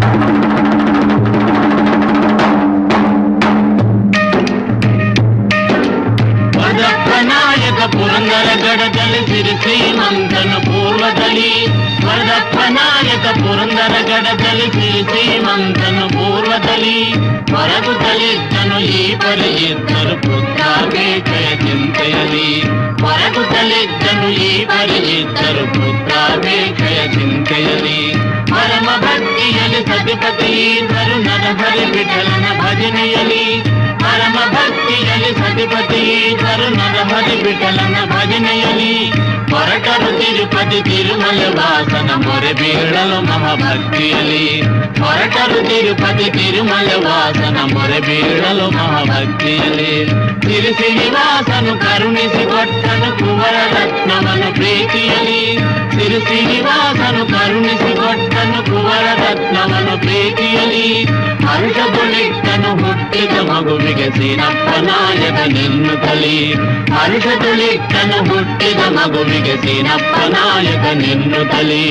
ವರದಪ್ಪ ನಾಯಕ ಪುರಂದರ ಗಡದಲ್ಲಿ ಸಿರಿ ಶ್ರೀಮಂತನು ಪೂರ್ವದಲ್ಲಿ ವರದಪ್ಪ ನಾಯಕ ಪುರಂದರ ಗಡದಲ್ಲಿ ಸಿರಿ ಶ್ರೀಮಂತನು ಪೂರ್ವದಲ್ಲಿ ಹೊರಗುತ್ತಲಿದ್ದನು ಈ ಪರಿಯಿದ್ದರು ಪುತ್ರ ಬೇಕೆಯ ಚಿಂತೆಯಲಿ ಹೊರಗುತ್ತಲಿದ್ದನು ಈ ಪರಿಯಿದ್ದರು ಪುತ್ರ ಬೇಕೆಯ ಚಿಂತೆಯಲಿ ಪರಮ ಭಕ್ತಿಯಲ್ಲಿ ಸತಿಪತಿ ಇದ್ದರು ನರಹರಿ ವಿಠಲನ ಭಜನೆಯಲಿ ಪರಮ ಭಕ್ತಿಯಲ್ಲಿ ಸತಿಪತಿ ಇದ್ದರು ನರಹರಿ ವಿಠಲನ ಭಜನೆಯಲಿ ಹೊರಟರು ತಿರುಪತಿ ತಿರುಮಲ ವಾಸನ ಮೊರೆ ಬೀಳಲು ಮಹಾಭಕ್ತಿಯಲಿ ಹೊರಟರು ತಿರುಪತಿ ತಿರುಮಲ ವಾಸನ ಮೊರೆ ಬೀಳಲು ಮಹಾಭಕ್ತಿಯಲಿ ತಿರು ಶ್ರೀನಿವಾಸನು ಕರುಣಿಸಿಕೊಟ್ಟನು ಕುವರ ರತ್ನವನು ಪ್ರೀತಿಯಲಿ ತಿರು ಶ್ರೀನಿವಾಸನು ಕರುಣಿಸಿಕೊಟ್ಟನು ಕುವರ ರತ್ನವನು ಪ್ರೀತಿಯಲಿ ಹರ್ಷದುಳಿಟ್ಟನು ಹುಟ್ಟಿದ ಮಗುವಿಗೆ ಸೀನಪ್ಪ ನಾಯಕ ನಿನ್ನುತ್ತಲಿ ಹರ್ಷದುಳಿಟ್ಟನು ಹುಟ್ಟಿದ ಮಗುವಿಗೆ ಸೀನಪ್ಪ ನಾಯಕ ನಿನ್ನುತ್ತಲಿ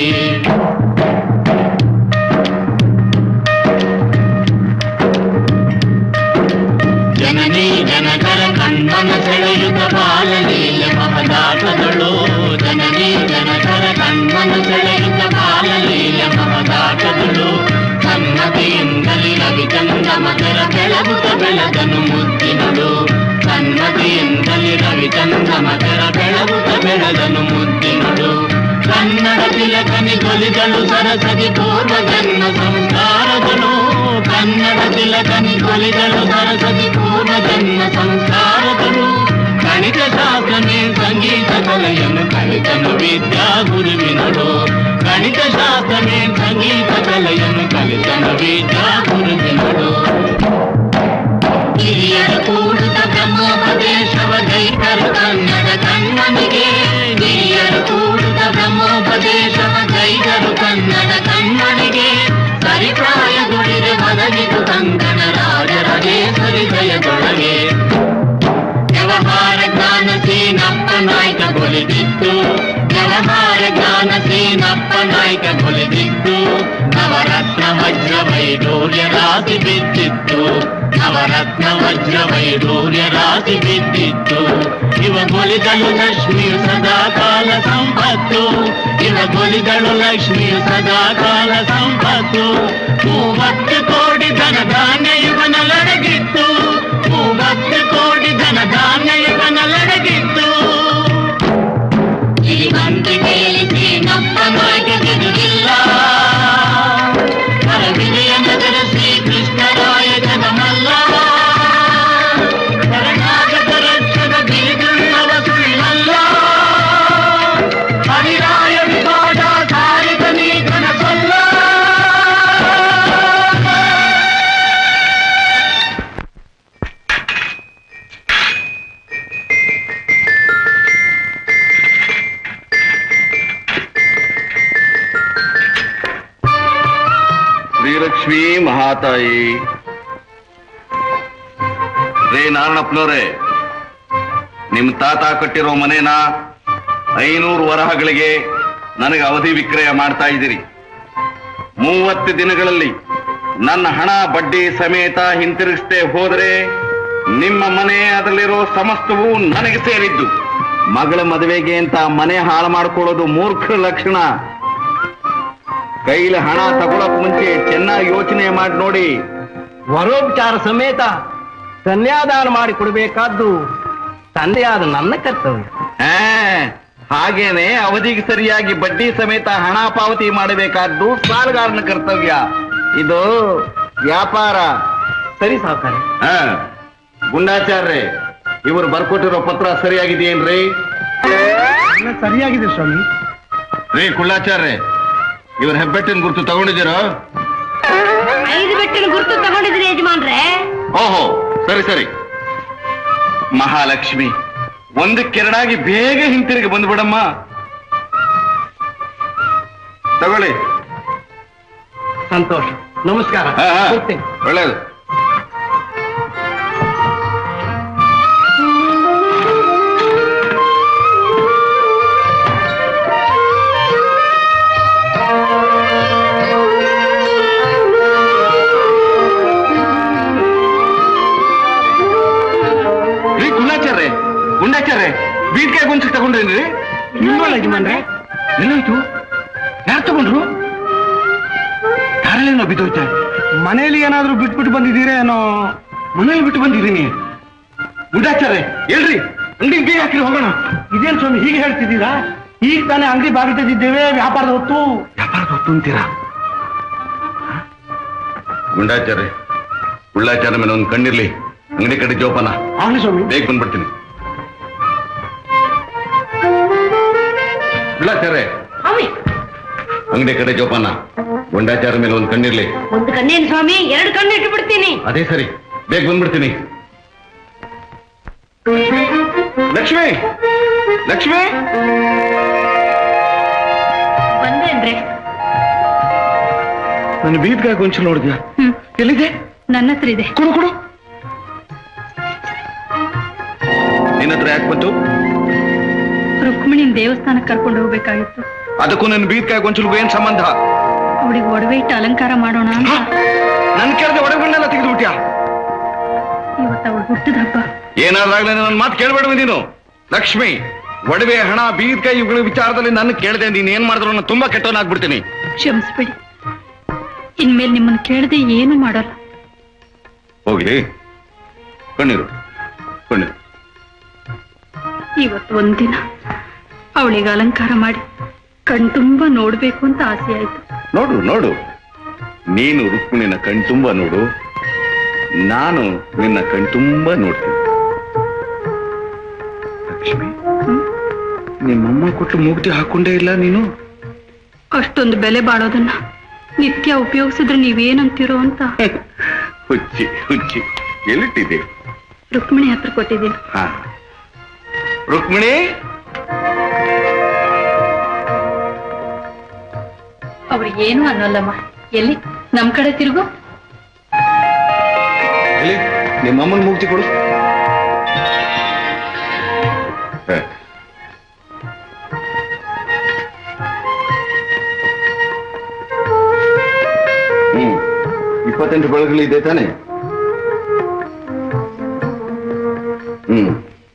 ಜನನಿ ಜನಕರ ಕಣ್ಮನ ಸೆಳೆಯುತ್ತ ಬಾಲಲೀಲೆ ಮಹದಾಟಗಳು ಜನನಿ ಜನಕರ ಕಣ್ಮನ ಸೆಳೆಯುತ್ತ ಬಾಲಲೀಲೆ ಮಹದಾಟಗಳು ಸನ್ನತಿಯಿಂದಲಿ ರವಿಚಂದ್ರ ಮಕರ ಬೆಳಗುತ್ತ ಬೆಳಗನು ಮುದ್ದಿನಡು ಸನ್ನತಿಯಿಂದಲಿ ರವಿಚಂದ್ರ ಮಕರ ಬೆಳಗುತ್ತ ಬೆಳಗನು ಮುದ್ದಿನಡು ಕನ್ನಡ ತಿಲಕನಿ ಕೊಲಿಗಳು ಸರಸದಿ ಪೂರ್ವ ಜನ್ಮ ಸಂಸ್ಕಾರಗಳು ಕನ್ನಡ ತಿಲಕನಿ ಕೊಲಿಗಳು ಸರಸದಿ ಪೂರ್ವ ಜನ್ಮ ಸಂಸ್ಕಾರಗಳು ಗಣಿತ ಶಾಸ್ತ್ರನೇ ಸಂಗೀತ ಕಲೆಯನ್ನು ಕಲಿತನು ವಿದ್ಯಾ ಗುರುವಿನಡು ಗಣಿತ ಶಾಸ್ತ್ರನೇ ಸಂಗೀತ ಕಲೆಯನ್ನು ಕಲಿತನು ವಿದ್ಯಾ ಗುರುವಿನಡು ಹಿರಿಯರ ಕೂಡಿದ ಬ್ರಹ್ಮೋಪದೇಶವ ಗೈಕರು ಕನ್ನಡ ಕಣ್ಮನಿಗೆ ಹಿರಿಯರ ಕೂಡಿದ ಬ್ರಹ್ಮೋಪದೇಶವ ಗೈಕರು ಕನ್ನಡ ಕಣ್ಮನಿಗೆ ಸರಿಪ್ರಾಯದೊಳಿರೆ ಬದಲಿತು ಕಂಕಣ ರಾಜರಾಜೇಶ್ವರಿ ಜಯದೊಳಗೆ ವ್ಯವಹಾರ ಜ್ಞಾನ ಸೀನಪ್ಪ ನಾಯಕ ಕೊಲಿದಿತ್ತು ವ್ಯವಹಾರ ಜ್ಞಾನ ಸೀನಪ್ಪ ನಾಯಕ ಕೊಲಿದಿತ್ತು ನವರತ್ನ ವಜ್ರ ವೈಡೂರ್ಯ ರಾಶಿ ಬಿದ್ದಿತ್ತು ನವರತ್ನ ವಜ್ರ ವೈಡೂರ್ಯ ರಾಶಿ ಬಿದ್ದಿತ್ತು ಇವ ಗೊಲಿದಳು ಲಕ್ಷ್ಮಿಯು ಸದಾ ಕಾಲ ಸಂಪತ್ತು ಇವ ಗೊಲಿದಳು ಲಕ್ಷ್ಮಿಯು ಸದಾ ಕಾಲ ಸಂಪತ್ತು ಮೂವತ್ತು ಕೋಟಿ ಧನ ಧಾನ್ಯ ಇವನಲ್ಲಡಗಿತ್ತು ಮೂವತ್ತು ಕೋಟಿ ಧನ ಧಾನ್ಯ ಇವನಲ್ಲಡಗಿತ್ತು ಶ್ರೀಮಂತಿಕೆಯಲ್ಲಿ ಶ್ರೀನಪ್ಪ ನಾಯಕ ಗೆದುಗಿಲ್ಲ ಪರವಿಜಯ ನಗರ ಶ್ರೀಕೃಷ್ಣರಾಯ ಜಗಮಲ್ಲ ಕರ್ನಾಟಕ ರಕ್ಷದ ಗಿರಿದುಳ್ಳವ ಸುಳ್ಳಲ್ಲ ಹರಿರಾಯ ವಿಭಾಗ ಸಾರಿದ ನೀ ಕನಸಲ್ಲ ಶ್ರೀಲಕ್ಷ್ಮಿ ಮಹಾತಾಯಿ ರೇ ನಾರಣಪ್ಪನವ್ರೆ ನಿಮ್ ತಾತ ಕಟ್ಟಿರೋ ಮನೇನ ಐನೂರು ವರಹಗಳಿಗೆ ನನಗೆ ಅವಧಿ ವಿಕ್ರಯ ಮಾಡ್ತಾ ಇದ್ದೀರಿ ಮೂವತ್ತು ದಿನಗಳಲ್ಲಿ ನನ್ನ ಹಣ ಬಡ್ಡಿ ಸಮೇತ ಹಿಂತಿರುಗಿಸದೆ ಹೋದರೆ ನಿಮ್ಮ ಮನೆ ಅದರಲ್ಲಿರೋ ಸಮಸ್ತವು ನನಗೆ ಸೇರಿದ್ದು ಮಗಳ ಮದುವೆಗೆ ಅಂತ ಮನೆ ಹಾಳು ಮಾಡ್ಕೊಳ್ಳೋದು ಮೂರ್ಖ ಲಕ್ಷಣ ಕೈಲಿ ಹಣ ತಗೊಳಕ್ ಮುಂಚೆ ಚೆನ್ನಾಗಿ ಯೋಚನೆ ಮಾಡಿ ನೋಡಿ ವರೋಪಚಾರ ಸಮೇತ ಕನ್ಯಾದಾನ ಮಾಡಿ ಕೊಡಬೇಕಾದ್ದು ತಂದೆಯಾದ ನನ್ನ ಕರ್ತವ್ಯ ಆ, ಹಾಗೇನೆ ಅವಧಿಗೆ ಸರಿಯಾಗಿ ಬಡ್ಡಿ ಸಮೇತ ಹಣ ಪಾವತಿ ಮಾಡಬೇಕಾದ್ದು ಸಾಲಗಾರನ ಕರ್ತವ್ಯ ಇದು ವ್ಯಾಪಾರ ಸರಿ ಸಾವುಕಾರ ಆ, ಗುಂಡಾಚಾರ್ರೆ ಇವರು ಬರ್ಕೊಟ್ಟಿರೋ ಪತ್ರ ಸರಿಯಾಗಿದೆಯೇನ್ರಿ ಸರಿಯಾಗಿದೆ ಸ್ವಾಮಿ ರೀ ಕುಳ್ಳಾಚಾರ್ರೆ ಇವ್ರ ಹೆಬ್ಬೆಟ್ಟಿನ ಗುರುತು ತಗೊಂಡಿದ್ದೀರೋ ಐದು ಬೆಟ್ಟಿನ ಗುರುತು ತಗೊಂಡಿದ್ರಿ ಯಜಮಾನ್ರೆ ಓಹೋ ಸರಿ ಸರಿ ಮಹಾಲಕ್ಷ್ಮಿ ಒಂದಕ್ಕೆರಡಾಗಿ ಬೇಗ ಹಿಂತಿರುಗಿ ಬಂದ್ಬಿಡಮ್ಮ ತಗೊಳ್ಳಿ ಸಂತೋಷ ನಮಸ್ಕಾರ ಹಾ, ಹಾ. ಹೋಗ್ತೇನೆ. ಒಳ್ಳೇದು ಯಜಮಾನ್ರೆ ಎಲ್ಲೋಯ್ತು ಯಾರು ತಗೊಂಡ್ರು ಯಾರಲ್ಲೇನೋ ಬಿದ್ದೋಯ್ತೆ ಮನೇಲಿ ಏನಾದ್ರೂ ಬಿಟ್ಬಿಟ್ಟು ಬಂದಿದ್ದೀರೇನೋ ಮನೇಲಿ ಬಿಟ್ಟು ಬಂದಿದ್ದೀನಿ ಗುಡಾಚಾರೆ ಹೇಳ್ರಿ ಅಂಗಡಿ ಬೀಗ ಹಾಕಿರಿ ಹೋಗೋಣ ಇದೇನ್ ಸ್ವಾಮಿ ಹೀಗೆ ಹೇಳ್ತಿದ್ದೀರಾ ಈಗ ತಾನೇ ಅಂಗಡಿ ಬಾಗಿಟ್ಟಿದ್ದೇವೆ ವ್ಯಾಪಾರದ ಹೊತ್ತು ವ್ಯಾಪಾರದ ಹೊತ್ತು ಅಂತೀರಾ ಗುಂಡಾಚಾರ್ಯ ಗುಳ್ಳಾಚಾರ ಮೇಲೆ ಒಂದು ಕಣ್ಣಿರ್ಲಿ ಅಂಗಡಿ ಕಡೆ ಜೋಪಾನ ಆಗ್ಲಿ ಸ್ವಾಮಿ ಬೇಗ ಬಂದ್ಬಿಡ್ತೀನಿ ಗುಳ್ಳಾಚಾರ್ಯ ಸ್ವಾಮಿ ಅಂಗಡಿ ಕಡೆ ಜೋಪಾನ ಗುಂಡಾಚಾರ ಮೇಲೆ ಒಂದು ಕಣ್ಣಿರ್ಲಿ ಒಂದು ಕಣ್ಣೇನು ಸ್ವಾಮಿ ಎರಡು ಕಣ್ಣು ಇಟ್ಟು ಬಿಡ್ತೀನಿ ಅದೇ ಸರಿ ಬೇಗ ಬಂದ್ಬಿಡ್ತೀನಿ ಲಕ್ಷ್ಮಿ ಲಕ್ಷ್ಮಿ ಬಂದೇನ್ರಿ ನನ್ನ ಬೀದ್ಗಾಗ ಗೊಂಚಲು ನೋಡಿದ್ಯಾ ಹ್ಮ್ ಎಲ್ಲಿದೆ ನನ್ನ ಹತ್ರ ಇದೆ ಕೊಡು ಕೊಡು ನಿನ್ನ ಹತ್ರ ಯಾಕೆ ಬಂತು ರುಕ್ಮಿಣಿನ ದೇವಸ್ಥಾನಕ್ಕೆ ಕರ್ಕೊಂಡು ಹೋಗ್ಬೇಕಾಗಿತ್ತು ಅದಕ್ಕೂ ನನ್ನ ಬೀದ್ಕಾಯಿ ಗೊಂಚಲಿಗೂ ಏನ್ ಸಂಬಂಧ ಅವಳಿಗೆ ಒಡವೆ ಇಟ್ಟು ಅಲಂಕಾರ ಮಾಡೋಣ ಅಂತ ನನ್ ಕೇಳಿದೆ ಒಡಗಣ್ಣೆಲ್ಲ ತೆಗೆದುಬಿಟ್ಯಾ ಇವತ್ತು ಅವಳು ಹುಟ್ಟಿದ ಹಬ್ಬ ಏನಾದ್ರಾಗ್ಲೇ ನನ್ನ ಮಾತು ಕೇಳಬೇಡ ನೀನು ಲಕ್ಷ್ಮಿ ಒಡವೆ ಹಣ ಬೀದ್ಕಾಯಿ ಇವುಗಳ ವಿಚಾರದಲ್ಲಿ ನನ್ನ ಕೇಳಿದೆ ನೀನ್ ಏನ್ ಮಾಡಿದ್ರು ನಾನು ತುಂಬಾ ಕೆಟ್ಟವನಾಗ್ಬಿಡ್ತೀನಿ ಕ್ಷಮಿಸ್ಬಿಡಿ ಇನ್ಮೇಲೆ ನಿಮ್ಮನ್ನ ಕೇಳದೆ ಏನು ಮಾಡಲ್ಲ ಹೋಗ್ಲಿ ಕಣ್ಣೀರು ಕಣ್ಣೀರು ಇವತ್ತು ಒಂದಿನ ಅವಳಿಗೆ ಅಲಂಕಾರ ಮಾಡಿ ಕಣ್ತುಂಬ ನೋಡ್ಬೇಕು ಅಂತ ಆಸೆ ಆಯ್ತು ನೋಡು ನೋಡು ನೀನು ರುಕ್ಮಿಣಿನ ಕಣ್ತುಂಬ ನೋಡು ನಾನು ನಿನ್ನ ಕಣ್ತುಂಬ ನೋಡ್ತೀನಿ ಲಕ್ಷ್ಮಿ ನಿಮ್ಮಮ್ಮ ಕೊಟ್ಟು ಮೂಗ್ತಿ ಹಾಕೊಂಡೇ ಇಲ್ಲ ನೀನು ಅಷ್ಟೊಂದು ಬೆಲೆ ಬಾಳೋದನ್ನ ನಿತ್ಯ ಉಪಯೋಗಿಸಿದ್ರೆ ನೀವೇನಂತೀರೋ ಅಂತ ಹುಚ್ಚಿ ಹುಚ್ಚಿ ಎಲ್ಲಿಟ್ಟಿದೆ ರುಕ್ಮಿಣಿ ಹತ್ರ ಕೊಟ್ಟಿದ್ದೀನಿ ಹಾ ರುಕ್ಮಿಣಿ ಅವ್ರಿಗೆ ಏನು ಅನ್ನೋಲ್ಲಮ್ಮ ಎಲ್ಲಿ ನಮ್ ಕಡೆ ತಿರುಗು ಎಲ್ಲಿ ನಿಮ್ಮಮ್ಮನ ಮೂಗ್ತಿ ಕೊಡು ಹ. ಹ್ಮ್ ಇಪ್ಪತ್ತೆಂಟು ಬೆಳಗಳಿದೆ ತಾನೆ ಹ್ಮ್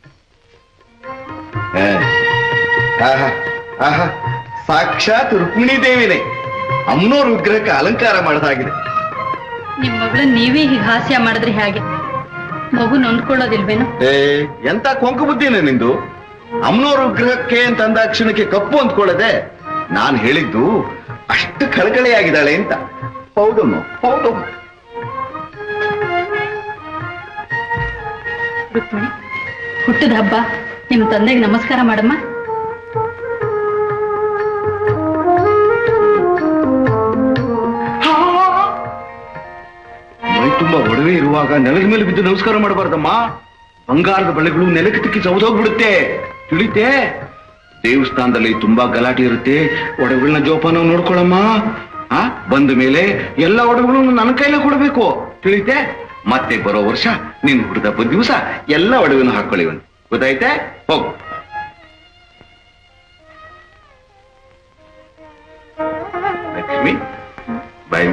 ಹ. ಆಹಾ ಆಹಾ ಸಾಕ್ಷಾತ್ ರುಕ್ಮಿಣಿ ದೇವಿನೇ ಅಮ್ಮನೋರ್ ವಿಗ್ರಹಕ್ಕೆ ಅಲಂಕಾರ ಮಾಡದಾಗಿದೆ ನಿಮ್ ಮಗಳ ನೀವೇ ಹೀಗೆ ಹಾಸ್ಯ ಮಾಡಿದ್ರೆ ಹೇಗೆ ಮಗು ನೊಂದ್ಕೊಳ್ಳೋದಿಲ್ವೇನು ಏ ಎಂತ ಕೊಂಕು ಬುದ್ಧಿನೇ ನಿಂದು ಅಮ್ಮನವ್ರ ವಿಗ್ರಹಕ್ಕೆ ಅಂತ ಅಂದಾಕ್ಷಣಕ್ಕೆ ಕಪ್ಪು ಅಂದ್ಕೊಳ್ಳದೆ ನಾನ್ ಹೇಳಿದ್ದು ಅಷ್ಟು ಕಳಕಳಿಯಾಗಿದ್ದಾಳೆ ಅಂತ ಹೌದಮ್ಮ ಹೌದಮ್ಮ ರುಕ್ಮಿಣಿ ಹುಟ್ಟಿದ ಹಬ್ಬ ನಿಮ್ ತಂದೆಗೆ ನಮಸ್ಕಾರ ಮಾಡಮ್ಮ ಮೈ ತುಂಬಾ ಒಡವೆ ಇರುವಾಗ ನೆಲದ ಮೇಲೆ ಬಿದ್ದು ನಮಸ್ಕಾರ ಮಾಡಬಾರ್ದಮ್ಮ ಬಂಗಾರದ ಬಳೆಗಳು ನೆಲಕ್ಕೆ ತಿಕ್ಕಿ ಸೌದೋಗ್ಬಿಡುತ್ತೆ ತಿಳಿತೆ ದೇವಸ್ಥಾನದಲ್ಲಿ ತುಂಬಾ ಗಲಾಟೆ ಇರುತ್ತೆ ಒಡವೆಗಳನ್ನ ಜೋಪಾನ ನೋಡ್ಕೊಳಮ್ಮ ಆ ಬಂದ ಮೇಲೆ ಎಲ್ಲ ಒಡವೆಗಳನ್ನು ನನ್ನ ಕೈಲೇ ಕೊಡಬೇಕು ತಿಳಿತೆ ಮತ್ತೆ ಬರೋ ವರ್ಷ ನಿನ್ ಹುಡುಗ ಹಬ್ಬದ ದಿವಸ ಎಲ್ಲ ಒಡವೆನೂ ಹಾಕೊಳ್ಳಿ ಒಂದು ಗೊತ್ತಾಯ್ತೆ ಹೋಗು ಲಕ್ಷ್ಮಿ ಬಾಯ್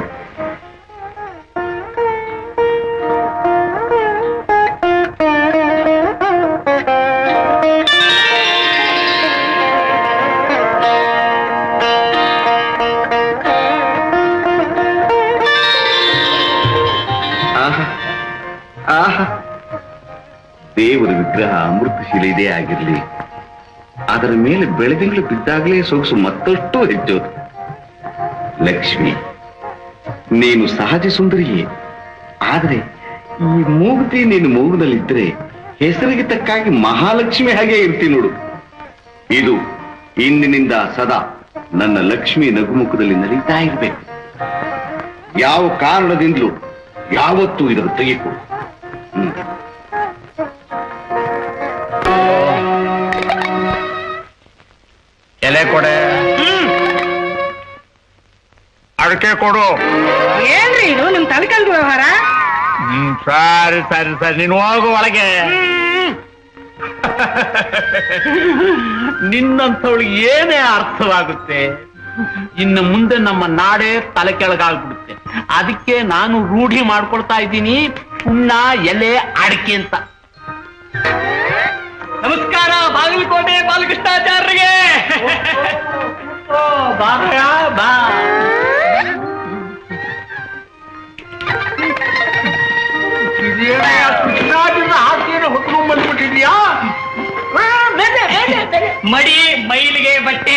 ಆಹಾ ಆಹಾ ದೇವರ ವಿಗ್ರಹ ಅಮೃತ ಶಿಲೆದೇ ಆಗಿರ್ಲಿ ಅದರ ಮೇಲೆ ಬೆಳದಿಂಗಳು ಬಿದ್ದಾಗಲೇ ಸೊಗಸು ಮತ್ತಷ್ಟು ಹೆಚ್ಚೋದು ಲಕ್ಷ್ಮಿ ನೀನು ಸಹಜ ಸುಂದರಿಯೇ ಆದರೆ ಈ ಮೂಗುತಿ ನೀನು ಮೂಗಿನಲ್ಲಿದ್ದರೆ ಹೆಸರಿಗೆ ತಕ್ಕಾಗಿ ಮಹಾಲಕ್ಷ್ಮಿ ಹಾಗೆ ಇರ್ತಿ ನೋಡು ಇದು ಇಂದಿನಿಂದ ಸದಾ ನನ್ನ ಲಕ್ಷ್ಮಿ ನಗುಮುಖದಲ್ಲಿ ನಡೀತಾ ಇರಬೇಕು ಯಾವ ಕಾರಣದಿಂದಲೂ ಯಾವತ್ತೂ ಇದನ್ನು ತೆಗೆದುಕೊಡು ಹ್ಮ್ ಎಲೆ ಕೊಡೆ ಅಡಕೆ ಕೊಡು ಏನ್ರಿ ಇದು ನಿಮ್ ತಲೆಕಂದು ವ್ಯವಹಾರ ಹ್ಮ್ ಸರಿ ಸರಿ ಸರಿ ನೀನು ಹೋಗು ಒಳಗೆ ನಿನ್ನಂಥವಳಿಗೆ ಏನೇ ಅರ್ಥವಾಗುತ್ತೆ ಇನ್ನು ಮುಂದೆ ನಮ್ಮ ನಾಡೇ ತಲೆ ಕೆಳಗಾಗ್ಬಿಡುತ್ತೆ ಅದಕ್ಕೆ ನಾನು ರೂಢಿ ಮಾಡ್ಕೊಳ್ತಾ ಇದ್ದೀನಿ ಪುಣ್ಣ ಎಲೆ ಅಡಿಕೆ ಅಂತ ನಮಸ್ಕಾರ ಬಾಗಲಕೋಟೆ ಬಾಲಕೃಷ್ಣಾಚಾರ್ಯರಿಗೆ ಬಾಯ ಬಾ ಕೃಷ್ಣಾಜಿನ ಹಾಕಿಯನ್ನು ಹೊತ್ಕೊಂಡ್ ಬಂದ್ಬಿಟ್ಟಿದ್ಯಾ ಮಡಿ ಮೈಲಿಗೆ ಬಟ್ಟೆ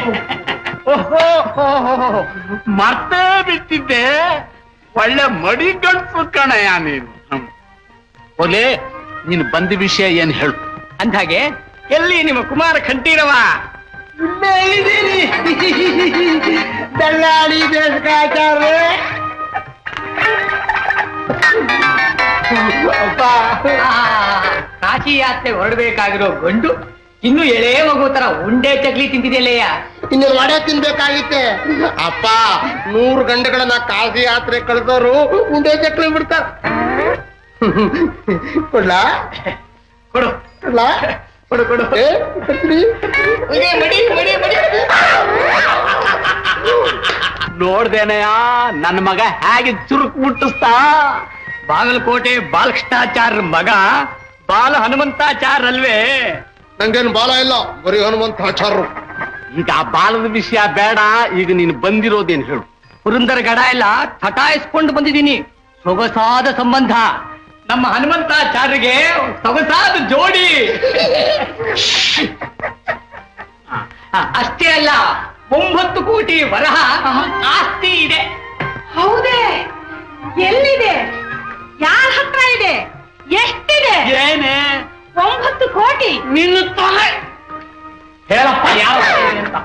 ಮರ್ತೇ ಬಿಟ್ಟಿದ್ದೆ ಒಳ್ಳೆ ಮಡಿ ಗಂಟು ಕಣಯ್ಯ ನೀನು ಒಲೆ ನೀನು ಬಂದ ವಿಷಯ ಏನ್ ಹೇಳು ಅಂದಾಗೆ ಎಲ್ಲಿ ನಿಮ್ಮ ಕುಮಾರ ಕಂಠೀರವ ಇಲ್ಲೇ ಇದ್ದೀನಿ ದಲ್ಲಾಳಿ ದೇಶಕಾಚಾರ್ಯ ಅಪ್ಪ ಕಾಶಿ ಯಾತ್ರೆ ಹೊರಡಬೇಕಾಗಿರೋ ಗಂಡು ಇನ್ನು ಎಳೆ ಮಗು ತರ ಉಂಡೆ ಚಕ್ಲಿ ತಿಂತಿದೆಯಲ್ಲಯ್ಯ ಇನ್ನು ವಡೆ ತಿನ್ಬೇಕಾಗಿತ್ತೆ ಅಪ್ಪ ನೂರು ಗಂಟೆಗಳನ್ನ ಕಾಶಿ ಯಾತ್ರೆ ಕಳೆದವರು ಉಂಡೆ ಚಕ್ಲಿ ಬಿಡ್ತಾರ ಕೊಡ್ಲಾ ಕೊಡು ಕೊಡ್ಲಾ ಕೊಡು ಕೊಡು ಏ, ಕೊಡ್ತೀನಿ? ಮಡಿ ಮಡಿ ಮಡಿ ನೋಡ್ದೇನಯ್ಯ ನನ್ನ ಮಗ ಹೇಗೆ ಚುರುಕ್ ಮುಟ್ಟಿಸ್ತಾ ಬಾಗಲಕೋಟೆ ಬಾಲಕೃಷ್ಣಾಚಾರ್ಯ ಮಗ ಬಾಲ ಹನುಮಂತಾಚಾರ್ಯ ಅಲ್ವೇ ನಂಗೇನು ಬಾಲ ಇಲ್ಲ ಬರೀ ಹನುಮಂತ ಆಚಾರ್ರು ಈಗ ಆ ಬಾಲದ ವಿಷಯ ಬೇಡ ಈಗ ನೀನು ಬಂದಿರೋದೇನು ಹೇಳು ಪುರಂದರ ಗಡ ಎಲ್ಲ ಥಟಾಯಿಸ್ಕೊಂಡು ಬಂದಿದ್ದೀನಿ ಸೊಗಸಾದ ಸಂಬಂಧ ನಮ್ಮ ಹನುಮಂತಾಚಾರ್ಯಗೆ ಸೊಗಸಾದ ಜೋಡಿ ಆ, ಅಷ್ಟೇ ಅಲ್ಲ ಒಂಬತ್ತು ಕೋಟಿ ವರಹ ಆಸ್ತಿ ಇದೆ ಹೌದೇ ಎಲ್ಲಿದೆ ಯಾರ ಹತ್ರ ಇದೆ ಎಷ್ಟಿದೆ ಏನೇ ಒಂಬತ್ತು ಕೋಟಿ ನಿನ್ನ ತಲೆ ಹೇಳಪ್ಪ ಯಾವ ಅಂತ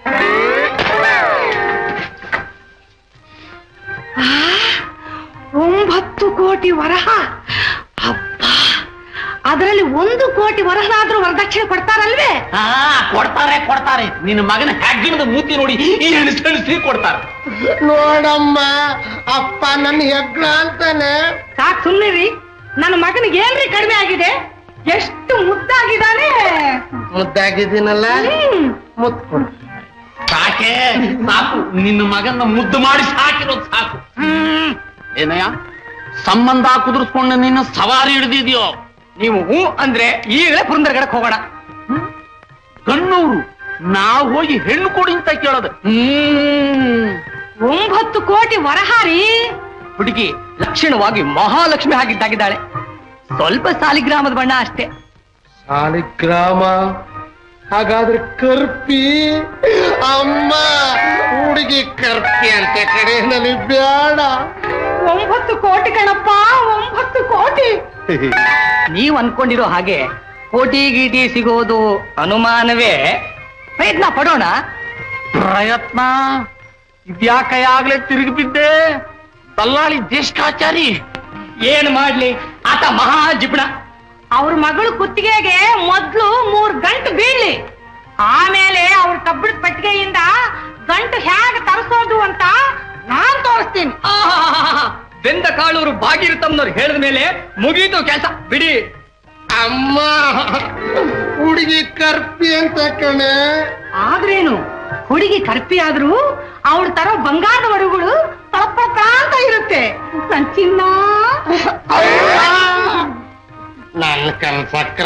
ಆ, ಒಂಬತ್ತು ಕೋಟಿ ವರಹ ಅಪ್ಪ ಅದರಲ್ಲಿ ಒಂದು ಕೋಟಿ ವರಹನಾದ್ರೂ ವರದಕ್ಷಿಣೆ ಕೊಡ್ತಾರಲ್ವೇ ಹಾ ಕೊಡ್ತಾರೆ ಕೊಡ್ತಾರೆ ನಿನ್ನ ಮಗನ ಹೆಗ್ಗಿಣದ ಮೂತಿ ನೋಡಿ ಎಣಿಸಿ ಕೊಡ್ತಾರೆ ನೋಡಮ್ಮ ಅಪ್ಪ ನನ್ನ ಹೆಗ್ಲ ಅಂತಾನೆ ಸಾಕ್ ಸುಮ್ನಿರಿ ನನ್ನ ಮಗನಿಗೆ ಏನ್ರಿ ಕಡಿಮೆ ಆಗಿದೆ ಎಷ್ಟು ಮುದ್ದಾಗಿದ್ದಾನೆ ಮುದ್ದಾಗಿದ್ದೀನಲ್ಲ ಹ್ಮ್ ಮುತ್ತು ಕೊಡು. ಸಾಕೆ ಸಾಕು ನಿನ್ನ ಮಗನ ಮುದ್ದು ಮಾಡಿ ಸಾಕಿರೋದು ಸಾಕು ಏನಯ್ಯ ಸಂಬಂಧ ಕುದುರಿಸ್ಕೊಂಡು ನಿನ್ನ ಸವಾರಿ ಹಿಡಿದಿದ್ಯೋ ನೀವು ಹೂ ಅಂದ್ರೆ ಈಗಲೇ ಪುರಂದರಗಡಕ್ಕೆ ಹೋಗೋಣ ಗಣ್ಣೂರು ನಾವು ಹೋಗಿ ಹೆಣ್ಣು ಕೊಡಿ ಅಂತ ಕೇಳೋದು ಹ್ಮ್ ಒಂಬತ್ತು ಕೋಟಿ ವರಹಾರಿ ಹುಡುಗಿ ಲಕ್ಷಣವಾಗಿ ಮಹಾಲಕ್ಷ್ಮಿ ಆಗಿದ್ದಾಗಿದ್ದಾಳೆ ಸ್ವಲ್ಪ ಸಾಲಿಗ್ರಾಮದ ಬಣ್ಣ ಅಷ್ಟೇ ಸಾಲಿಗ್ರಾಮ ಹಾಗಾದ್ರೆ ಕರ್ಪಿ ಅಮ್ಮ ಹುಡುಗಿ ಕರ್ಪಿ ಅಂತ ಕಡೆ ನನಗೆ ಬೇಡ ಒಂಬತ್ತು ಕೋಟಿ ಕಣಪ್ಪ ಒಂಬತ್ತು ಕೋಟಿ ನೀವ್ ಅನ್ಕೊಂಡಿರೋ ಹಾಗೆ ಕೋಟಿ ಗೀಟಿ ಸಿಗೋದು ಅನುಮಾನವೇ ಪ್ರಯತ್ನ ಪಡೋಣ ಪ್ರಯತ್ನ ಇದ್ಯಾಕೆ ಆಗ್ಲೇ ತಿರುಗಿ ಬಿದ್ದೆ ದಲ್ಲಾಳಿ ಜ್ಯೇಷ್ಠಾಚಾರಿ ಏನ್ ಮಾಡ್ಲಿ ಆತ ಮಹಾ ಜಿಬ್ಣ ಅವ್ರ ಮಗಳು ಕುತ್ತಿಗೆಗೆ ಮೊದ್ಲು ಮೂರ್ ಗಂಟು ಬೀಳ್ಲಿ ಆಮೇಲೆ ಅವ್ರ ಕಬ್ಬಿಣದ ಪೆಟ್ಟಿಗೆಯಿಂದ ಗಂಟು ಹೇಗ್ ತರಿಸೋದು ಅಂತ ನಾನ್ ತೋರಿಸ್ತೀನಿ ಆಹಾಹಾಹಾ. ಬೆಂದ ಕಾಳೂರು ಭಾಗೀರಥಮ್ನವ್ರು ಹೇಳಿದ ಮೇಲೆ ಮುಗೀತು ಕೆಲಸ ಬಿಡಿ ಅಮ್ಮ ಹುಡುಗಿ ಕರ್ಪಿ ಅಂತ ಕಣೆ ಆದ್ರೇನು ಹುಡುಗಿ ಕರ್ಪಿ ಆದ್ರೂ ಅವಳು ತರೋ ಬಂಗಾರದ ಒಡಗುಗಳು ತಳಪಳ ಅಂತ ಇರುತ್ತೆ ನನ್ ಚಿನ್ನ ನನ್ನ ಕನ್ಸಕ್ರ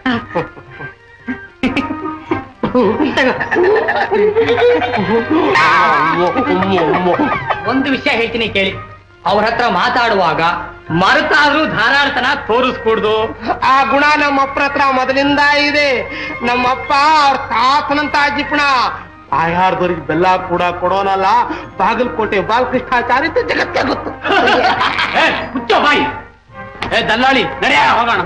ಒಂದು ವಿಷಯ ಹೇಳ್ತೀನಿ ಕೇಳಿ ಅವ್ರ ಹತ್ರ ಮಾತಾಡುವಾಗ ಮರೆತಾದ್ರೂ ಧಾರಾಳತನ ತೋರಿಸ್ಕೂಡ್ದು ಆ ಗುಣ ನಮ್ಮ ಅಪ್ಪನ ಹತ್ರ ಮೊದಲಿಂದ ಇದೆ ನಮ್ಮಪ್ಪ ಅವ್ರ ತಾತನಂತ ಜಿಪಣ ಬಾಯಾರ್ದವ್ರಿಗೆ ಬೆಲ್ಲ ಕೂಡ ಕೊಡೋನಲ್ಲ ಬಾಗಲಕೋಟೆ ಬಾಲಕೃಷ್ಣಾಚಾರ್ಯ ಅಂತ ಜಗತ್ತೇ ಗೊತ್ತು ಏ, ಮುಚ್ಚೋ ಬಾಯಿ ಏ ದಲ್ಲಾಳಿ ನಡೆಯ ಹೋಗೋಣ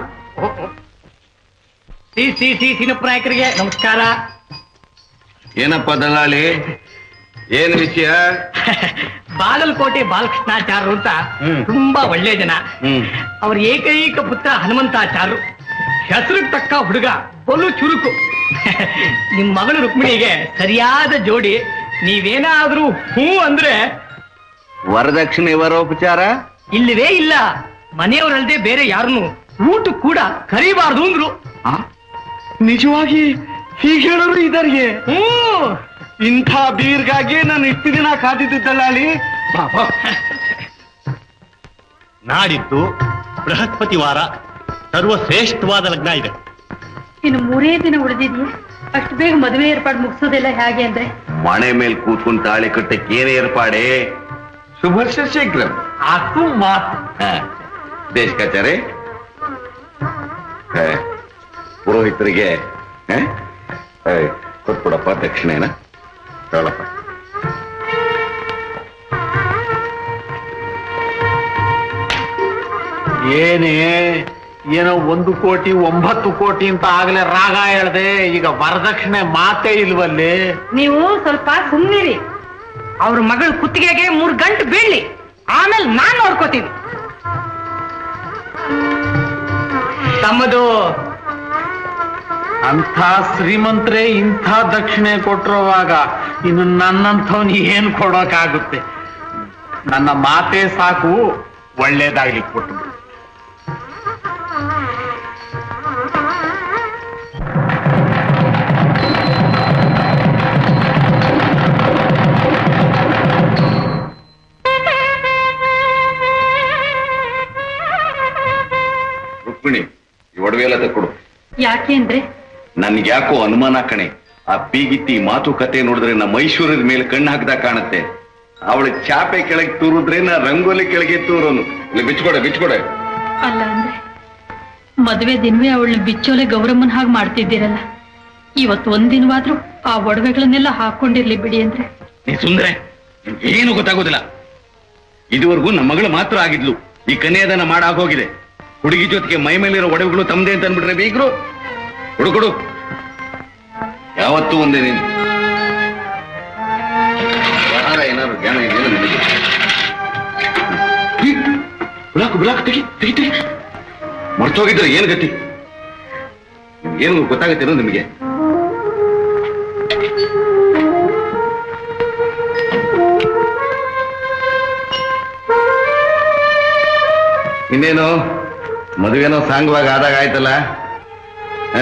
ಸಿ ಸಿ ಸಿ ಸಿನಪ್ಪ ನಾಯಕರಿಗೆ ನಮಸ್ಕಾರ ಏನಪ್ಪ ದಲ್ಲಾಳಿ ಏನ್ ವಿಷಯ ಬಾಗಲಕೋಟೆ ಬಾಲಕೃಷ್ಣಾಚಾರ್ಯರು ಅಂತ ಹ್ಮ್. ತುಂಬಾ ಒಳ್ಳೆ ಜನ ಹ್ಮ್ ಅವ್ರ ಏಕೈಕ ಪುತ್ರ ಹನುಮಂತಾಚಾರ್ಯರು ಹೆಸರಿಗೆ ತಕ್ಕ ಹುಡುಗ ಬಲು ಚುರುಕು ನಿಮ್ ಮಗಳು ರುಕ್ಮಿಣಿಗೆ ಸರಿಯಾದ ಜೋಡಿ ನೀವೇನಾದ್ರೂ ಹೂ ಅಂದ್ರೆ ವರದಕ್ಷಿಣೆ ವರೋಪಚಾರ ಇಲ್ಲವೇ ಇಲ್ಲ ಮನೆಯವರಲ್ಲದೆ ಬೇರೆ ಯಾರನ್ನು ಊಟ ಕೂಡ ಕರಿಬಾರ್ದು ಅಂದ್ರು ನಿಜವಾಗಿ ಹೀಗೆ ಹೇಳೋರು ಇದರಿಗೆ ಹ್ಮ್ ಇಂಥ ಬೀರ್ಗಾಗಿ ನಾನು ಇಷ್ಟು ದಿನ ಕಾದಿದ್ದಲ್ಲ ಅಲ್ಲಿ ನಾಡಿದ್ದು ಬೃಹಸ್ಪತಿ ವಾರ ಸರ್ವಶ್ರೇಷ್ಠವಾದ ಲಗ್ನ ಇದೆ ಇನ್ನು ಮೂರೇ ದಿನ ಉಳಿದಿದ್ಯೆ ಅಷ್ಟು ಬೇಗ ಮದುವೆ ಏರ್ಪಾಡು ಮುಗಿಸೋದೆಲ್ಲ ಹೇಗೆ ಅಂದ್ರೆ ಮನೆ ಮೇಲೆ ಕೂತ್ಕೊಂಡು ತಾಳಿ ಕಟ್ಟಕ್ಕೆ ಏನೇ ಏರ್ಪಾಡೆ ಶುಭರ್ಷ ಶೀಘ್ರ ಅದು ಮಾತು ದೇಶಕಾಚಾರಿ ಹೇ, ಪುರೋಹಿತರಿಗೆ ಹೇ? ಹೇ, ಕೊಟ್ಬಿಡಪ್ಪ ದಕ್ಷಿಣೇನ ತಗೊಳಪ್ಪ ಏನೇ ಏನೋ ಒಂದು ಕೋಟಿ ಒಂಬತ್ತು ಕೋಟಿ ಅಂತ ಆಗ್ಲೇ ರಾಗ ಹೇಳ್ದೆ ಈಗ ವರದಕ್ಷಿಣೆ ಮಾತೇ ಇಲ್ವಲ್ಲಿ ನೀವು ಸ್ವಲ್ಪ ಸುಮ್ಮನಿರಿ ಅವ್ರ ಮಗಳ ಕುತ್ತಿಗೆಗೆ ಮೂರ್ ಗಂಟು ಬೀಳ್ಲಿ ಆಮೇಲೆ ನಾನ್ ನೋಡ್ಕೋತೀನಿ ತಮ್ಮದು ಅಂಥ ಶ್ರೀಮಂತರೇ ಇಂಥ ದಕ್ಷಿಣೆ ಕೊಟ್ಟಿರುವಾಗ ಇನ್ನು ನನ್ನಂಥವ್ನು ಏನ್ ಕೊಡೋಕಾಗುತ್ತೆ ನನ್ನ ಮಾತೇ ಸಾಕು ಒಳ್ಳೇದಾಗ್ಲಿ ಕೊಟ್ಟು ಬಿಡು. ರುಕ್ಮಿಣಿ ಈ ಒಡವೆ ಎಲ್ಲ ತಕ್ಕೊಡು ಯಾಕೆ ಅಂದ್ರೆ ನನ್ಗೆ ಯಾಕೋ ಅನುಮಾನ ಕಣೆ ಆ ಪೀಗಿತ್ತಿ ಮಾತುಕತೆ ನೋಡಿದ್ರೆ ನಮ್ಮ ಐಶ್ವರ್ಯದ ಮೇಲೆ ಕಣ್ಣು ಹಾಕ್ದಾಗ ಕಾಣುತ್ತೆ ಅವಳ ಚಾಪೆ ಕೆಳಗೆ ತೂರಿದ್ರೆ ನಾ ರಂಗೋಲಿ ಕೆಳಗೆ ತೂರೋನು ಇಲ್ಲಿ ಬಿಚ್ಕೊಡೆ ಬಿಚ್ಕೊಡೆ ಅಲ್ಲ ಅಂದ್ರೆ ಮದುವೆ ದಿನವೇ ಅವಳನ್ನ ಬಿಚ್ಚೋಲೆ ಗೌರಮ್ಮನ ಹಾಗೆ ಮಾಡ್ತಿದ್ದೀರಲ್ಲ ಇವತ್ತು ಒಂದಿನವಾದ್ರೂ ಆ ಒಡವೆಗಳನ್ನೆಲ್ಲ ಹಾಕೊಂಡಿರ್ಲಿ ಬಿಡಿ ಅಂದ್ರೆ ನೀ ಸುಂದ್ರೆ ಏನು ಗೊತ್ತಾಗೋದಿಲ್ಲ ಇದುವರೆಗೂ ನಮ್ಮ ಮಗಳು ಮಾತ್ರ ಆಗಿದ್ಲು ಈ ಕನ್ಯಾದಾನ ಮಾಡಾಗೋಗಿದೆ ಹುಡುಗಿ ಜೊತೆಗೆ ಮೈ ಮೇಲಿರೋ ಒಡವೆಗಳು ತಮ್ಮದೇ ಅಂತ ಅನ್ಬಿಟ್ರೆ ಬೀಗ್ರು ಹುಡುಕೊಡು ಯಾವತ್ತೂ ಒಂದೇ ನೀನು ಯಾರ ಏನಾದ್ರು ಜ್ಞಾನ ಇದೆಯಲ್ಲ ನಿನಗೆ ಈ, ಬಿಳಾಕು ಬಿಳಾಕು ತೆಗಿ ತೆಗಿ ತೆಗಿ ಮರ್ತೋಗಿದ್ರೆ ಏನು ಗತಿ ಏನು ಗೊತ್ತಾಗತ್ತೇನೋ ನಿಮಗೆ ಇನ್ನೇನು ಮದುವೆನೋ ಸಾಂಗವಾಗಿ ಆದಾಗ ಆಯ್ತಲ್ಲ ಹ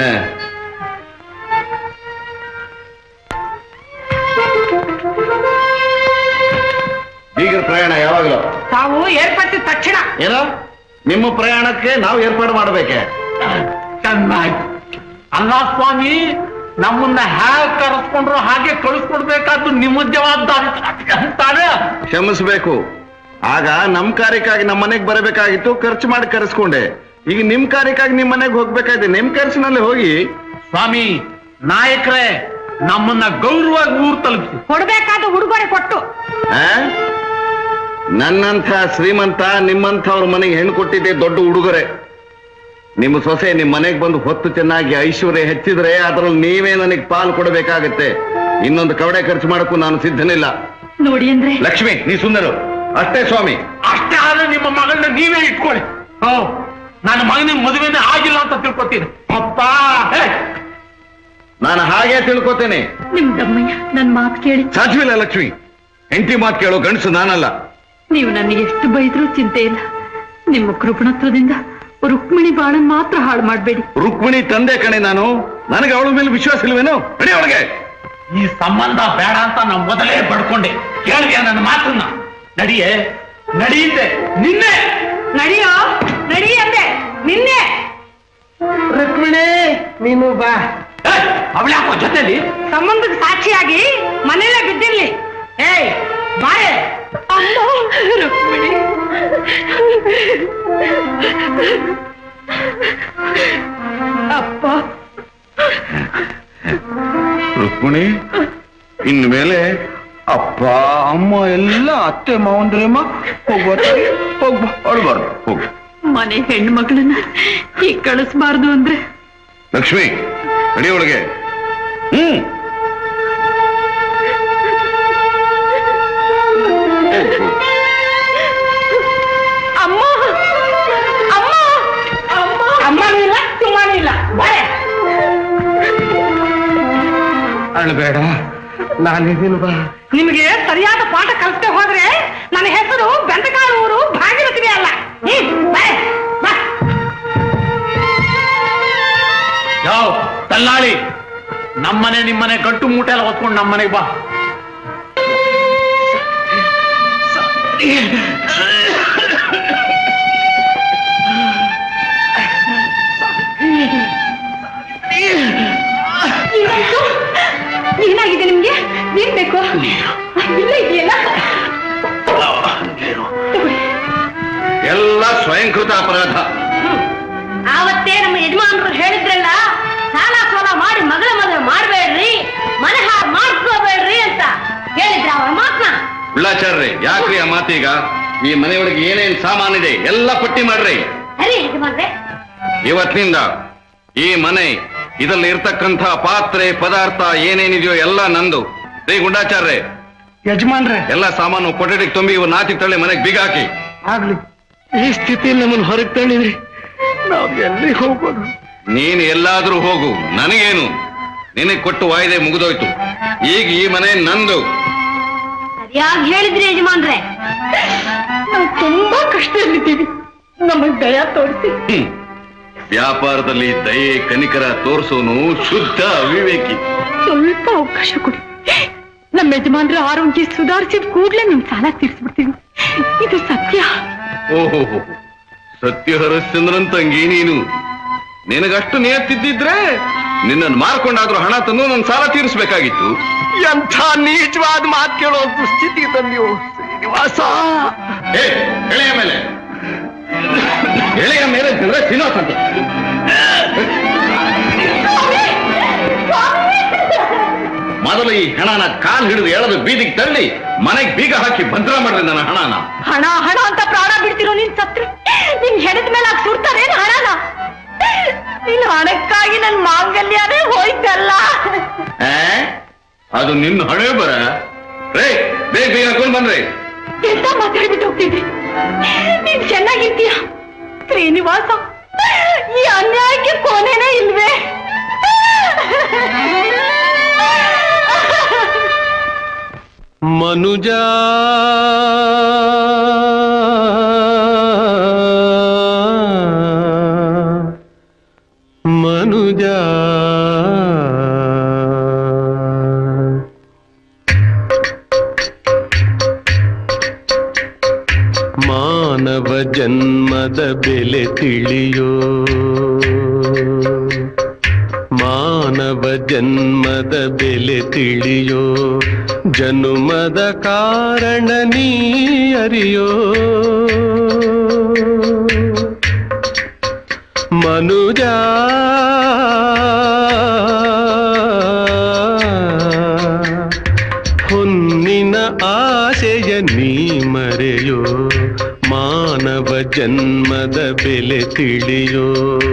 ಬೀಗರ ಪ್ರಯಾಣ ಯಾವಾಗಲೂ ತಾವು ಏರ್ಪಟ್ಟಿದ ತಕ್ಷಣ ಏನೋ ನಿಮ್ಮ ಪ್ರಯಾಣಕ್ಕೆ ನಾವು ಏರ್ಪಾಡು ಮಾಡಬೇಕೆ ಚೆನ್ನಾಯ್ತು ಅಲ್ಲ ಸ್ವಾಮಿ ನಮ್ಮನ್ನ ಹ್ಯಾಗ್ ಕರೆಸ್ಕೊಂಡ್ರು ಹಾಗೆ ಕಳಿಸ್ಕೊಡ್ಬೇಕಾದ್ದು ನಿಮ್ಮ ಜವಾಬ್ದಾರಿ ಅಂತಾರೆ ಕ್ಷಮಿಸ್ಬೇಕು ಆಗ ನಮ್ ಕಾರ್ಯಕ್ಕಾಗಿ ನಮ್ಮ ಮನೆಗೆ ಬರಬೇಕಾಗಿತ್ತು ಖರ್ಚು ಮಾಡಿ ಕರೆಸ್ಕೊಂಡೆ ಈಗ ನಿಮ್ ಕಾರ್ಯಕ್ಕಾಗಿ ನಿಮ್ ಮನೆಗೆ ಹೋಗ್ಬೇಕಾಗಿದೆ ನಿಮ್ ಖರ್ಚಿನಲ್ಲಿ ಹೋಗಿ ಸ್ವಾಮಿ ನಾಯಕರೇ ನಮ್ಮನ್ನ ಗೌರವವಾಗಿ ಊರ್ ತಲುಪಿಸಿ ಕೊಡ್ಬೇಕಾದ ಉಡುಗೊರೆ ಕೊಟ್ಟು ಆ? ನನ್ನಂಥ ಶ್ರೀಮಂತ ನಿಮ್ಮಂಥವ್ರ ಮನೆಗೆ ಹೆಣ್ಣು ಕೊಟ್ಟಿದ್ದೆ ದೊಡ್ಡ ಉಡುಗೊರೆ ನಿಮ್ಮ ಸೊಸೆ ನಿಮ್ಮ ಮನೆಗೆ ಬಂದು ಹೊತ್ತು ಚೆನ್ನಾಗಿ ಐಶ್ವರ್ಯ ಹೆಚ್ಚಿದ್ರೆ ಅದರಲ್ಲಿ ನೀವೇ ನನಗೆ ಪಾಲು ಕೊಡಬೇಕಾಗತ್ತೆ ಇನ್ನೊಂದು ಕವಡೆ ಖರ್ಚು ಮಾಡಕ್ಕೂ ನಾನು ಸಿದ್ಧನಿಲ್ಲ ನೋಡಿ ಅಂದ್ರೆ ಲಕ್ಷ್ಮಿ ನೀ ಸುಂದರು ಅಷ್ಟೇ ಸ್ವಾಮಿ ಅಷ್ಟೇ ಆದ್ರೆ ನಿಮ್ಮ ಮಗಳನ್ನ ನೀವೇ ಇಟ್ಕೊಳ್ಳಿ ಹೋ ನನ್ನ ಮಗನಿಗೆ ಮದುವೆನೇ ಆಗಿಲ್ಲ ಅಂತ ತಿಳ್ಕೊತೀನಿ ಅಪ್ಪ ಹೇ, ನಾನು ಹಾಗೆ ತಿಳ್ಕೊತೇನೆ ನಿಮ್ ದಮ್ಮಯ್ಯ ನನ್ ಮಾತು ಕೇಳಿ ಸಾಧ್ಯವಿಲ್ಲ ಲಕ್ಷ್ಮಿ ಹೆಂಡತಿ ಮಾತು ಕೇಳೋ ಗಂಡಸು ನಾನಲ್ಲ ನೀವು ನನಗೆ ಎಷ್ಟು ಬೈದ್ರೂ ಚಿಂತೆ ಇಲ್ಲ ನಿಮ್ಮ ಕೃಪಣತ್ವದಿಂದ ರುಕ್ಮಿಣಿ ಬಾಳನ್ ಮಾತ್ರ ಹಾಳು ಮಾಡ್ಬೇಡಿ ರುಕ್ಮಿಣಿ ತಂದೆ ಕಣೆ ನಾನು ನನಗೆ ಅವಳ ಮೇಲೆ ವಿಶ್ವಾಸ ಇಲ್ವೇನು ನಡಿ ಅವಳಿಗೆ ಈ ಸಂಬಂಧ ಬೇಡ ಅಂತ ನಾವು ಮೊದಲೇ ಬಡ್ಕೊಂಡೆ ಕೇಳಿದ್ಯಾ ನನ್ನ ಮಾತನ್ನ ನಡಿಯೇ ನಡೆಯುತ್ತೆ ನಿನ್ನೆ ನಡಿಯೋ ನಡಿ ಅಂದೆ ನಿನ್ನೆ ರುಕ್ಮಿಣಿ ನೀನು ಬಾ ಅವಳ್ಯಾಕೋ ಜೊತೆಲಿ ಸಂಬಂಧಕ್ಕೆ ಸಾಕ್ಷಿಯಾಗಿ ಮನೇಲೆ ಬಿದ್ದಿರ್ಲಿ ಏಯ್ ಬಾಯ್ ಅಮ್ಮ ರುಕ್ಮಿಣಿ ಅಪ್ಪ ರುಕ್ಮಿಣಿ ಇನ್ನು ಮೇಲೆ ಅಪ್ಪ ಅಮ್ಮ ಎಲ್ಲ ಅತ್ತೆ ಮಾವಂದ್ರಮ್ಮ ಹೋಗ್ಬಾ ಹೋಗ್ಬಾ ಅಳ್ಬಾರ್ದು ಹೋಗು ಮನೆ ಹೆಣ್ಮಕ್ಳನ್ನ ಈಗ ಕಳಿಸ್ಬಾರ್ದು ಅಂದ್ರೆ ಲಕ್ಷ್ಮಿ ನಡಿ ಒಳಗೆ ಹ್ಮ್ ಹೋಗು, ಹೋಗು. ಅಮ್ಮ ಅಮ್ಮ ಅಮ್ಮ ಅಮ್ಮನೂ ಇಲ್ಲ ತುಮ್ಮನೂ ಇಲ್ಲ ಬಾಯ್ ಅಳ್ಬೇಡ ನಾನಿದ್ದೀನಿ ಬಾ ನಿಮಗೆ ಸರಿಯಾದ ಪಾಠ ಕಲಿಸ್ದೆ ಹೋದ್ರೆ ನನ್ನ ಹೆಸರು ಬೆಂದಕಾಳು ಊರು ಭಾಗೀರಥಿ ಅಲ್ಲ ಹ್ಮ್ ಬಾಯ್ ಬಾ ಯಾವ ತಲ್ಲಾಳಿ ನಮ್ಮನೆ ನಿಮ್ಮನೆ ಗಂಟು ಮೂಟೆ ಎಲ್ಲ ಹೊತ್ಕೊಂಡು ನಮ್ಮನೆಗೆ ಬಾ ಸ್ವಯಂಕೃತ ಅಪರಾಧ ಆವತ್ತೇ ನಮ್ಮ ಯಜಮಾನರು ಹೇಳಿದ್ರಲ್ಲ ಸಾಲ ಸೋಲ ಮಾಡಿ ಮಗಳ ಮದುವೆ ಮಾಡ್ಬೇಡ್ರಿ ಮನೆ ಹಾಳು ಮಾಡ್ಕೋಬೇಡ್ರಿ ಅಂತ ಹೇಳಿದ್ರ ಅವ್ರ ಮಾತನ್ನ ಉಳ್ಳಾಚಾರ್ರಿ ಯಾಕ್ರಿ ಆ ಮಾತೀಗ ಈ ಮನೆಯೊಳಗೆ ಏನೇನ್ ಸಾಮಾನಿದೆ ಎಲ್ಲ ಪಟ್ಟಿ ಮಾಡ್ರಿ ಸರಿ ಯಜಮಾನ್ರೆ ಇವತ್ತಿನಿಂದ ಈ ಮನೆ ಇದರಲ್ಲಿ ಇರ್ತಕ್ಕಂಥ ಪಾತ್ರೆ ಪದಾರ್ಥ ಏನೇನಿದೆಯೋ ಎಲ್ಲ ನಂದು ಶ್ರೀ ಗುಂಡಾಚಾರ್ರೆ ಯಜಮಾನ್ರೆ ಎಲ್ಲ ಸಾಮಾನು ಕೊಠಡಿಗೆ ತುಂಬಿ ಇವ್ ನಾತಿ ತಳ್ಳಿ ಮನೆಗೆ ಬೀಗ ಹಾಕಿ ಆಗ್ಲಿ ಈ ಸ್ಥಿತಿಯಲ್ಲಿ ನಮ್ಮನ್ನು ಹೊರಗೆ ತಳ್ಳಿದ್ರಿ ನಾವು ಎಲ್ಲಿ ಹೋಗೋದು ನೀನು ಎಲ್ಲಾದ್ರೂ ಹೋಗು ನನಗೇನು ನಿನಗೆ ಕೊಟ್ಟು ವಾಯ್ದೆ ಮುಗಿದೋಯ್ತು ಈಗ ಈ ಮನೆ ನಂದು ಸರಿಯಾಗಿ ಹೇಳಿದ್ರಿ ಯಜಮಾನ್ರೆ ನಾವು ತುಂಬಾ ಕಷ್ಟದಲ್ಲಿದ್ದೀವಿ ನಮಗ್ ದಯ ತೋರಿಸಿ ಹ್ಮ್. ವ್ಯಾಪಾರದಲ್ಲಿ ದಯೆ ಕನಿಕರ ತೋರಿಸೋನು ಶುದ್ಧ ಅವಿವೇಕಿ ಸ್ವಲ್ಪ ಅವಕಾಶ ಕೊಡಿ ನಮ್ಮ ಯಜಮಾನ್ರ ಆರೋಗ್ಯ ಸುಧಾರಿಸಿದ ಕೂಡ್ಲೆ ನಿಮ್ ಸಾಲ ತೀರ್ಸ್ಬಿಡ್ತೀವಿ ಇದು ಸತ್ಯ ಓಹೋ ಸತ್ಯ ಹರಿಶ್ಚಂದ್ರನ್ ತಂಗಿ ನೀನು ನಿನಗಷ್ಟು ನಿಯತ್ತಿದ್ದಿದ್ರೆ ನಿನ್ನನ್ನು ಮಾರ್ಕೊಂಡಾದ್ರೂ ಹಣ ತಂದು ನನ್ನ ಸಾಲ ತೀರಿಸ್ಬೇಕಾಗಿತ್ತು ಎಂಥ ನೀಚವಾದ ಮಾತು ಕೇಳೋ ದುಸ್ಥಿತಿ ತಂದೆಯೋ ಶ್ರೀನಿವಾಸ ಏ ಎಳೆಯ ಮೇಲೆ ಎಳೆಯ ಮೇಲೆ ಅಂದ್ರೆ ಶ್ರೀನಿವಾಸ ಅಂತ ಮೊದಲು ಈ ಹಣನ ಕಾಲ್ ಹಿಡಿದು ಎಳೆದು ಬೀದಿಗೆ ತಳ್ಳಿ ಮನೆಗೆ ಬೀಗ ಹಾಕಿ ಭದ್ರ ಮಾಡ್ರಿ ನನ್ನ ಹಣನ ಹಣ ಹಣ ಅಂತ ಪ್ರಾಣ ಬಿಡ್ತಿರೋ ನಿನ್ ಸತ್ರು ನಿನ್ ಹೆಣದ ಮೇಲೆ ಹಾಕಿ ಸುಡ್ತಾರೇನ್ ಹಣನ ನಿನ್ ಹಣಕ್ಕಾಗಿ ನನ್ ಮಾಂಗಲ್ಯನೇ ಹೋಯ್ತಲ್ಲ ಆ? ಅದು ನಿನ್ನ ಹಣೆ ಬರ ರೇ ಬೇಗ ಬೇಗ ಹಾಕೊಂಡ್ ಬಂದ್ರಿ ಎಂತ ಮಾತಾಡ್ಬಿಟ್ಟು ಹೋಗ್ತಿದ್ರಿ ನೀನ್ ಚೆನ್ನಾಗಿರ್ತೀಯ ಶ್ರೀನಿವಾಸ ಈ ಅನ್ಯಾಯಕ್ಕೆ ಕೊನೆನೇ ಇಲ್ವೇ ಮನುಜ ಮನುಜ ಮಾನವ ಜನ್ಮದ ಬೆಲೆ ತಿಳಿಯೋ ಮಾನವ ಜನ್ಮದ ಬೆಲೆ ತಿಳಿಯೋ ಜನುಮದ ಕಾರಣ ನೀ ಅರಿಯೋ ಮನುಜ ಹೊನ್ನಿನ ಆಸೆಯ ನೀ ಮರೆಯೋ ಮಾನವ ಜನ್ಮದ ಬೆಲೆ ತಿಳಿಯೋ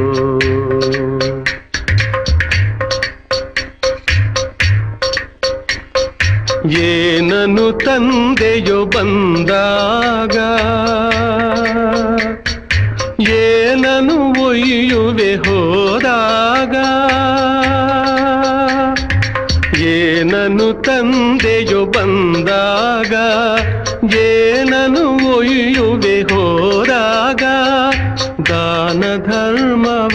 ಏನನು ತಂದೆಯೋ ಬಂದಾಗ ಏನನು ಒಯ್ಯುವೆ ಹೋದಾಗ ಏನನು ತಂದೆಯೋ ಬಂದಾಗ ಏನನು ಒಯ್ಯುವೆ ಹೋದಾಗ ದಾನ ಧರ್ಮವ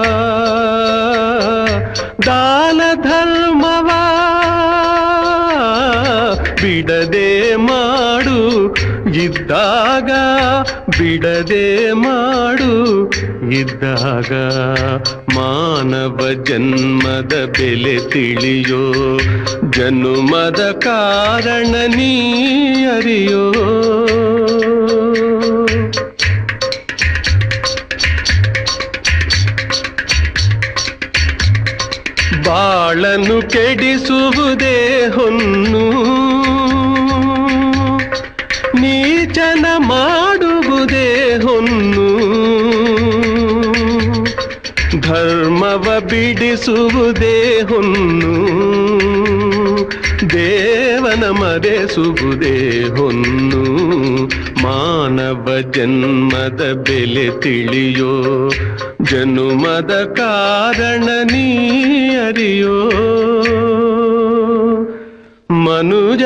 ದಾನ ಧರ್ಮವ ಬಿಡದೆ ಮಾಡು ಇದ್ದಾಗ ಬಿಡದೆ ಮಾಡು ಇದ್ದಾಗ ಮಾನವ ಜನ್ಮದ ಬೆಲೆ ತಿಳಿಯೋ ಜನುಮದ ಕಾರಣ ನೀ ಅರಿಯೋ ಬಾಳನು ಕೆಡಿಸುವುದೇ ಹೊನ್ನು ನೀಚನ ಮಾಡುವುದೇ ಹೊನ್ನು ಧರ್ಮವ ಬಿಡಿಸುವುದೇ ಹೊನ್ನು ದೇವನ ಮರೆಸುವುದೇ ಹೊನ್ನು ಮಾನವ ಜನ್ಮದ ಬೆಲೆ ತಿಳಿಯೋ ಜನುಮದ ಕಾರಣ ನೀ ಅರಿಯೋ ಮನುಜ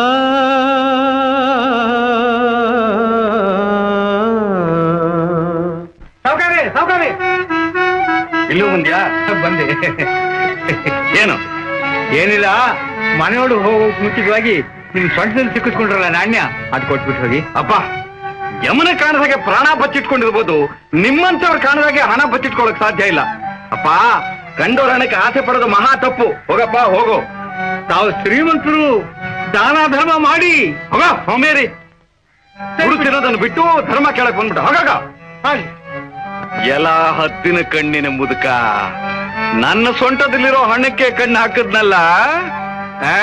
ಸಾವುಕಾರಿ ಸಾವುಕಾರಿ ಇಲ್ಲೂ ಬಂದ್ಯಾ ಬಂದೆ ಏನು ಏನಿಲ್ಲ ಮನೆಯೊಳಗೆ ಹೋಗೋ ಮುಂಚಿತವಾಗಿ ನಿಮ್ ಸೊಂಟದಲ್ಲಿ ಸಿಕ್ಕಿಸ್ಕೊಂಡ್ರಲ್ಲ ನಾಣ್ಯ ಅದು ಕೊಟ್ಬಿಟ್ಟು ಹೋಗಿ ಅಪ್ಪ ಯಮನ ಕಾಣದಾಗೆ ಪ್ರಾಣ ಬಚ್ಚಿಟ್ಕೊಂಡಿರ್ಬೋದು ನಿಮ್ಮಂತವ್ರು ಕಾಣದಾಗೆ ಹಣ ಬಚ್ಚಿಟ್ಕೊಳಕ್ ಸಾಧ್ಯ ಇಲ್ಲ ಅಪ್ಪ ಕಂಡೋರ ಹಣಕ್ಕೆ ಆಸೆ ಪಡೋದು ಮಹಾ ತಪ್ಪು ಹೋಗಪ್ಪ ಹೋಗು ತಾವು ಶ್ರೀಮಂತರು ದಾನ ಧರ್ಮ ಮಾಡಿ ಹೋಗ ಸೋಮೇರಿ ತಿನ್ನೋದನ್ನು ಬಿಟ್ಟು ಧರ್ಮ ಕೇಳಕ್ ಬಂದ್ಬಿಟ್ಟು ಹೋಗಾಗ ಎಲ ಹತ್ತಿನ ಕಣ್ಣಿನ ಮುದುಕ ನನ್ನ ಸೊಂಟದಲ್ಲಿರೋ ಹಣಕ್ಕೆ ಕಣ್ಣು ಹಾಕದ್ನಲ್ಲ ಆ,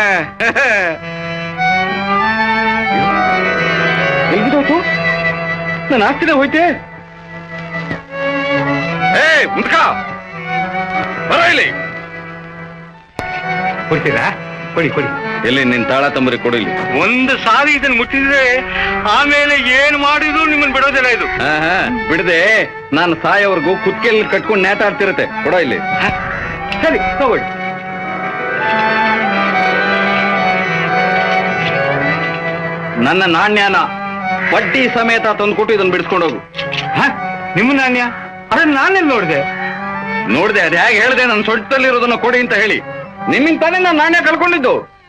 ಎಲ್ಬಿದೋಯ್ತು ನನ್ನ ಆಸ್ತಿನೇ ಹೋಯ್ತೆ ಏ ಮುದುಕ ಬರ ಇಲ್ಲಿ ಕೊಡ್ತೀರಾ ಕೊಡಿ ಕೊಡಿ ಎಲ್ಲಿ ನಿನ್ ತಾಳ ತಂಬರಿ ಕೊಡಿಲಿ ಒಂದು ಸಾರಿ ಇದನ್ನ ಮುಟ್ಟಿದ್ರೆ ಆಮೇಲೆ ಏನ್ ಮಾಡಿದ್ರು ನಿಮ್ಮನ್ನ ಬಿಡೋದಿಲ್ಲ ಇದು ಬಿಡದೆ ನಾನು ಸಾಯೋವರೆಗೂ ಕುತ್ಕೆಯಲ್ಲಿ ಕಟ್ಕೊಂಡು ನೇತಾಡ್ತಿರತ್ತೆ ಕೊಡೋ ಇಲ್ಲಿ ಸರಿ ತಗೊಳ್ಳಿ ನನ್ನ ನಾಣ್ಯನ ಬಡ್ಡಿ ಸಮೇತ ತಂದ್ಕೊಟ್ಟು ಇದನ್ನ ಬಿಡಿಸ್ಕೊಂಡು ಹೋಗು ಹ? ನಿಮ್ಮ ನಾಣ್ಯ ಅದನ್ನ ನಾನೆಲ್ಲಿ ನೋಡಿದೆ ನೋಡ್ದೆ ಅದ್ ಹೇಗೆ ಹೇಳ್ದೆ ನನ್ನ ಸೊಟ್ಟಲ್ಲಿರೋದನ್ನ ಕೊಡಿ ಅಂತ ಹೇಳಿ ನಿಮ್ಮಿಂದ ತಾನೇ ನಾನು ನಾಣ್ಯ ಕಳ್ಕೊಂಡಿದ್ದು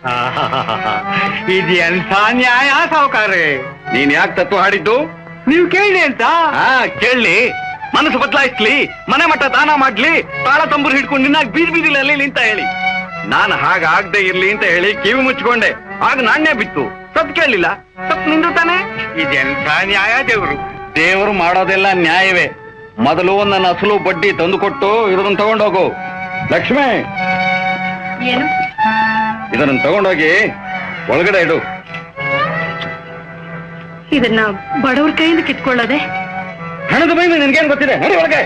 ಇದು ಎಂಥ ನ್ಯಾಯ ಸಾವುಕಾರ್ರೆ ನೀನ್ ಯಾಕೆ ತತ್ವ ಹಾಡಿದ್ದು ನೀವು ಕೇಳಿ ಅಂತ ಹಾ ಕೇಳಲಿ ಮನಸ್ಸು ಬದಲಾಯಿಸ್ಲಿ ಮನೆ ಮಟ್ಟ ದಾನ ಮಾಡ್ಲಿ ತಾಳ ತಂಬೂರು ಹಿಡ್ಕೊಂಡು ನಿನ್ನಾಗ ಬೀದಿ ಬೀದಿಲಿ ಅಲ್ಲಿ ಅಂತ ಹೇಳಿ ನಾನು ಹಾಗಾಗ್ದೆ ಇರ್ಲಿ ಅಂತ ಹೇಳಿ ಕಿವಿ ಮುಚ್ಕೊಂಡೆ ಆಗ ನಾಣ್ಯ ಬಿತ್ತು ಸತ್ ಕೇಳಲಿಲ್ಲ ಸತ್ ನಿಂದು ತಾನೆ ಇದೆಂಥ ನ್ಯಾಯ ದೇವರು ದೇವರು ಮಾಡೋದೆಲ್ಲ ನ್ಯಾಯವೇ ಮೊದಲು ನನ್ನ ಅಸಲು ಬಡ್ಡಿ ತಂದುಕೊಟ್ಟು ಇದನ್ನ ತಗೊಂಡೋಗು ಲಕ್ಷ್ಮೇ ಏನು ಇದನ್ನ ತಗೊಂಡೋಗಿ ಒಳಗಡೆ ಇಡು ಇದನ್ನ ಬಡವ್ರ ಕೈಯಿಂದ ಕಿತ್ಕೊಳ್ಳೋದೆ ಹಣದ ಮಹಿಮೆ ನಿನ್ಗೇನ್ ಗೊತ್ತಿದೆ ನಡಿ ಒಳಗೆ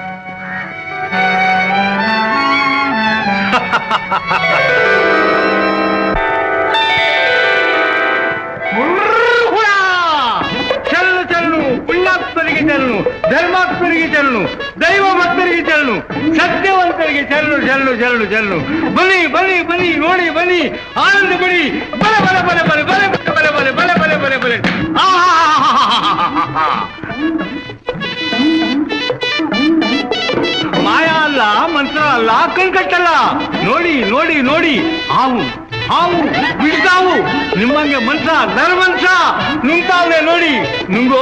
ಹುಳ! ಚಲ್ಲು ಚಲ್ಲು ಪುಣ್ಯಾತ್ಮರಿಗೆ ಚಲ್ಲು ಧರ್ಮಾತ್ಮರಿಗೆ ಚಲ್ಲು ದೈವ ಭಕ್ತರಿಗೆ ಚಲ್ಲು ಸತ್ಯವಂತರಿಗೆ ಚಲ್ಲು ಚಲ್ಲು ಚಲ್ಲು ಚಲ್ಲು ಬನ್ನಿ ಬನ್ನಿ ಬನ್ನಿ ನೋಡಿ ಬನ್ನಿ ಆನಂದ ಬನ್ನಿ ಬಲೆ ಬಲೆ ಬಲೆ ಬಲೆ ಬಲೆ ಬಲೆ ಬಲೆ ಬಲೆ ಬಲೆ ಬಲೆ ಬಲೆ ಆಹಾಹಾಹಾಹಾಹಾ. ಮಾಯ ಅಲ್ಲ ಮಂತ್ರ ಅಲ್ಲ ಕಣ್ಕಟ್ಟಲ್ಲ ನೋಡಿ ನೋಡಿ ನೋಡಿ ಹಾವು ಹಾವು ಬಿಡ್ತಾವು ನಿಮ್ಮಂಗೆ ಮನ್ಸ ನರಮನ್ಸ ನುಂಗ್ತಾವ್ರೆ ನೋಡಿ ನುಂಗು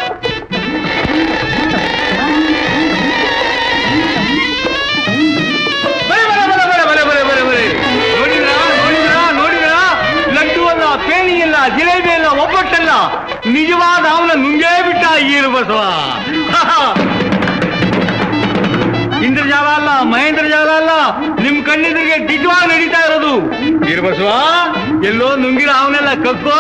ಬರೆ, ಬರೆ, ಬರೆ, ಬರೆ, ಬರೆ, ಬರೆ, ಬರೆ, ಬರೆ. ನೋಡಿದ್ರಾ ನೋಡಿದ್ರಾ ನೋಡಿದ್ರಾ ಲಡ್ಡು ಅಲ್ಲ ಪೇಣಿ ಇಲ್ಲ ಜಿಲೇಬಿ ಇಲ್ಲ ಒಬ್ಬಟ್ಟಲ್ಲ ನಿಜವಾದ ಅವನ ನುಂಗೇ ಬಿಟ್ಟ ಈರು ಬಸವ ಇಂದ್ರಜಾಲ ಅಲ್ಲ ಮಹೇಂದ್ರ ಜಾಲ ಅಲ್ಲ ನಿಮ್ ಕಣ್ಣೆದುರಿಗೆ ದಿಗ್ವಾಗಿ ನಡೀತಾ ಇರೋದು ಇರ್ಬಸವ ಎಲ್ಲೋ ನುಂಗಿರ ಅವನೆಲ್ಲ ಕಕ್ಕೋ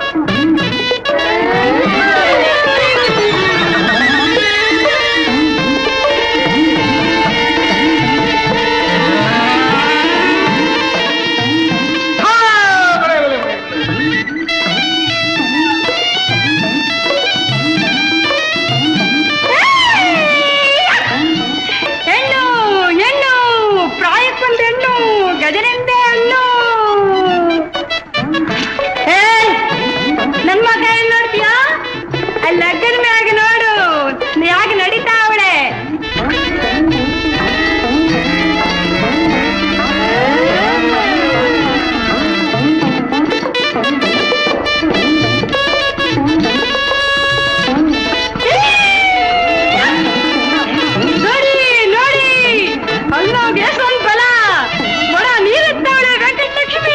ಹಾ, ಬರೆ, ಬರೆ, ಬರೆ. ಹೆಣ್ಣು ಹೆಣ್ಣು ಪ್ರಾಯಕ್ಕೊಂದು ಹೆಣ್ಣು ಗಜನೆಂದೆ ಹಣ್ಣು ಏಯ್, ನನ್ ಮಗ ಏನ್ ನೋಡ್ತೀಯಾ ಅಲ್ಲಿ ಲಗ್ಗದ ಮ್ಯಾಗ ನೋಡು ಯಾಗ ನಡೀತಾ ಅವಳೆ ನೋಡಿ ನೋಡಿ ಅಲ್ಲೋಗೆ ಸ್ವಲ್ಪ ಬಲ ಬಡ ನೀರೆತ್ತವಳೆ ವೆಂಕಟಲಕ್ಷ್ಮಿ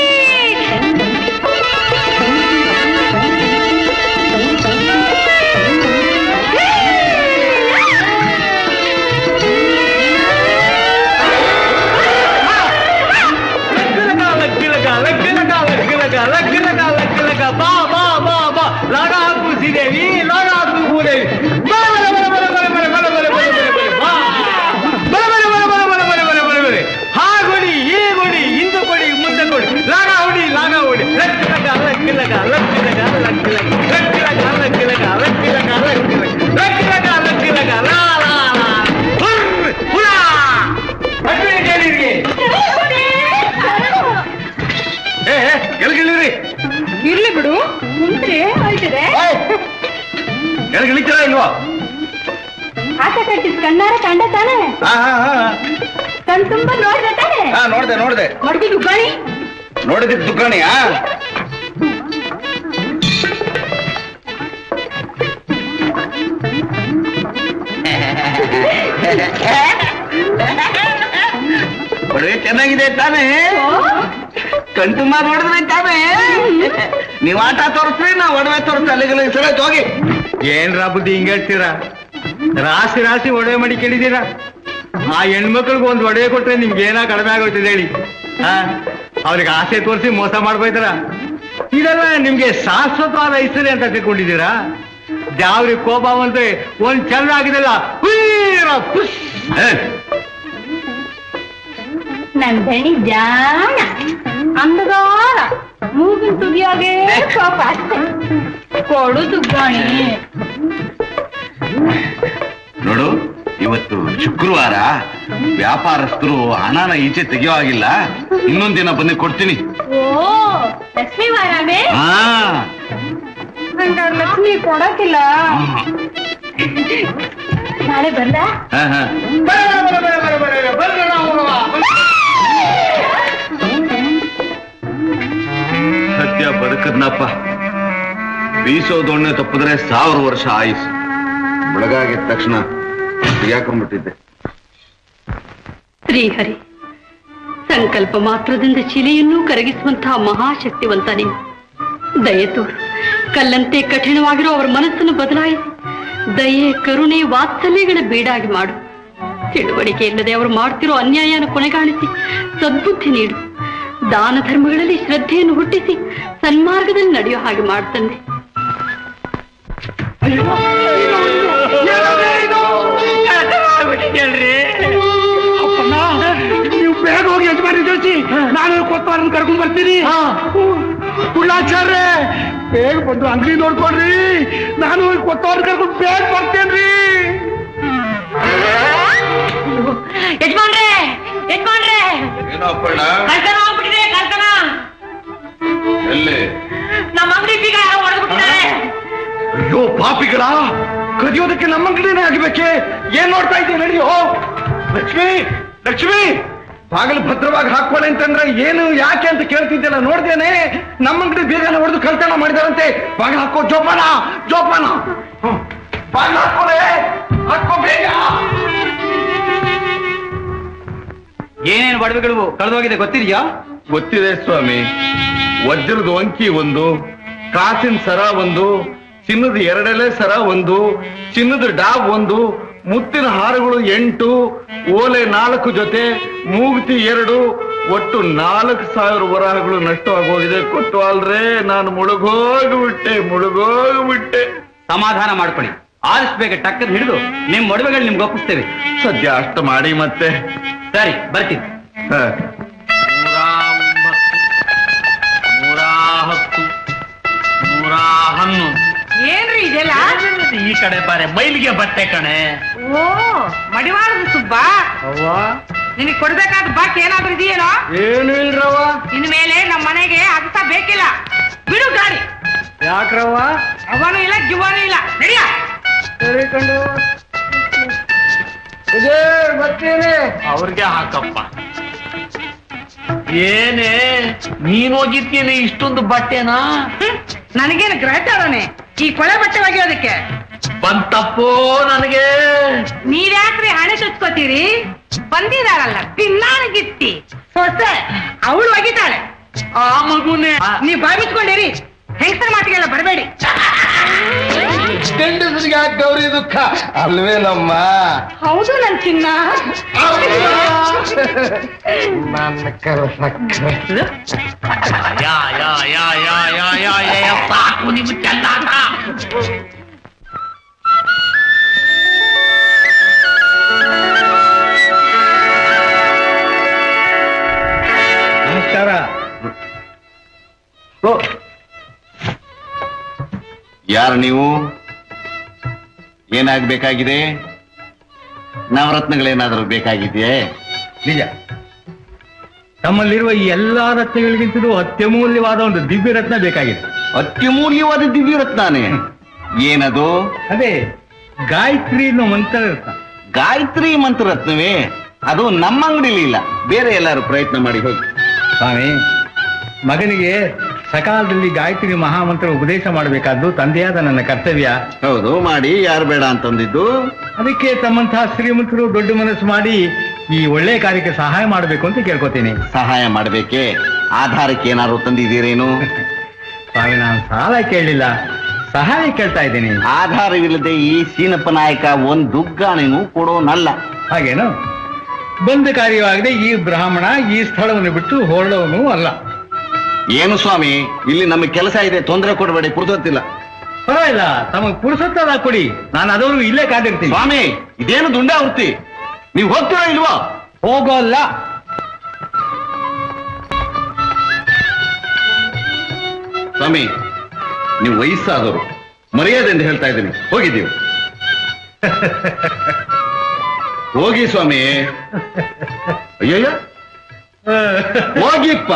ಲಗ್ಗಿಲಗ, ಲಗ್ಗಿಲಗ, ಲಗ್ಗಿಲಗ, ಲಗ್ಗಿಲಗ, ಲಗ್ಗಿಲಗ, ಲಗ್ಗಿಲಗ, ಬಾ ಬಾ ಬಾ ಬಾ ಲಾಡ ಹಾಕು ಶ್ರೀದೇವಿ ಲಾಡ ಹಾಕು ಭೂದೇವಿ ಬಾ ಬರೆ ಬರೆ ಬರೆ ಬರೆ ಬರೆ ಬರೆ ಬರೆ ಬರೆ ಬರೆ ಬರೆ ಬಾ ಬರೆ ಬರೆ ಬರೆ ಬರೆ ಬರೆ ಬರೆ ಬರೆ ಬರೆ ಬರೆ ಹಾ ಕೊಡಿ ಈ ಕೊಡಿ ಇಂದು ಕೊಡಿ ಮುಂದೆ ಕೊಡಿ ಲಾಗ ಹೊಡಿ ಲಾಗ ಹೊಡಿ ಲಗ್ಗಿಲಗ ಲಗ್ಗಿಲಗ ಲಗ್ಗಿಲಗ ಲಗ್ಗಿಲಗ ಲಗ್ಗಿಲಗ ಲಗ್ಗಿಲಗ ಲಗ್ಗಿಲಗ ಲಗ್ಗಿಲಗ ಲಗ್ಗಿಲಗ ಲಗ್ಗಿಲಗ ಲಾ ಲಾ ಲಾ ಹುರ್ ಹುಳ ಅಡ್ಡಿ ಕೇಳಿರಿ ಏ ಎಲ್ಗಿಳಿರಿ ಇರ್ಲಿ ಬಿಡು ಮುಂದೆ ಹೋಯ್ತಿದೆ ಎಲ್ಗಿಳಿತೀರಾ ಇಲ್ವಾ ಆಟ ಕಟ್ಟಿದ್ ಕಣ್ಣಾರ ಕಂಡ ತಾನೆ ಹಾ ಹಾ ಹಾ ಕಣ್ ತುಂಬ ನೋಡ್ದೆ ತಾನೆ ಹಾ ನೋಡ್ದೆ ನೋಡ್ದೆ ಮಡ್ಗಿ ಗುಬ್ಬಾಣಿ ನೋಡಿದಿದ್ ದುಕಾಣಿಯಾ ಒಡವೆ ಚೆನ್ನಾಗಿದೆ ತಾನೇ ಕಣ್ತುಂಬ ನೋಡಿದ್ರೆ ತಾನೇ ನೀವ್ ಆಟ ತೋರಿಸ್ರಿ ನಾ ಒಡವೆ ತೋರಿಸ್ರಿ ಅಲ್ಲಿಗೆ ಸರಿ ಹೋಗಿ ಏನ್ರ ಬುದ್ಧಿ ಹಿಂಗ್ ಹೇಳ್ತೀರಾ ರಾಶಿ ರಾಶಿ ಒಡವೆ ಮಾಡಿ ಕೇಳಿದೀರಾ ಆ ಹೆಣ್ಮಕ್ಳಿಗೆ ಒಂದ್ ಒಡವೆ ಕೊಟ್ರೆ ನಿಮ್ಗೆ ಏನೋ ಕಡಿಮೆ ಆಗೋಯ್ತದೆ ಹೇಳಿ ಹಾ ಅವ್ರಿಗೆ ಆಸೆ ತೋರಿಸಿ ಮೋಸ ಮಾಡ್ಬೋಯ್ತಾರ ಇದೆಲ್ಲ ನಿಮ್ಗೆ ಶಾಶ್ವತವಾದ ಐಶ್ವರ್ಯ ಅಂತ ತಿಳ್ಕೊಂಡಿದ್ದೀರಾ ಜಾವ್ರಿ ಕೋಪ ಬಂದ್ರೆ ಒಂದ್ ಚಂದ ಆಗಿದೆಲ್ಲ ಹುಯ್ಯರ ಪುಷ್ ಏ, ನನ್ ದಣಿ ಜಾಣ ಅಂದಗಾರ ಮೂಗಿನ ತುದಿಯಾಗೆ ಪಾಪ ಅಷ್ಟೇ ಕೊಡುದು ಗಾಣಿ ನೋಡು ಇವತ್ತು ಶುಕ್ರವಾರ ವ್ಯಾಪಾರಸ್ಥರು ಹಣನ ಈಚೆ ತೆಗಿಯೋ ಆಗಿಲ್ಲ ಇನ್ನೊಂದ್ ದಿನ ಬಂದು ಕೊಡ್ತೀನಿ ಓ ಲಕ್ಷ್ಮೀ ವಾರಾಮೇ ಹಾ ಹಂಗಾರೆ ಲಕ್ಷ್ಮಿ ಕೊಡಕ್ಕಿಲ್ಲ ನಾಳೆ ಬಂದ ಹಾ, ಹಾ. ಸತ್ಯ ಬದುಕದ್ನಪ್ಪ ಬೀಸೋ ದೊಣ್ಣೆ ತಪ್ಪಿದ್ರೆ ಸಾವಿರ ವರ್ಷ ಆಯುಸ್ ಬೆಳಗಾಗಿದ ತಕ್ಷಣ ತೆಗ್ಯಾಕೊಂಡ್ಬಿಟ್ಟಿದ್ದೆ ಶ್ರೀಹರಿ ಸಂಕಲ್ಪ ಮಾತ್ರದಿಂದ ಶಿಲೆಯನ್ನೂ ಕರಗಿಸುವಂತಹ ಮಹಾಶಕ್ತಿವಂತ ನೀವು ದಯೆ ತೋರು ಕಲ್ಲಂತೆ ಕಠಿಣವಾಗಿರೋ ಅವರ ಮನಸ್ಸನ್ನು ಬದಲಾಯಿಸಿ ದಯೆ ಕರುಣೆ ವಾತ್ಸಲ್ಯಗಳ ಬೀಡಾಗಿ ಮಾಡು ತಿಳುವಳಿಕೆ ಇಲ್ಲದೆ ಅವರು ಮಾಡ್ತಿರೋ ಅನ್ಯಾಯನ ಕೊನೆಗಾಣಿಸಿ ಸದ್ಬುದ್ಧಿ ನೀಡು ದಾನ ಧರ್ಮಗಳಲ್ಲಿ ಶ್ರದ್ಧೆಯನ್ನು ಹುಟ್ಟಿಸಿ ಸನ್ಮಾರ್ಗದಲ್ಲಿ ನಡೆಯೋ ಹಾಗೆ ಮಾಡ್ತಂದೆ ನೀವು ಬೇಗ ಹೋಗಿ ಯಜಮಾನಿ ತಿಳಿಸಿ ನಾನು ಕೊತ್ತವಾರನ್ನ ಕರ್ಕೊಂಡ್ ಬರ್ತೀನಿ ಕುಳ್ಳಾಚಾರ್ಯ ಬೇಗ ಬಂದು ಅಂಗಡಿ ನೋಡ್ಕೊಳ್ರಿ ನಾನು ಕೊತ್ತವಾರ ಕರ್ಕೊಂಡು ಬೇಗ ಬರ್ತೇನ್ರಿ ಯಜಮಾನ್ರೆ ಯಜಮಾನ್ರೆ ಏನೋ ಅಪ್ಪಣ್ಣ ಕಳ್ತನ ಹೋಗ್ಬಿಟ್ಟಿದೆ ಕಳ್ತನ ಎಲ್ಲಿ ನಮ್ಮ ಅಂಗಡಿ ಬೀಗ ಹೊಡೆದ್ಬಿಟ್ಟಿದ್ದಾರೆ ಅಯ್ಯೋ ಪಾಪಿಗಳ ಕದಿಯೋದಕ್ಕೆ ನಮ್ಮ ಅಂಗಡಿನೇ ಆಗಬೇಕೆ ಏನ್ ನೋಡ್ತಾ ಇದ್ದೀವಿ ನಡೆಯೋ ಲಕ್ಷ್ಮಿ ಲಕ್ಷ್ಮಿ ಬಾಗಿಲು ಭದ್ರವಾಗಿ ಹಾಕೊಳ್ಳಿ ಅಂತಂದ್ರೆ ಏನು ಯಾಕೆ ಅಂತ ಕೇಳ್ತಿದ್ದೆಲ್ಲ ನೋಡ್ದೇನೆ ನಮ್ಮ ಅಂಗಡಿ ಬೇಗನೆ ಹೊಡೆದು ಕಳ್ತನ ಮಾಡಿದಾರಂತೆ ಬಾಗಿಲು ಹಾಕೋ ಜೋಪಾನ ಜೋಪಾನ ಹ್ಮ್. ಬಾಗಿಲು ಹಾಕೋಲೆ ಹಾಕೋ ಬೇಗ ಏನೇನು ಒಡವೆಗಳು ಕಳೆದೋಗಿದೆ ಗೊತ್ತಿದೆಯಾ ಗೊತ್ತಿದೆ ಸ್ವಾಮಿ ವಜ್ರದ ವಂಕಿ ಒಂದು ಕಾಸಿನ ಸರ ಒಂದು ಚಿನ್ನದ ಎರಡೆಲೆ ಸರ ಒಂದು ಚಿನ್ನದ ಡಾಬ್ ಒಂದು ಮುತ್ತಿನ ಹಾರಗಳು ಎಂಟು ಓಲೆ ನಾಲ್ಕು ಜೊತೆ ಮೂಗುತಿ ಎರಡು ಒಟ್ಟು ನಾಲ್ಕು ಸಾವಿರ ವರಹಗಳು ನಷ್ಟವಾಗೋಗಿದೆ ಕೊಟ್ಟು ಅಲ್ರೇ ನಾನು ಮುಳುಗೋಗ್ಬಿಟ್ಟೆ ಮುಳುಗೋಗ್ಬಿಟ್ಟೆ ಸಮಾಧಾನ ಮಾಡ್ಕೊಳ್ಳಿ ಆದಷ್ಟು ಬೇಗ ಟಕ್ಕರ್ ಹಿಡಿದು ನಿಮ್ ಒಡವೆಗಳು ನಿಮ್ಗೆ ಒಪ್ಪಿಸ್ತೇವೆ ಸದ್ಯ ಅಷ್ಟ ಮಾಡಿ ಮತ್ತೆ ಸರಿ ಬರ್ತೀನಿ ಹ. ನೂರ ಒಂಬತ್ತು ನೂರ ಹತ್ತು ನೂರ ಹನ್ನೊಂದು ಏನ್ರಿ ಇದೆಲ್ಲ ಈ ಕಡೆ ಬಾರೆ ಮೈಲಿಗೆ ಬಟ್ಟೆ ಕಣೆ ಓ ಮಡಿವಾಳದ ಸುಬ್ಬ ನಿನಗೆ ಕೊಡ್ಬೇಕಾದ ಬಾಕಿ ಏನಾದ್ರೂ ಇದೆಯೇನೋ ಏನು ಇಲ್ರವ್ವ ಇನ್ ಮೇಲೆ ನಮ್ಮ ಮನೆಗೆ ಅಗಸ ಬೇಕಿಲ್ಲ ಬಿಡು ಗಾಡಿ ಯಾಕ್ರವ್ವ ಅವನು ಇಲ್ಲ ಗಿವನು ಇಲ್ಲ ನಡಿಯ ಬರ್ತೀನಿ ಅವ್ರಿಗೆ ಹಾಕಪ್ಪ ಏನೇ ನೀನ್ ಹೋಗಿರ್ತೀನಿ ಇಷ್ಟೊಂದು ಬಟ್ಟೆನಾ ನನಗೇನು ಗ್ರಹಿತಾಡೋನೆ ಈ ಕೊಳೆ ಬಟ್ಟೆ ಒಗೆಯೋದಕ್ಕೆ ಬಂತಪ್ಪೋ ನನಗೆ ನೀವ್ಯಾಕ್ರಿ ಹಣೆ ಚುಚ್ಕೋತೀರಿ ಬಂದಿದಾರಲ್ಲ ಪಿನ್ನಾಣಗಿತ್ತಿ ಹೊಸೆ ಅವಳು ಒಗಿತಾಳೆ ಆ ಮಗುನೇ ನೀವ್ ಬಾಯ್ ಬಿಚ್ಕೊಂಡಿರಿ ಹೆಂಗಸರ ಮಾತಿಗೆಲ್ಲ ಬರಬೇಡಿ ಗಂಡಸರಿಗೆ ಯಾಕೆ ಗೌರಿ ದುಃಖ ಅಲ್ವೇನಮ್ಮ ಹೌದು ನನ್ ಚಿನ್ನ ನನ್ನ ಕರಸಕ್ಕ ಯಾ ಯಾ ಯಾ ಯಾ ಯಾ ಯಾ ಯಾ ಯಾ, ಸಾಕು ನಿಮ್ ಚೆಲ್ಲಾಟ ನಮಸ್ಕಾರ ಓ ಯಾರು ನೀವು ಏನಾಗ್ಬೇಕಾಗಿದೆ ನವರತ್ನಗಳೇನಾದರೂ ಬೇಕಾಗಿದೆಯೇ ನಿಜ ತಮ್ಮಲ್ಲಿರುವ ಈ ಎಲ್ಲಾ ರತ್ನಗಳಿಗಿಂತಲೂ ಅತ್ಯಮೂಲ್ಯವಾದ ಒಂದು ದಿವ್ಯ ರತ್ನ ಬೇಕಾಗಿದೆ ಅತ್ಯಮೂಲ್ಯವಾದ ದಿವ್ಯ ರತ್ನಾನೇ ಏನದು ಅದೇ ಗಾಯತ್ರಿ ಅನ್ನೋ ಮಂತ್ರ ರತ್ನ ಗಾಯತ್ರಿ ಮಂತ್ರರತ್ನವೇ ಅದು ನಮ್ಮ ಅಂಗಡಿಲಿ ಇಲ್ಲ ಬೇರೆ ಎಲ್ಲಾರು ಪ್ರಯತ್ನ ಮಾಡಿ ಹೋಗಿ ಸ್ವಾಮಿ ಮಗನಿಗೆ ಸಕಾಲದಲ್ಲಿ ಗಾಯತ್ರಿ ಮಹಾಮಂತ್ರ ಉಪದೇಶ ಮಾಡಬೇಕಾದ್ದು ತಂದೆಯಾದ ನನ್ನ ಕರ್ತವ್ಯ ಹೌದು ಮಾಡಿ ಯಾರು ಬೇಡ ಅಂತಂದಿದ್ದು ಅದಕ್ಕೆ ತಮ್ಮಂತಹ ಶ್ರೀಮಂತರು ದೊಡ್ಡ ಮನಸ್ಸು ಮಾಡಿ ಈ ಒಳ್ಳೆ ಕಾರ್ಯಕ್ಕೆ ಸಹಾಯ ಮಾಡಬೇಕು ಅಂತ ಕೇಳ್ಕೊತೀನಿ ಸಹಾಯ ಮಾಡಬೇಕೆ ಆಧಾರಕ್ಕೆ ಏನಾದ್ರು ತಂದಿದ್ದೀರೇನು ಸ್ವಾಮಿ ನಾನು ಸಾಲ ಕೇಳಲಿಲ್ಲ ಸಹಾಯ ಕೇಳ್ತಾ ಇದ್ದೀನಿ ಆಧಾರವಿಲ್ಲದೆ ಈ ಸೀನಪ್ಪ ನಾಯಕ ಒಂದು ದುಗ್ಗಾಣಿನೂ ಕೊಡೋನಲ್ಲ ಹಾಗೇನು ಬಂದ ಕಾರ್ಯವಾಗದೆ ಈ ಬ್ರಾಹ್ಮಣ ಈ ಸ್ಥಳವನ್ನು ಬಿಟ್ಟು ಹೊರಡೋನು ಅಲ್ಲ ಏನು ಸ್ವಾಮಿ ಇಲ್ಲಿ ನಮಗೆ ಕೆಲಸ ಇದೆ ತೊಂದರೆ ಕೊಡಬೇಡಿ ಪುರುಸೊತ್ತಿಲ್ಲ ಪರವಾಗಿಲ್ಲ ತಮಗೆ ಪುರುಸೊತ್ತದ ಕೊಡಿ ನಾನು ಅದವರು ಇಲ್ಲೇ ಕಾದಿರ್ತೀನಿ ಸ್ವಾಮಿ ಇದೇನು ದುಂಡಾವೃತ್ತಿ ನೀವು ಹೋಗ್ತೀರಾ ಇಲ್ವಾ ಹೋಗೋಲ್ಲ ಸ್ವಾಮಿ ನೀವು ವಯಸ್ಸಾದವರು ಮರ್ಯಾದೆಯಿಂದ ಹೇಳ್ತಾ ಇದ್ದೀನಿ ಹೋಗಿದ್ದೀವಿ ಹೋಗಿ ಸ್ವಾಮಿ ಅಯ್ಯಯ್ಯ ಹೋಗಿಪ್ಪ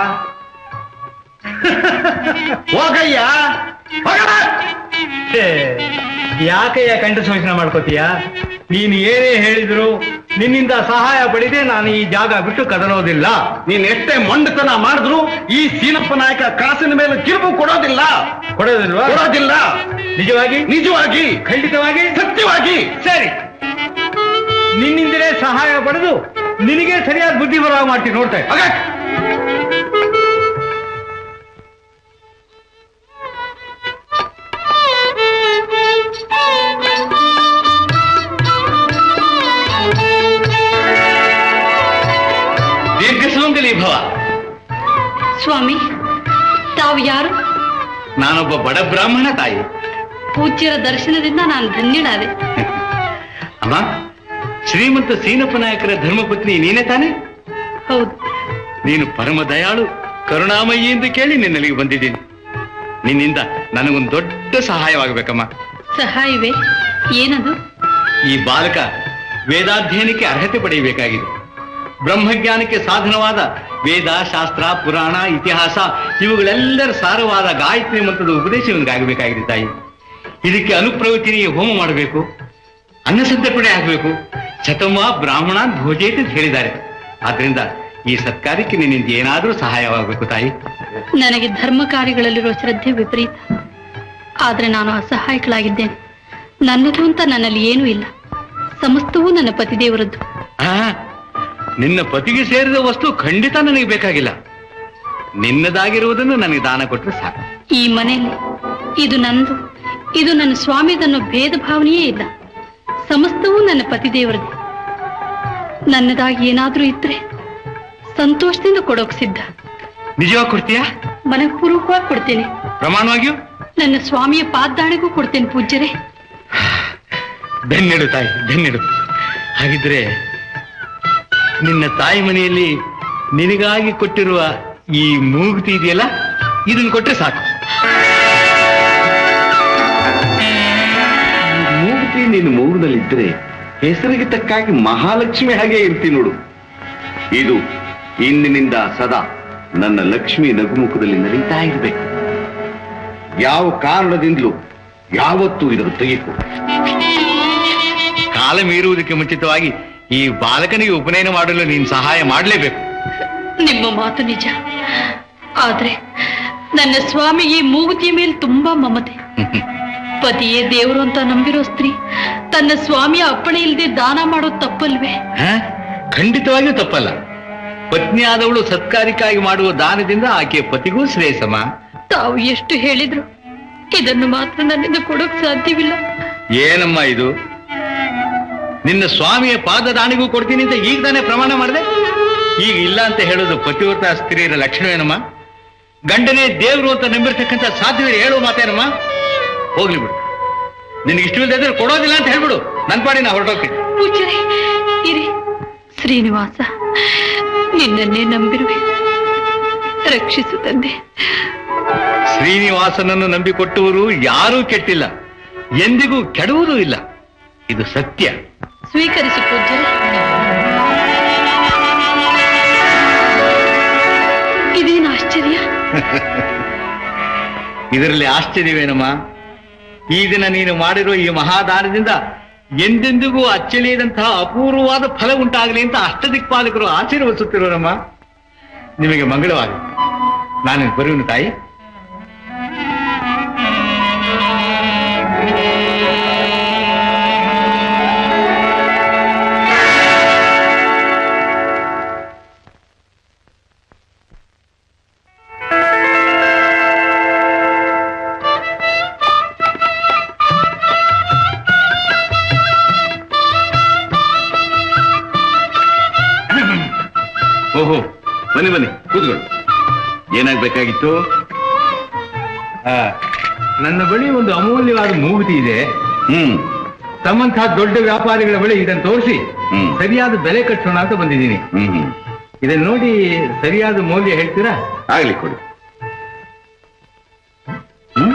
ಹೋಗಯ್ಯ ಹೋಗಣ. ಛೇ, ಯಾಕಯ್ಯ ಕಂಠ ಶೋಷಣೆ ಮಾಡ್ಕೋತೀಯ ನೀನು ಏನೇ ಹೇಳಿದ್ರು ನಿನ್ನಿಂದ ಸಹಾಯ ಪಡೆದೇ ನಾನು ಈ ಜಾಗ ಬಿಟ್ಟು ಕದಲೋದಿಲ್ಲ ನೀನ್ ಎಷ್ಟೇ ಮೊಂಡತನ ಮಾಡಿದ್ರು ಈ ಸೀನಪ್ಪ ನಾಯಕ ಕಾಸಿನ ಮೇಲೆ ಕಿರುಬು ಕೊಡೋದಿಲ್ಲ ಕೊಡೋದಿಲ್ವಾ ಕೊಡೋದಿಲ್ಲ ನಿಜವಾಗಿ ನಿಜವಾಗಿ ಖಂಡಿತವಾಗಿ ಸತ್ಯವಾಗಿ ಸರಿ ನಿನ್ನಿಂದಲೇ ಸಹಾಯ ಪಡೆದು ನಿನಗೆ ಸರಿಯಾದ ಬುದ್ಧಿ ಬರುವ ಮಾಡ್ತೀನಿ ನೋಡ್ತಾ ಇರು. ಹಾಗೆ ದೀರ್ಘ ಸುಮಂಗಲಿ ಭವ ಸ್ವಾಮಿ ತಾವು ಯಾರು ನಾನೊಬ್ಬ ಬಡ ಬ್ರಾಹ್ಮಣ ತಾಯಿ ಪೂಜ್ಯರ ದರ್ಶನದಿಂದ ನಾನು ಧನ್ಯಳಾದೆ ಅಮ್ಮ ಶ್ರೀಮಂತ ಸೀನಪ್ಪ ನಾಯಕರ ಧರ್ಮಪತ್ನಿ ನೀನೇ ತಾನೆ ಹೌದು ನೀನು ಪರಮ ದಯಾಳು ಕರುಣಾಮಯಿ ಎಂದು ಕೇಳಿ ನಿನ್ನಲ್ಲಿಗೆ ಬಂದಿದ್ದೀನಿ ನಿನ್ನಿಂದ ನನಗೊಂದು ದೊಡ್ಡ ಸಹಾಯವಾಗಬೇಕಮ್ಮ ಸಹಾಯವೇ ಏನದು ಈ ಬಾಲಕ ವೇದಾಧ್ಯಯನಕ್ಕೆ ಅರ್ಹತೆ ಪಡೆಯಬೇಕಾಗಿದೆ ಬ್ರಹ್ಮಜ್ಞಾನಕ್ಕೆ ಸಾಧನವಾದ ವೇದ ಶಾಸ್ತ್ರ ಪುರಾಣ ಇತಿಹಾಸ ಇವುಗಳೆಲ್ಲರ ಸಾರವಾದ ಗಾಯತ್ರಿ ಮಂತ್ರದ ಉಪದೇಶ ಇವನಿಗಾಗಬೇಕಾಗಿದೆ ತಾಯಿ ಇದಕ್ಕೆ ಅನುಪ್ರವಚನೀಯ ಹೋಮ ಮಾಡಬೇಕು ಅನ್ನ ಸಂತರ್ಪಣೆ ಆಗಬೇಕು ಶತಮ ಬ್ರಾಹ್ಮಣ ಭೋಜೇತ್ ಅಂತ ಹೇಳಿದ್ದಾರೆ ಆದ್ರಿಂದ ಈ ಸತ್ಕಾರ್ಯಕ್ಕೆ ನಿನ್ನಿಂದ ಏನಾದರೂ ಸಹಾಯವಾಗಬೇಕು ತಾಯಿ ನನಗೆ ಧರ್ಮ ಕಾರ್ಯಗಳಲ್ಲಿರುವ ಶ್ರದ್ಧೆ ವಿಪರೀತ ಆದ್ರೆ ನಾನು ಅಸಹಾಯಕಳಾಗಿದ್ದೇನೆ ನನ್ನದು ಅಂತ ನನ್ನಲ್ಲಿ ಏನೂ ಇಲ್ಲ ಸಮಸ್ತವೂ ನನ್ನ ಪತಿದೇವರದ್ದು ಆ, ನಿನ್ನ ಪತಿಗೆ ಸೇರಿದ ವಸ್ತು ಖಂಡಿತ ನನಗೆ ಬೇಕಾಗಿಲ್ಲ ನಿನ್ನದಾಗಿರುವುದನ್ನು ನನಗೆ ದಾನ ಕೊಟ್ಟರೆ ಸಾಕು ಈ ಮನೆಯಲ್ಲಿ ಇದು ನಂದು ಇದು ನನ್ನ ಸ್ವಾಮಿದನ್ನೋ ಭೇದ ಭಾವನೆಯೇ ಇಲ್ಲ ಸಮಸ್ತವೂ ನನ್ನ ಪತಿದೇವರದೇ ನನ್ನದಾಗಿ ಏನಾದ್ರೂ ಇದ್ರೆ ಸಂತೋಷದಿಂದ ಕೊಡೋಕ್ ಸಿದ್ಧ ನಿಜವಾಗಿ ಕೊಡ್ತೀಯಾ ಮನಪೂರ್ವಕವಾಗಿ ಕೊಡ್ತೇನೆ ಪ್ರಮಾಣವಾಗಿಯೂ ನನ್ನ ಸ್ವಾಮಿಯ ಪಾದ್ದಾಣೆಗೂ ಕೊಡ್ತೇನೆ ಪೂಜ್ಯರೇ ಧನ್ಯಡು ತಾಯಿ ಧನ್ಯಡು ಹಾಗಿದ್ರೆ ನಿನ್ನ ತಾಯಿ ಮನೆಯಲ್ಲಿ ನಿನಗಾಗಿ ಕೊಟ್ಟಿರುವ ಈ ಮೂಗುತಿ ಇದೆಯಲ್ಲ ಇದನ್ನು ಕೊಟ್ರೆ ಸಾಕು ಮೂಗುತಿ ನಿನ್ನ ಮೂಗದಲ್ಲಿದ್ದರೆ ಹೆಸರಿಗೆ ತಕ್ಕಾಗಿ ಮಹಾಲಕ್ಷ್ಮಿ ಹಾಗೆ ಇರ್ತಿ ನೋಡು ಇದು ಇಂದಿನಿಂದ ಸದಾ ನನ್ನ ಲಕ್ಷ್ಮಿ ನಗುಮುಖದಲ್ಲಿ ನಡೀತಾ ಇರಬೇಕು ಯಾವ ಕಾರಣದಿಂದಲೂ ಯಾವತ್ತೂ ಇದನ್ನು ತೆಗೆಕು ಕಾಲ ಮೀರುವುದಕ್ಕೆ ಮುಂಚಿತವಾಗಿ ಈ ಬಾಲಕನಿಗೆ ಉಪನಯನ ಮಾಡಲು ನೀನು ಸಹಾಯ ಮಾಡಲೇಬೇಕು ನಿಮ್ಮ ಮಾತು ನಿಜ ಆದ್ರೆ ನನ್ನ ಸ್ವಾಮಿಗೆ ಈ ಮೂಗುತಿಯ ಮೇಲೆ ತುಂಬಾ ಮಮತೆ ಪತಿಯೇ ದೇವರು ಅಂತ ನಂಬಿರೋ ಸ್ತ್ರೀ ತನ್ನ ಸ್ವಾಮಿಯ ಅಪ್ಪಣೆ ಇಲ್ಲದೆ ದಾನ ಮಾಡೋದು ತಪ್ಪಲ್ವೇ ಹ? ಖಂಡಿತವಾಗಿಯೂ ತಪ್ಪಲ್ಲ ಪತ್ನಿ ಆದವಳು ಸತ್ಕಾರ್ಯಕ್ಕಾಗಿ ಮಾಡುವ ದಾನದಿಂದ ಆಕೆಯ ಪತಿಗೂ ಶ್ರೇಯಸಮ ತಾವು ಎಷ್ಟು ಹೇಳಿದ್ರು ಇದನ್ನು ಮಾತ್ರ ನನ್ನಿಂದ ಕೊಡೋಕ್ ಸಾಧ್ಯವಿಲ್ಲ ಏನಮ್ಮ ಇದು ನಿನ್ನ ಸ್ವಾಮಿಯ ಪಾದ ದಾನಿಗೂ ಕೊಡ್ತೀನಿ ಅಂತ ಈಗ ತಾನೇ ಪ್ರಮಾಣ ಮಾಡಿದೆ ಈಗ ಇಲ್ಲ ಅಂತ ಹೇಳೋದು ಪತಿವ್ರತ ಸ್ತ್ರೀಯರ ಲಕ್ಷಣವೇನಮ್ಮ ಗಂಡನೇ ದೇವರು ಅಂತ ನಂಬಿರ್ತಕ್ಕಂಥ ಸಾಧ್ಯವೇ ಹೇಳುವ ಮಾತೇನಮ್ಮ ಹೋಗ್ಲಿ ಬಿಡು ನಿನಗೆ ಇಷ್ಟವಿಲ್ಲದೆ ಕೊಡೋದಿಲ್ಲ ಅಂತ ಹೇಳ್ಬಿಡು ನನ್ ಪಾಡಿ ನಾ ಹೊರಟೋಗ್ತೀನಿ ಪೂಜ್ಯರೇ ಇರಿ ಶ್ರೀನಿವಾಸ ನಿನ್ನನ್ನೇ ನಂಬಿರುವೆ ರಕ್ಷಿಸು ತಂದೆ ಶ್ರೀನಿವಾಸನನ್ನು ನಂಬಿಕೊಟ್ಟವರು ಯಾರೂ ಕೆಟ್ಟಿಲ್ಲ ಎಂದಿಗೂ ಕೆಡುವುದೂ ಇಲ್ಲ ಇದು ಸತ್ಯ ಸ್ವೀಕರಿಸಿ ಪೂಜ್ಯರೇ ಇದೇನು ಆಶ್ಚರ್ಯ ಇದರಲ್ಲಿ ಆಶ್ಚರ್ಯವೇನಮ್ಮ ಈ ದಿನ ನೀನು ಮಾಡಿರುವ ಈ ಮಹಾದಾನದಿಂದ ಎಂದೆಂದಿಗೂ ಅಚ್ಚಳಿಯದಂತಹ ಅಪೂರ್ವವಾದ ಫಲ ಉಂಟಾಗಲಿ ಅಂತ ಅಷ್ಟದಿಕ್ಪಾಲಕರು ಆಶೀರ್ವದಿಸುತ್ತಿರೋರಮ್ಮ ನಿಮಗೆ ಮಂಗಳವಾಗಲಿ ನಾನು ಬರುವನು ತಾಯಿ ಏನಾಗ್ಬೇಕಾಗಿತ್ತು ಆ, ನನ್ನ ಬಳಿ ಒಂದು ಅಮೂಲ್ಯವಾದ ಮೂಗುತಿ ಇದೆ ಹ್ಮ್ ತಮ್ಮಂತಹ ದೊಡ್ಡ ವ್ಯಾಪಾರಿಗಳ ಬಳಿ ಇದನ್ನು ತೋರಿಸಿ ಹ್ಮ್. ಸರಿಯಾದ ಬೆಲೆ ಕಟ್ಟೋಣ ಅಂತ ಬಂದಿದ್ದೀನಿ ಹ್ಮ್ ಹ್ಮ್ ಇದನ್ನ ನೋಡಿ ಸರಿಯಾದ ಮೌಲ್ಯ ಹೇಳ್ತೀರಾ ಆಗ್ಲಿ ಕೊಡಿ ಹ್ಮ್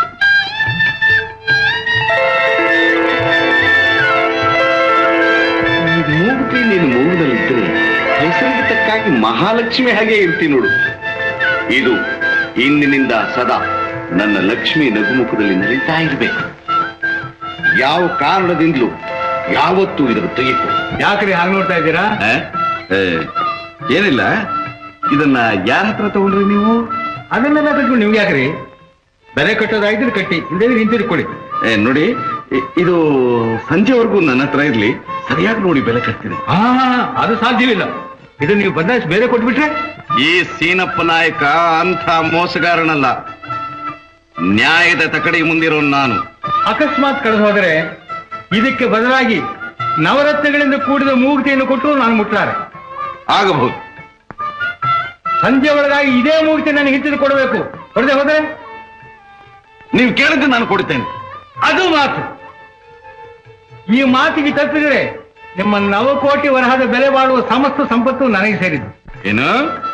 ಈ ಮೂಗುತಿ ನೀನು ಮೂಗದಲ್ಲಿದ್ದರೆ ಹೆಸರಿಗೆ ತಕ್ಕಾಗಿ ಮಹಾಲಕ್ಷ್ಮಿ ಹಾಗೆ ಇರ್ತಿ ನೋಡು ಇದು ಇಂದಿನಿಂದ ಸದಾ ನನ್ನ ಲಕ್ಷ್ಮಿ ನಗುಮುಖದಲ್ಲಿ ನಡೀತಾ ಇರಬೇಕು ಯಾವ ಕಾರಣದಿಂದಲೂ ಯಾವತ್ತೂ ಇದನ್ನು ತೆಗೆದು ಯಾಕ್ರಿ ಹಾಗೆ ನೋಡ್ತಾ ಇದ್ದೀರಾ ಏನಿಲ್ಲ ಇದನ್ನ ಯಾರ ಹತ್ರ ತಗೊಂಡ್ರಿ ನೀವು ಅದನ್ನೆಲ್ಲ ಕಟ್ಕೊಂಡು ನಿಮ್ಗೆ ಯಾಕ್ರಿ ಬೆಲೆ ಕಟ್ಟೋದಾಗಿದ್ರೆ ಕಟ್ಟಿ ಇಲ್ಲದೆ ಹಿಂತಿರ್ಕೊಳ್ಳಿ ಏ, ನೋಡಿ ಇ- ಇದು ಸಂಜೆವರೆಗೂ ನನ್ನ ಹತ್ರ ಇರ್ಲಿ ಸರಿಯಾಗಿ ನೋಡಿ ಬೆಲೆ ಕಟ್ತೀನಿ ಹಾ ಅದು ಸಾಧ್ಯವಿಲ್ಲ ಇದು ನೀವು ಬಂದಾಗ ಬೇರೆ ಕೊಟ್ಬಿಟ್ರೆ ಈ ಸೀನಪ್ಪ ನಾಯಕ ಅಂಥ ಮೋಸಗಾರನಲ್ಲ ನ್ಯಾಯದ ತಕಡಿ ಮುಂದಿರೋ ನಾನು ಅಕಸ್ಮಾತ್ ಕಳೆದು ಹೋದರೆ ಇದಕ್ಕೆ ಬದಲಾಗಿ ನವರತ್ನಗಳಿಂದ ಕೂಡಿದ ಮೂಗುತಿಯನ್ನು ಕೊಟ್ಟು ನಾನು ಮುಟ್ಲಾರೆ ಆಗಬಹುದು ಸಂಜೆ ಒಳಗಾಗಿ ಇದೇ ಮೂಗುತಿ ನನಗೆ ಹಿಂತಿದ್ದು ಕೊಡಬೇಕು ಕೊಡದೆ ಹೋದ್ರೆ ನೀವು ಕೇಳಿದ್ದು ನಾನು ಕೊಡ್ತೇನೆ ಅದು ಮಾತು ಈ ಮಾತಿಗೆ ತಪ್ಪಿದರೆ ನಿಮ್ಮ ನವಕೋಟಿ ವರಹದ ಬೆಲೆ ಬಾಳುವ ಸಮಸ್ತ ಸಂಪತ್ತು ನನಗೆ ಸೇರಿದ್ದು ಏನು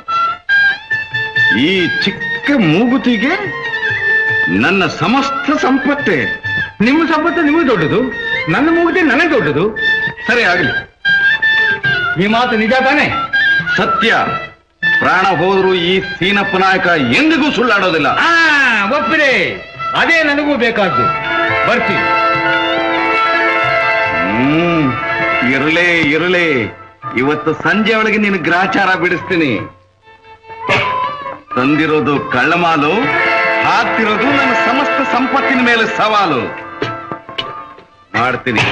ಈ ಚಿಕ್ಕ ಮೂಗುತಿಗೆ ನನ್ನ ಸಮಸ್ತ ಸಂಪತ್ತೇ ನಿಮ್ಮ ಸಂಪತ್ತು ನಿಮಗೆ ದೊಡ್ಡದು ನನ್ನ ಮೂಗುತಿ ನನಗೆ ದೊಡ್ಡದು ಸರಿ ಆಗಲಿ ಈ ಮಾತು ನಿಜ ತಾನೆ ಸತ್ಯ ಪ್ರಾಣ ಹೋದ್ರು ಈ ಸೀನಪ್ಪ ನಾಯಕ ಎಂದಿಗೂ ಸುಳ್ಳಾಡೋದಿಲ್ಲ ಆ ಒಪ್ಪಿದೆ ಅದೇ ನನಗೂ ಬೇಕಾದ್ದು ಬರ್ತೀನಿ ಹ್ಮ್ ಇರಲೇ ಇರಲೇ ಇವತ್ತು ಸಂಜೆ ಒಳಗೆ ನೀನು ಗ್ರಾಚಾರ ಬಿಡಿಸ್ತೀನಿ ತಂದಿರೋದು ಕಳ್ಳಮಾಲು ಹಾಕ್ತಿರೋದು ನನ್ನ ಸಮಸ್ತ ಸಂಪತ್ತಿನ ಮೇಲೆ ಸವಾಲು ಮಾಡ್ತೀನಿ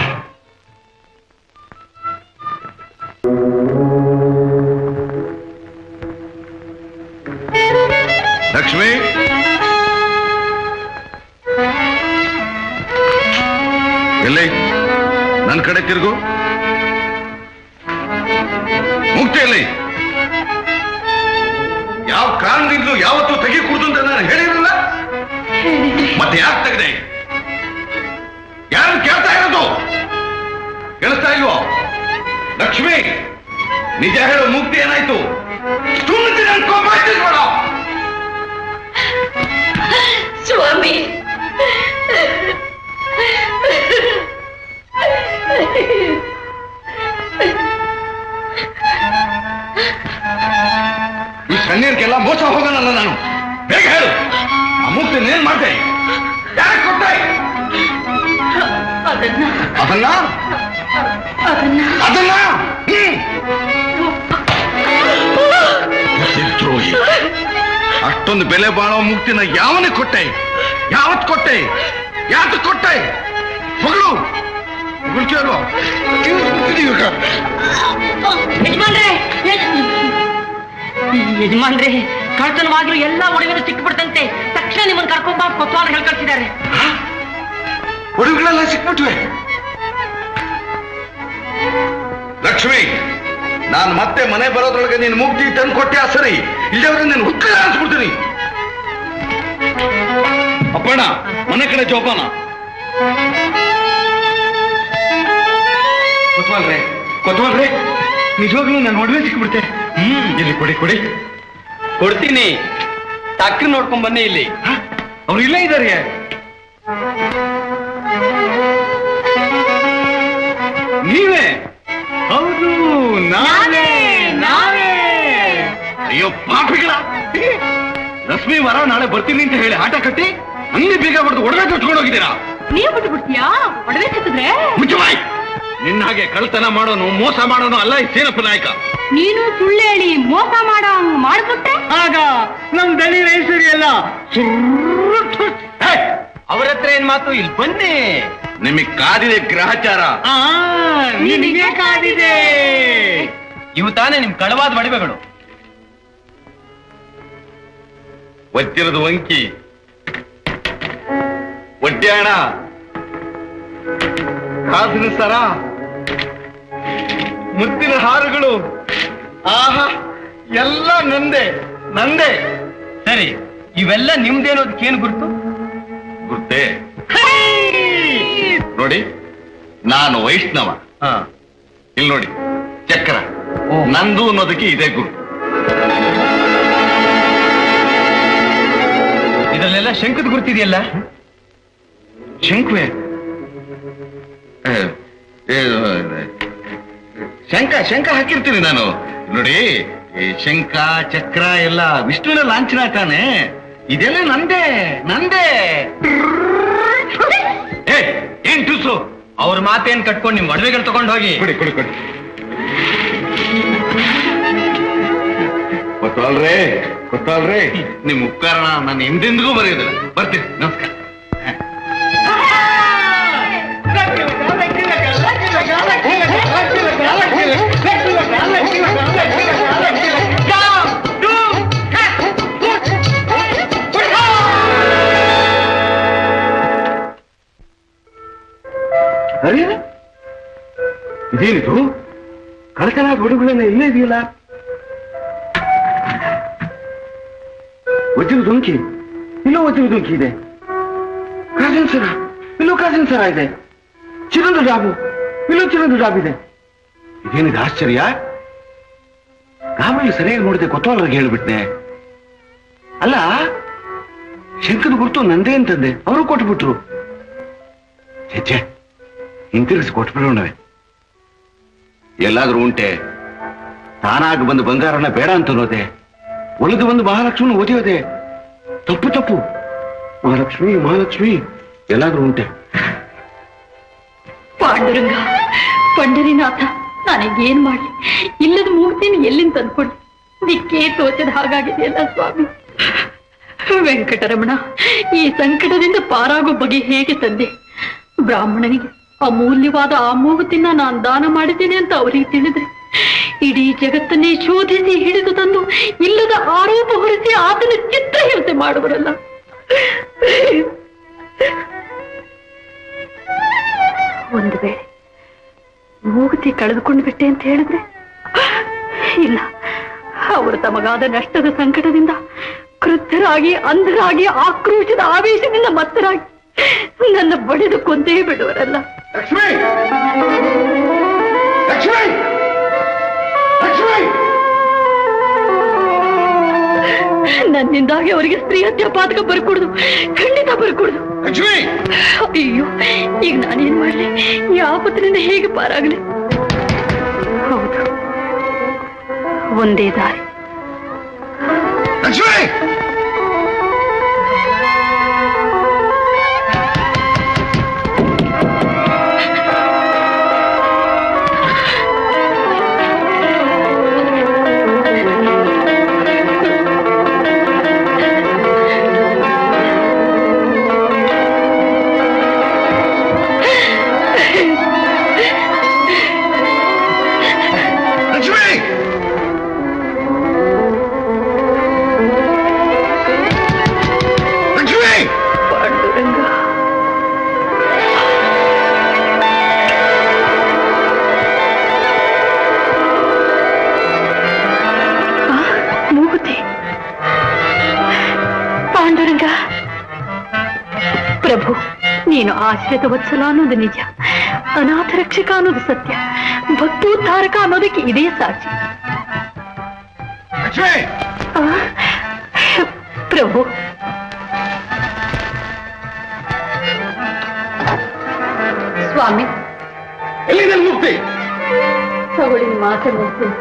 ಲಕ್ಷ್ಮಿ ಎಲ್ಲಿ ನನ್ನ ಕಡೆ ತಿರುಗು ಮುಕ್ತಿ ಎಲ್ಲಿ ಯಾವ ಕಾರಣದಿಂದಲೂ ಯಾವತ್ತೂ ತೆಗಿ ಕುಡ್ದು ಅಂತ ನಾನು ಹೇಳಿರಲಿಲ್ಲ ಮತ್ತೆ ಯಾಕೆ ತೆಗೆದೆ ಯಾರು ಕೇಳ್ತಾ ಇರೋದು ಕೇಳಿಸ್ತಾ ಇಲ್ವೋ ಲಕ್ಷ್ಮಿ ನಿಜ ಹೇಳೋ ಮುಕ್ತಿ ಏನಾಯ್ತು ಸುಮ್ಮನೆ ನನ್ ಕೋಪ ಹಚ್ಚಿಸ್ಬೇಡ. ಸ್ವಾಮಿ ಈ ಕಣ್ಣೀರ್ಗೆಲ್ಲ ಮೋಸ ಹೋಗೋಣಲ್ಲ ನಾನು ಹೇಗೆ ಹೇಳು ಆ ಮುಕ್ತಿ ಏನ್ ಮಾಡ್ದೆ ಯಾಕೆ ಕೊಟ್ಟೆ ಅದನ್ನ ಅದನ್ನ ಅದನ್ನ ಅದನ್ನ ಹ್ಮ್. ದ್ರೋಹಿ ಅಷ್ಟೊಂದು ಬೆಲೆ ಬಾಳೋ ಮುಕ್ತಿನ ಯಾವನಿಗೆ ಕೊಟ್ಟೆ ಯಾವತ್ ಕೊಟ್ಟೆ ಯಾತ ಕೊಟ್ಟೆ ಮಗಳು ಮಗಳು ಕೇಳುವ ಯಜಮಾನ್ರೆ ಯಜಮಾನ್ರೆ ಕಳ್ತನವಾಗ್ಲೂ ಎಲ್ಲಾ ಒಡವೆನೂ ಸಿಕ್ಬಿಡ್ತಂತೆ ತಕ್ಷಣ ನಿಮ್ಮನ್ನ ಕರ್ಕೊಂಬ ಕೊತ್ವಾಲ ಹೇಳ್ಕಳ್ಸಿದ್ದಾರೆ ಒಡವೆಗಳೆಲ್ಲ ಸಿಕ್ಬಿಟ್ವೆ ಲಕ್ಷ್ಮಿ ನಾನು ಮತ್ತೆ ಮನೆ ಬರೋದ್ರೊಳಗೆ ನೀನು ಮುಕ್ತಿ ತಂದು ಕೊಟ್ಟೆ ಆ ಸರಿ ಇಲ್ಲವ್ರೆ ನೀನು ಹುಕ್ಕಲ ಅನ್ಸ್ಬಿಡ್ತೀನಿ ಅಪ್ಪಣ್ಣ ಮನೆ ಕಡೆ ಜೋಪಾನ ಕೊತ್ವಾಲ್ರೆ ಕೊತ್ವಾಲ್ರೆ ನಿಜವಾಗ್ಲೂ ನಾನು ಒಡವೆ ಸಿಕ್ಬಿಡ್ತೆ ಹ್ಮ್ ಇಲ್ಲಿ ಕೊಡಿ ಕೊಡಿ ಕೊಡ್ತೀನಿ ಟಕ್ ನೋಡ್ಕೊಂಡ್ ಬನ್ನಿ ಇಲ್ಲಿ ಅವ್ರು ಇಲ್ಲೇ ಇದ್ದಾರೆ ನೀವೇ ಹೌದು ನಾನೇ ನಾನೇ ಅಯ್ಯೋ ಪಾಪಿಗಳ ಲಕ್ಷ್ಮಿ ವರ ನಾಳೆ ಬರ್ತೀನಿ ಅಂತ ಹೇಳಿ ಆಟ ಕಟ್ಟಿ ಅಂಗಡಿ ಬೀಗ ಹೊಡೆದು ಒಡವೆ ಕಟ್ಕೊಂಡು ಹೋಗಿದ್ದೀರಾ ನೀವ್ ಬಿಟ್ಟು ಬಿಡ್ತೀಯಾ ಒಡವೆ ಸಿಕ್ಕಿದ್ರೆ ಮುಚ್ಚವಾಯ್ ನಿನ್ನ ಹಾಗೆ ಕಳ್ತನ ಮಾಡೋನು ಮೋಸ ಮಾಡೋನು ಅಲ್ಲ ಈ ಸೇನಪ್ಪ ನಾಯಕ ನೀನು ಸುಳ್ಳು ಹೇಳಿ ಮೋಸ ಮಾಡೋ ಹಂಗ್ ಮಾಡ್ಬಿಟ್ಟೆ ಆಗ ನಮ್ ದಣಿ ಐಶ್ವರ್ಯ ಎಲ್ಲ ಅವ್ರ ಹತ್ರ ಏನ್ ಮಾತು ಇಲ್ಲಿ ಬನ್ನಿ ನಿಮಗ್ ಕಾದಿದೆ ಗ್ರಹಚಾರ ಆ, ನಿನಗೆ ಕಾದಿದೆ ಇವು ತಾನೇ ನಿಮ್ ಕಳವಾದ ಒಡವೆಗಳು ಒತ್ತಿರದ ವಂಕಿ ಒಡ್ಡ್ಯಾಣ ಕಾಸಿನ ಸರ ಮುತ್ತಿನ ಹಾರುಗಳು ಆಹಾ ಎಲ್ಲ ನಂದೆ ನಂದೆ ಸರಿ ಇವೆಲ್ಲ ನಿಮ್ದೇನೋದಕ್ಕೇನು ಗುರುತು ಗುರ್ತೇ ನೋಡಿ ನಾನು ವೈಷ್ಣವ ಹಾ ಇಲ್ಲಿ ನೋಡಿ ಚಕ್ರ ನಂದು ಅನ್ನೋದಕ್ಕೆ ಇದೇ ಗುರು ಇದರಲ್ಲೆಲ್ಲ ಶಂಕದ ಗುರುತಿದೆಯಲ್ಲ ಶಂಕುವೆ ಏ, ಏ, ಶಂಕ ಶಂಕ ಹಾಕಿರ್ತೀನಿ ನಾನು ನೋಡಿ ಈ ಶಂಕ ಚಕ್ರ ಎಲ್ಲ ವಿಷ್ಣುವಿನ ಲಾಂಛನ ತಾನೆ ಇದೆಲ್ಲ ನಂದೇ ನಂದೇ ಏ, ಏನ್ ಟುಸು ಅವ್ರ ಮಾತೇನ್ ಕಟ್ಕೊಂಡು ನಿಮ್ ಒಡವೆಗಳು ತಗೊಂಡು ಹೋಗಿ ಕೊಡಿ ಕೊಡಿ ಕೊಡಿ ಗೊತ್ತಲ್ರೇ ಗೊತ್ತಲ್ರೇ ನಿಮ್ ಉಪಕರಣ ನಾನು ಎಂದೆಂದಿಗೂ ಬರೆಯೋದಿಲ್ಲ ಬರ್ತೀನಿ ನಮಸ್ಕಾರ ಅರೆ ಇದೇನಿದು ಕಳಕಲ ಬಡುಗಳನ್ನ ಇಲ್ಲೇ ಇದೆಯಲ್ಲ ವಜ್ರದ ದುಂಕಿ ಇಲ್ಲೋ ವಜ್ರದ ದುಂಕಿ ಇದೆ ಕಾಜಿನ ಸರ ಇಲ್ಲೋ ಕಾಜಿನ ಸರ ಇದೆ ಚಿನ್ನದ ಡಾಬು ಇಲ್ಲೋ ಚಿನ್ನದ ಡಾಬ್ ಇದೆ ಇದೇನಿದೆ ಆಶ್ಚರ್ಯ ರಾಮಯ್ಯ ಸರಿಯಾಗಿ ನೋಡಿದೆ ಕೊತ್ತವಾಲ್ರಿಗೆ ಹೇಳ್ಬಿಟ್ನೆ ಅಲ್ಲ ಶಂಕದ ಗುರುತು ನಂದೇ ಅಂತಂದೆ ಅವರು ಕೊಟ್ಬಿಟ್ರು ಛೆ ಹಿಂತಿರುಗಿಸಿ ಕೊಟ್ಬಿಡೋಣವೆ ಎಲ್ಲಾದ್ರೂ ಉಂಟೆ ತಾನಾಗಿ ಬಂದು ಬಂಗಾರನ ಬೇಡ ಅಂತ ಅನ್ನೋದೆ ಒಲಿದು ಬಂದು ಮಹಾಲಕ್ಷ್ಮಿ ಓದಿಯೋದೆ ತಪ್ಪು ತಪ್ಪು ಮಹಾಲಕ್ಷ್ಮಿ ಮಹಾಲಕ್ಷ್ಮಿ ಎಲ್ಲಾದ್ರೂ ಉಂಟೆ ಪಾಂಡುರಂಗ ಪಂಡರಿನಾಥ ನನಗೇನ್ ಮಾಡ್ಲಿ ಇಲ್ಲದ ಮೂರ್ತಿನ ಎಲ್ಲಿಂದ ತಂದ್ಕೊಡ್ಲಿ ದಿಕ್ಕೇ ತೋಚದ ಹಾಗಾಗಿದೆಯಲ್ಲ ಸ್ವಾಮಿ ವೆಂಕಟರಮಣ ಈ ಸಂಕಟದಿಂದ ಪಾರಾಗೋ ಬಗೆ ಹೇಗೆ ತಂದೆ ಬ್ರಾಹ್ಮಣನಿಗೆ ಅಮೂಲ್ಯವಾದ ಆ ಮೂಗುತಿನ ನಾನು ದಾನ ಮಾಡಿದ್ದೇನೆ ಅಂತ ಅವರಿಗೆ ತಿಳಿದ್ರೆ ಇಡೀ ಜಗತ್ತನ್ನೇ ಶೋಧಿಸಿ ಹಿಡಿದು ತಂದು ಇಲ್ಲದ ಆರೋಪ ಹೊರಿಸಿ ಆತನ ಚಿತ್ರಹಿಂಸೆ ಮಾಡುವರಲ್ಲ ಒಂದು ವೇಳೆ ಮೂಗುತಿ ಕಳೆದುಕೊಂಡು ಬಿಟ್ಟೆ ಅಂತ ಹೇಳಿದ್ರೆ ಇಲ್ಲ ಅವರು ತಮಗಾದ ನಷ್ಟದ ಸಂಕಟದಿಂದ ಕ್ರುದ್ಧರಾಗಿ ಅಂಧರಾಗಿ ಆಕ್ರೋಶದ ಆವೇಶದಿಂದ ಮತ್ತರಾಗಿ ನನ್ನ ಬಡಿದು ಕೊಂದೇ ಬಿಡುವರಲ್ಲ ಲಕ್ಷ್ಮಿ ಲಕ್ಷ್ಮಿ ಲಕ್ಷ್ಮಿ ನನ್ನಿಂದಾಗಿ ಅವರಿಗೆ ಸ್ತ್ರೀ ಹತ್ಯೆ ಪಾತಕ ಬರ್ಕೊಡುದು ಖಂಡಿತ ಬರ್ಕೊಡುದು ಲಕ್ಷ್ಮಿ ಅಯ್ಯೋ ಈಗ ನಾನೇನ್ ಮಾಡ್ಲಿ ಈ ಆಪತ್ತಿನಿಂದ ಹೇಗೆ ಪಾರಾಗಲಿ ಹೌದು ಒಂದೇ ದಾರಿ ಲಕ್ಷ್ಮಿ ಲಕ್ಷ್ಮಿ ಲಕ್ಷ್ಮಿ ಪಾಂಡುರಂಗ ಆ, ಮೂಗುತಿ ಪಾಂಡುರಂಗ ಪ್ರಭು ನೀನು ಆಶ್ರಿತ ವತ್ಸಲ ಅನ್ನೋದು ನಿಜ ಅನಾಥ ರಕ್ಷಕ ಅನ್ನೋದು ಸತ್ಯ ಭಕ್ತೋದ್ಧಾರಕ ಅನ್ನೋದಕ್ಕೆ ಇದೇ ಸಾಕ್ಷಿ ಲಕ್ಷ್ಮಿ ಆ, ಪ್ರಭು ಸ್ವಾಮಿ ಎಲ್ಲಿದೆ ಮುಕ್ತಿ ತಗೊಳ್ಳಿ ಮಾತೆ ಮುಗ್ತೀನಿ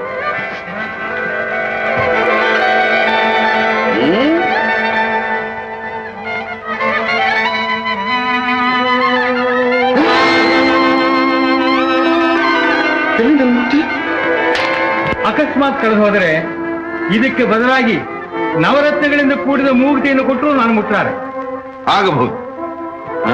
ಎಲ್ಲಿದೆ ಮುಕ್ತಿ ಅಕಸ್ಮಾತ್ ಕಳೆದು ಹೋದರೆ ಇದಕ್ಕೆ ಬದಲಾಗಿ ನವರತ್ನಗಳಿಂದ ಕೂಡಿದ ಮೂಗುತಿಯನ್ನು ಕೊಟ್ಟರು ನಾನು ಮುಟ್ಟಾರೆ ಆಗಬಹುದು ಆ?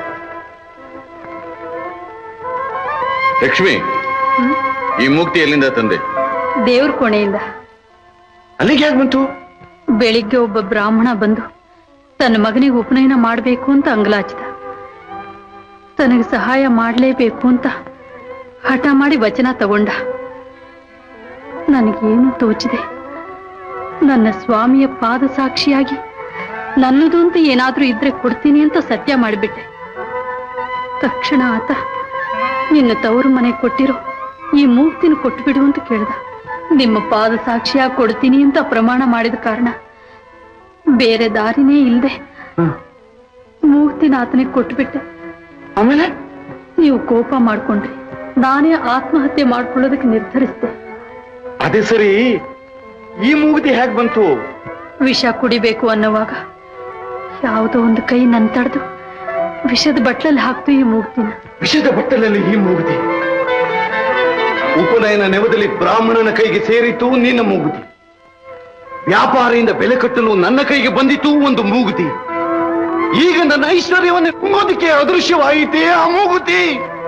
ಲಕ್ಷ್ಮಿ ಈ ಮುಕ್ತಿ ಎಲ್ಲಿಂದ ತಂದೆ ದೇವ್ರ ಕೋಣೆಯಿಂದ ಅಲ್ಲಿಗೆ ಯಾಕೆ ಬಂತು ಬೆಳಿಗ್ಗೆ ಒಬ್ಬ ಬ್ರಾಹ್ಮಣ ಬಂದು ತನ್ನ ಮಗನಿಗೆ ಉಪನಯನ ಮಾಡಬೇಕು ಅಂತ ಅಂಗಲಾಚಿದ ತನಗೆ ಸಹಾಯ ಮಾಡಲೇಬೇಕು ಅಂತ ಹಠ ಮಾಡಿ ವಚನ ತಗೊಂಡ ನನಗೇನು ತೋಚಿದೆ ನನ್ನ ಸ್ವಾಮಿಯ ಪಾದ ಸಾಕ್ಷಿಯಾಗಿ ನನ್ನದು ಅಂತ ಏನಾದ್ರೂ ಇದ್ರೆ ಕೊಡ್ತೀನಿ ಅಂತ ಸತ್ಯ ಮಾಡಿಬಿಟ್ಟೆ ತಕ್ಷಣ ಆತ ನಿನ್ನ ತವರು ಮನೆ ಕೊಟ್ಟಿರೋ ಈ ಮೂರ್ತಿನ ಕೊಟ್ಬಿಡು ಅಂತ ಕೇಳ್ದ ನಿಮ್ಮ ಪಾದ ಸಾಕ್ಷಿಯಾಗಿ ಕೊಡ್ತೀನಿ ಅಂತ ಪ್ರಮಾಣ ಮಾಡಿದ ಕಾರಣ ಬೇರೆ ದಾರಿನೇ ಇಲ್ದೆ ಮೂರ್ತಿನ ಆತನಿಗೆ ಕೊಟ್ಬಿಟ್ಟೆ ಆಮೇಲೆ ನೀವು ಕೋಪ ಮಾಡ್ಕೊಂಡ್ರಿ ನಾನೇ ಆತ್ಮಹತ್ಯೆ ಮಾಡ್ಕೊಳ್ಳೋದಕ್ಕೆ ನಿರ್ಧರಿಸಿದೆ ಅದೇ ಸರಿ ಈ ಮೂಗುತಿ ಹೇಗ್ ಬಂತು ವಿಷ ಕುಡಿಬೇಕು ಅನ್ನೋವಾಗ ಯಾವುದೋ ಒಂದು ಕೈ ನನ್ ತಡೆದು ವಿಷದ ಬಟ್ಲಲ್ಲಿ ಹಾಕ್ತು ಈ ಮೂಗ್ತಿನ ವಿಷದ ಬಟ್ಟಲಲ್ಲಿ ಈ ಮೂಗುತಿ ಉಪನಯನ ನೆವದಲ್ಲಿ ಬ್ರಾಹ್ಮಣನ ಕೈಗೆ ಸೇರಿತು ನಿನ್ನ ಮೂಗುತಿ ವ್ಯಾಪಾರಿಯಿಂದ ಬೆಲೆ ಕಟ್ಟಲು ನನ್ನ ಕೈಗೆ ಬಂದಿತು ಒಂದು ಮೂಗುತಿ ಈಗ ನನ್ನ ಐಶ್ವರ್ಯವನ್ನು ಕುಂಗೋದಕ್ಕೆ ಅದೃಶ್ಯವಾಯಿತೇ ಆ ಮೂಗುತಿ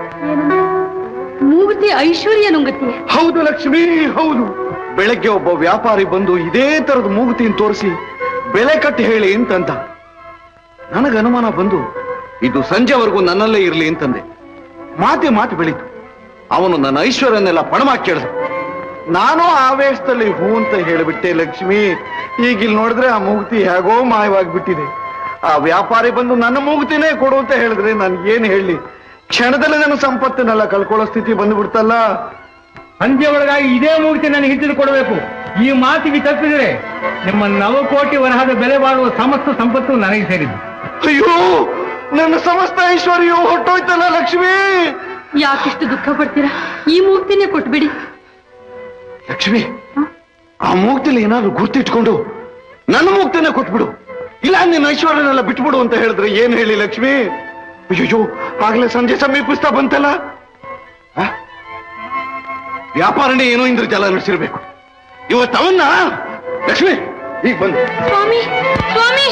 ಮೂಗುತಿ ಐಶ್ವರ್ಯ ನುಂಗತಿ ಹೌದು ಲಕ್ಷ್ಮಿ ಹೌದು ಬೆಳಗ್ಗೆ ಒಬ್ಬ ವ್ಯಾಪಾರಿ ಬಂದು ಇದೇ ತರದ ಮೂಗುತಿಯನ್ನು ತೋರಿಸಿ ಬೆಲೆ ಕಟ್ಟಿ ಹೇಳಿ ಅಂತಂದ ನನಗೆ ಅನುಮಾನ ಬಂದು ಇದು ಸಂಜೆವರೆಗೂ ನನ್ನಲ್ಲೇ ಇರಲಿ ಅಂತಂದೆ ಮಾತೆ ಮಾತು ಬೆಳೀತು ಅವನು ನನ್ನ ಐಶ್ವರ್ಯನೆಲ್ಲ ಪಣಮಾಕಿ ಕೇಳಿದ ನಾನು ಆವೇಶದಲ್ಲಿ ಹೂ ಅಂತ ಹೇಳಿಬಿಟ್ಟೆ ಲಕ್ಷ್ಮಿ ಈಗ ಇಲ್ಲಿ ನೋಡಿದ್ರೆ ಆ ಮೂಗುತಿ ಹೇಗೋ ಮಾಯವಾಗಿಬಿಟ್ಟಿದೆ ಆ ವ್ಯಾಪಾರಿ ಬಂದು ನನ್ನ ಮೂಗುತಿನೇ ಕೊಡು ಅಂತ ಹೇಳಿದ್ರೆ ನಾನು ಏನ್ ಹೇಳಿ ಕ್ಷಣದಲ್ಲಿ ನನ್ನ ಸಂಪತ್ತನ್ನೆಲ್ಲ ಕಳ್ಕೊಳ್ಳೋ ಸ್ಥಿತಿ ಬಂದ್ಬಿಡ್ತಲ್ಲ ಸಂಜೆ ಒಳಗಾಗಿ ಇದೇ ಮೂರ್ತಿ ನನಗೆ ಹಿಂತಿದ್ದು ಕೊಡಬೇಕು ಈ ಮಾತಿಗೆ ತಪ್ಪಿದರೆ ನಿಮ್ಮ ನವಕೋಟಿ ವರಹದ ಬೆಲೆ ಬಾಳುವ ಸಮಸ್ತ ಸಂಪತ್ತು ನನಗೆ ಸೇರಿದ್ದು ಅಯ್ಯೋ ನನ್ನ ಸಮಸ್ತ ಐಶ್ವರ್ಯವು ಹೊಟ್ಟೋಯ್ತಲ್ಲ ಲಕ್ಷ್ಮಿ ಯಾಕಿಷ್ಟು ದುಃಖ ಪಡ್ತೀರಾ ಈ ಮೂರ್ತಿನೇ ಕೊಟ್ಬಿಡಿ ಲಕ್ಷ್ಮಿ ಆ ಮೂಗ್ತಿಲಿ ಏನಾದ್ರು ಗುರ್ತಿಟ್ಕೊಂಡು ನನ್ನ ಮೂಗ್ತಿನ ಕೊಟ್ಬಿಡು ಇಲ್ಲ ನಿನ್ನ ಐಶ್ವರ್ಯನೆಲ್ಲ ಬಿಟ್ಬಿಡು ಅಂತ ಹೇಳಿದ್ರೆ ಏನ್ ಹೇಳಿ ಲಕ್ಷ್ಮಿ ಅಯ್ಯೋ ಆಗ್ಲೇ ಸಂಜೆ ಸಮೀಪಿಸ್ತಾ ಬಂತಲ್ಲ ಆ? ವ್ಯಾಪಾರನೇ ಏನೋ ಇಂದ್ರಜಾಲ ನಡೆಸಿರ್ಬೇಕು ಇವತ್ತವನ್ನ ಲಕ್ಷ್ಮಿ ಈಗ ಬಂದು ಸ್ವಾಮಿ ಸ್ವಾಮಿ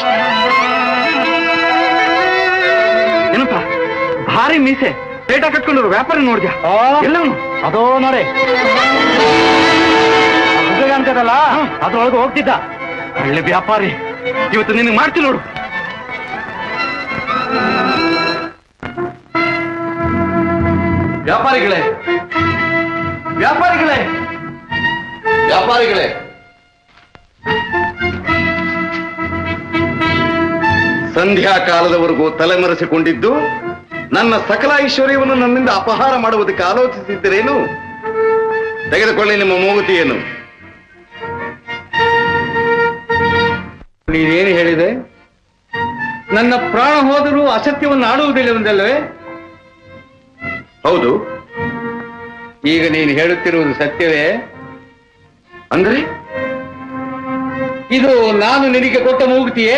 ಏನಪ್ಪ ಭಾರಿ ಮೀಸೆ ಪೇಟ ಕಟ್ಕೊಂಡ್ರು ವ್ಯಾಪಾರ ನೋಡ್ದ್ಯಾ ಎಲ್ಲವನು ಅದೋ ನೋಡೆ ಅನ್ಕದಲ್ಲ ಅದ್ರೊಳಗೆ ಹೋಗ್ತಿದ್ದ ಒಳ್ಳೆ ವ್ಯಾಪಾರಿ ಇವತ್ತು ನಿನಗೆ ಮಾಡ್ತೀನಿ ನೋಡು ವ್ಯಾಪಾರಿಗಳೇ ವ್ಯಾಪಾರಿಗಳೇ ವ್ಯಾಪಾರಿಗಳೇ ಸಂಧ್ಯಾ ಕಾಲದವರೆಗೂ ತಲೆಮರೆಸಿಕೊಂಡಿದ್ದು ನನ್ನ ಸಕಲ ಐಶ್ವರ್ಯವನ್ನು ನನ್ನಿಂದ ಅಪಹಾರ ಮಾಡುವುದಕ್ಕೆ ಆಲೋಚಿಸಿದ್ದರೇನು ತೆಗೆದುಕೊಳ್ಳಿ ನಿಮ್ಮ ಮೂಗುತಿಯನ್ನು ನೀನೇನು ಹೇಳಿದೆ ನನ್ನ ಪ್ರಾಣ ಹೋದರೂ ಅಸತ್ಯವನ್ನು ಆಡುವುದಿಲ್ಲವೆಂದಲ್ಲವೇ ಹೌದು ಈಗ ನೀನು ಹೇಳುತ್ತಿರುವುದು ಸತ್ಯವೇ ಅಂದ್ರೆ ಇದು ನಾನು ನಿನಗೆ ಕೊಟ್ಟ ಮೂಗುತಿಯೇ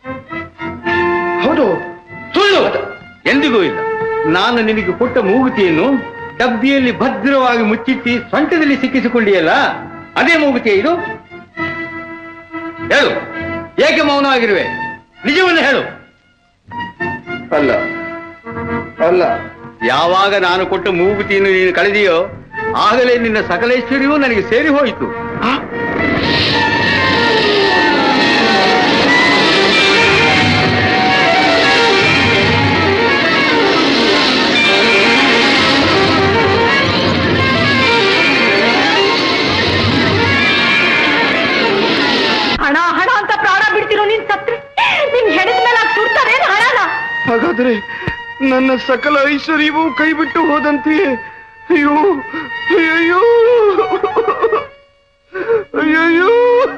ಹೌದು ಸುಳ್ಳು ಎಂದಿಗೂ ಇಲ್ಲ ನಾನು ನಿನಗೆ ಕೊಟ್ಟ ಮೂಗುತಿಯನ್ನು ಡಬ್ಬಿಯಲ್ಲಿ ಭದ್ರವಾಗಿ ಮುಚ್ಚಿಟ್ಟಿ ಸೊಂಟದಲ್ಲಿ ಸಿಕ್ಕಿಸಿಕೊಂಡಿಯಲ್ಲ ಅದೇ ಮೂಗುತಿಯೇ ಇದು ಹೇಳು ಏಕೆ ಮೌನವಾಗಿರುವೆ ನಿಜವನ್ನು ಹೇಳು ಅಲ್ಲ ಅಲ್ಲ ಯಾವಾಗ ನಾನು ಕೊಟ್ಟ ಮೂಗುತಿಯನ್ನು ನೀನು ಕಳೆದಿಯೋ ಆಗಲೇ ನಿನ್ನ ಸಕಲೇಶ್ವರಿಯೂ ನನಗೆ ಸೇರಿ ಹೋಯಿತು ಹಣ ಹಣ ಅಂತ ಪ್ರಾಣ ಬಿಡ್ತಿರೋ ನೀನ್ ಸತ್ರೆ ನಿನ್ ಹೆಣದ ಮೇಲೆ ಹಾಕಿ ಸುಡ್ತಾರೇನ್ ಹಣನ ಹಾಗಾದ್ರೆ ನನ್ನ ಸಕಲ ಐಶ್ವರ್ಯವೂ ಕೈ ಬಿಟ್ಟು ಹೋದಂತೆಯೇ ಅಯ್ಯೋ ಅಯ್ಯಯ್ಯೋ ಅಯ್ಯಯ್ಯೋ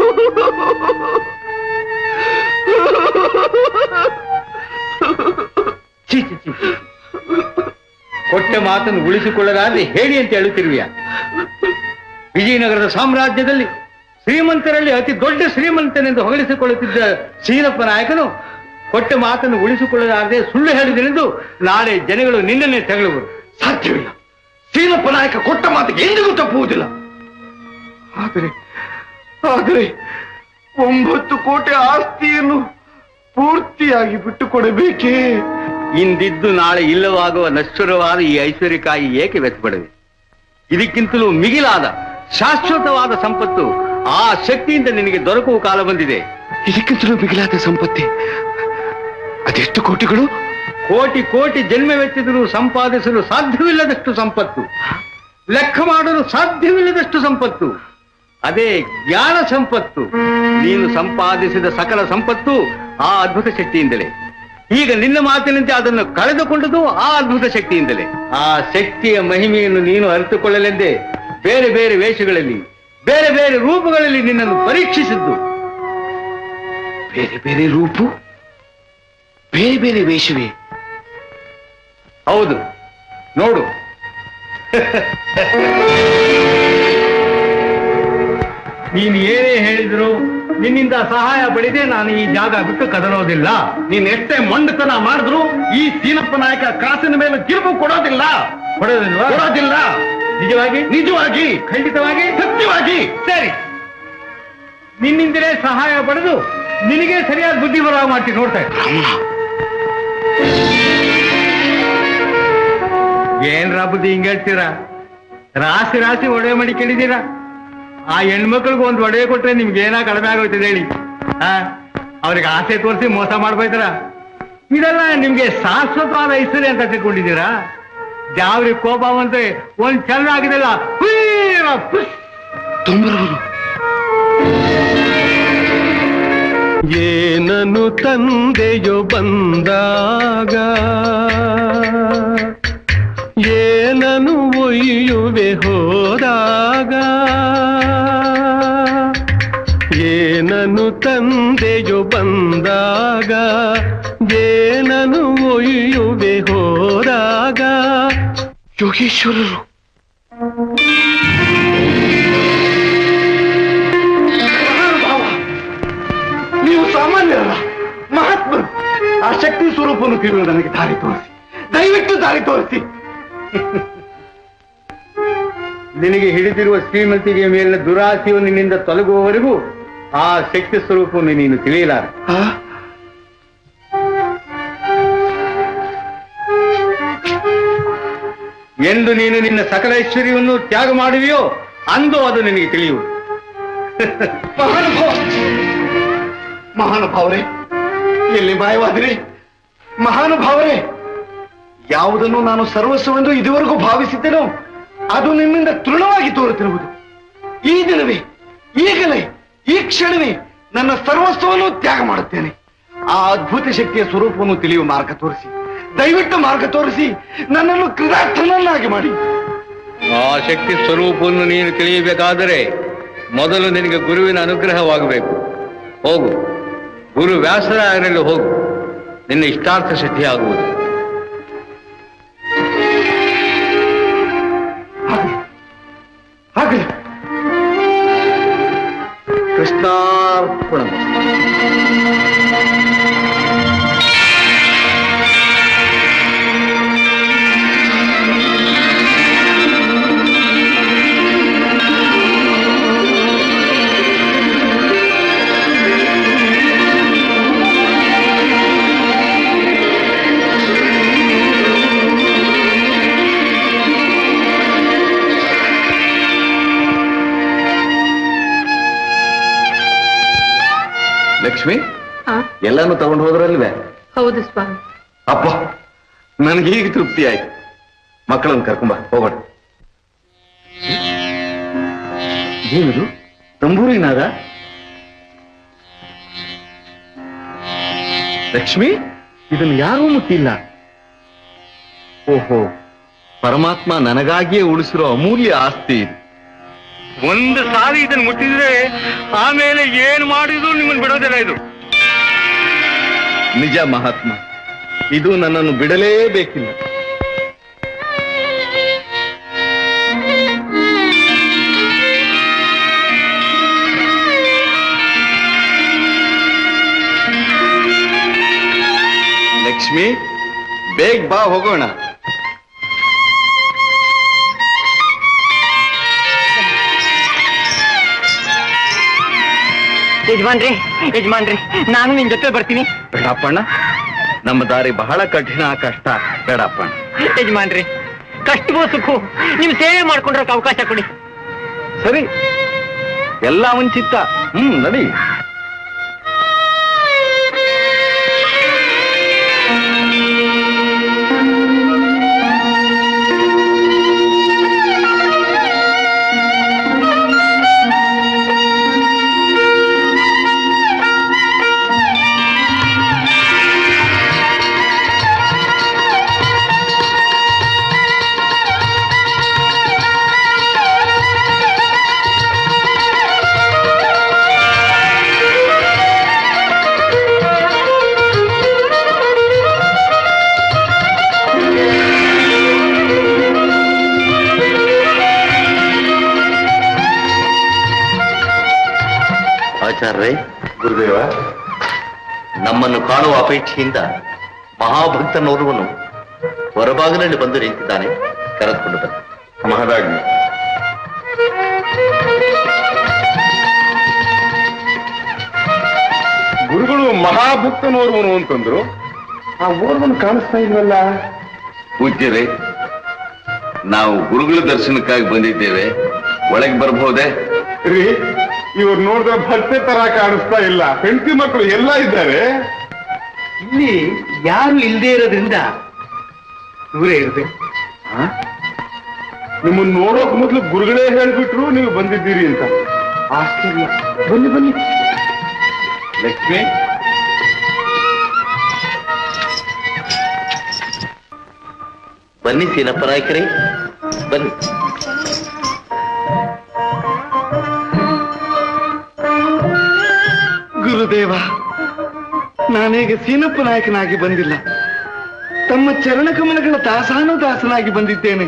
ಛೀ, ಛೀ, ಛೀ. ಕೊಟ್ಟ ಮಾತನ್ನು ಉಳಿಸಿಕೊಳ್ಳಲಾರದೆ ಹೇಳಿ ಅಂತ ಹೇಳುತ್ತಿರುವೆಯ ವಿಜಯನಗರದ ಸಾಮ್ರಾಜ್ಯದಲ್ಲಿ ಶ್ರೀಮಂತರಲ್ಲಿ ಅತಿ ದೊಡ್ಡ ಶ್ರೀಮಂತನೆಂದು ಹೊಗಳಿಸಿಕೊಳ್ಳುತ್ತಿದ್ದ ಶೀಲಪ್ಪ ನಾಯಕನು ಕೊಟ್ಟ ಮಾತನ್ನು ಉಳಿಸಿಕೊಳ್ಳಲಾರದೆ ಸುಳ್ಳು ಹೇಳಿದನೆಂದು ನಾಳೆ ಜನಗಳು ನಿನ್ನನ್ನೇ ತೆಗಳುವರು ಸಾಧ್ಯವಿಲ್ಲ ಸೀನಪ್ಪ ನಾಯಕ ಕೊಟ್ಟ ಮಾತಿಗೆ ಎಂದಿಗೂ ತಪ್ಪುವುದಿಲ್ಲ ಆದರೆ ಆದರೆ ಒಂಬತ್ತು ಕೋಟಿ ಆಸ್ತಿಯನ್ನು ಪೂರ್ತಿಯಾಗಿ ಬಿಟ್ಟುಕೊಡಬೇಕೇ ಇಂದಿದ್ದು ನಾಳೆ ಇಲ್ಲವಾಗುವ ನಶ್ವರವಾದ ಈ ಐಶ್ವರ್ಯಕ್ಕಾಗಿ ಏಕೆ ವ್ಯಥಪಡವೆ ಇದಕ್ಕಿಂತಲೂ ಮಿಗಿಲಾದ ಶಾಶ್ವತವಾದ ಸಂಪತ್ತು ಆ ಶಕ್ತಿಯಿಂದ ನಿನಗೆ ದೊರಕುವ ಕಾಲ ಬಂದಿದೆ ಇದಕ್ಕಿಂತಲೂ ಮಿಗಿಲಾದ ಸಂಪತ್ತಿ ಅದೆಷ್ಟು ಕೋಟಿಗಳು ಕೋಟಿ ಕೋಟಿ ಜನ್ಮವೆತ್ತಿದರೂ ಸಂಪಾದಿಸಲು ಸಾಧ್ಯವಿಲ್ಲದಷ್ಟು ಸಂಪತ್ತು ಲೆಕ್ಕ ಮಾಡಲು ಸಾಧ್ಯವಿಲ್ಲದಷ್ಟು ಸಂಪತ್ತು ಅದೇ ಜ್ಞಾನ ಸಂಪತ್ತು ನೀನು ಸಂಪಾದಿಸಿದ ಸಕಲ ಸಂಪತ್ತು ಆ ಅದ್ಭುತ ಶಕ್ತಿಯಿಂದಲೇ ಈಗ ನಿನ್ನ ಮಾತಿನಂತೆ ಅದನ್ನು ಕಳೆದುಕೊಂಡದು ಆ ಅದ್ಭುತ ಶಕ್ತಿಯಿಂದಲೇ ಆ ಶಕ್ತಿಯ ಮಹಿಮೆಯನ್ನು ನೀನು ಅರಿತುಕೊಳ್ಳಲೆಂದೇ ಬೇರೆ ಬೇರೆ ವೇಷಗಳಲ್ಲಿ ಬೇರೆ ಬೇರೆ ರೂಪಗಳಲ್ಲಿ ನಿನ್ನನ್ನು ಪರೀಕ್ಷಿಸಿದ್ದು ಬೇರೆ ಬೇರೆ ರೂಪು ಬೇರೆ ಬೇರೆ ವೇಷವೇ ಹೌದು ನೋಡು ನೀನು ಏನೇ ಹೇಳಿದ್ರು ನಿನ್ನಿಂದ ಸಹಾಯ ಪಡೆದೇ ನಾನು ಈ ಜಾಗ ಬಿಟ್ಟು ಕದಲೋದಿಲ್ಲ ನೀನ್ ಎಷ್ಟೇ ಮೊಂಡತನ ಮಾಡಿದ್ರು ಈ ಸೀನಪ್ಪ ನಾಯಕ ಕಾಸಿನ ಮೇಲೆ ತಿರುವು ಕೊಡೋದಿಲ್ಲ ಕೊಡೋದಿಲ್ವಾ ಕೊಡೋದಿಲ್ಲ ನಿಜವಾಗಿ ನಿಜವಾಗಿ ಖಂಡಿತವಾಗಿ ಸತ್ಯವಾಗಿ ಸರಿ ನಿನ್ನಿಂದಲೇ ಸಹಾಯ ಪಡೆದು ನಿನಗೆ ಸರಿಯಾದ ಬುದ್ಧಿ ಬರ ಮಾಡ್ತೀನಿ ನೋಡ್ತಾ ಇರು. ಏನ್ರ ಬುದ್ಧಿ ಹಿಂಗ್ ಹೇಳ್ತೀರಾ ರಾಶಿ ರಾಶಿ ಒಡೆ ಮಾಡಿ ಕೇಳಿದ್ದೀರಾ ಆ ಹೆಣ್ಮಕ್ಳಿಗೆ ಒಂದು ಒಡೆ ಕೊಟ್ರೆ ನಿಮ್ಗೆ ಏನಾ ಕಡಿಮೆ ಆಗೋಯ್ತದೆ ಹೇಳಿ ಆ ಅವ್ರಿಗೆ ಆಸೆ ತೋರಿಸಿ ಮೋಸ ಮಾಡ್ಬೋಯ್ತಾರ ಇದೆಲ್ಲ ನಿಮ್ಗೆ ಶಾಶ್ವತವಾದ ಐಶ್ವರ್ಯ ಅಂತ ತಿಳ್ಕೊಂಡಿದ್ದೀರಾ ಜಾವ್ರಿ ಕೋಪ ಬಂದ್ರೆ ಒಂದ್ ಚೆನ್ನಾಗಿದೆಲ್ಲ ಹುಯ್ಯ ಪುಸ್ ತುಂಬರವರು ಏನನು ತಂದೆಯೋ ಬಂದಾಗ ಏನನು ಒಯ್ಯುವೆ ಹೋದಾಗ ಏನನು ತಂದೆಯೋ ಬಂದಾಗ ಏನನು ಒಯ್ಯುವೆ ಹೋದಾಗ ಯೋಗೇಶ್ವರರು ಮಹಾನುಭಾವ, ನೀವು ಸಾಮಾನ್ಯರಲ್ಲ ಮಹಾತ್ಮರು ಆ ಶಕ್ತಿ ಸ್ವರೂಪವನ್ನು ತಿಳಿಯಲು ನನಗೆ ದಾರಿ ತೋರಿಸಿ ದಯವಿಟ್ಟು ದಾರಿ ತೋರಿಸಿ ನಿನಗೆ ಹಿಡಿದಿರುವ ಶ್ರೀಮಂತಿಗೆ ಮೇಲಿನ ದುರಾಸೆಯು ನಿನ್ನಿಂದ ತೊಲಗುವವರೆಗೂ ಆ ಶಕ್ತಿ ಸ್ವರೂಪವನ್ನು ನೀನು ತಿಳಿಯಲಾರ ಆ? ಎಂದು ನೀನು ನಿನ್ನ ಸಕಲ ಐಶ್ವರ್ಯವನ್ನು ತ್ಯಾಗ ಮಾಡುವೆಯೋ ಅಂದು ಅದು ನಿನಗೆ ತಿಳಿಯುವುದು ಮಹಾನುಭಾವ ಮಹಾನುಭಾವರೇ ಎಲ್ಲಿ ಮಾಯವಾದಿರಿ ಮಹಾನುಭಾವರೇ ಯಾವುದನ್ನು ನಾನು ಸರ್ವಸ್ವವೆಂದು ಇದುವರೆಗೂ ಭಾವಿಸಿದ್ದೆನೋ ಅದು ನಿಮ್ಮಿಂದ ತೃಣವಾಗಿ ತೋರುತ್ತಿರುವುದು ಈ ದಿನವೇ ಈಗಲೇ ಈ ಕ್ಷಣವೇ ನನ್ನ ಸರ್ವಸ್ವವನ್ನು ತ್ಯಾಗ ಮಾಡುತ್ತೇನೆ ಆ ಅದ್ಭುತ ಶಕ್ತಿಯ ಸ್ವರೂಪವನ್ನು ತಿಳಿಯುವ ಮಾರ್ಗ ತೋರಿಸಿ ದಯವಿಟ್ಟು ಮಾರ್ಗ ತೋರಿಸಿ ನನ್ನನ್ನು ಕೃತಾರ್ಥನನ್ನಾಗಿ ಮಾಡಿ ಆ ಶಕ್ತಿ ಸ್ವರೂಪವನ್ನು ನೀನು ತಿಳಿಯಬೇಕಾದರೆ ಮೊದಲು ನಿನಗೆ ಗುರುವಿನ ಅನುಗ್ರಹವಾಗಬೇಕು ಹೋಗು ಗುರು ವ್ಯಾಸರಾಯರಲ್ಲಿ ಹೋಗು ನಿನ್ನ ಇಷ್ಟಾರ್ಥ ಸಿದ್ಧಿಯಾಗುವುದು ಹಾಗಲಿ ಕೃಷ್ಣಾರ್ಪಣ ಲಕ್ಷ್ಮಿ ಎಲ್ಲಾನು ತಗೊಂಡು ಹೋದ್ರಲ್ವೇ ಹೌದು ಸ್ವಾಮಿ ಅಪ್ಪ ನನಗೆ ಈಗ ತೃಪ್ತಿ ಆಯ್ತು ಮಕ್ಕಳನ್ನು ಕರ್ಕೊಂಬ ಹೋಗೋಣ ಏನದು ತಂಬೂರಿನಾದ ಲಕ್ಷ್ಮಿ ಇದನ್ನು ಯಾರೂ ಮುಟ್ಟಿಲ್ಲ ಓಹೋ ಪರಮಾತ್ಮ ನನಗಾಗಿಯೇ ಉಳಿಸಿರೋ ಅಮೂಲ್ಯ ಆಸ್ತಿ ಇದು ಒಂದು ಸಾರಿ ಇದನ್ನು ಮುಟ್ಟಿದ್ರೆ ಆಮೇಲೆ ಏನು ಮಾಡಿದ್ರು ನಿಮ್ಮನ್ನು ಬಿಡೋದಿಲ್ಲ ಇದು ನಿಜ ಮಹಾತ್ಮ ಇದು ನನ್ನನ್ನು ಬಿಡಲೇಬೇಕಿಲ್ಲ ಲಕ್ಷ್ಮಿ ಬೇಗ ಬಾ ಹೋಗೋಣ ಯಜಮಾನ್ರಿ ಯಜಮಾನ್ರಿ ನಾನು ನಿಮ್ ಜೊತೆ ಬರ್ತೀನಿ ಬೇಡಪ್ಪಣ್ಣ ನಮ್ಮ ದಾರಿ ಬಹಳ ಕಠಿಣ ಕಷ್ಟ ಬೇಡಪ್ಪಣ್ಣ ಯಜಮಾನ್ರಿ ಕಷ್ಟವೋ ಸುಖವು ನಿಮ್ ಸೇವೆ ಮಾಡ್ಕೊಂಡ್ರಕ್ಕೆ ಅವಕಾಶ ಕೊಡಿ ಸರಿ ಎಲ್ಲ ಮುಂಚಿತ್ತ ಹ್ಮ್ ನಡಿ ಆಚಾರ್ಯರೇ ಗುರುದೇವ ನಮ್ಮನ್ನು ಕಾಣುವ ಅಪೇಕ್ಷೆಯಿಂದ ಮಹಾಭಕ್ತನೋರ್ವನು ಹೊರಬಾಗಿಲಲ್ಲಿ ಬಂದು ನಿಂತಿದ್ದಾನೆ ಕರೆದುಕೊಂಡು ಬನ್ನಿ ಮಹದಾಗಿ ಗುರುಗಳು ಮಹಾಭಕ್ತನೋರ್ವನು ಅಂತಂದ್ರು ಆ ಓರ್ವನು ಕಾಣಿಸ್ತಾ ಇಲ್ವಲ್ಲ ಪೂಜ್ಯರೇ ನಾವು ಗುರುಗಳ ದರ್ಶನಕ್ಕಾಗಿ ಬಂದಿದ್ದೇವೆ ಒಳಗೆ ಬರಬಹುದೇ ರೀ ಇವ್ರು ನೋಡಿದ್ರೆ ಭಕ್ತಿ ತರ ಕಾಣಿಸ್ತಾ ಇಲ್ಲ ಹೆಂಡತಿ ಮಕ್ಕಳು ಎಲ್ಲ ಇದ್ದಾರೆ ಇಲ್ಲಿ ಯಾರು ಇಲ್ಲದೆ ಇರೋದ್ರಿಂದ ಇವರೇ ಇರ್ಬೇಕು ನಿಮ್ಮನ್ನ ನೋಡೋಕ್ ಮೊದ್ಲು ಗುರುಗಳೇ ಹೇಳ್ಬಿಟ್ರು ನೀವು ಬಂದಿದ್ದೀರಿ ಅಂತ ಆಶ್ಚರ್ಯ ಬನ್ನಿ ಬನ್ನಿ ಲಕ್ಷ್ಮಿ ಬನ್ನಿ ಸೀನಪ್ಪ ನಾಯಕರೇ ಬನ್ನಿ ಗುರುದೇವ ನಾನೀಗ ಸೀನಪ್ಪ ನಾಯಕನಾಗಿ ಬಂದಿಲ್ಲ ತಮ್ಮ ಚರಣಕಮಲಗಳ ದಾಸಾನುದಾಸನಾಗಿ ಬಂದಿದ್ದೇನೆ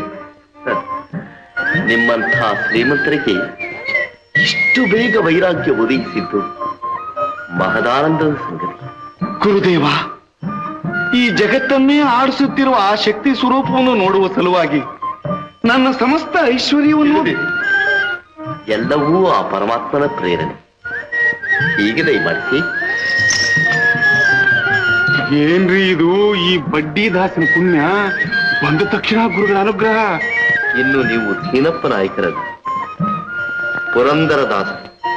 ನಿಮ್ಮಂಥ ಶ್ರೀಮಂತರಿಗೆ ಇಷ್ಟು ಬೇಗ ವೈರಾಗ್ಯ ಒದಗಿಸಿದ್ದು ಮಹದಾನಂದದ ಸಂಗತಿ ಗುರುದೇವ ಈ ಜಗತ್ತನ್ನೇ ಆಡಿಸುತ್ತಿರುವ ಆ ಶಕ್ತಿ ಸ್ವರೂಪವನ್ನು ನೋಡುವ ಸಲುವಾಗಿ ನನ್ನ ಸಮಸ್ತ ಐಶ್ವರ್ಯವನ್ನು ಎಲ್ಲವೂ ಆ ಪರಮಾತ್ಮನ ಪ್ರೇರಣೆ ಹೀಗೆ ದಯಮಾಡಿಸಿ ಏನ್ರಿ ಇದು ಈ ಬಡ್ಡಿ ದಾಸನ ಪುಣ್ಯ ಬಂದ ತಕ್ಷಣ ಗುರುಗಳ ಅನುಗ್ರಹ ಇನ್ನು ನೀವು ಸೀನಪ್ಪ ನಾಯಕರದು ಪುರಂದರ ದಾಸ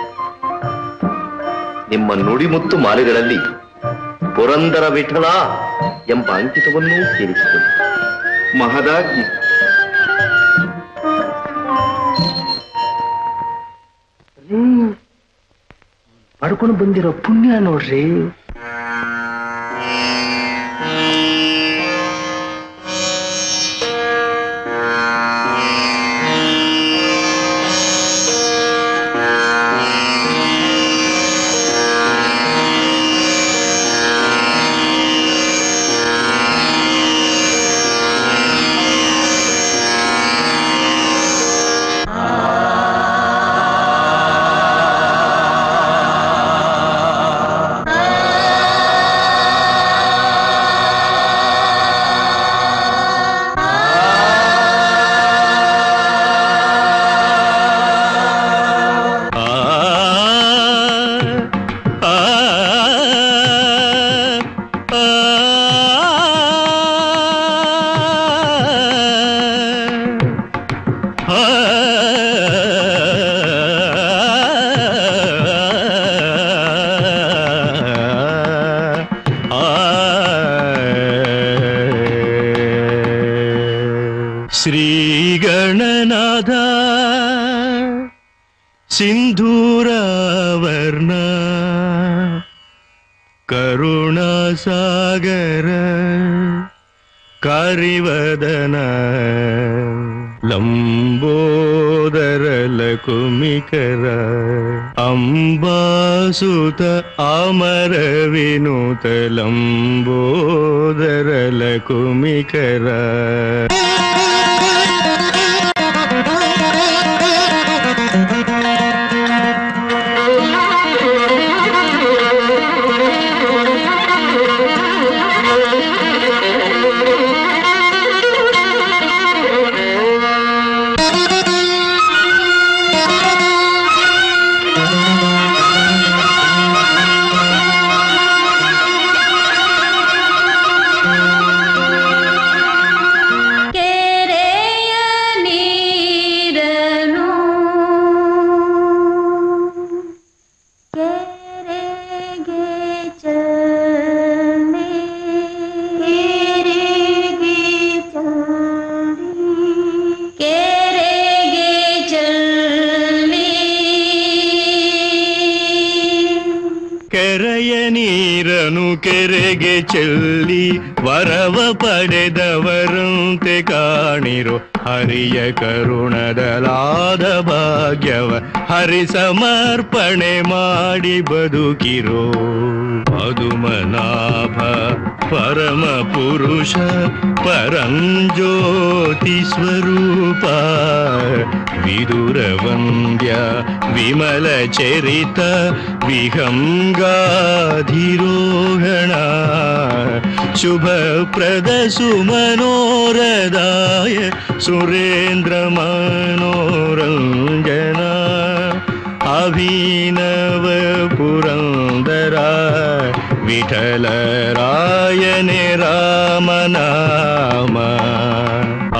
ನಿಮ್ಮ ನುಡಿಮುತ್ತು ಮಾಲೆಗಳಲ್ಲಿ ಪುರಂದರ ವಿಠಲ ಎಂಬ ಅಂಕಿತವನ್ನೂ ಸೇರಿಸಿಕೊಳ್ಳಿ ಮಹದಾಗಿ ಪಡ್ಕೊಂಡು ಬಂದಿರೋ ಪುಣ್ಯ ನೋಡ್ರಿ ಶ್ರೀಗಣನಾಥ ಸಿಂಧೂರವರ್ಣ ಕರುಣಾಸಾಗರ ಕಾರಿವದನ ಲಂಬೋದರ ಲಕುಮಿಕರ ಅಂಬಾಸುತ ಅಮರ ವಿನುತ ಲಂಬೋದರ ಲಕುಮಿಕರ ಕೆರೆಯ ನೀರನು ಕೆರೆಗೆ ಚಲಿ ಕೆರೆಗೆ ಚಲಿ ಕೆರೆಗೆ ಚಲಿ ಕೆರೆಯ ನೀರನು ಕೆರೆಗೆ ಚೆಲ್ಲಿ ವರವ ಪಡೆದವರಂತೆ ಕಾಣಿರೋ ಹರಿಯ ಕರುಣದಲಾದ ಭಾಗ್ಯವ ಹರಿ ಸಮರ್ಪಣೆ ಮಾಡಿ ಬದುಕಿರೋ ಮಧುಮನಾಭ ಪರಮ ಪುರುಷ ಪರಂಜ್ಯೋತಿ ಸ್ವರೂಪ ವಿದುರ ವಂದ್ಯ ವಿಮಲ ಚರಿತ ವಿಹಂಗಾಧಿರೋಹಣ ಶುಭಪ್ರದ ಸುಮನೋರದಾಯ ಸುರೇಂದ್ರ ಮನೋರಂಜನ ಅಭಿನವ ಪುರಂದರ ವಿಠಲರಾಯನೆ ರಾಮನಾಮ ಆ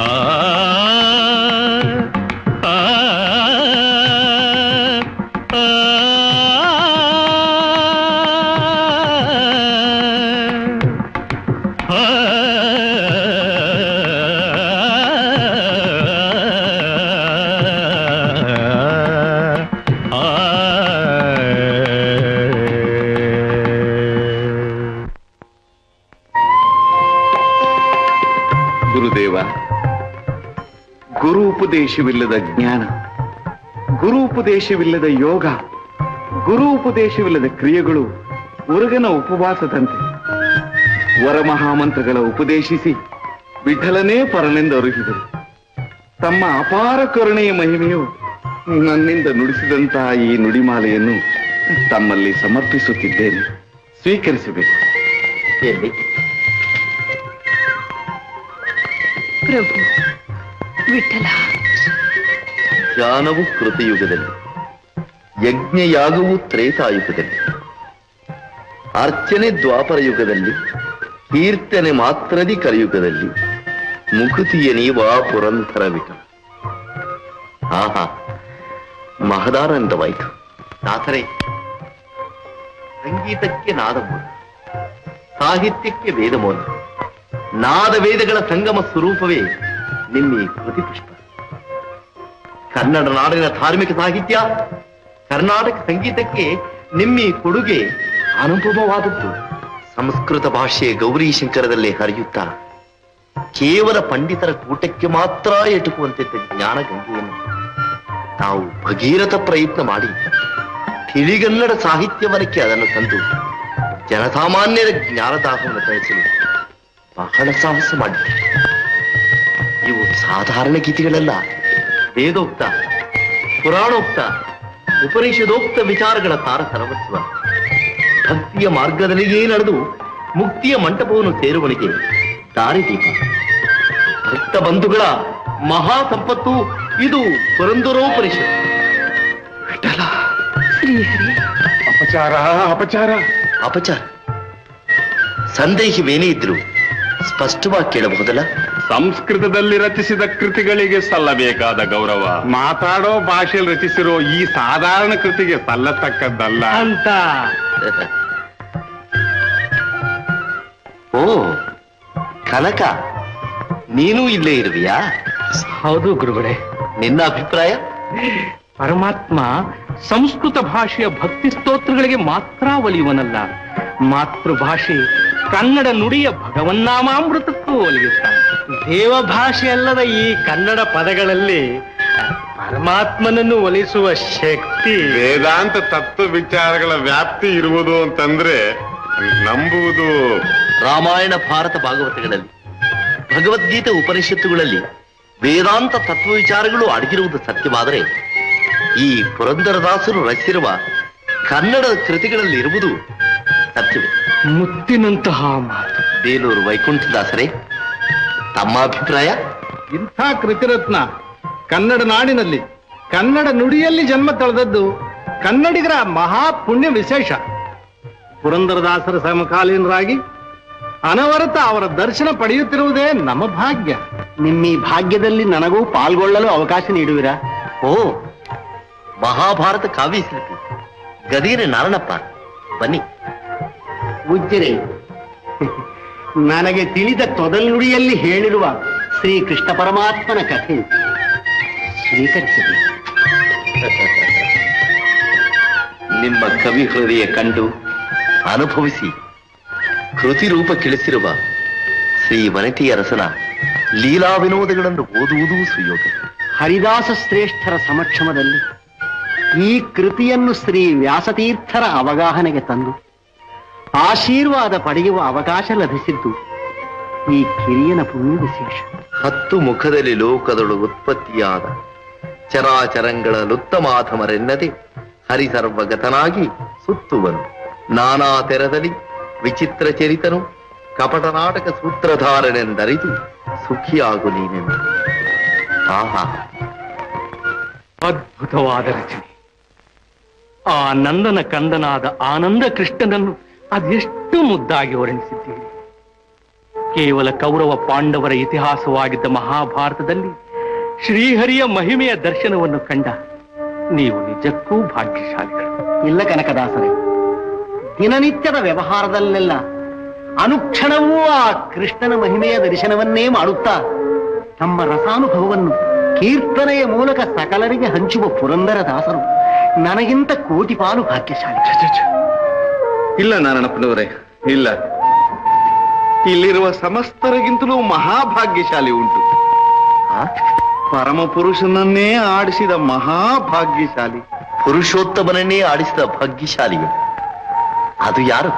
ಆ ಆ ಗುರುದೇವ ಗುರು ಉಪದೇಶವಿಲ್ಲದ ಜ್ಞಾನ ಗುರು ಉಪದೇಶವಿಲ್ಲದ ಯೋಗ ಗುರು ಉಪದೇಶವಿಲ್ಲದ ಕ್ರಿಯೆಗಳು ಉರುಗನ ಉಪವಾಸದಂತೆ ವರಮಹಾಮಂತ್ರಗಳ ಉಪದೇಶಿಸಿ ವಿಠಲನೇ ಪರನೆಂದು ಅರುಹಿದರು ತಮ್ಮ ಅಪಾರ ಕರುಣೆಯ ಮಹಿಮೆಯು ನನ್ನಿಂದ ನುಡಿಸಿದಂತಹ ಈ ನುಡಿಮಾಲೆಯನ್ನು ತಮ್ಮಲ್ಲಿ ಸಮರ್ಪಿಸುತ್ತಿದ್ದೇನೆ ಸ್ವೀಕರಿಸಬೇಕು ಎಲ್ಲಿ ಪ್ರಭು ವಿಠಲ ಧ್ಯಾನವು ಕೃತಯುಗದಲ್ಲಿ ಯಜ್ಞಯಾಗವು ತ್ರೇತಾಯುಗದಲ್ಲಿ ಅರ್ಚನೆ ದ್ವಾಪರ ಯುಗದಲ್ಲಿ ಕೀರ್ತನೆ ಮಾತ್ರದಿ ಕಲಿಯುಗದಲ್ಲಿ ಮುಕುತಿಯ ನೀವಾ ಪುರಂದರ ವಿಠಲ ಆಹಾ ಮಹದಾನಂದವಾಯಿತು ನಾಥರೇ ಸಂಗೀತಕ್ಕೆ ನಾದಮೂಲ ಸಾಹಿತ್ಯಕ್ಕೆ ವೇದಮೂಲ ನಾದ ವೇದಗಳ ಸಂಗಮ ಸ್ವರೂಪವೇ ನಿಮ್ಮ ಈ ಕೃತಿ ಪುಷ್ಪ ಕನ್ನಡ ನಾಡಿನ ಧಾರ್ಮಿಕ ಸಾಹಿತ್ಯ ಕರ್ನಾಟಕ ಸಂಗೀತಕ್ಕೆ ನಿಮ್ಮ ಈ ಕೊಡುಗೆ ಅನುಪಮವಾದದ್ದು ಸಂಸ್ಕೃತ ಭಾಷೆಯ ಗೌರಿ ಶಂಕರದಲ್ಲಿ ಹರಿಯುತ್ತಾ ಕೇವಲ ಪಂಡಿತರ ಕೂಟಕ್ಕೆ ಮಾತ್ರ ಎಟುಕುವಂತಿದ್ದ ಜ್ಞಾನ ಗಂಗೆಯನ್ನು ನಾವು ಭಗೀರಥ ಪ್ರಯತ್ನ ಮಾಡಿ ತಿಳಿಗನ್ನಡ ಸಾಹಿತ್ಯವನಕ್ಕೆ ಅದನ್ನು ತಂದು ಜನಸಾಮಾನ್ಯರ ಜ್ಞಾನದಾಹವನ್ನು ತಣಿಸಲು ಬಹಳ ಸಾಹಸ ಮಾಡಿದ್ದಾರೆ ಇವು ಸಾಧಾರಣ ಗೀತೆಗಳಲ್ಲ ವೇದೋಕ್ತ ಪುರಾಣೋಕ್ತ ಉಪನಿಷದೋಕ್ತ ವಿಚಾರಗಳ ತಾರ ಸರ್ವಸ್ವ ಭಕ್ತಿಯ ಮಾರ್ಗದಲ್ಲಿಯೇ ನಡೆದು ಮುಕ್ತಿಯ ಮಂಟಪವನ್ನು ಸೇರುವನಿಗೆ ದಾರಿದೀಪ ಭಕ್ತ ಬಂಧುಗಳ ಮಹಾ ಸಂಪತ್ತು ಇದು ಪುರಂದರೋಪನಿಷತ್ ಶ್ರೀಹರಿ ಅಪಚಾರ ಅಪಚಾರ ಅಪಚಾರ ಸಂದೇಹವೇನೇ ಇದ್ರು ಸ್ಪಷ್ಟವಾಗಿ ಕೇಳಬಹುದಲ್ಲ ಸಂಸ್ಕೃತದಲ್ಲಿ ರಚಿಸಿದ ಕೃತಿಗಳಿಗೆ ಸಲ್ಲಬೇಕಾದ ಗೌರವ ಮಾತಾಡೋ ಭಾಷೆಯಲ್ಲಿ ರಚಿಸಿರೋ ಈ ಸಾಧಾರಣ ಕೃತಿಗೆ ಸಲ್ಲತಕ್ಕದ್ದಲ್ಲ ಅಂತ ಓ ಕನಕ ನೀನು ಇಲ್ಲೇ ಇರುವಿಯಾ ಹೌದು ಗುರುಗಳೇ ನಿನ್ನ ಅಭಿಪ್ರಾಯ ಪರಮಾತ್ಮ ಸಂಸ್ಕೃತ ಭಾಷೆಯ ಭಕ್ತಿ ಸ್ತೋತ್ರಗಳಿಗೆ ಮಾತ್ರ ಒಲಿಯುವನಲ್ಲ ಮಾತೃಭಾಷೆ ಕನ್ನಡ ನುಡಿಯ ಭಗವನ್ನಾಮಾಮೃತಕ್ಕೂ ಒಲಿಯುತ್ತಾನೆ ದೇವಭಾಷೆ ಅಲ್ಲದ ಈ ಕನ್ನಡ ಪದಗಳಲ್ಲಿ ಪರಮಾತ್ಮನನ್ನು ಒಲಿಸುವ ಶಕ್ತಿ ವೇದಾಂತ ತತ್ವ ವಿಚಾರಗಳ ವ್ಯಾಪ್ತಿ ಇರುವುದು ಅಂತಂದ್ರೆ ನಂಬುವುದು ರಾಮಾಯಣ ಭಾರತ ಭಾಗವತಗಳಲ್ಲಿ ಭಗವದ್ಗೀತೆ ಉಪನಿಷತ್ತುಗಳಲ್ಲಿ ವೇದಾಂತ ತತ್ವ ವಿಚಾರಗಳು ಅಡಗಿರುವುದು ಸತ್ಯವಾದರೆ ಈ ಪುರಂದರದಾಸರು ರಚಿಸಿರುವ ಕನ್ನಡದ ಕೃತಿಗಳಲ್ಲಿ ಇರುವುದು ಸತ್ಯವೇ ಮುತ್ತಿನಂತಹ ಮಾತು ಬೇಲೂರು ವೈಕುಂಠದಾಸರೇ ತಮ್ಮ ಅಭಿಪ್ರಾಯ ಇಂಥ ಕೃತಿರತ್ನ ಕನ್ನಡ ನಾಡಿನಲ್ಲಿ ಕನ್ನಡ ನುಡಿಯಲ್ಲಿ ಜನ್ಮ ತಳೆದದ್ದು ಕನ್ನಡಿಗರ ಮಹಾ ಪುಣ್ಯ ವಿಶೇಷ ಪುರಂದರದಾಸರ ಸಮಕಾಲೀನರಾಗಿ ಅನವರತ ಅವರ ದರ್ಶನ ಪಡೆಯುತ್ತಿರುವುದೇ ನಮ್ಮ ಭಾಗ್ಯ ನಿಮ್ಮ ಈ ಭಾಗ್ಯದಲ್ಲಿ ನನಗೂ ಪಾಲ್ಗೊಳ್ಳಲು ಅವಕಾಶ ನೀಡುವಿರಾ ಓ ಮಹಾಭಾರತ ಕಾವ್ಯ ಶಿಲ್ಪಿ ಗದೀರ ನಾರಣಪ್ಪ ಬನ್ನಿ ಉಜ್ಜರೆ ನನಗೆ ತಿಳಿದ ತೊದಲ್ನುಡಿಯಲ್ಲಿ ಹೇಳಿರುವ ಶ್ರೀ ಕೃಷ್ಣ ಪರಮಾತ್ಮನ ಕಥೆ ಸ್ವೀಕರಿಸಬೇಕು ನಿಮ್ಮ ಕವಿ ಹೃದಯ ಕಂಡು ಅನುಭವಿಸಿ ಕೃತಿ ರೂಪ ಕಿಳಿಸಿರುವ ಶ್ರೀ ವನಿತಿ ಅರಸನ ಲೀಲಾ ವಿನೋದಗಳನ್ನು ಓದುವುದೂ ಸುಯೋಗ ಹರಿದಾಸ ಶ್ರೇಷ್ಠರ ಸಮಕ್ಷಮದಲ್ಲಿ ಈ ಕೃತಿಯನ್ನು ಶ್ರೀ ವ್ಯಾಸತೀರ್ಥರ ಅವಗಾಹನೆಗೆ ತಂದು ಆಶೀರ್ವಾದ ಪಡೆಯುವ ಅವಕಾಶ ಲಭಿಸಿದ್ದು ಈ ಕಿರಿಯನ ಪುಣ್ಯ ವಿಶೇಷ ಹತ್ತು ಮುಖದಲ್ಲಿ ಲೋಕದೊಳು ಉತ್ಪತ್ತಿಯಾದ ಚರಾಚರಂಗಳ ಲುತ್ತಮಾಧಮರೆನ್ನದೆ ಹರಿಸರ್ವಗತನಾಗಿ ಸುತ್ತುವನು ನಾನಾ ತೆರದಲ್ಲಿ ವಿಚಿತ್ರ ಚರಿತನು ಕಪಟ ನಾಟಕ ಸೂತ್ರಧಾರನೆಂದರಿದು ಸುಖಿಯಾಗು ನೀನೆಂದು ಆಹಾ ಅದ್ಭುತವಾದ ರಚನೆ ಆ ನಂದನ ಕಂದನಾದ ಆನಂದ ಕೃಷ್ಣನನ್ನು ಅದೆಷ್ಟು ಮುದ್ದಾಗಿ ವರ್ಣಿಸಿದ್ದೀರಿ ಕೇವಲ ಕೌರವ ಪಾಂಡವರ ಇತಿಹಾಸವಾಗಿದ್ದ ಮಹಾಭಾರತದಲ್ಲಿ ಶ್ರೀಹರಿಯ ಮಹಿಮೆಯ ದರ್ಶನವನ್ನು ಕಂಡ ನೀವು ನಿಜಕ್ಕೂ ಭಾಗ್ಯಶಾಲಿಗಳು ಇಲ್ಲ ಕನಕದಾಸರೇ ದಿನನಿತ್ಯದ ವ್ಯವಹಾರದಲ್ಲೆಲ್ಲ ಅನುಕ್ಷಣವೂ ಆ ಕೃಷ್ಣನ ಮಹಿಮೆಯ ದರ್ಶನವನ್ನೇ ಮಾಡುತ್ತಾ ತಮ್ಮ ರಸಾನುಭವವನ್ನು ಕೀರ್ತನೆಯ ಮೂಲಕ ಸಕಲರಿಗೆ ಹಂಚುವ ಪುರಂದರ ದಾಸರು ನನಗಿಂತ ಕೋಟಿ ಪಾಲು ಭಾಗ್ಯಶಾಲಿ ಇಲ್ಲ ನಾರಾಯಣಪ್ಪನವರೇ ಇಲ್ಲ ಇಲ್ಲಿರುವ ಸಮಸ್ತರಿಗಿಂತಲೂ ಮಹಾಭಾಗ್ಯಶಾಲಿ ಉಂಟು ಪರಮ ಪುರುಷನನ್ನೇ ಆಡಿಸಿದ ಮಹಾಭಾಗ್ಯಶಾಲಿ ಪುರುಷೋತ್ತಮನನ್ನೇ ಆಡಿಸಿದ ಭಾಗ್ಯಶಾಲಿಯು ಅದು ಯಾರು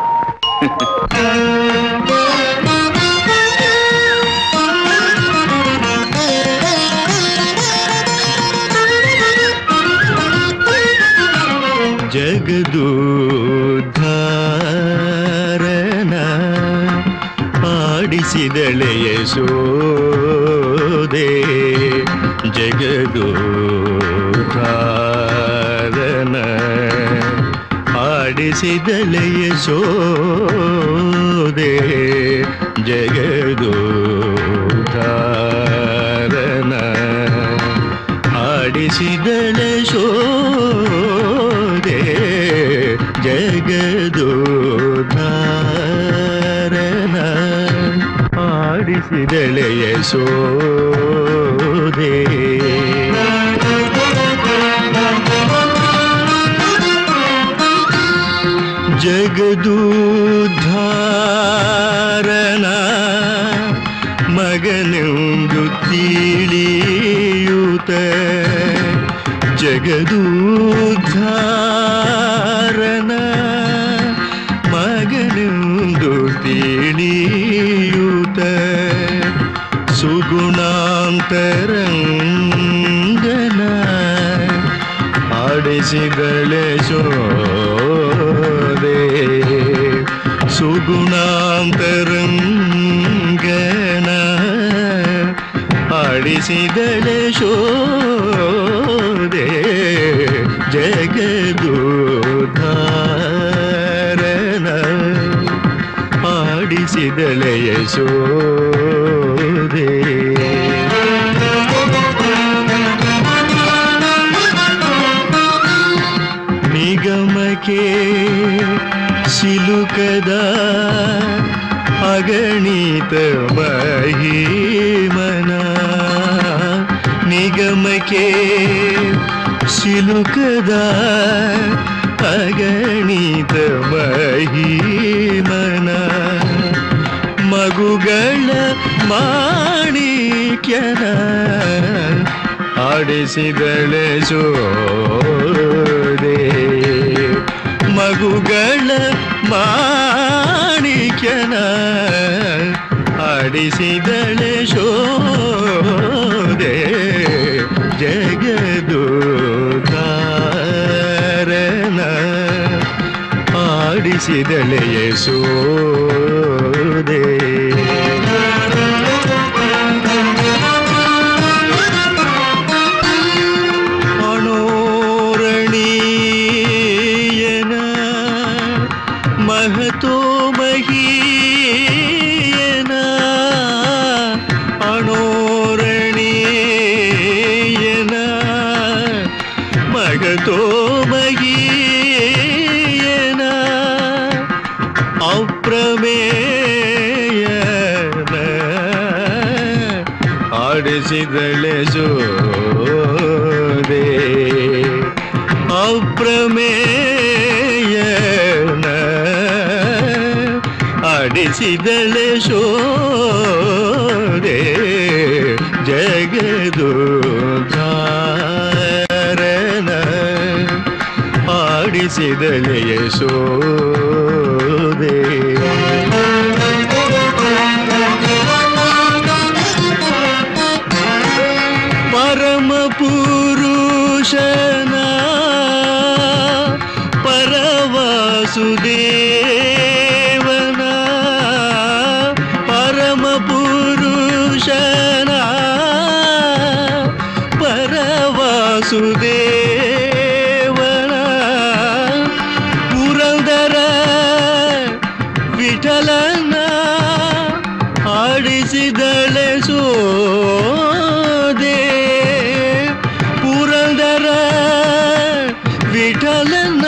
ಜಗದೋದ್ಧಾರನ ಆಡಿಸಿದಳೆಯ ಸೋದೆ ಜಗದೋದ್ಧಾರನ ಆಡಿಸಿದಳೆಯ ಸೋದೆ ಜಗದೋದ್ಧಾರನ ಆಡಿಸಿದಳೆ ಶೋದೆ ಜಗದೋದ್ಧಾರನ ಆಡಿಸಿದಳೆಯ ಸೋದೆ ಜಗದೂದ್ಧಾರನ ಮಗನೆಂದು ತಿಳಿಯೂತ ಜಗದೂದ್ಧಾರನ ಮಗನೆಂದು ತಿಳಿಯೂತ ಸುಗುಣಾಂತರಂಗನ ಆಡಿಸಿದಳೆ ಶೋದೆ ಸುಗುಣಾಂತರಂಗನ ಆಡಿಸಿದಳೆ ಶೋದೆ ಜಗದೋದ್ಧಾರನ ಆಡಿಸಿದಳೆಯ ಶೋದೆ ನಿಗಮಕ್ಕೆ ಸಿಲುಕದ ಅಗಣಿತ ಮಹಿಮನ ನಿಗಮಕ್ಕೆ ಸಿಲುಕದ ಅಗಣಿತ ಮಹಿಮನ ಮಗುಗಳ ಮಾಣಿಕ್ಯನ ಆಡಿಸಿದಳೆ ಸೋದೆ ಮಗುಗಳ ಮಾಣಿಕ್ಯನ ಆಡಿಸಿದಳೆ ಶೋದೆ ಜಗದೋದಾರನ ಆಡಿಸಿದಳೆಯ ಸೋದೆ ಅಣೋರಣೀಯನ ಮಹತೋ ಮಹೀಯನ ಅಣೋರಣೀಯನ ಮಗತೋ ಮಹೀಯನ ಅಪ್ರಮೇಯನ ಆಡಿಸಿದಳೆ ಜೋದೆ ಅಪ್ರಮೇಯನ ಆಡಿಸಿದಳೆ ಶೋದೆ ಜಗದೋಧಾರನ ಆಡಿಸಿದಳೆ ಯಶೋದೆ ಪರಮ ಪುರುಷನ ಪರವಾಸುದೇವನ ಪರಮ ಪುರುಷನ ಪರವಾಸುದೇವನ ಪುರಂದರ ವಿಠಲನ ಆಡಿಸಿದಳೆ ಸೋದೆ ಪುರಂದರ ವಿಠಲನ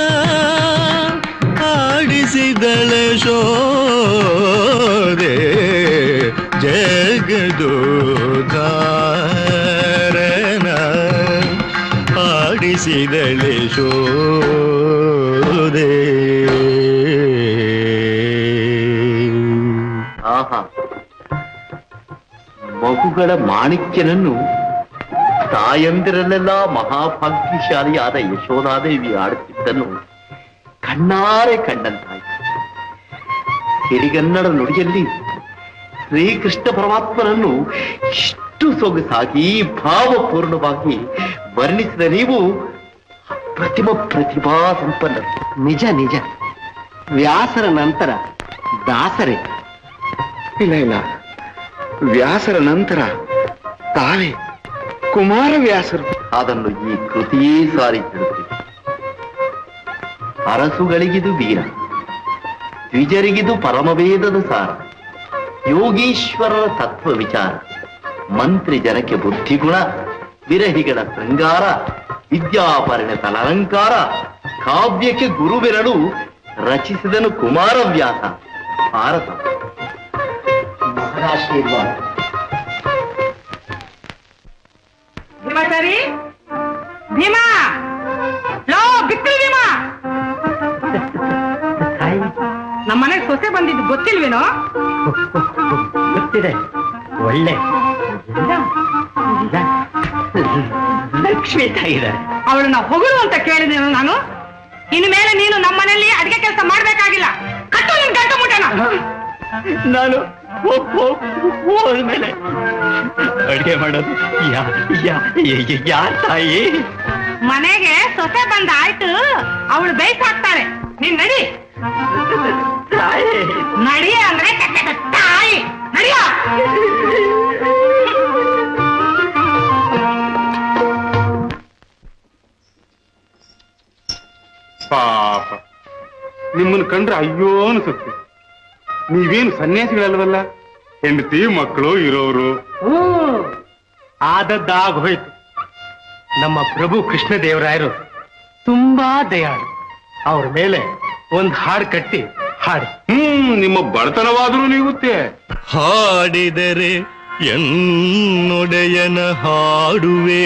ಆಡಿಸಿದಳೆ ಶೋದೆ ಜಗದೋಧಾರನ ಆಡಿಸಿದಳೆ ಶೋದೆ ಆಹಾ ಮಗುಗಳ ಮಾಣಿಕ್ಯನನ್ನು ತಾಯಂದಿರಲ್ಲೆಲ್ಲ ಮಹಾಭಾಗ್ಯಶಾಲಿಯಾದ ಯಶೋಧಾದೇವಿ ಆಡುತ್ತಿದ್ದನ್ನು ಕಣ್ಣಾರೆ ಕಂಡಂತಾಯಿತು ಸಿರಿಗನ್ನಡ ನುಡಿಯಲ್ಲಿ ಶ್ರೀಕೃಷ್ಣ ಪರಮಾತ್ಮನನ್ನು ಇಷ್ಟು ಸೊಗಸಾಗಿ ಭಾವಪೂರ್ಣವಾಗಿ ವರ್ಣಿಸಿದ ನೀವು ಪ್ರತಿಮ ಪ್ರತಿಭಾ ಸಂಪನ್ನರು ನಿಜ ನಿಜ ವ್ಯಾಸರ ನಂತರ ದಾಸರೇ ಇಲ್ಲ ಇಲ್ಲ ವ್ಯಾಸರ ನಂತರ ತಾವೇ ಕುಮಾರವ್ಯಾಸರು ಅದನ್ನು ಈ ಕೃತಿಯೇ ಸಾರಿ ಹೇಳುತ್ತಿದೆ ಅರಸುಗಳಿಗಿದು ವೀರ ದ್ವಿಜರಿಗಿದು ಪರಮವೇದದ ಸಾರ ಯೋಗೀಶ್ವರರ ತತ್ವ ವಿಚಾರ ಮಂತ್ರಿ ಜನಕ್ಕೆ ಬುದ್ಧಿಗುಣ ವಿರಹಿಗಳ ಶೃಂಗಾರ ವಿದ್ಯಾಪರಿಣತ ಅಲಂಕಾರ ಕಾವ್ಯಕ್ಕೆ ಗುರುವಿರಲು ರಚಿಸಿದನು ಕುಮಾರವ್ಯಾಸ ಭಾರತ ಮಹಾರಾಶೀರ್ವಾದ ಭೀಮಾಚಾರಿ ಭೀಮಾ ಲೋ ಬಿಕ್ಕಲ್ ಭೀಮಾ ನಮ್ಮ ಮನೆಗೆ ಸೊಸೆ ಬಂದಿದ್ದು ಗೊತ್ತಿಲ್ವೇನೋ ಗೊತ್ತಿದೆ ಒಳ್ಳೆ ಲಕ್ಷ್ಮಿ ತಾಯಿದ್ದಾರೆ ಅವಳನ್ನ ಹೊಗಳು ಅಂತ ಕೇಳಿದೇನು ನಾನು ಇನ್ನು ಮೇಲೆ ನೀನು ನಮ್ಮ ಮನೆಯಲ್ಲಿ ಅಡಿಗೆ ಕೆಲಸ ಮಾಡ್ಬೇಕಾಗಿಲ್ಲ ಕಟ್ಟು ನಿನ್ ಗಂಟು ಮುಟ್ಟಣ ನಾನು ಹೋದ್ಮೇಲೆ ಅಡಿಗೆ ಮಾಡೋದು ಯಾ ಯಾ ಯಾರ ತಾಯಿ ಮನೆಗೆ ಸೊಸೆ ಬಂದ ಆಯ್ತು ಅವಳು ಬೇಯಿಸಾಕ್ತಾಳೆ ನೀನ್ ನಡಿ ತಾಯಿ ನಡಿ ಅಂದ್ರೆ ಕೆಟ್ಟ ಕೆಟ್ಟ ತಾಯಿ ನಡಿಯ ಪಾಪ ನಿಮ್ಮನ್ನು ಕಂಡ್ರೆ ಅಯ್ಯೋ ಅನ್ಸುತ್ತೆ ನೀವೇನು ಸನ್ಯಾಸಿಗಳಲ್ವಲ್ಲ ಹೆಂಡತಿ ಮಕ್ಕಳು ಇರೋರು ಹ್ಮ್ ಆದದ್ದಾಗ್ ಹೋಯ್ತು ನಮ್ಮ ಪ್ರಭು ಕೃಷ್ಣದೇವರಾಯರು ತುಂಬಾ ದಯಾಳು ಅವ್ರ ಮೇಲೆ ಒಂದ್ ಹಾಡು ಕಟ್ಟಿ ಹಾಡಿ ಹ್ಮ್ ನಿಮ್ಮ ಬಡತನವಾದ್ರೂ ನೀಗುತ್ತೆ ಹಾಡಿದರೆ ಎನ್ನೊಡೆಯನ ಹಾಡುವೆ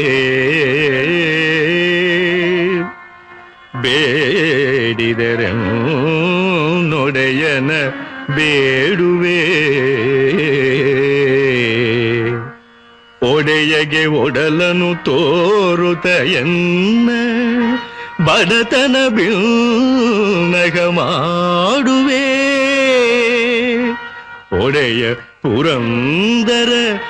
ಬೇಡಿದರೆ ನೊಡೆಯನ ಬೇಡುವೆ ಒಡೆಯಗೆ ಒಡಲನು ತೋರುತ ಎನ್ನ ಬಡತನ ಬಿಲ್ನಗ ಮಾಡುವೆ ಒಡೆಯ ಪುರಂದರ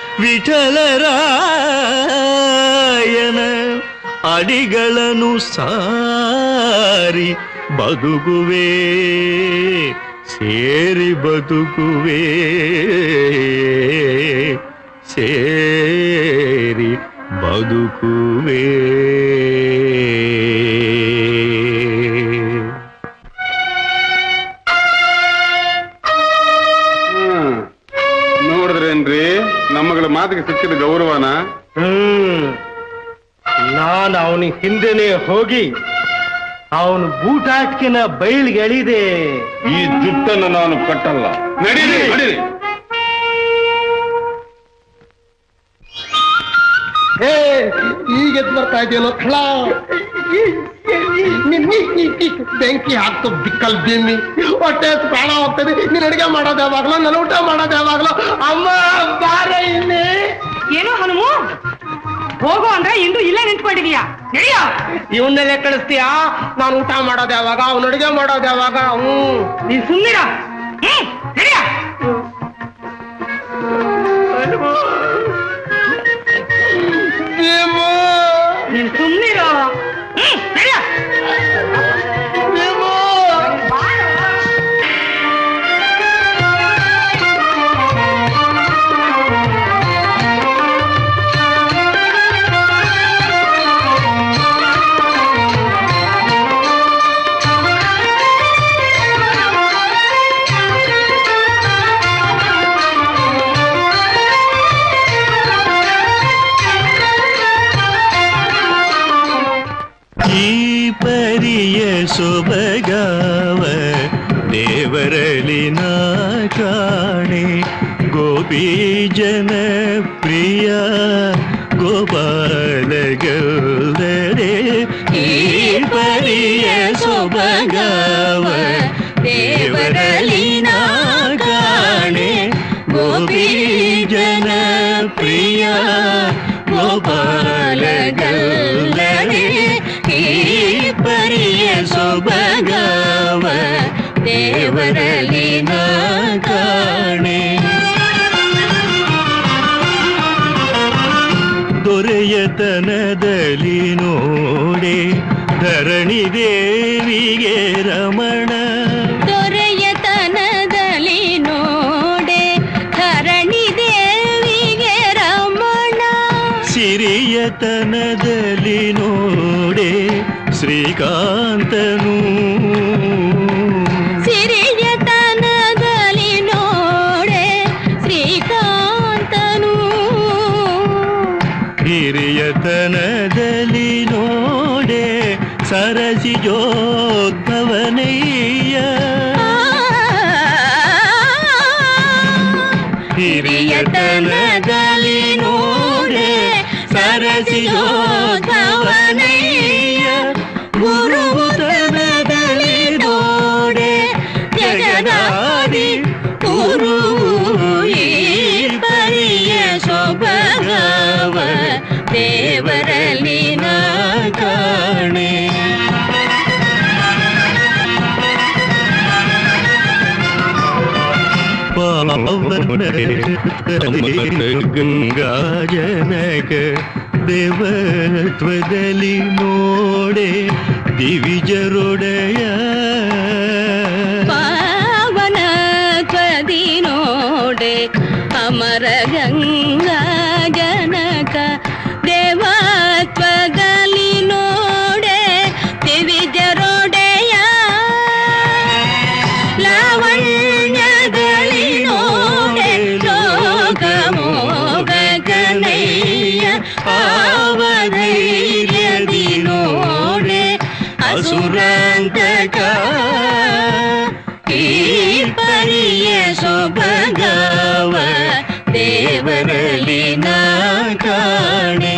ವಿಠಲರಾಯನ ಅಡಿಗಳನ್ನು ಸಾರಿ ಬದುಕುವೆ ಸೇರಿ ಬದುಕುವೆ ಸೇರಿ ಬದುಕುವೆ ಹ್ಮ್. ನೋಡಿದ್ರೇನ್ರಿ ನಮ್ಮಗಳ ಮಾತಿಗೆ ಸಿಕ್ಕಿದ ಗೌರವನ ಹ್ಮ್ ನಾನು ಅವನ ಹಿಂದೆನೆ ಹೋಗಿ ಅವನು ಬೂಟಾಟಿಕೆನ ಬಯಲಿಗೆ ಎಳಿದೆ ಈ ಜುಟ್ಟನ್ನು ನಾನು ಕಟ್ಟಲ್ಲ ನಡೀರಿ ನಡೀರಿ ಏ ಈಗ ಎದ್ದು ಬರ್ತಾ ಇದೆಯಲ್ಲ ಖಳ ಬೆಂಕಿ ಹಾಕ್ತು ಬಿಕ್ಕಲ್ ಬಿಮ್ಮಿ ಹೊಟ್ಟೆ ಹಸ್ದು ಪ್ರಾಣ ಹೋಗ್ತದೆ ನೀನ್ ಅಡಿಗೆ ಮಾಡೋದು ಯಾವಾಗ್ಲೋ ನನ್ನ ಊಟ ಮಾಡೋದು ಯಾವಾಗ್ಲೋ ಅಮ್ಮ ಬಾರ ಇಲ್ಲಿ ಏನು ಹೋಗು ಅಂದ್ರೆ ಇಂದು ಇಲ್ಲೇ ನಿಂತ್ಕೊಂಡಿದೀಯಾ ನಡೆಯೋ ಇವನ್ನೆಲ್ಲ ಕಳಿಸ್ತೀಯಾ ನಾನು ಊಟ ಮಾಡೋದು ಯಾವಾಗ ಅವ್ನ ಅಡುಗೆ ಮಾಡೋದು ಯಾವಾಗ ಹ್ಮ್ ನೀನ್ ಸುಮ್ನಿರ ಹ್ಮ್ ನಡೆಯ ನೀನ್ ಸುಮ್ನಿರೋ ಹ್ಮ್ ನಡೆಯ ಈ ಪರಿಯ ಸೊಬಗಾವ ದೇವರಲಿ ನಾ ಕಾಣೆ ಗೋಪಿ ಜನ ಪ್ರಿಯ ಗೋಪಾಲಗೌದರೆ ಈ ಪರಿಯ ಸೊಬಗಾವ ದೇವರಲಿ ನಾ ಕಾಣೆ ಗೋಪಿ ಜನ ಪ್ರಿಯ ಗೋಪಾಲಗೌದರೆ ಈ ಪರಿಯ ಸೊಬಗಾವ ದೇವರಲಿ ನಾ ಕಾಣೆ ದೊರೆಯತನದಲ್ಲಿ ನೋಡೆ ಧರಣಿ ದೇವಿಗೆ ರಮಣ ದೊರೆಯತನದಲ್ಲಿ ನೋಡೆ ಧರಣಿ ದೇವಿಗೆ ರಮಣ ಸಿರಿಯತನದಲ್ಲಿ ನೋಡೆ ಶ್ರೀಕಾಂತನು ಸಿರಿಯತನದಲ್ಲಿ ನೋಡೆ ಶ್ರೀಕಾಂತನು ಹಿರಿಯತನದಲ್ಲಿ ನೋಡೆ ಸರಸಿ ಜೋದ್ಭವನಯ್ಯ ಹಿರಿಯತನದಲ್ಲಿ ನೋಡೆ ಸರಸಿ ಜೋದ್ಭವನಯ್ಯ ಗುರುತನದಲ್ಲಿ ನೋಡೆ ಜಗದಾದಿ ಗುರು ಈ ಪರಿಯ ಸೊಬಗವ ದೇವರಲ್ಲಿ ನಾ ಕಾಣೆ ಗಂಗಾ ಜನಕ ದೇವತ್ವದಲ್ಲಿ ನೋಡೆ ದಿವಿಜರೊಡೆಯ ಪಾವನ ತ್ವದಿ ನೋಡೆ ಅಮರ ಗಂಗಾ ಜನಕ ದೇವತ್ವದಲ್ಲಿ ನೋಡೆ ದಿವಿಜರೊಡೆಯ ಲಾವಣ್ಯದಲ್ಲಿ ನೋಡೆ ಲೋಕಮೋಗನಯ್ಯ ಪಾವಧೈರ್ಯದಿ ನೋಡೆ ಅಸುರಾಂತಕ ಈ ಪರಿಯ ಸೊಬಗವ ದೇವರಲ್ಲಿ ನಾ ಕಾಣೆ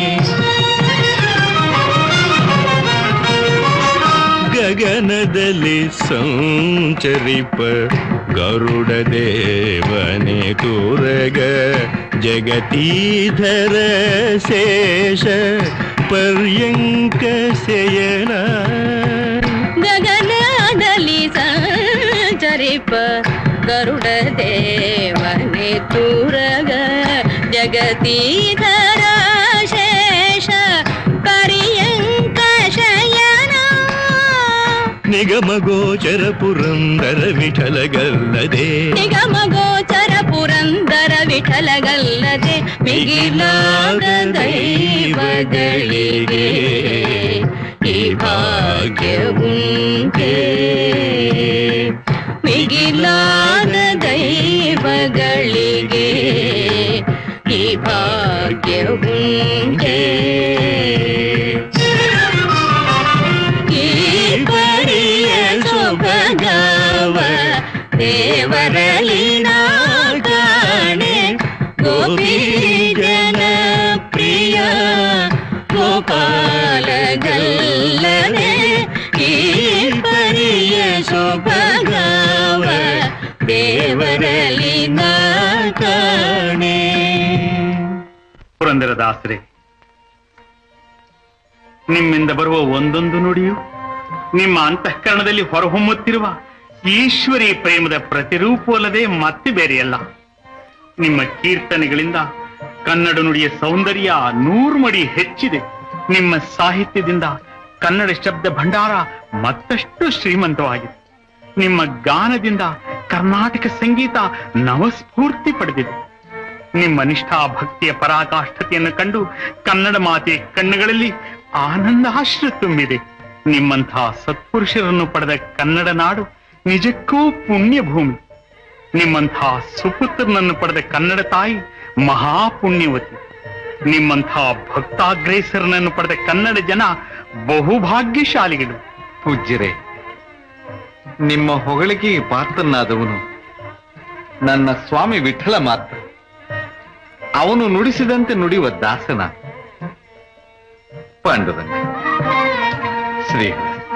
ಗಗನದಲ್ಲಿ ಸಂಚರಿಪ ಗರುಡ ದೇವನೆ ತೂರಗ ಜಗತೀಧರ ಶೇಷ ಪರ್ಯಂಕ ಶಯನ ಗಗನದಲ್ಲಿ ಸಂಚರಿಪ ಗರುಡ ದೇವನೆ ತೂರಗ ಜಗತೀಧರ ಶೇಷ ಪರ್ಯಂಕ ಶಯನ ನಿಗಮ ಗೋಚರ ಪುರಂದರ ವಿಠಲಗಲ್ಲದೆ ನಿಗಮ ಗೋಚರ ಪುರಂದರ ವಿಠಲಗಲ್ಲದೆ ಮಿಗಿಲಾದ ದೈವಗಳಿಗೆ ಈ ಭಾಗ್ಯವುಂಟೆ ಮಿಗಿಲಾದ ದೈವಗಳಿಗೆ ಈ ಭಾಗ್ಯವುಂಟೆ ಈ ಪರಿಯ ಸೊಬಗವ ದೇವರಲಿ ನಾ ಕಾಣೆ ಗೋಪಿ ಜನ ಪ್ರಿಯ ಗೋಪಾಲಗಲ್ಲನೆ ಈ ಪರಿಯ ಸೊಬಗವ ದೇವರಲಿ ನಾ ಕಾಣೆ ಪುರಂದರದಾಸರೇ ನಿಮ್ಮಿಂದ ಬರುವ ಒಂದೊಂದು ನುಡಿಯು ನಿಮ್ಮ ಅಂತಃಕರಣದಲ್ಲಿ ಹೊರಹೊಮ್ಮುತ್ತಿರುವ ಈಶ್ವರಿ ಪ್ರೇಮದ ಪ್ರತಿರೂಪವಲ್ಲದೆ ಮತ್ತೆ ಬೇರೆಯಲ್ಲ ನಿಮ್ಮ ಕೀರ್ತನೆಗಳಿಂದ ಕನ್ನಡ ನುಡಿಯ ಸೌಂದರ್ಯ ನೂರು ಮಡಿ ಹೆಚ್ಚಿದೆ ನಿಮ್ಮ ಸಾಹಿತ್ಯದಿಂದ ಕನ್ನಡ ಶಬ್ದ ಭಂಡಾರ ಮತ್ತಷ್ಟು ಶ್ರೀಮಂತವಾಗಿದೆ ನಿಮ್ಮ ಗಾನದಿಂದ ಕರ್ನಾಟಕ ಸಂಗೀತ ನವಸ್ಫೂರ್ತಿ ಪಡೆದಿದೆ ನಿಮ್ಮ ನಿಷ್ಠಾ ಭಕ್ತಿಯ ಪರಾಕಾಷ್ಠತೆಯನ್ನು ಕಂಡು ಕನ್ನಡ ಮಾತೆಯ ಕಣ್ಣುಗಳಲ್ಲಿ ಆನಂದಾಶ್ರು ತುಂಬಿದೆ ನಿಮ್ಮಂತಹ ಸತ್ಪುರುಷರನ್ನು ಪಡೆದ ಕನ್ನಡ ನಾಡು ನಿಜಕ್ಕೂ ಪುಣ್ಯ ಭೂಮಿ ನಿಮ್ಮಂತಹ ಸುಪುತ್ರನನ್ನು ಪಡೆದ ಕನ್ನಡ ತಾಯಿ ಮಹಾಪುಣ್ಯವತಿ ನಿಮ್ಮಂತಹ ಭಕ್ತಾಗ್ರೇಸರನನ್ನು ಪಡೆದ ಕನ್ನಡ ಜನ ಬಹುಭಾಗ್ಯಶಾಲಿಗಳು ಪೂಜ್ಯರೇ ನಿಮ್ಮ ಹೊಗಳಿಕೆ ಪಾತ್ರನಾದವನು ನನ್ನ ಸ್ವಾಮಿ ವಿಠಲ ಮಾತ್ರ ಅವನು ನುಡಿಸಿದಂತೆ ನುಡಿಯುವ ದಾಸನ ಪಾಂಡುರಂಗ ಶ್ರೀ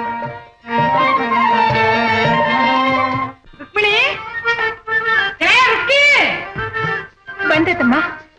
ರುಕ್ಮಿಣಿ ಏ ರುಕ್ಕಿ ಬಂದೆ ತಮ್ಮ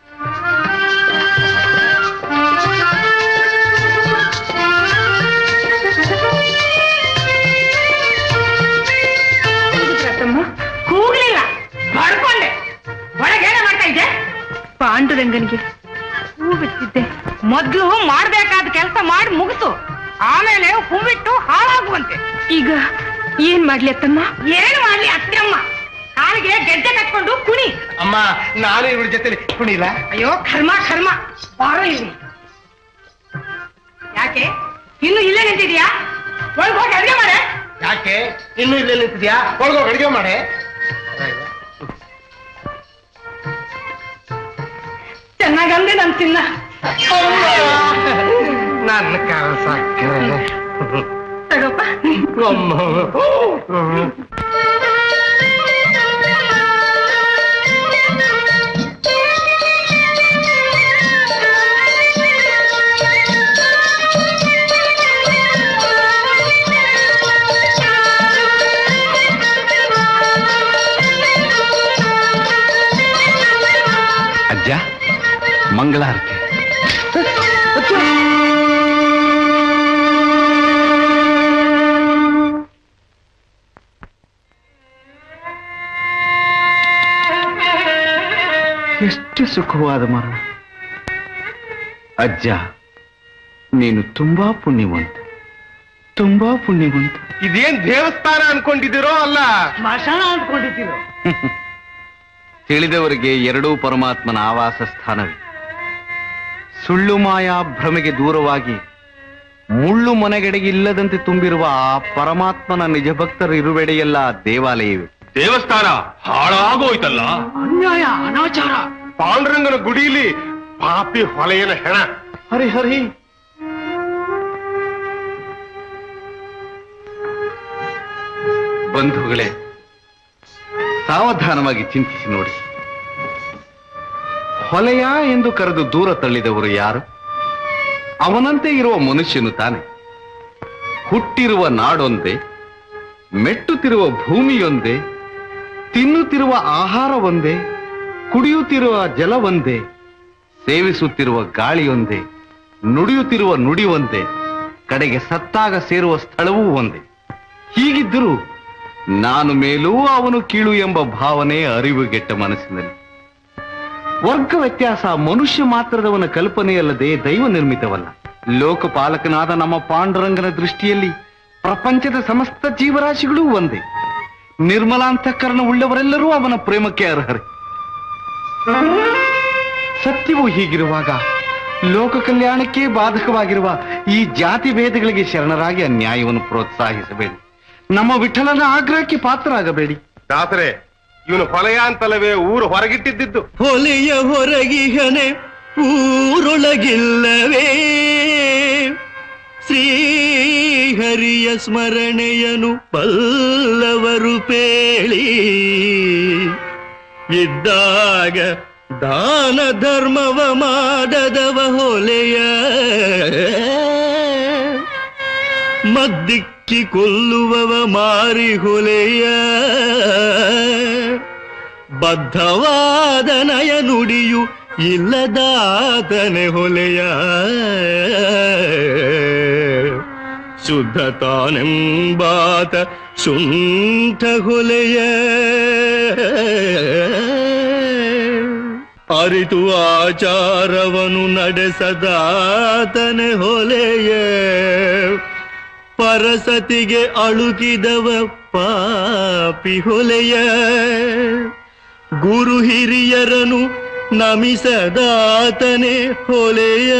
ತಮ್ಮ ಕೂಗ್ಲಿಲ್ಲ ಬಡ್ಕೊಂಡೆ ಒಳಗೇನ ಮಾಡ್ತಾ ಇದ್ದೆ ಪಾಂಡುರಂಗನಿಗೆ ಹೂ ಬಿಟ್ಟಿದ್ದೆ ಮೊದ್ಲು ಮಾಡ್ಬೇಕಾದ ಕೆಲಸ ಮಾಡಿ ಮುಗಿಸು ಆಮೇಲೆ ಹೂವಿಟ್ಟು ಹಾಳಾಗುವಂತೆ ಈಗ ಏನ್ ಮಾಡ್ಲಿ ಅತ್ತಮ್ಮ ಏನ್ ಮಾಡ್ಲಿ ಅತ್ತಮ್ಮ ಕಾಲಿಗೆ ಗೆಜ್ಜೆ ಕಟ್ಕೊಂಡು ಕುಣಿ ಅಮ್ಮ ನಾನು ಇವ್ರ ಜೊತೆ ಕುಣಿಲ್ಲ ಅಯ್ಯೋ ಕರ್ಮ ಕರ್ಮ ಬಾರೋ ಇಲ್ಲಿ ಯಾಕೆ ಇನ್ನು ಇಲ್ಲೇ ನಿಂತಿದ್ಯಾ ಒಳಗ್ ಹೋಗಿ ಅಡ್ಗೆ ಮಾಡೆ ಯಾಕೆ ಇನ್ನು ಇಲ್ಲೇ ನಿಂತಿದ್ಯಾ ಒಳಗೋಗಿ ಅಡಿಗೆ ಮಾಡೆ ಚೆನ್ನಾಗಂದೆ ನನ್ ತಿನ್ನ ನನ್ನ ಕಾಲ ಸಾಕ್ರೆ ತಗೋಪ್ಪ ಅಮ್ಮ ಅಜ್ಜ ಮಂಗಳಾರತಿ ಎಷ್ಟು ಸುಖವಾದ ಮರ ಅಜ್ಜ ನೀನು ತುಂಬಾ ಪುಣ್ಯವಂತ ತುಂಬಾ ಪುಣ್ಯವಂತ ಇದೇನ್ ದೇವಸ್ಥಾನ ಅನ್ಕೊಂಡಿದ್ದೀರೋ ಅಲ್ಲ ಸ್ಮಶಾನ ಅಂದ್ಕೊಂಡಿದ್ದೀರೋ ತಿಳಿದವರಿಗೆ ಎರಡೂ ಪರಮಾತ್ಮನ ಆವಾಸ ಸ್ಥಾನವೇ ಸುಳ್ಳು ಮಾಯಾ ಭ್ರಮೆಗೆ ದೂರವಾಗಿ ಮುಳ್ಳು ಮನೆಗೆಡೆಗೆ ಇಲ್ಲದಂತೆ ತುಂಬಿರುವ ಆ ಪರಮಾತ್ಮನ ನಿಜ ಭಕ್ತರ ಇರುವೆಡೆಯೆಲ್ಲ ದೇವಾಲಯವೇ ದೇವಸ್ಥಾನ ಹಾಳಾಗೋಯ್ತಲ್ಲ ಅನ್ಯಾಯ ಅನಾಚಾರ ಪಾಂಡುರಂಗನ ಗುಡಿಲಿ ಪಾಪಿ ಹೊಲೆಯನ ಹೆಣ ಹರಿ ಹರಿ ಬಂಧುಗಳೇ ಸಾವಧಾನವಾಗಿ ಚಿಂತಿಸಿ ನೋಡಿ ಹೊಲೆಯ ಎಂದು ಕರೆದು ದೂರ ತಳ್ಳಿದವರು ಯಾರು ಅವನಂತೆ ಇರುವ ಮನುಷ್ಯನು ತಾನೆ ಹುಟ್ಟಿರುವ ನಾಡೊಂದೇ ಮೆಟ್ಟುತ್ತಿರುವ ಭೂಮಿಯೊಂದೇ ತಿನ್ನುತ್ತಿರುವ ಆಹಾರ ಒಂದೇ ಕುಡಿಯುತ್ತಿರುವ ಜಲ ಒಂದೇ ಸೇವಿಸುತ್ತಿರುವ ಗಾಳಿಯೊಂದೇ ನುಡಿಯುತ್ತಿರುವ ನುಡಿ ಒಂದೇ ಕಡೆಗೆ ಸತ್ತಾಗ ಸೇರುವ ಸ್ಥಳವೂ ಒಂದೇ ಹೀಗಿದ್ದರೂ ನಾನು ಮೇಲೂ ಅವನು ಕೀಳು ಎಂಬ ಭಾವನೆ ಅರಿವುಗೆಟ್ಟ ಮನಸ್ಸಿನಲ್ಲಿ ವರ್ಗ ವ್ಯತ್ಯಾಸ ಮನುಷ್ಯ ಮಾತ್ರದವನ ಕಲ್ಪನೆಯಲ್ಲದೆ ದೈವ ನಿರ್ಮಿತವಲ್ಲ ಲೋಕಪಾಲಕನಾದ ನಮ್ಮ ಪಾಂಡುರಂಗನ ದೃಷ್ಟಿಯಲ್ಲಿ ಪ್ರಪಂಚದ ಸಮಸ್ತ ಜೀವರಾಶಿಗಳೂ ಒಂದೇ ನಿರ್ಮಲಾಂತಃಕರಣ ಉಳ್ಳವರೆಲ್ಲರೂ ಅವನ ಪ್ರೇಮಕ್ಕೆ ಅರ್ಹರೇ ಸತ್ಯವು ಹೀಗಿರುವಾಗ ಲೋಕ ಕಲ್ಯಾಣಕ್ಕೆ ಬಾಧಕವಾಗಿರುವ ಈ ಜಾತಿ ಭೇದಗಳಿಗೆ ಶರಣರಾಗಿ ಅನ್ಯಾಯವನ್ನು ಪ್ರೋತ್ಸಾಹಿಸಬೇಡಿ ನಮ್ಮ ವಿಠಲನ ಆಗ್ರಹಕ್ಕೆ ಪಾತ್ರರಾಗಬೇಡಿ ದಾಸರೇ ಇವನು ಹೊಲೆಯ ಅಂತಲವೇ ಊರು ಹೊರಗಿಟ್ಟಿದ್ದು ಹೊಲೆಯ ಹೊರಗಿಹನೆ ಊರೊಳಗಿಲ್ಲವೇ ಶ್ರೀಹರಿಯ ಸ್ಮರಣೆಯನು ಪಲ್ಲವರು ಪೇಳಿ ಇದ್ದಾಗ ದಾನ ಧರ್ಮವ ಮಾಡದವ ಹೊಲೆಯ ಮದ್ದಿಕ್ಕಿ ಕೊಲ್ಲುವವ ಮಾರಿ ಹೊಲೆಯ ಬದ್ಧವಾದ ನಯ ನುಡಿಯು ಇಲ್ಲದಾತನೆ ಹೊಲೆಯ ಶುದ್ಧ ತಾನೆಂಬಾತ ಶುಂಠ ಹೊಲೆಯ ಅರಿತು ಆಚಾರವನು ನಡೆಸದಾತನೆ ಹೊಲೆಯ ಪರಸತಿಗೆ ಅಳುಕಿದವ ಪಾಪಿ ಹೊಲೆಯ ಗುರು ಹಿರಿಯರನು ನಮಿಸದಾತನೆ ಹೊಲೆಯ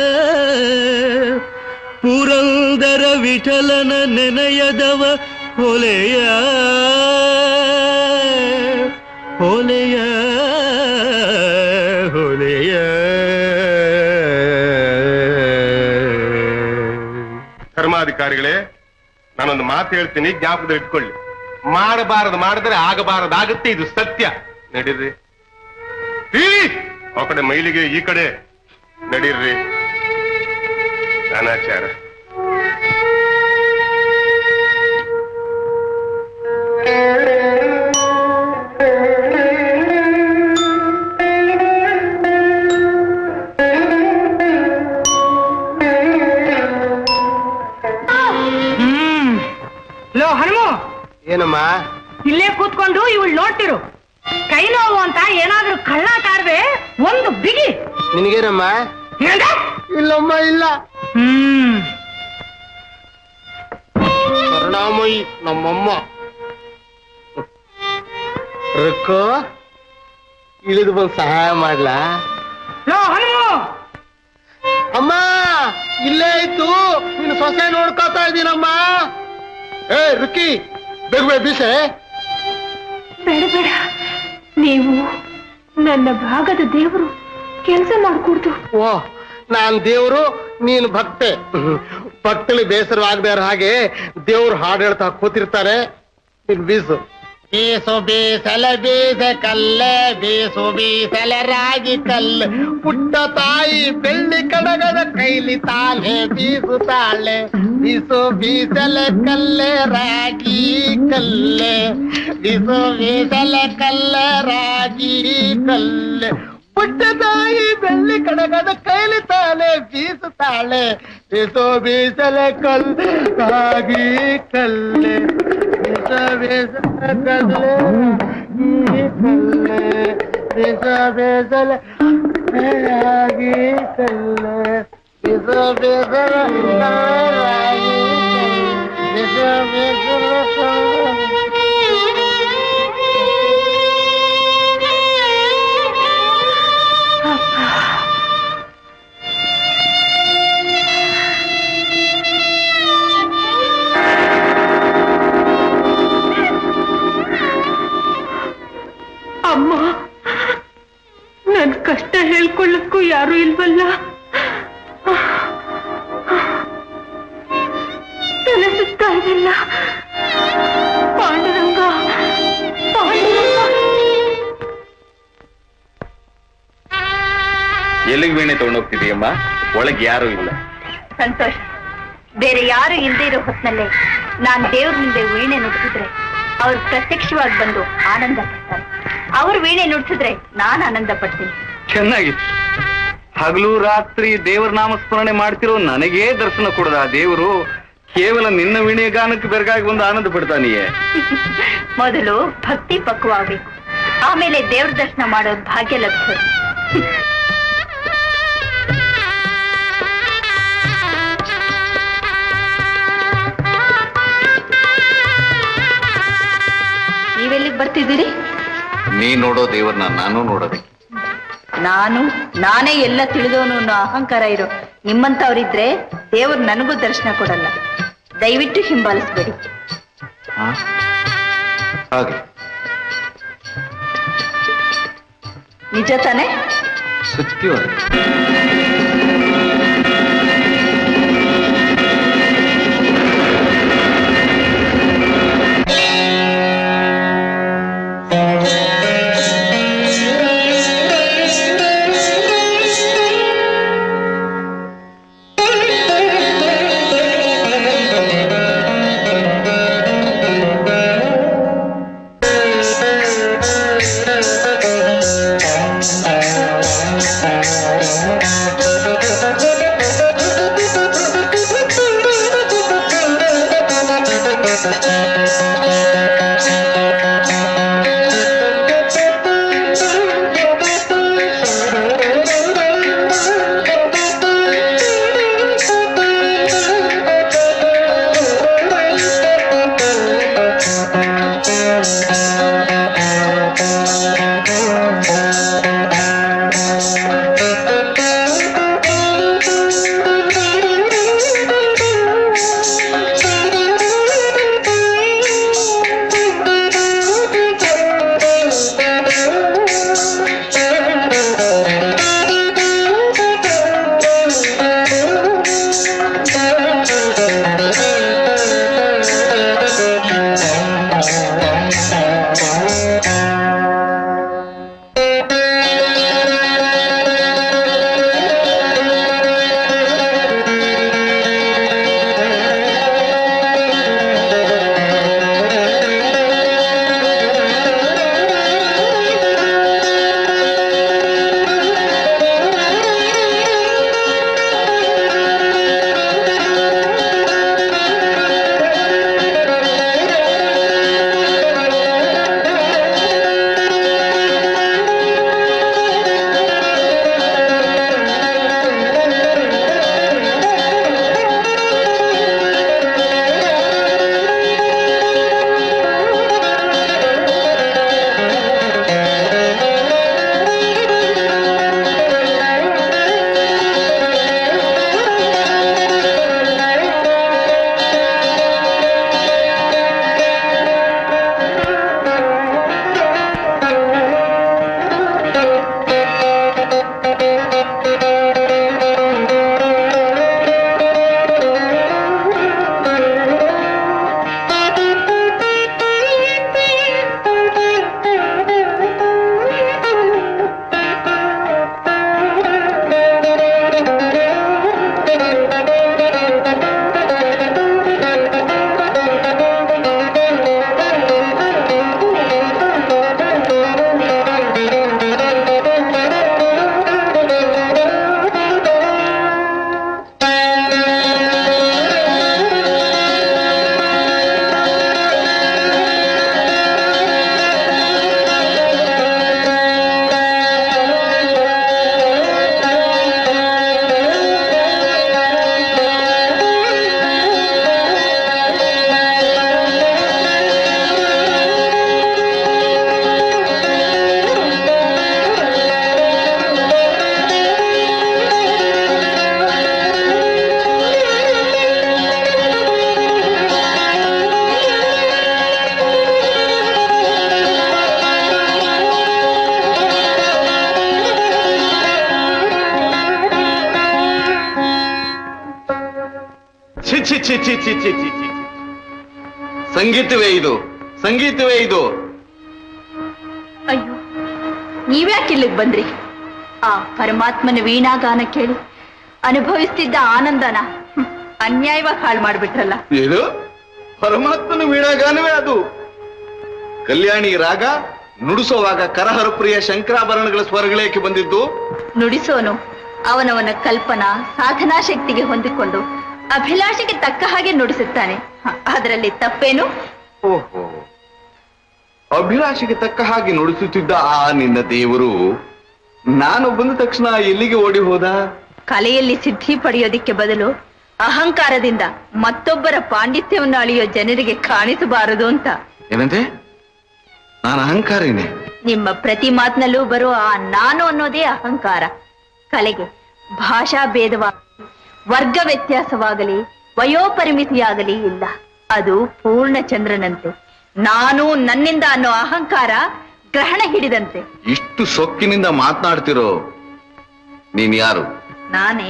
ಪುರಂದರ ವಿಠಲನ ನೆನೆಯದವ ಹೊಲೆಯ ಹೊಲೆಯ ಹೊಲೆಯ ಧರ್ಮಾಧಿಕಾರಿಗಳೇ ನಾನೊಂದು ಮಾತು ಹೇಳ್ತೀನಿ ಜ್ಞಾಪಕದಲ್ಲಿ ಇಟ್ಕೊಳ್ಳಿ ಮಾಡಬಾರದು ಮಾಡಿದ್ರೆ ಆಗಬಾರದಾಗುತ್ತೆ ಇದು ಸತ್ಯ ನಡೀರಿ ಈ, ಆ ಕಡೆ ಮೈಲಿಗೆ ಈ ಕಡೆ ನಡೀರ್ರಿ ಅನಾಚಾರ ಹ್ಮ್ ಲೋ ಹನುಮು ಏನಮ್ಮ ಇಲ್ಲೇ ಕೂತ್ಕೊಂಡು ಇವಳು ನೋಡ್ತಿರು ಕೈ ನೋವು ಅಂತ ಏನಾದ್ರೂ ಕಳ್ಳ ಕಾಡ್ದೆ ಒಂದು ಬಿಗಿ ನಿನಗೇನಮ್ಮ ಏನಂದೆ? ಇಲ್ಲಮ್ಮ ಇಲ್ಲ ಹ್ಮ್ ಕರುಣಾಮಯಿ ನಮ್ಮಮ್ಮ ರೊಕ್ಕ ಇಳಿದು ಬಂದು ಸಹಾಯ ಮಾಡ್ಲಾ ಲೋ ಹನುಮು ಅಮ್ಮ ಇಲ್ಲೇ ಇತ್ತು ನೀನು ಸೊಸೆ ನೋಡ್ಕೋತಾ ಇದ್ದೀನಮ್ಮ ಏ ರುಕ್ಕಿ ಬೇಗ ಬೇಗ ಬೀಸೆ ಬೇಡ ಬೇಡ ನೀವು ನನ್ನ ಭಾಗದ ದೇವರು ಕೆಲಸ ಮಾಡ್ಕೊಡ್ತು ಓ ನಾನ್ ದೇವ್ರು ನೀನು ಭಕ್ತೆ ಭಕ್ತಳಿ ಬೇಸರವಾಗದೇ ಇರೋ ಹಾಗೆ ದೇವ್ರು ಹಾಡು ಹೇಳ್ತಾ ಕೂತಿರ್ತಾರೆ ನೀನ್ ಬೀಸು ಬೀಸು ಬೀಸಲ ಬೀಸ ಕಲ್ಲೆ ಬೀಸು ಬೀಸಲ ರಾಗಿ ಕಲ್ಲೆ ಪುಟ್ಟ ತಾಯಿ ಬೆಳ್ಳಿ ಕಡಗದ ಕೈಲಿ ತಾಳೆ ಬೀಸುತ್ತಾಳೆ ಬೀಸು ಬೀಸಲ ಕಲ್ಲೆ ರಾಗಿ ಕಲ್ಲೆ ಬೀಸು ಬೀಸಲ ಕಲ್ಲೆ ರಾಗಿ ಕಲ್ಲೆ ಪುಟ್ಟ ತಾಯಿ ಬೆಳ್ಳಿ ಕಡಗದ ಕೈಲಿ ತಾಳೆ ಬೀಸುತ್ತಾಳೆ ಬೀಸೋ ಬೀಸಲೆ ಕಲ್ ರಾಗಿ ಕಲ್ಲೆ ಬೀಸ ಬೀಸಲ ಕಲ್ಲೆ ರಾಗಿ ಕಲ್ಲೆ ಬೀಸ ಬೀಸಲೆ ರಾಗಿ ಕಲ್ಲೆ ಬೀಸ ಬೀಸಲ ರಾಗಿ ಬೀಸ ಬೀಸಲ ಅಮ್ಮ ನನ್ ಕಷ್ಟ ಹೇಳ್ಕೊಳ್ಳಕ್ಕೂ ಯಾರು ಇಲ್ವಲ್ಲ ತಲೆ ಸುತ್ತಾ ಇದೆಲ್ಲ ಪಾಂಡುರಂಗ ಪಾಂಡುರಂಗ ಎಲ್ಲಿಗೆ ವೀಣೆ ತಗೊಂಡೋಗ್ತಿದೀಯಮ್ಮ ಒಳಗೆ ಯಾರು ಇಲ್ಲ ಸಂತೋಷ ಬೇರೆ ಯಾರು ಇಲ್ದೇ ಇರೋ ಹೊತ್ನಲ್ಲೇ ನಾನ್ ದೇವ್ರ ಮುಂದೆ ವೀಣೆ ನುಡಿಸಿದ್ರೆ ಅವ್ರು ಪ್ರತ್ಯಕ್ಷವಾಗಿ ಬಂದು ಆನಂದ ಪಡ್ತಾರೆ ಅವ್ರು ವೀಣೆ ನುಡಿಸಿದ್ರೆ ನಾನ್ ಆನಂದ ಪಡ್ತೀನಿ ಚೆನ್ನಾಗಿತ್ತು ಹಗಲು ರಾತ್ರಿ ದೇವರ ನಾಮಸ್ಮರಣೆ ಮಾಡ್ತಿರೋ ನನಗೇ ದರ್ಶನ ಕೊಡದ ಆ ದೇವರು ಕೇವಲ ನಿನ್ನ ವೀಣೆಯ ಗಾನಕ್ಕೆ ಬೆರಗಾಗಿ ಬಂದು ಆನಂದ ಪಡ್ತಾನಿಯೇ ಮೊದಲು ಭಕ್ತಿ ಪಕ್ವಬೇಕು ಆಮೇಲೆ ದೇವ್ರ ದರ್ಶನ ಮಾಡೋದು ಭಾಗ್ಯ ಲಭಿಸೋದು ನೀವೆಲ್ಲಿಗೆ ಬರ್ತಿದ್ದೀರಿ ನೀ ನೋಡೋ ದೇವರನ್ನ ನಾನು ನೋಡೋದಕ್ಕೆ ನಾನು ನಾನೇ ಎಲ್ಲ ತಿಳಿದವನು ಅನ್ನೋ ಅಹಂಕಾರ ಇರೋ ನಿಮ್ಮಂತವ್ರಿದ್ರೆ ದೇವ್ರು ನನಗೂ ದರ್ಶನ ಕೊಡಲ್ಲ ದಯವಿಟ್ಟು ಹಿಂಬಾಲಿಸ್ಬೇಡಿ ಹಾಗೆ ನಿಜ ತಾನೇ ಸತ್ಯವಾಗಿ Thank you. ಛಿ ಛಿ ಛಿ ಛಿ ಛಿ ಛಿ ಛಿ ಸಂಗೀತವೇ ಇದು ಸಂಗೀತವೇ ಇದು ಅಯ್ಯೋ ನೀವ್ಯಾಕೆ ಇಲ್ಲಿಗೆ ಬಂದ್ರಿ ಆ ಪರಮಾತ್ಮನ ವೀಣಾಗಾನ ಕೇಳಿ ಅನುಭವಿಸ್ತಿದ್ದ ಆನಂದನ ಹ್ಮ್, ಅನ್ಯಾಯವಾಗಿ ಹಾಳು ಮಾಡ್ಬಿಟ್ರಲ್ಲ ಏನು ಪರಮಾತ್ಮನ ವೀಣಾಗಾನವೇ ಅದು ಕಲ್ಯಾಣಿ ರಾಗ ನುಡಿಸುವಾಗ ಕರಹರಪ್ರಿಯ ಶಂಕರಾಭರಣಗಳ ಸ್ವರಗಳೇಕೆ ಬಂದಿದ್ದು ನುಡಿಸೋನು ಅವನವನ ಕಲ್ಪನಾ ಸಾಧನಾ ಶಕ್ತಿಗೆ ಹೊಂದಿಕೊಂಡು ಅಭಿಲಾಷೆಗೆ ತಕ್ಕ ಹಾಗೆ ನುಡಿಸುತ್ತಾನೆ ಹ, ಅದರಲ್ಲಿ ತಪ್ಪೇನು ಓಹೋ ಅಭಿಲಾಷೆಗೆ ತಕ್ಕ ಹಾಗೆ ನುಡಿಸುತ್ತಿದ್ದ ಆ ನಿನ್ನ ದೇವರು ನಾನು ಬಂದ ತಕ್ಷಣ ಎಲ್ಲಿಗೆ ಓಡಿ ಹೋದ ಕಲೆಯಲ್ಲಿ ಸಿದ್ಧಿ ಪಡೆಯೋದಿಕ್ಕೆ ಬದಲು ಅಹಂಕಾರದಿಂದ ಮತ್ತೊಬ್ಬರ ಪಾಂಡಿತ್ಯವನ್ನು ಅಳಿಯೋ ಜನರಿಗೆ ಕಾಣಿಸಬಾರದು ಅಂತ ಏನಂತೆ ನಾನು ಅಹಂಕಾರಿನೇ ನಿಮ್ಮ ಪ್ರತಿ ಮಾತಿನಲ್ಲೂ ಬರೋ ಆ ನಾನು ಅನ್ನೋದೇ ಅಹಂಕಾರ ಕಲೆಗೆ ಭಾಷಾ ಭೇದವಾಗಲಿ ವರ್ಗ ವ್ಯತ್ಯಾಸವಾಗಲಿ ವಯೋಪರಿಮಿತಿಯಾಗಲಿ ಇಲ್ಲ ಅದು ಪೂರ್ಣ ಚಂದ್ರನಂತೆ ನಾನು ನನ್ನಿಂದ ಅನ್ನೋ ಅಹಂಕಾರ ಗ್ರಹಣ ಹಿಡಿದಂತೆ ಇಷ್ಟು ಸೊಕ್ಕಿನಿಂದ ಮಾತನಾಡ್ತಿರೋ ನೀನ್ ಯಾರು ನಾನೇ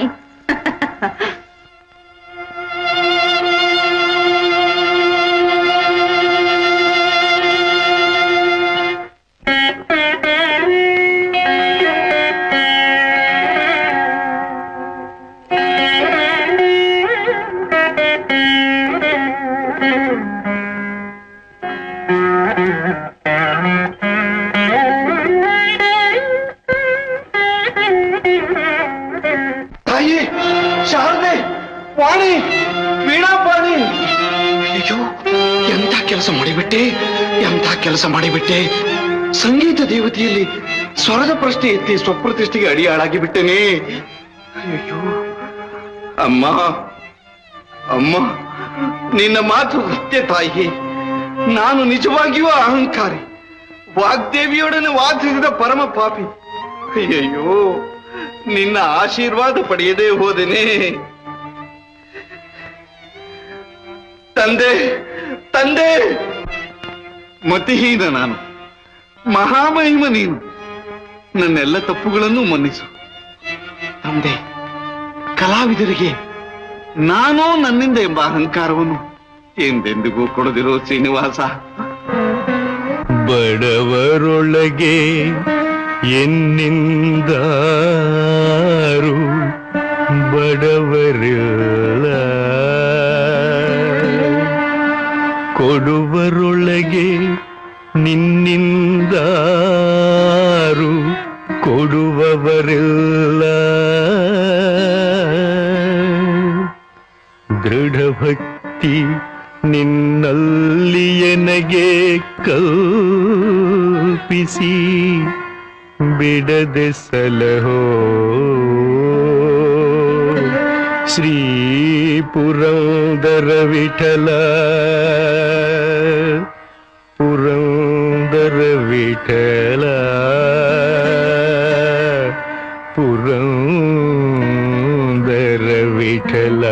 ತಾಯಿ ಶಾರದೆ ವಾಣಿ ವೀಣಾಪಾಣಿ ಅಯ್ಯೋ ಎಂಥ ಕೆಲಸ ಮಾಡಿಬಿಟ್ಟೆ ಎಂಥ ಕೆಲಸ ಮಾಡಿಬಿಟ್ಟೆ ಸಂಗೀತ ದೇವತೆಯಲ್ಲಿ ಸ್ವರದ ಪ್ರಶ್ನೆ ಎತ್ತಿ ಸ್ವಪ್ರತಿಷ್ಠೆಗೆ ಅಡಿಯಾಳಾಗಿ ಬಿಟ್ಟೆನೆ ಅಯ್ಯೋ ಅಮ್ಮ ಅಮ್ಮ ನಿನ್ನ ಮಾತು ಸತ್ಯ ತಾಯಿ ನಾನು ನಿಜವಾಗಿಯೂ ಅಹಂಕಾರಿ ವಾಗ್ದೇವಿಯೊಡನೆ ವಾದಿಸಿದ ಪರಮ ಪಾಪಿ ಅಯ್ಯಯ್ಯೋ ನಿನ್ನ ಆಶೀರ್ವಾದ ಪಡೆಯದೇ ಹೋದೆನೆ ತಂದೆ ತಂದೆ ಮತಿಹೀನ ನಾನು ಮಹಾಮಹಿಮ ನೀನು ನನ್ನೆಲ್ಲ ತಪ್ಪುಗಳನ್ನು ಮನ್ನಿಸು ತಂದೆ ಕಲಾವಿದರಿಗೆ ನಾನೂ ನನ್ನಿಂದ ಎಂಬ ಅಹಂಕಾರವನ್ನು ಎಂದೆಂದಿಗೂ ಕೊಡದಿರೋ ಶ್ರೀನಿವಾಸ ಬಡವರೊಳಗೆ ಎನ್ನಿಂದಾರು ಬಡವರಿಲ್ಲ ಕೊಡುವರೊಳಗೆ ನಿನ್ನಿಂದಾರು ಕೊಡುವವರಿಲ್ಲ ದೃಢ ಭಕ್ತಿ ನಿನ್ನಲ್ಲಿ ಎನಗೆ ಕಲ್ಪಿಸಿ ಬಿಡದೆ ಸಲಹೋ ಶ್ರೀ ಪುರಂದರ ವಿಠಲ ಪುರಂದರ ವಿಠಲ ಪುರಂದರ ವಿಠಲ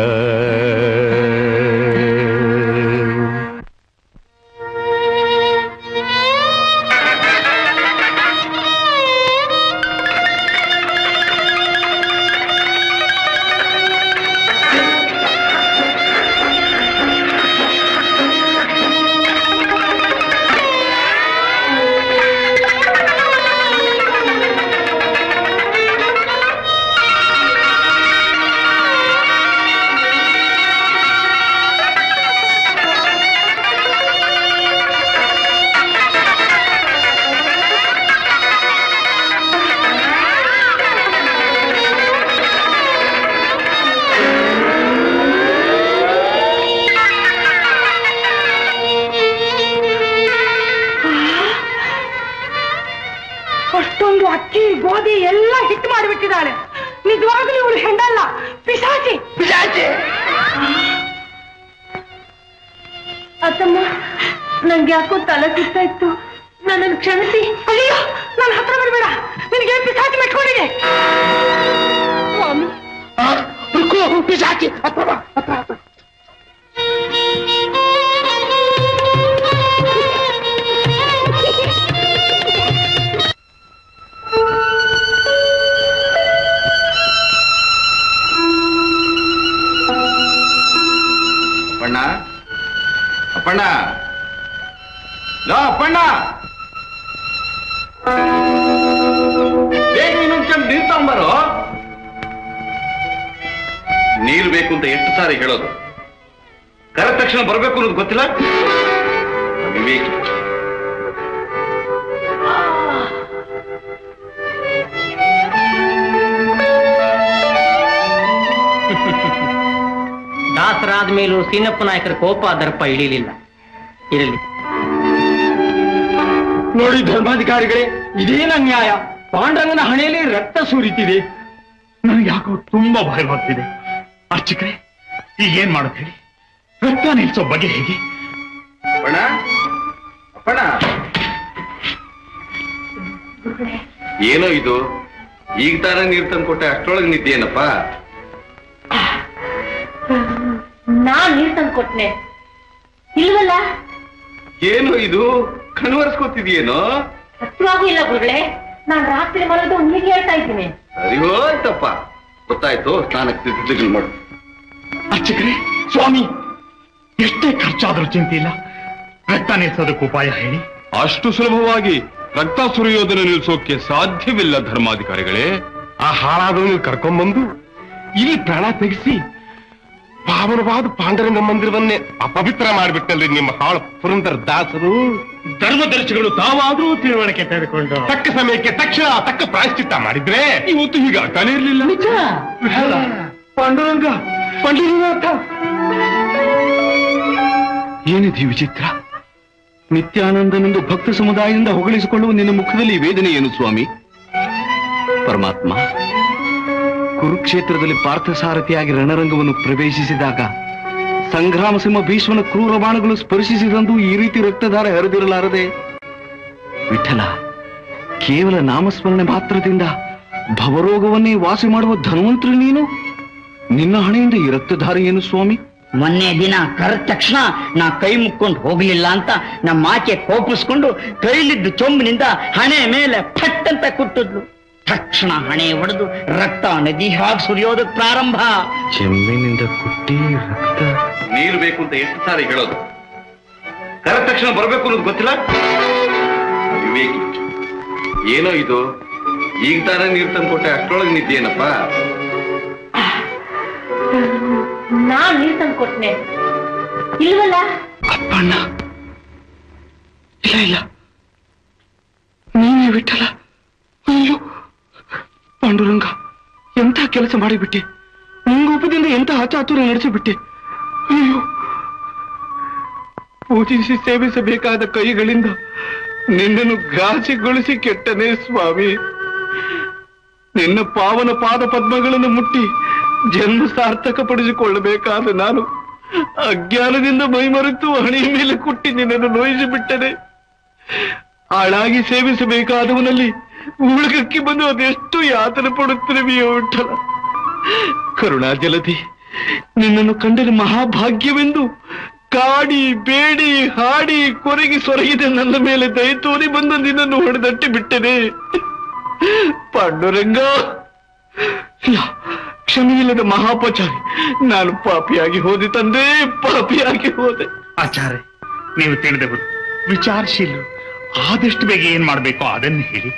ಅಷ್ಟೊಂದು ಅಕ್ಕಿ ಗೋಧಿ ಎಲ್ಲ ಹಿಟ್ಟು ಮಾಡಿಬಿಟ್ಟಿದ್ದಾಳೆ ನಿಜವಾಗ್ಲೂ ಇವಳು ಹೆಂಡಲ್ಲ ಪಿಶಾಚಿ ಪಿಶಾಚಿ ಅತ್ತಮ್ಮ ನಂಗೆ ಯಾಕೋ ತಲೆ ಸುತ್ತಾ ಇತ್ತು ನನ್ನನ್ನು ಕ್ಷಮಿಸಿ ಅಯ್ಯೋ ನನ್ನ ಹತ್ರ ಬರಬೇಡ ನಿನಗೆ ಪಿಶಾಚಿ ಮೆಟ್ಕೊಂಡಿದೆ ಸ್ವಾಮಿ ಪಿಶಾಚಿ ಹತ್ರ ಬಾ, ಹತ್ರ, ಹತ್ರ. ಅಪ್ಪಣ್ಣ ಲೋ ಅಪ್ಪಣ್ಣ ಬೇಗ ಇನ್ನೊಂದು ಚಮ್ ನೀರು ತಗೊಂಬಾರೋ ನೀರು ಬೇಕು ಅಂತ ಎಷ್ಟು ಸಾರಿ ಹೇಳೋದು ಕರೆದ ತಕ್ಷಣ ಬರಬೇಕು ಅನ್ನೋದು ಗೊತ್ತಿಲ್ಲ ವಿವೇಕಿ ದಾಸರಾದ ಮೇಲೂ ಸೀನಪ್ಪ ನಾಯಕರ ಕೋಪ ದರ್ಪ ಇಳಿಲಿಲ್ಲ ಇರಲಿ ನೋಡಿ ಧರ್ಮಾಧಿಕಾರಿಗಳೇ ಇದೇನ ನ್ಯಾಯ ಪಾಂಡವನ ಹಣೆಯಲ್ಲಿ ರಕ್ತ ಸುರಿತಿದೆ ನನಗೆ ಯಾಕೋ ತುಂಬಾ ಭಯವಾಗ್ತಿದೆ ಅರ್ಚಕ್ರೆ ಈಗ ಏನ್ ಮಾಡೋದು ಹೇಳಿ ರಕ್ತ ನಿಲ್ಸೋ ಬಗೆ ಹೇಗೆ ಅಪ್ಪಣ್ಣ ಅಪ್ಪಣ್ಣ ಏನೋ ಇದು ಈಗ ತಾನೇ ನೀರು ತಂದು ಕೊಟ್ಟೆ ಅಷ್ಟರೊಳಗೆ ನಿದ್ದೇನಪ್ಪ ನಾನ್ ನೀರ್ ತಂದು ಕೊಟ್ನೆ ಇಲ್ವಲ್ಲ ಏನು ಇದು ಕಣ್ವರ್ಸ್ಕೊತಿದ್ಯೇನೋ ಸತ್ಯವಾಗೂ ಇಲ್ಲ ಗುರುಗಳೇ ನಾನ್ ರಾತ್ರಿ ಮಲಗದು ನೀರ್ ಹೇಳ್ತಾ ಇದ್ದೀನಿ ಸರಿ ಹೋಯ್ತಪ್ಪ ಗೊತ್ತಾಯ್ತು ಸ್ನಾನಕ್ಕೆ ಸಿದ್ಧತೆ ಮಾಡು ಅರ್ಚಕ್ರೆ ಸ್ವಾಮಿ ಎಷ್ಟೇ ಖರ್ಚಾದ್ರೂ ಚಿಂತೆ ಇಲ್ಲ ರಕ್ತ ನಿಲ್ಸೋದಕ್ಕೆ ಉಪಾಯ ಹೇಳಿ ಅಷ್ಟು ಸುಲಭವಾಗಿ ರಕ್ತ ಸುರಿಯೋದನ್ನು ನಿಲ್ಲಿಸೋಕೆ ಸಾಧ್ಯವಿಲ್ಲ ಧರ್ಮಾಧಿಕಾರಿಗಳೇ ಆ ಹಾಳಾದವನು ಕರ್ಕೊಂಡ್ಬಂದು ಇಲ್ಲಿ ಪ್ರಾಣ ತೆಗೆಸಿ ಪಾವನವಾದ ಪಾಂಡರಂಗ ಮಂದಿರವನ್ನೇ ಅಪವಿತ್ರ ಮಾಡಿಬಿಟ್ಟಲ್ರಿ ನಿಮ್ಮ ಹಾಳು ಪುರಂದರ ದಾಸರು ಧರ್ಮದರ್ಶಿಗಳು ತಾವಾದ್ರೂ ತಿಳುವಳಿಕೆ ತೆಗೆದುಕೊಂಡು ತಕ್ಕ ಸಮಯಕ್ಕೆ ತಕ್ಷಣ ತಕ್ಕ ಪ್ರಾಯಶ್ಚಿತ್ತ ಮಾಡಿದ್ರೆ ಇವತ್ತು ಹೀಗಾಗ್ತಾನೆ ಇರ್ಲಿಲ್ಲ ಪಾಂಡುರಂಗ ಪಂಡಿತನಾಥ ಏನಿದೆ ವಿಚಿತ್ರ ನಿತ್ಯಾನಂದನೆಂದು ಭಕ್ತ ಸಮುದಾಯದಿಂದ ಹೊಗಳಿಸಿಕೊಳ್ಳುವ ನಿನ್ನ ಮುಖದಲ್ಲಿ ವೇದನೆ ಏನು ಸ್ವಾಮಿ ಪರಮಾತ್ಮ ಕುರುಕ್ಷೇತ್ರದಲ್ಲಿ ಪಾರ್ಥಸಾರಥಿಯಾಗಿ ರಣರಂಗವನ್ನು ಪ್ರವೇಶಿಸಿದಾಗ ಸಂಗ್ರಾಮ ಸಿಂಹ ಭೀಷ್ಮನ ಕ್ರೂರ ಬಾಣಗಳು ಸ್ಪರ್ಶಿಸಿದಂದು ಈ ರೀತಿ ರಕ್ತಧಾರ ಹರಿದಿರಲಾರದೆ ವಿಠಲ ಕೇವಲ ನಾಮಸ್ಮರಣೆ ಮಾತ್ರದಿಂದ ಭವರೋಗವನ್ನೇ ವಾಸಿ ಮಾಡುವ ಧನ್ವಂತರು ನೀನು ನಿನ್ನ ಹಣೆಯಿಂದ ಈ ರಕ್ತಧಾರ ಏನು ಸ್ವಾಮಿ ಮೊನ್ನೆ ದಿನ ಕರೆದ ತಕ್ಷಣ ನಾ ಕೈ ಮುಕ್ಕೊಂಡು ಹೋಗ್ಲಿಲ್ಲ ಅಂತ ನಮ್ಮ ಆಕೆ ಕೋಪಿಸ್ಕೊಂಡು ಕೈಲಿದ್ದ ಚೊಂಬಿನಿಂದ ಹಣೆ ಮೇಲೆ ಫಟ್ ಅಂತ ಕುಟ್ಟಿದ್ಲು ತಕ್ಷಣ ಹಣೆ ಒಡೆದು ರಕ್ತ ನದಿ ಹಾಗೆ ಸುರಿಯೋದಕ್ಕೆ ಪ್ರಾರಂಭ ಚೆಮ್ಮಿನಿಂದ ಕುಟ್ಟಿ ರಕ್ತ ನೀರು ಬೇಕು ಅಂತ ಎಷ್ಟು ಸಾರಿ ಹೇಳೋದು ಕರೆದ ತಕ್ಷಣ ಬರಬೇಕು ಅನ್ನೋದು ಗೊತ್ತಿಲ್ಲ ವಿವೇಕಿ ಏನೋ ಇದು ಈಗ ತಾನೇ ನೀರು ತಂದು ಕೊಟ್ಟೆ ಅಷ್ಟರೊಳಗೆ ನಿದ್ದೇನಪ್ಪ ನಾನ್ ನೀರ್ ತಂದು ಕೊಟ್ನೆ ಇಲ್ವಲ್ಲ ಅಪ್ಪಣ್ಣ ಇಲ್ಲ ಇಲ್ಲ ನೀನೇ ವಿಠಲ ಅಯ್ಯೋ ಪಾಂಡುರಂಗ ಎಂಥ ಕೆಲಸ ಮಾಡಿಬಿಟ್ಟೆ ಮುಂಗೋಪದಿಂದ ಎಂಥ ಅಚಾತುರ್ಯ ನಡೆಸಿಬಿಟ್ಟೆ ಅಯ್ಯೋ ಪೂಜಿಸಿ ಸೇವಿಸಬೇಕಾದ ಕೈಗಳಿಂದ ನಿನ್ನನ್ನು ಘಾಸಿಗೊಳಿಸಿ ಕೆಟ್ಟನೆ ಸ್ವಾಮಿ ನಿನ್ನ ಪಾವನ ಪಾದ ಪದ್ಮಗಳನ್ನು ಮುಟ್ಟಿ ಜನ್ಮ ಸಾರ್ಥಕಪಡಿಸಿಕೊಳ್ಳಬೇಕಾದ ನಾನು ಅಜ್ಞಾನದಿಂದ ಮೈಮರೆತು ಹಣೆಯ ಮೇಲೆ ಕುಟ್ಟಿ ನಿನ್ನನ್ನು ನೋಯಿಸಿ ಬಿಟ್ಟನೆ ಹಾಳಾಗಿ ಸೇವಿಸಬೇಕಾದವನಲ್ಲಿ ಉಳುಗಕ್ಕೆ ಬಂದು ಅದೆಷ್ಟು ಯಾತನೆ ಪಡುತ್ತಿರುವೆಯೋ ವಿಠಲ ಕರುಣಾ ಜಲಧಿ ನಿನ್ನನ್ನು ಕಂಡರೆ ಮಹಾಭಾಗ್ಯವೆಂದು ಕಾಡಿ ಬೇಡಿ ಹಾಡಿ ಕೊರಗಿ ಸೊರಗಿದೆ ನನ್ನ ಮೇಲೆ ದಯ ತೋರಿ ಬಂದು ನಿನ್ನನ್ನು ಹೊಡೆದಟ್ಟಿ ಬಿಟ್ಟನೆ ಪಾಂಡುರಂಗ ಇಲ್ಲ, ಕ್ಷಮೆಯಿಲ್ಲದ ಮಹಾಪಚಾರಿ ನಾನು ಪಾಪಿಯಾಗಿ ಹೋದೆ ತಂದೆ ಪಾಪಿಯಾಗಿ ಹೋದೆ ಆಚಾರ್ಯ ನೀವು ತಿಳಿದವರು ವಿಚಾರಶೀಲರು ಆದಷ್ಟು ಬೇಗ ಏನ್ ಮಾಡ್ಬೇಕೋ ಅದನ್ನು ಹೇಳಿ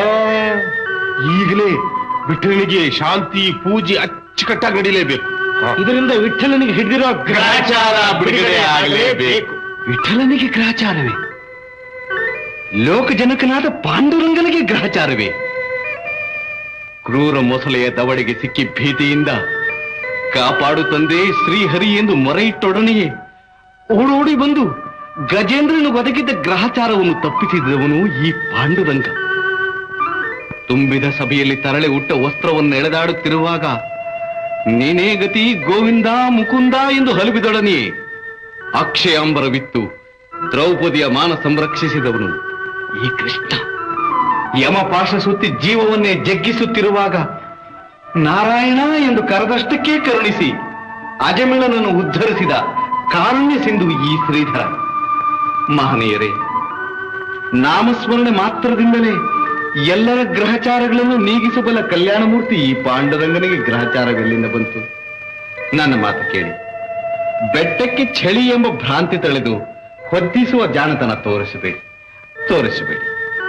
ಈಗಲೇ ವಿಠಲನಿಗೆ ಶಾಂತಿ ಪೂಜೆ ಅಚ್ಚುಕಟ್ಟಾಗಿ ನಡೀಲೇಬೇಕು ಇದರಿಂದ ವಿಠಲನಿಗೆ ಹಿಡಿದಿರೋ ಗ್ರಹಚಾರ ಬಿಡುಗಡೆ ಆಗಲೇಬೇಕು ವಿಠಲನಿಗೆ ಗ್ರಹಚಾರವೇ ಲೋಕಜನಕನಾದ ಪಾಂಡುರಂಗನಿಗೆ ಗ್ರಹಚಾರವೇ ಕ್ರೂರ ಮೊಸಳೆಯ ದವಡೆಗೆ ಸಿಕ್ಕಿ ಭೀತಿಯಿಂದ ಕಾಪಾಡು ತಂದೆ ಶ್ರೀಹರಿ ಎಂದು ಮೊರೆಯಿಟ್ಟೊಡನೆಯೇ ಓಡೋಡಿ ಬಂದು ಗಜೇಂದ್ರನು ಒದಗಿದ್ದ ಗ್ರಹಚಾರವನ್ನು ತಪ್ಪಿಸಿದವನು ಈ ಪಾಂಡುರಂಗ ತುಂಬಿದ ಸಭೆಯಲ್ಲಿ ತರಳೆ ಉಟ್ಟ ವಸ್ತ್ರವನ್ನು ಎಳೆದಾಡುತ್ತಿರುವಾಗ ನೀನೇ ಗತಿ ಗೋವಿಂದ ಮುಕುಂದ ಎಂದು ಹಲುಬಿದೊಡನೆಯೇ ಅಕ್ಷಯಾಂಬರವಿತ್ತು ದ್ರೌಪದಿಯ ಮಾನ ಸಂರಕ್ಷಿಸಿದವನು ಈ ಕೃಷ್ಣ ಯಮಪಾಶ ಸುತ್ತಿ ಜೀವವನ್ನೇ ಜಗ್ಗಿಸುತ್ತಿರುವಾಗ ನಾರಾಯಣ ಎಂದು ಕರೆದಷ್ಟಕ್ಕೆ ಕರುಣಿಸಿ ಅಜಮಿಳನನ್ನು ಉದ್ಧರಿಸಿದ ಕಾರುಣ್ಯ ಸಿಂಧು ಈ ಶ್ರೀಧರ ಮಹನೀಯರೇ ನಾಮಸ್ಮರಣೆ ಮಾತ್ರದಿಂದಲೇ ಎಲ್ಲರ ಗ್ರಹಚಾರಗಳನ್ನು ನೀಗಿಸಬಲ್ಲ ಕಲ್ಯಾಣಮೂರ್ತಿ ಈ ಪಾಂಡುರಂಗನಿಗೆ ಗ್ರಹಚಾರವೆಲ್ಲಿಂದ ಬಂತು ನನ್ನ ಮಾತು ಕೇಳಿ ಬೆಟ್ಟಕ್ಕೆ ಚಳಿ ಎಂಬ ಭ್ರಾಂತಿ ತಳೆದು ಹೊದ್ದಿಸುವ ಜಾಣತನ ತೋರಿಸಬೇಡಿ ತೋರಿಸಬೇಡಿ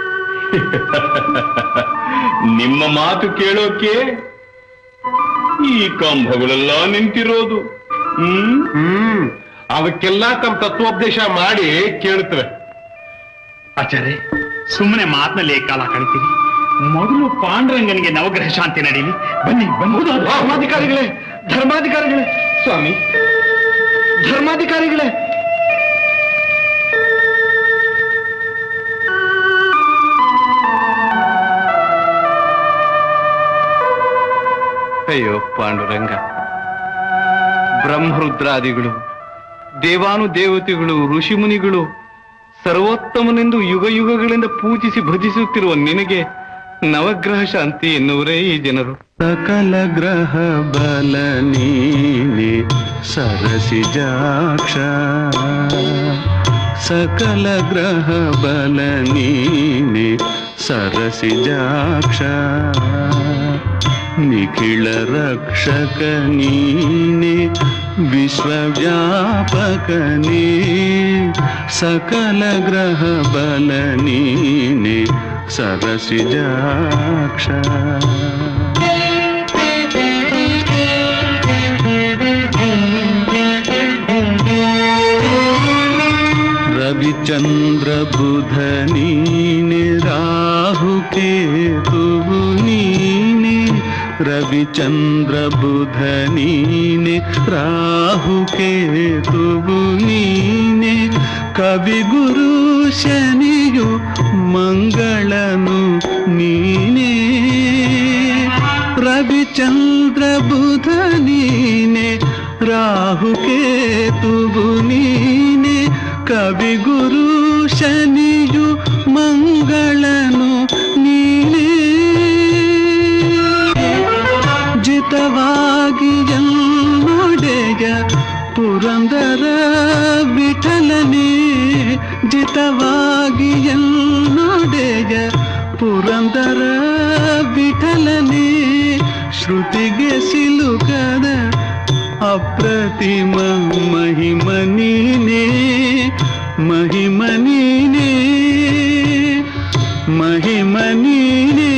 ನಿಮ್ಮ ಮಾತು ಕೇಳೋಕೆ ಈ ಕಂಬಗಳೆಲ್ಲ ನಿಂತಿರೋದು ಹ್ಮ್ ಹ್ಮ್ ಅವಕ್ಕೆಲ್ಲ ತಮ್ಮ ತತ್ವೋಪದೇಶ ಮಾಡಿ ಕೇಳುತ್ತವೆ ಆಚಾರ್ಯ ಸುಮ್ಮನೆ ಮಾತಿನಲ್ಲಿ ಕಾಲ ಕಳಿತೀರಿ ಮೊದಲು ಪಾಂಡುರಂಗನಿಗೆ ನವಗ್ರಹ ಶಾಂತಿ ನಡೀಲಿ ಬನ್ನಿ ಬನ್ನಿ ಧರ್ಮಾಧಿಕಾರಿಗಳೇ ಧರ್ಮಾಧಿಕಾರಿಗಳೇ ಸ್ವಾಮಿ ಧರ್ಮಾಧಿಕಾರಿಗಳೇ ಅಯ್ಯೋ ಪಾಂಡುರಂಗ ಬ್ರಹ್ಮರುದ್ರಾದಿಗಳು ದೇವಾನುದೇವತೆಗಳು ಋಷಿಮುನಿಗಳು ಸರ್ವೋತ್ತಮನೆಂದು ಯುಗ ಯುಗಗಳಿಂದ ಪೂಜಿಸಿ ಭಜಿಸುತ್ತಿರುವ ನಿನಗೆ ನವಗ್ರಹ ಶಾಂತಿ ಎನ್ನುವರೇ ಈ ಜನರು ಸಕಲ ಗ್ರಹ ಬಲ ನೀನೆ ಸರಸಿಜಾಕ್ಷ ಸಕಲ ಗ್ರಹ ಬಲ ನೀನೆ ಸರಸಿಜಾಕ್ಷ ನಿಖಿಳ ರಕ್ಷಕ ನೀನೆ ವಿಶ್ವವ್ಯಾಪಕನೇ ಸಕಲ ಗ್ರಹ ಬಲ ನೀನೆ ಸರಸಿಜಾಕ್ಷ ರವಿಚಂದ್ರ ಬುಧ ನೀನೆ ರಾಹು ಕೇತುವು ನೀನೆ ರವಿಚಂದ್ರ ಬುಧ ನೀನೆ ರಾಹು ಕೇತುವು ನೀನೆ ಕವಿ ಗುರು ಶನಿಯು ಮಂಗಳನು ನೀನೇ ರವಿಚಂದ್ರ ಬುಧ ನೀನೆ ರಾಹು ಕೇತುವು ನೀನೆ ಕವಿ ಗುರು ಶನಿಯು ಮಂಗಳನು ನೀನೇ ಜಿತವಾಗಿ ಎಲ್ಲೊಡೆಯ ಪುರಂದರ ವಿಠಲನೇ ಜಿತವಾಗಿ ಎಲ್ಲೊಡೆಯ ಪುರಂದರ ವಿಠಲನೇ ಶ್ರುತಿಗೆ ಸಿಲುಕದ ಅಪ್ರತಿಮ ಮಹಿಮ ನೀನೇ ಮಹಿಮ ನೀನೇ ಮಹಿಮ ನೀನೇ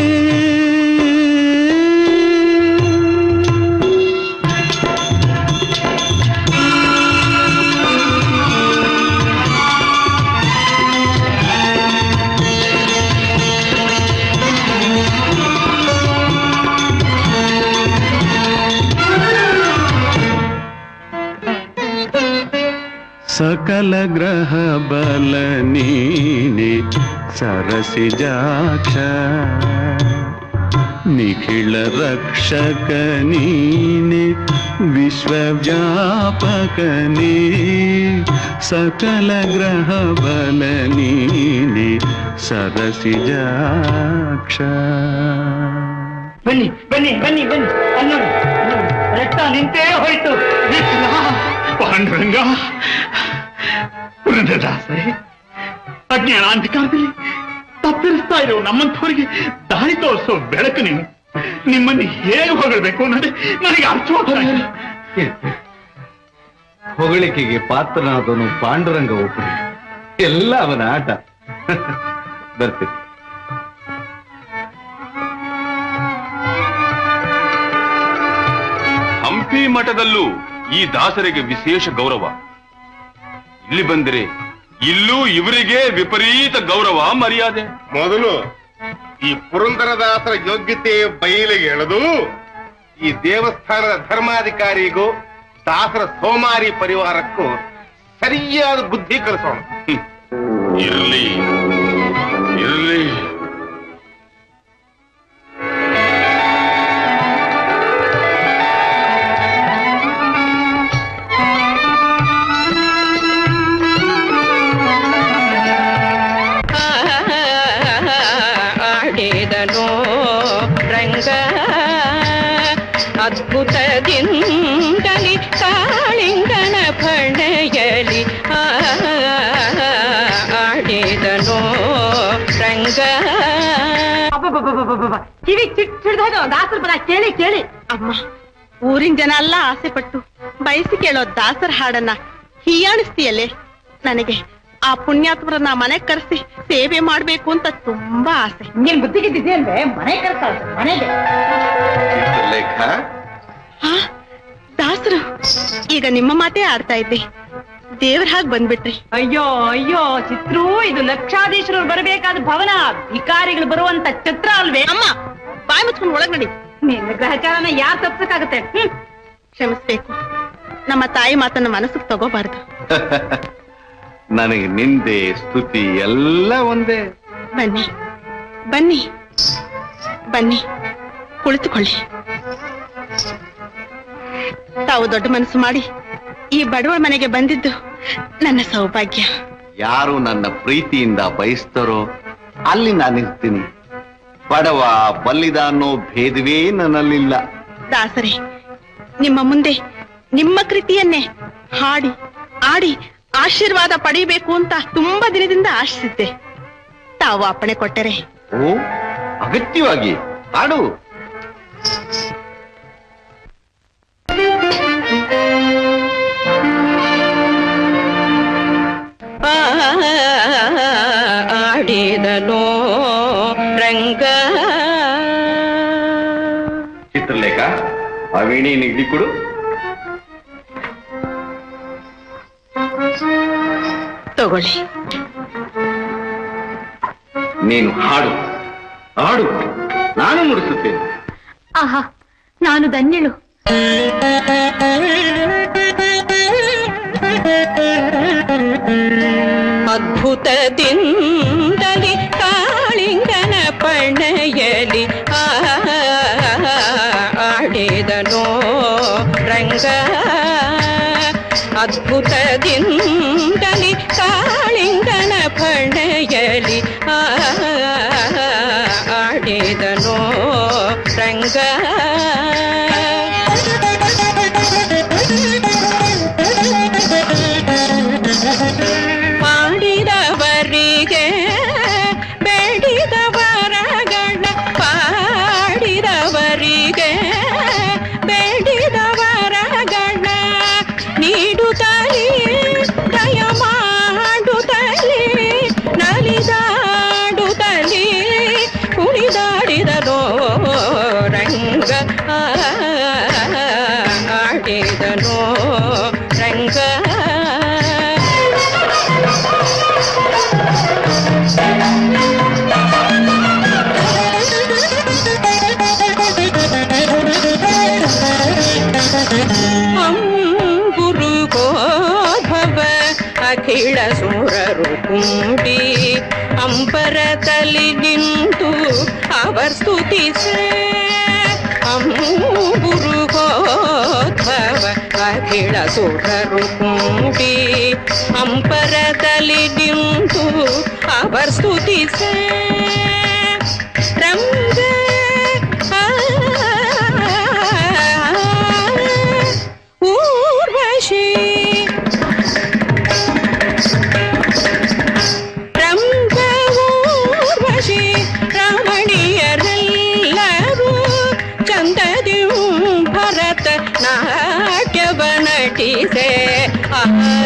ಸಕಲ ಗ್ರಹ ಬಲ ನೀನೆ ಸರಸಿಜಾಕ್ಷ ನಿಖಿಳ ರಕ್ಷಕ ನೀನೆ ವಿಶ್ವವ್ಯಾಪಕನೇ ಸಕಲ ಗ್ರಹ ಬಲ ನೀನೆ ಸರಸಿಜಾಕ್ಷ ಬನ್ನಿ ಬನ್ನಿ ಬನ್ನಿ ಬನ್ನಿ ಅಲ್ಲಿ ನೋಡಿ, ಅಲ್ಲಿ ನೋಡಿ. ರಕ್ತ ನಿಂತೇ ಹೋಯ್ತು ಪಾಂಡುರಂಗ ಪುರಂದರದಾಸರೇ ಅಜ್ಞಾನ ಅಂಧಕಾರದಲ್ಲಿ ತತ್ತರಿಸ್ತಾ ಇರೋ ನಮ್ಮಂಥವರಿಗೆ ದಾರಿ ತೋರಿಸೋ ಬೆಳಕು ನೀವು ನಿಮ್ಮನ್ನು ಹೇಗೆ ಹೊಗಳಬೇಕು ಅನ್ನೋದೇ ನನಗೆ ಅರ್ಥವಾಗ್ತಾ ಇಲ್ಲ ಹೊಗಳಿಕೆಗೆ ಪಾತ್ರನಾದವನು ಪಾಂಡುರಂಗ ಒಬ್ಬನೇ ಎಲ್ಲ ಅವನ ಆಟ ಬರ್ತೀನಿ ಹಂಪಿ ಮಠದಲ್ಲೂ ಈ ದಾಸರಿಗೆ ವಿಶೇಷ ಗೌರವ ಇಲ್ಲಿ ಬಂದರೆ ಇಲ್ಲೂ ಇವರಿಗೆ ವಿಪರೀತ ಗೌರವ ಮರ್ಯಾದೆ ಮೊದಲು ಈ ಪುರಂದರದಾಸರ ಯೋಗ್ಯತೆ ಬಯಲಿಗೆ ಎಳೆದು ಈ ದೇವಸ್ಥಾನದ ಧರ್ಮಾಧಿಕಾರಿಗೂ ದಾಸರ ಸೋಮಾರಿ ಪರಿವಾರಕ್ಕೂ ಸರಿಯಾದ ಬುದ್ಧಿ ಕಲಿಸೋಣ ಇರ್ಲಿ ಇರ್ಲಿ ಆಡಿದನೋ ರಂಗ ಅದ್ಭುತದಿಂದಲಿ ಕಾಳಿಂಗನ ಫಣೆಯಲಿ ಆ, ಆಡಿದನೋ ರಂಗ ಅಬ್ಬಬ್ಬಬ್ಬಬ್ಬಬ್ಬ. ಕಿವಿ ಚಿಟ್ ಸಿಡ್ದೋದು ದಾಸರ ಪದ ಕೇಳಿ ಕೇಳಿ ಅಮ್ಮ ಊರಿನ ಜನ ಎಲ್ಲ ಆಸೆ ಪಟ್ಟು ಬಯಸಿ ಕೇಳೋ ದಾಸರ ಹಾಡನ್ನ ಹೀಯಾಣಿಸ್ತೀಯಲ್ಲೇ ನನಗೆ ಆ ಪುಣ್ಯಾತ್ಮರನ್ನ ಮನೆಗ್ ಕರೆಸಿ ಸೇವೆ ಮಾಡ್ಬೇಕು ಅಂತ ತುಂಬಾ ಆಸೆ ನೀನ್ ಬುದ್ಧಿಗಿದ್ದಿದ್ದೆ ಅಂದ್ರೆ ಮನೆ ಕರ್ತಾ ಮನೆಗೆ ಲೇಖ ಆ, ದಾಸರು ಈಗ ನಿಮ್ಮ ಮಾತೇ ಆಡ್ತಾ ಇದ್ದೆ ದೇವ್ರ ಹಾಗೆ ಬಂದ್ಬಿಟ್ರಿ ಅಯ್ಯೋ ಅಯ್ಯೋ ಚಿತ್ರು ಇದು ಲಕ್ಷಾಧೀಶರು ಬರಬೇಕಾದ ಭವನ ಭಿಕಾರಿಗಳು ಬರುವಂತ ಚಿತ್ರ ಅಲ್ವೇ ಅಮ್ಮ ಬಾಯಿ ಮುಚ್ಕೊಂಡು ಒಳಗ್ ನಡಿ ನಿನ್ನ ಗ್ರಹಚಾರನ ಯಾರು ತಪ್ಸಕ್ಕಾಗತ್ತೆ ಹ್ಮ್ ಕ್ಷಮಿಸ್ಬೇಕು ನಮ್ಮ ತಾಯಿ ಮಾತನ್ನ ಮನಸ್ಸಿಗೆ ತಗೋಬಾರ್ದು ನನಗೆ ನಿಂದೆ ಸ್ತುತಿ ಎಲ್ಲ ಒಂದೇ ಬನ್ನಿ ಬನ್ನಿ ಬನ್ನಿ ಕುಳಿತುಕೊಳ್ಳಿ ತಾವು ದೊಡ್ಡ ಮನಸ್ಸು ಮಾಡಿ ಈ ಬಡವಳ ಮನೆಗೆ ಬಂದಿದ್ದು ನನ್ನ ಸೌಭಾಗ್ಯ ಯಾರು ನನ್ನ ಪ್ರೀತಿಯಿಂದ ಬಯಸ್ತಾರೋ ಅಲ್ಲಿ ನಾನಿರ್ತೀನಿ ಬಡವ ಬಲ್ಲಿದ ಅನ್ನೋ ಭೇದವೇ ನನ್ನಲ್ಲಿಲ್ಲ ದಾಸರೇ ನಿಮ್ಮ ಮುಂದೆ ನಿಮ್ಮ ಕೃತಿಯನ್ನೇ ಹಾಡಿ ಆಡಿ ಆಶೀರ್ವಾದ ಪಡೆಯಬೇಕು ಅಂತ ತುಂಬಾ ದಿನದಿಂದ ಆಶಿಸಿದ್ದೆ ತಾವು ಅಪ್ಪಣೆ ಕೊಟ್ಟರೆ ಓ ಅಗತ್ಯವಾಗಿ ಹಾಡು ಆಡಿದನೋ ರಂಗ ಚಿತ್ರಲೇಖ ಆ ವೀಣಿ ನಿಗ್ಲಿ ಕೊಡು ತಗೊಳ್ಳಿ ನೀನು ಹಾಡು ಹಾಡು ನಾನು ನುಡಿಸುತ್ತೇನೆ ಆಹಾ ನಾನು ಧನ್ಯಳು ಅದ್ಭುತದಿಂದಲಿ ಕಾಳಿಂಗನ ಪಣೆಯಲಿ ಆ ಆಡಿದನೋ ರಂಗ ಅದ್ಭುತದಿಂದಲಿ ಕಾಳಿಂಗನ ಪಣೆಯಲಿ ಆ ಆಡಿದನೋ ರಂಗ ಮಾಡಿದವರಿಗೆ ಬೇಡಿದ ವರಗಳ ಪಾಡಿದವರಿಗೆ ಬೇಡಿದ ವರಗಳ ನೀಡುತ್ತಲೇ ದಯ ಮಾಡುತ್ತಲೇ ನಲಿದಾಡುತ್ತಲೇ ಕುಣಿದಾಡಿದನೋ ರಂಗ ಆಡಿದನೋ ರಂಗ ಅಂಬುರುಗೋದ್ಭವ ಅಖಿಳ ಸುರರು ಕುಂಡಿ ಅಂಬರದಲ್ಲಿ ನಿಂತು ಅವರ್ ಸ್ತುತಿಸೆ ಅಂಬುರುಗೋದ್ಭವ ಅಖಿಳ ಸುರರು ಕುಂಡಿ ಅಂಬರದಲ್ಲಿ ನಿಂತು ಅವರ್ ಸ್ತುತಿಸೆ ರಂಗ ಊರ್ವಶಿ ರಂಗ ಊರ್ವಶಿ ರಮಣೀಯರೆಲ್ಲರೂ ಚಂದದಿ ಭರತ ನಾಟ್ಯವ ನಟಿಸೆ ಆ,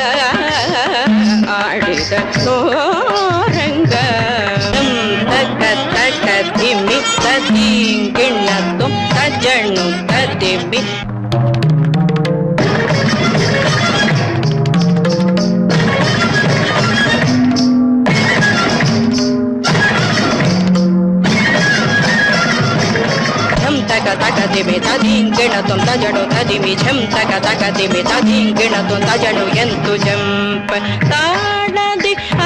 ಆಡಿದ ನೋರಂಗ ತಕ್ಕ ತಕ್ಕ ದಿಮ್ಮಿ ತದಿಂಗಿಣ್ಣ ತುಂಬ ಜಣ್ಣು ತದಿಮ್ಮಿ ಝಂ ತಕ ತಕ ದಿಮಿ ತದಿಂಗಿಣ ತುಂ ತಜಡು ತದಿಮಿ ಝಂ ತಕ ತಕ ದಿಮಿ ತದಿಂಗಿಣ ತುಂ ತಜಡು ಎಂತು ಜಂಪ ತಾಳದಿ ಆ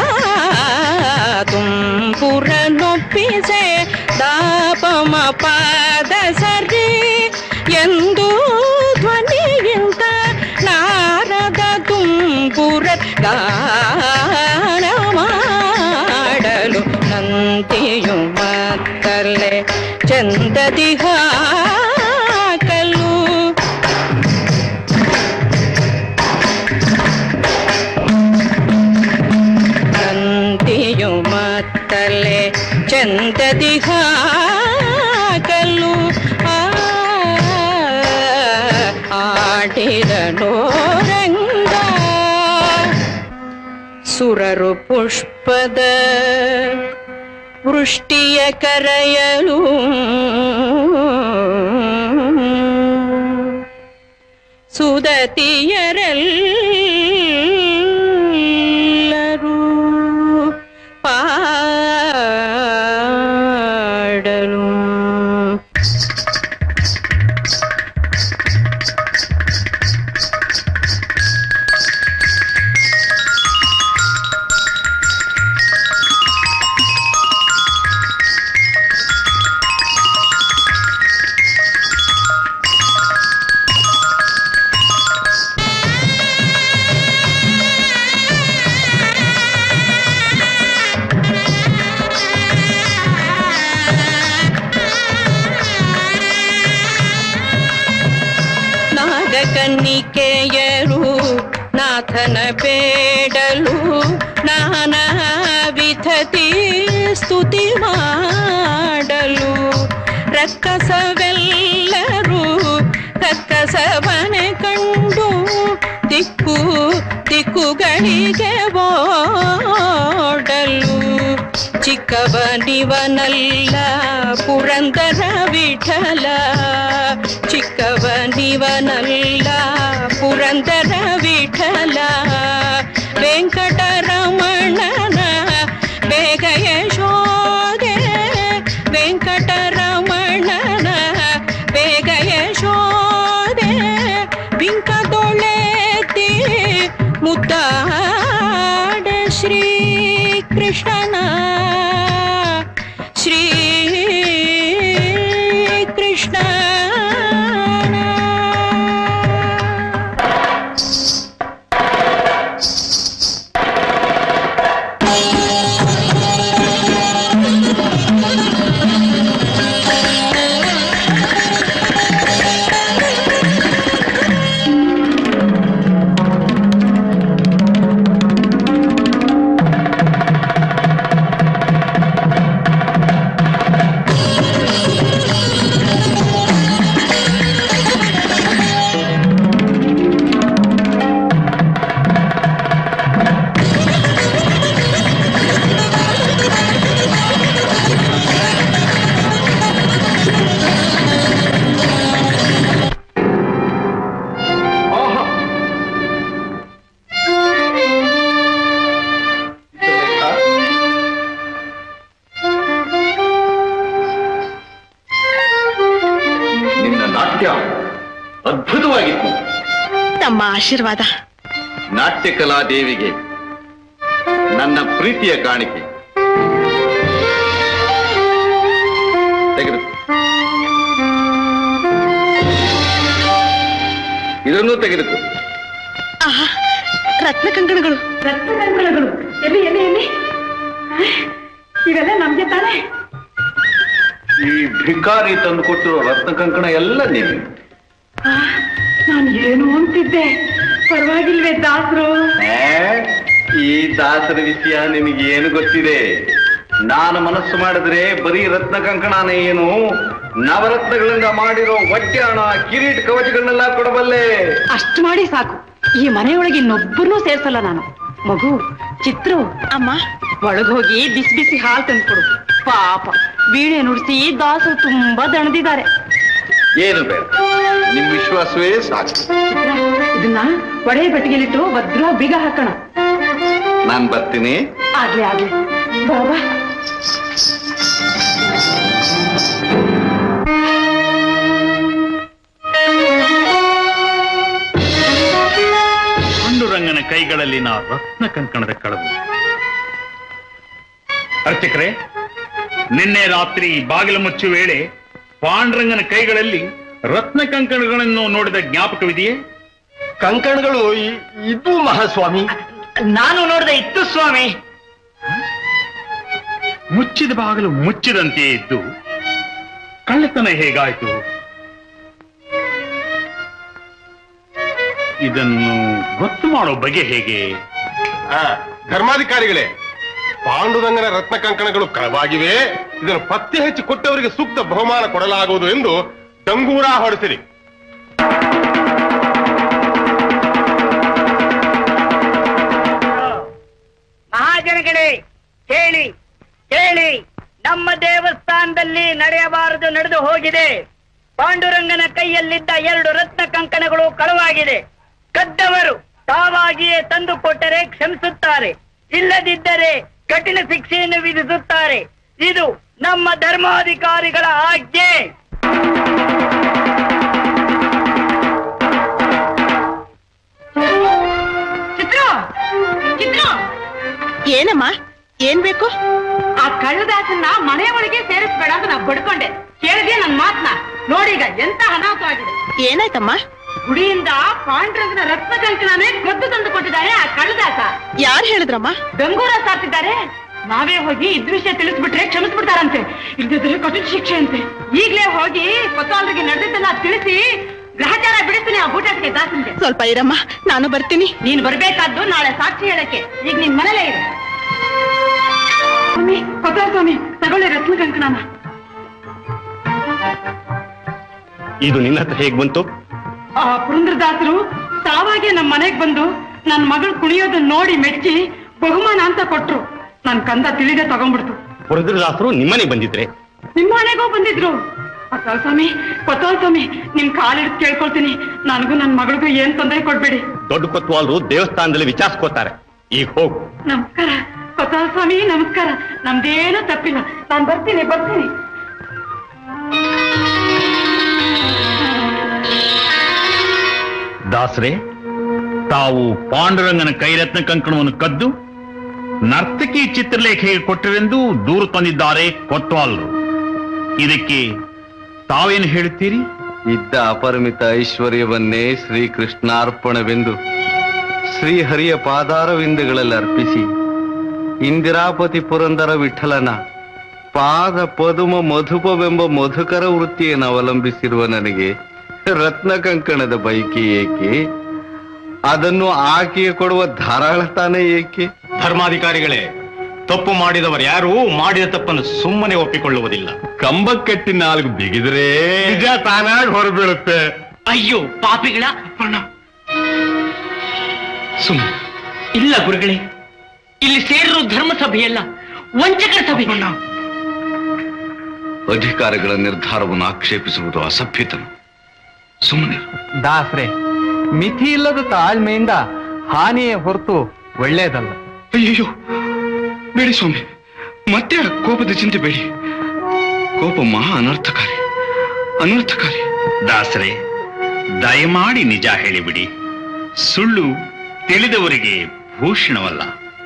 ತುಂಬುರ ನೊಪ್ಪಿಸೆ ದಾಪಮ ಪಾದ ಸರಿ ಎಂದು ಧ್ವನಿಗಿಂತ ನಾರದ ತುಂಬುರ ಗಾನ ಮಾಡಲು ನಂತಿಯು ಮತ್ತಲೆ ಚಂದದಿ ಹಾಕಲು ನಂತಿಯು ಮತ್ತಲೆ ಚಂದದಿ ಹಾಕಲು ಆ, ಆಡಿದನೋ ರಂಗ ಸುರರು ಪುಷ್ಪದ ವೃಷ್ಟಿಯ ಕರೆಯಲು ಸುದತಿಯರೆಲ್ಲರೂ ಪಾಡಲು ನಾಗಕನ್ನಿಕೆಯರು ನಾಥನ ಬೇಡಲು ನಾನಾ ವಿಧತಿ ಸ್ತುತಿ ಮಾಡಲು ರಕ್ಕಸವೆಲ್ಲರೂ ಕಕ್ಕಸವನೆ ಕಂಡು ದಿಕ್ಕು ದಿಕ್ಕುಗಳಿಗೆ ಓಡಲು ಚಿಕ್ಕವನಿವನಲ್ಲ ಪುರಂದರ ವಿಠಲ ಚಿಕ್ಕವನಿವನಲ್ಲ ಪುರಂದರ ವಿಠಲ ವೆಂಕಟರಮಣನ ಬೇಗ ಯಶೋದೆ ವೆಂಕಟರಮಣನ ಬೇಗ ಯಶೋದೆ ಬಿಂಕದೊಳೆತಿ ಮುದ್ದಾಡ ಶ್ರೀ ಕೃಷ್ಣನ ಶ್ರೀ ಕೃಷ್ಣ ನಿನ್ನ ನಾಟ್ಯ ಅದ್ಭುತವಾಗಿತ್ತು ತಮ್ಮ ಆಶೀರ್ವಾದ ನಾಟ್ಯ ಕಲಾ ದೇವಿಗೆ ನನ್ನ ಪ್ರೀತಿಯ ಕಾಣಿಕೆ ತೆಗೆದು ಇದನ್ನು ತೆಗೆದುಕೋ ಆಹಾ ರತ್ನ ಕಂಕಣಗಳು ರಕ್ತ ಕಂಕಣಗಳು ಎಲ್ಲಿ ಎಲ್ಲಿ ಎಲ್ಲಿ ಹ? ಇವೆಲ್ಲ ನಮ್ಗೆ ತಾನೇ ಈ ಭಿಕಾರಿ ತಂದು ಕೊಟ್ಟಿರೋ ರತ್ನ ಕಂಕಣ ಎಲ್ಲ ನೀನು ಆ, ನಾನು ಏನು ಅಂತಿದ್ದೆ ಪರವಾಗಿಲ್ವೇ ದಾಸರು ಈ ದಾಸರ ವಿಷಯ ನಿನಗೆ ಏನು ಗೊತ್ತಿದೆ ನಾನು ಮನಸ್ಸು ಮಾಡಿದ್ರೆ ಬರೀ ರತ್ನ ಕಂಕಣನೇ ಏನು ನವರತ್ನಗಳಿಂದ ಮಾಡಿರೋ ಒಡ್ಯಾಣ ಕಿರೀಟ್ ಕವಚಗಳನ್ನೆಲ್ಲ ಕೊಡಬಲ್ಲೆ ಅಷ್ಟು ಮಾಡಿ ಸಾಕು ಈ ಮನೆಯೊಳಗೆ ಇನ್ನೊಬ್ಬರನ್ನೂ ಸೇರ್ಸಲ್ಲ ನಾನು ಮಗು ಚಿತ್ರು ಅಮ್ಮ ಒಳಗೋಗಿ ಬಿಸಿ ಬಿಸಿ ಹಾಲು ತಂದ್ಕೊಡು ಪಾಪ ವೀಣೆ ನುಡಿಸಿ ದಾಸರು ತುಂಬಾ ದಣದಿದ್ದಾರೆ ಏನು ಬೇಡ ನಿಮ್ ವಿಶ್ವಾಸವೇ ಸಾಕು ಚಿತ್ರ, ಇದನ್ನ ಒಡೆ ಬೆಟ್ಟಿಗೆಲಿಟ್ಟು ಭದ್ರ ಬೀಗ ಹಾಕೋಣ ನಾನ್ ಬರ್ತೀನಿ ಆಗ್ಲಿ ಆಗ್ಲಿ ಬಾಬಾ ಪಾಂಡುರಂಗನ ಕೈಗಳಲ್ಲಿನ ರತ್ನ ಕಂಕಣದ ಕಳವು ಅರ್ಚಕರೇ ನಿನ್ನೆ ರಾತ್ರಿ ಬಾಗಿಲು ಮುಚ್ಚು ವೇಳೆ ಪಾಂಡುರಂಗನ ಕೈಗಳಲ್ಲಿ ರತ್ನ ಕಂಕಣಗಳನ್ನು ನೋಡಿದ ಜ್ಞಾಪಕವಿದೆಯೇ ಕಂಕಣಗಳು ಇದು ಮಹಾಸ್ವಾಮಿ ನಾನು ನೋಡಿದೆ ಇತ್ತು ಸ್ವಾಮಿ ಮುಚ್ಚಿದ ಬಾಗಿಲು ಮುಚ್ಚಿದಂತೆಯೇ ಇದ್ದು ಕಳ್ಳತನ ಹೇಗಾಯ್ತು ಇದನ್ನು ಗೊತ್ತು ಮಾಡೋ ಬಗೆ ಹೇಗೆ ಆ, ಧರ್ಮಾಧಿಕಾರಿಗಳೇ ಪಾಂಡುರಂಗನ ರತ್ನ ಕಂಕಣಗಳು ಕಳವಾಗಿವೆ ಇದನ್ನು ಪತ್ತೆ ಹಚ್ಚಿ ಕೊಟ್ಟವರಿಗೆ ಸೂಕ್ತ ಬಹುಮಾನ ಕೊಡಲಾಗುವುದು ಎಂದು ಡಂಗೂರ ಹೊಡೆಸಿರಿ ಹೋಗಿದೆ ಪಾಂಡುರಂಗನ ಕೈಯಲ್ಲಿದ್ದ ಎರಡು ರತ್ನ ಕಂಕಣಗಳು ಕಳವಾಗಿದೆ ಕದ್ದವರು ತಾವಾಗಿಯೇ ತಂದು ಕೊಟ್ಟರೆ ಕ್ಷಮಿಸುತ್ತಾರೆ ಇಲ್ಲದಿದ್ದರೆ ಕಠಿಣ ಶಿಕ್ಷೆಯನ್ನು ವಿಧಿಸುತ್ತಾರೆ ಇದು ನಮ್ಮ ಧರ್ಮಾಧಿಕಾರಿಗಳ ಆಜ್ಞೆ ಚಿತ್ರ ಚಿತ್ರ ಏನಮ್ಮ ಏನ್ ಬೇಕು ಆ ಕಳ್ಳದಾಸನ್ನ ಮನೆ ಒಳಗೆ ಸೇರಿಸ್ಬೇಡ ಅಂತ ನಾ ಬಡ್ಕೊಂಡೆ ಕೇಳಿದೆ ನನ್ ಮಾತ್ನ ನೋಡೀಗ ಎಂತ ಅನಾಹುತವಾಗಿದೆ ಏನಾಯ್ತಮ್ಮ ಗುಡಿಯಿಂದ ಪಾಂಡುರಂಗನ ರತ್ನ ಕಂಕಣನೇ ಕದ್ದು ತಂದು ಕೊಟ್ಟಿದ್ದಾರೆ ಆ ಕಳ್ಳದಾಸ ಯಾರು ಹೇಳಿದ್ರಮ್ಮ ಗಂಗೂರ ಸಾಕ್ತಿದ್ದಾರೆ ನಾವೇ ಹೋಗಿ ಇದ್ ವಿಷಯ ತಿಳಿಸ್ಬಿಟ್ರೆ ಕ್ಷಮಿಸ್ಬಿಡ್ತಾರಂತೆ ಇಲ್ದಿದ್ರೆ ಕಠಿಣ ಶಿಕ್ಷೆ ಅಂತೆ ಈಗ್ಲೇ ಹೋಗಿ ಕೊತ್ತವಾಲ್ರಿಗೆ ನಡೆದಿದ್ದನ್ನ ತಿಳಿಸಿ ಗ್ರಹಚಾರ ಬಿಡಿಸ್ತೀನಿ ಆ ಬೂಟಕ್ಕೆ ದಾಸನ್ಗೆ ಸ್ವಲ್ಪ ಇರಮ್ಮ ನಾನು ಬರ್ತೀನಿ ನೀನ್ ಬರ್ಬೇಕಾದ್ದು ನಾಳೆ ಸಾಕ್ಷಿ ಹೇಳಕ್ಕೆ ಈಗ ನಿನ್ ಮನೇಲೇ ಇರು ಸ್ವಾಮಿ ಕೊತ್ತವಾಲ್ ಸ್ವಾಮಿ ತಗೊಳ್ಳಿ ರತ್ನ ಕಂಕಣನ ಇದು ನಿನ್ನ ಹತ್ರ ಹೇಗ್ ಬಂತು ಆ ಪುರಂದ್ರದಾಸರು ತಾವಾಗೆ ನಮ್ಮ ಮನೆಗ್ ಬಂದು ನನ್ ಮಗಳು ಕುಣಿಯೋದನ್ನ ನೋಡಿ ಮೆಚ್ಚಿ ಬಹುಮಾನ ಅಂತ ಕೊಟ್ರು ನನ್ ಕಂದ ತಿಳಿದೆ ತಗೊಂಡ್ಬಿಡ್ತು ಪುರದ್ರದಾಸರು ನಿಮ್ಮನೆಗೆ ಬಂದಿದ್ರೆ ನಿಮ್ಮ ಮನೆಗೂ ಬಂದಿದ್ರು ಕೊತ್ತವಾಲ್ ಸ್ವಾಮಿ ಕೊತ್ತವಾಲ್ ಸ್ವಾಮಿ ನಿಮ್ ಕಾಲಿಡ್ ಕೇಳ್ಕೊಳ್ತೀನಿ ನನಗೂ ನನ್ ಮಗಳಿಗೂ ಏನ್ ತೊಂದರೆ ಕೊಡ್ಬೇಡಿ ದೊಡ್ಡ ಕೊತ್ವಾಲ್ರು ದೇವಸ್ಥಾನದಲ್ಲಿ ವಿಚಾರಿಸ್ಕೋತಾರೆ ಈಗ ಹೋಗು ನಮಸ್ಕಾರ ಕೊತ್ತವಾಲ್ ಸ್ವಾಮಿ ನಮಸ್ಕಾರ ನಮ್ದೇನೂ ತಪ್ಪಿಲ್ಲ ನಾನ್ ಬರ್ತೀನಿ ಬರ್ತೀನಿ ದಾಸರೇ ತಾವು ಪಾಂಡುರಂಗನ ಕೈರತ್ನ ಕಂಕಣವನ್ನು ಕದ್ದು ನರ್ತಕಿ ಚಿತ್ರಲೇಖೆಗೆ ಕೊಟ್ಟರೆಂದು ದೂರು ತಂದಿದ್ದಾರೆ ಕೊತ್ವಾಲ್ರು ಇದಕ್ಕೆ ತಾವೇನು ಹೇಳುತ್ತೀರಿ ಇದ್ದ ಅಪರಿಮಿತ ಐಶ್ವರ್ಯವನ್ನೇ ಶ್ರೀಕೃಷ್ಣಾರ್ಪಣವೆಂದು ಶ್ರೀಹರಿಯ ಪಾದಾರವಿಂದಗಳಲ್ಲಿ ಅರ್ಪಿಸಿ ಇಂದಿರಾಪತಿ ಪುರಂದರ ವಿಠಲನ ಪಾದ ಪದುಮ ಮಧುಪವೆಂಬ ಮಧುಕರ ವೃತ್ತಿಯನ್ನು ಅವಲಂಬಿಸಿರುವ ನನಗೆ ರತ್ನ ಕಂಕಣದ ಬೈಕಿ ಏಕೆ ಅದನ್ನು ಆಕೆಗೆ ಕೊಡುವ ಧಾರಾಳತಾನೇ ಏಕೆ ಧರ್ಮಾಧಿಕಾರಿಗಳೇ ತಪ್ಪು ಮಾಡಿದವರು ಯಾರು ಮಾಡಿದ ತಪ್ಪನ್ನು ಸುಮ್ಮನೆ ಒಪ್ಪಿಕೊಳ್ಳುವುದಿಲ್ಲ ಕಂಬಕ್ಕೆಟ್ಟಿ ನಾಲ್ಕು ಬಿಗಿದ್ರೆ ನಿಜ ತಾನಾಗಿ ಹೊರಬೀಳುತ್ತೆ ಅಯ್ಯೋ ಪಾಪಿಗಳ ಸುಮ್ಮ ಇಲ್ಲ ಗುರುಗಳೇ ಇಲ್ಲಿ ಸೇರಿರೋ ಧರ್ಮ ಸಭೆಯಲ್ಲ ವಂಚಕರ ಸಭೆ ಅಧಿಕಾರಿಗಳ ನಿರ್ಧಾರವನ್ನು ಆಕ್ಷೇಪಿಸುವುದು ಅಸಭ್ಯತನ ಸುಮ್ಮನೆ ದಾಸ್ರೆ ಮಿತಿ ಇಲ್ಲದ ತಾಳ್ಮೆಯಿಂದ ಹಾನಿಯೇ ಹೊರತು ಒಳ್ಳೇದಲ್ಲ ಅಯ್ಯೋ ಬೇಡಿ ಸ್ವಾಮಿ ಮತ್ತೆ ಆ ಕೋಪದ ಚಿಂತೆ ಬೇಡಿ ಕೋಪ ಮಹಾ ಅನರ್ಥಕಾರಿ ಅನರ್ಥಕಾರಿ ದಾಸರೇ ದಯಮಾಡಿ ನಿಜ ಹೇಳಿಬಿಡಿ ಸುಳ್ಳು ತಿಳಿದವರಿಗೆ ಭೂಷಣವಲ್ಲ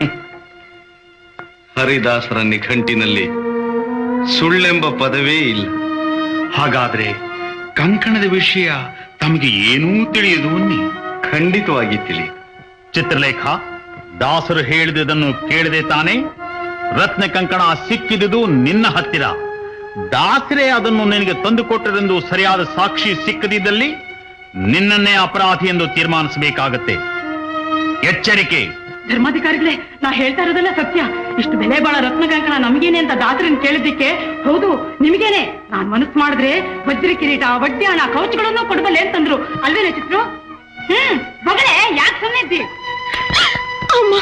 ಹರಿದಾಸರ ನಿಘಂಟಿನಲ್ಲಿ ಸುಳ್ಳೆಂಬ ಪದವೇ ಇಲ್ಲ ಹಾಗಾದ್ರೆ ಕಂಕಣದ ವಿಷಯ ತಮಗೆ ಏನೂ ತಿಳಿಯದು ಅನ್ನಿ ಖಂಡಿತವಾಗಿ ತಿಳಿ ಚಿತ್ರಲೇಖ ದಾಸರು ಹೇಳಿದುದನ್ನು ಕೇಳದೆ ತಾನೇ ರತ್ನ ಕಂಕಣ ಸಿಕ್ಕಿದುದು ನಿನ್ನ ಹತ್ತಿರ ದಾಸರೇ ಅದನ್ನು ನಿನಗೆ ತಂದುಕೊಟ್ಟರೆಂದು ಸರಿಯಾದ ಸಾಕ್ಷಿ ಸಿಕ್ಕದಿದ್ದಲ್ಲಿ ನಿನ್ನನ್ನೇ ಅಪರಾಧಿ ಎಂದು ತೀರ್ಮಾನಿಸಬೇಕಾಗತ್ತೆ ಎಚ್ಚರಿಕೆ ಧರ್ಮಾಧಿಕಾರಿಗಳೇ ನಾ ಹೇಳ್ತಾ ಇರೋದೆಲ್ಲ ಸತ್ಯ ಇಷ್ಟು ಬೆಲೆ ಬಾಳ ರತ್ನ ಕಂಕಣ ನಮಗೇನೆ ಅಂತ ದಾಸರನ್ ಕೇಳಿದ್ದಕ್ಕೆ ಹೌದು ನಿಮಗೇನೆ ನಾನ್ ಮನಸ್ಸು ಮಾಡಿದ್ರೆ ವಜ್ರ ಕಿರೀಟ ವಡ್ಡಿ ಹಣ ಕವಚಗಳನ್ನು ಕೊಡಬಲ್ಲೆ ಅಂತಂದ್ರು ಅಲ್ವೇನೆ ಚಿತ್ರು ಹ್ಮ್ ಮಗಳೇ ಯಾಕೆ ಸುಮ್ಮನಿದ್ದಿ ಅಮ್ಮ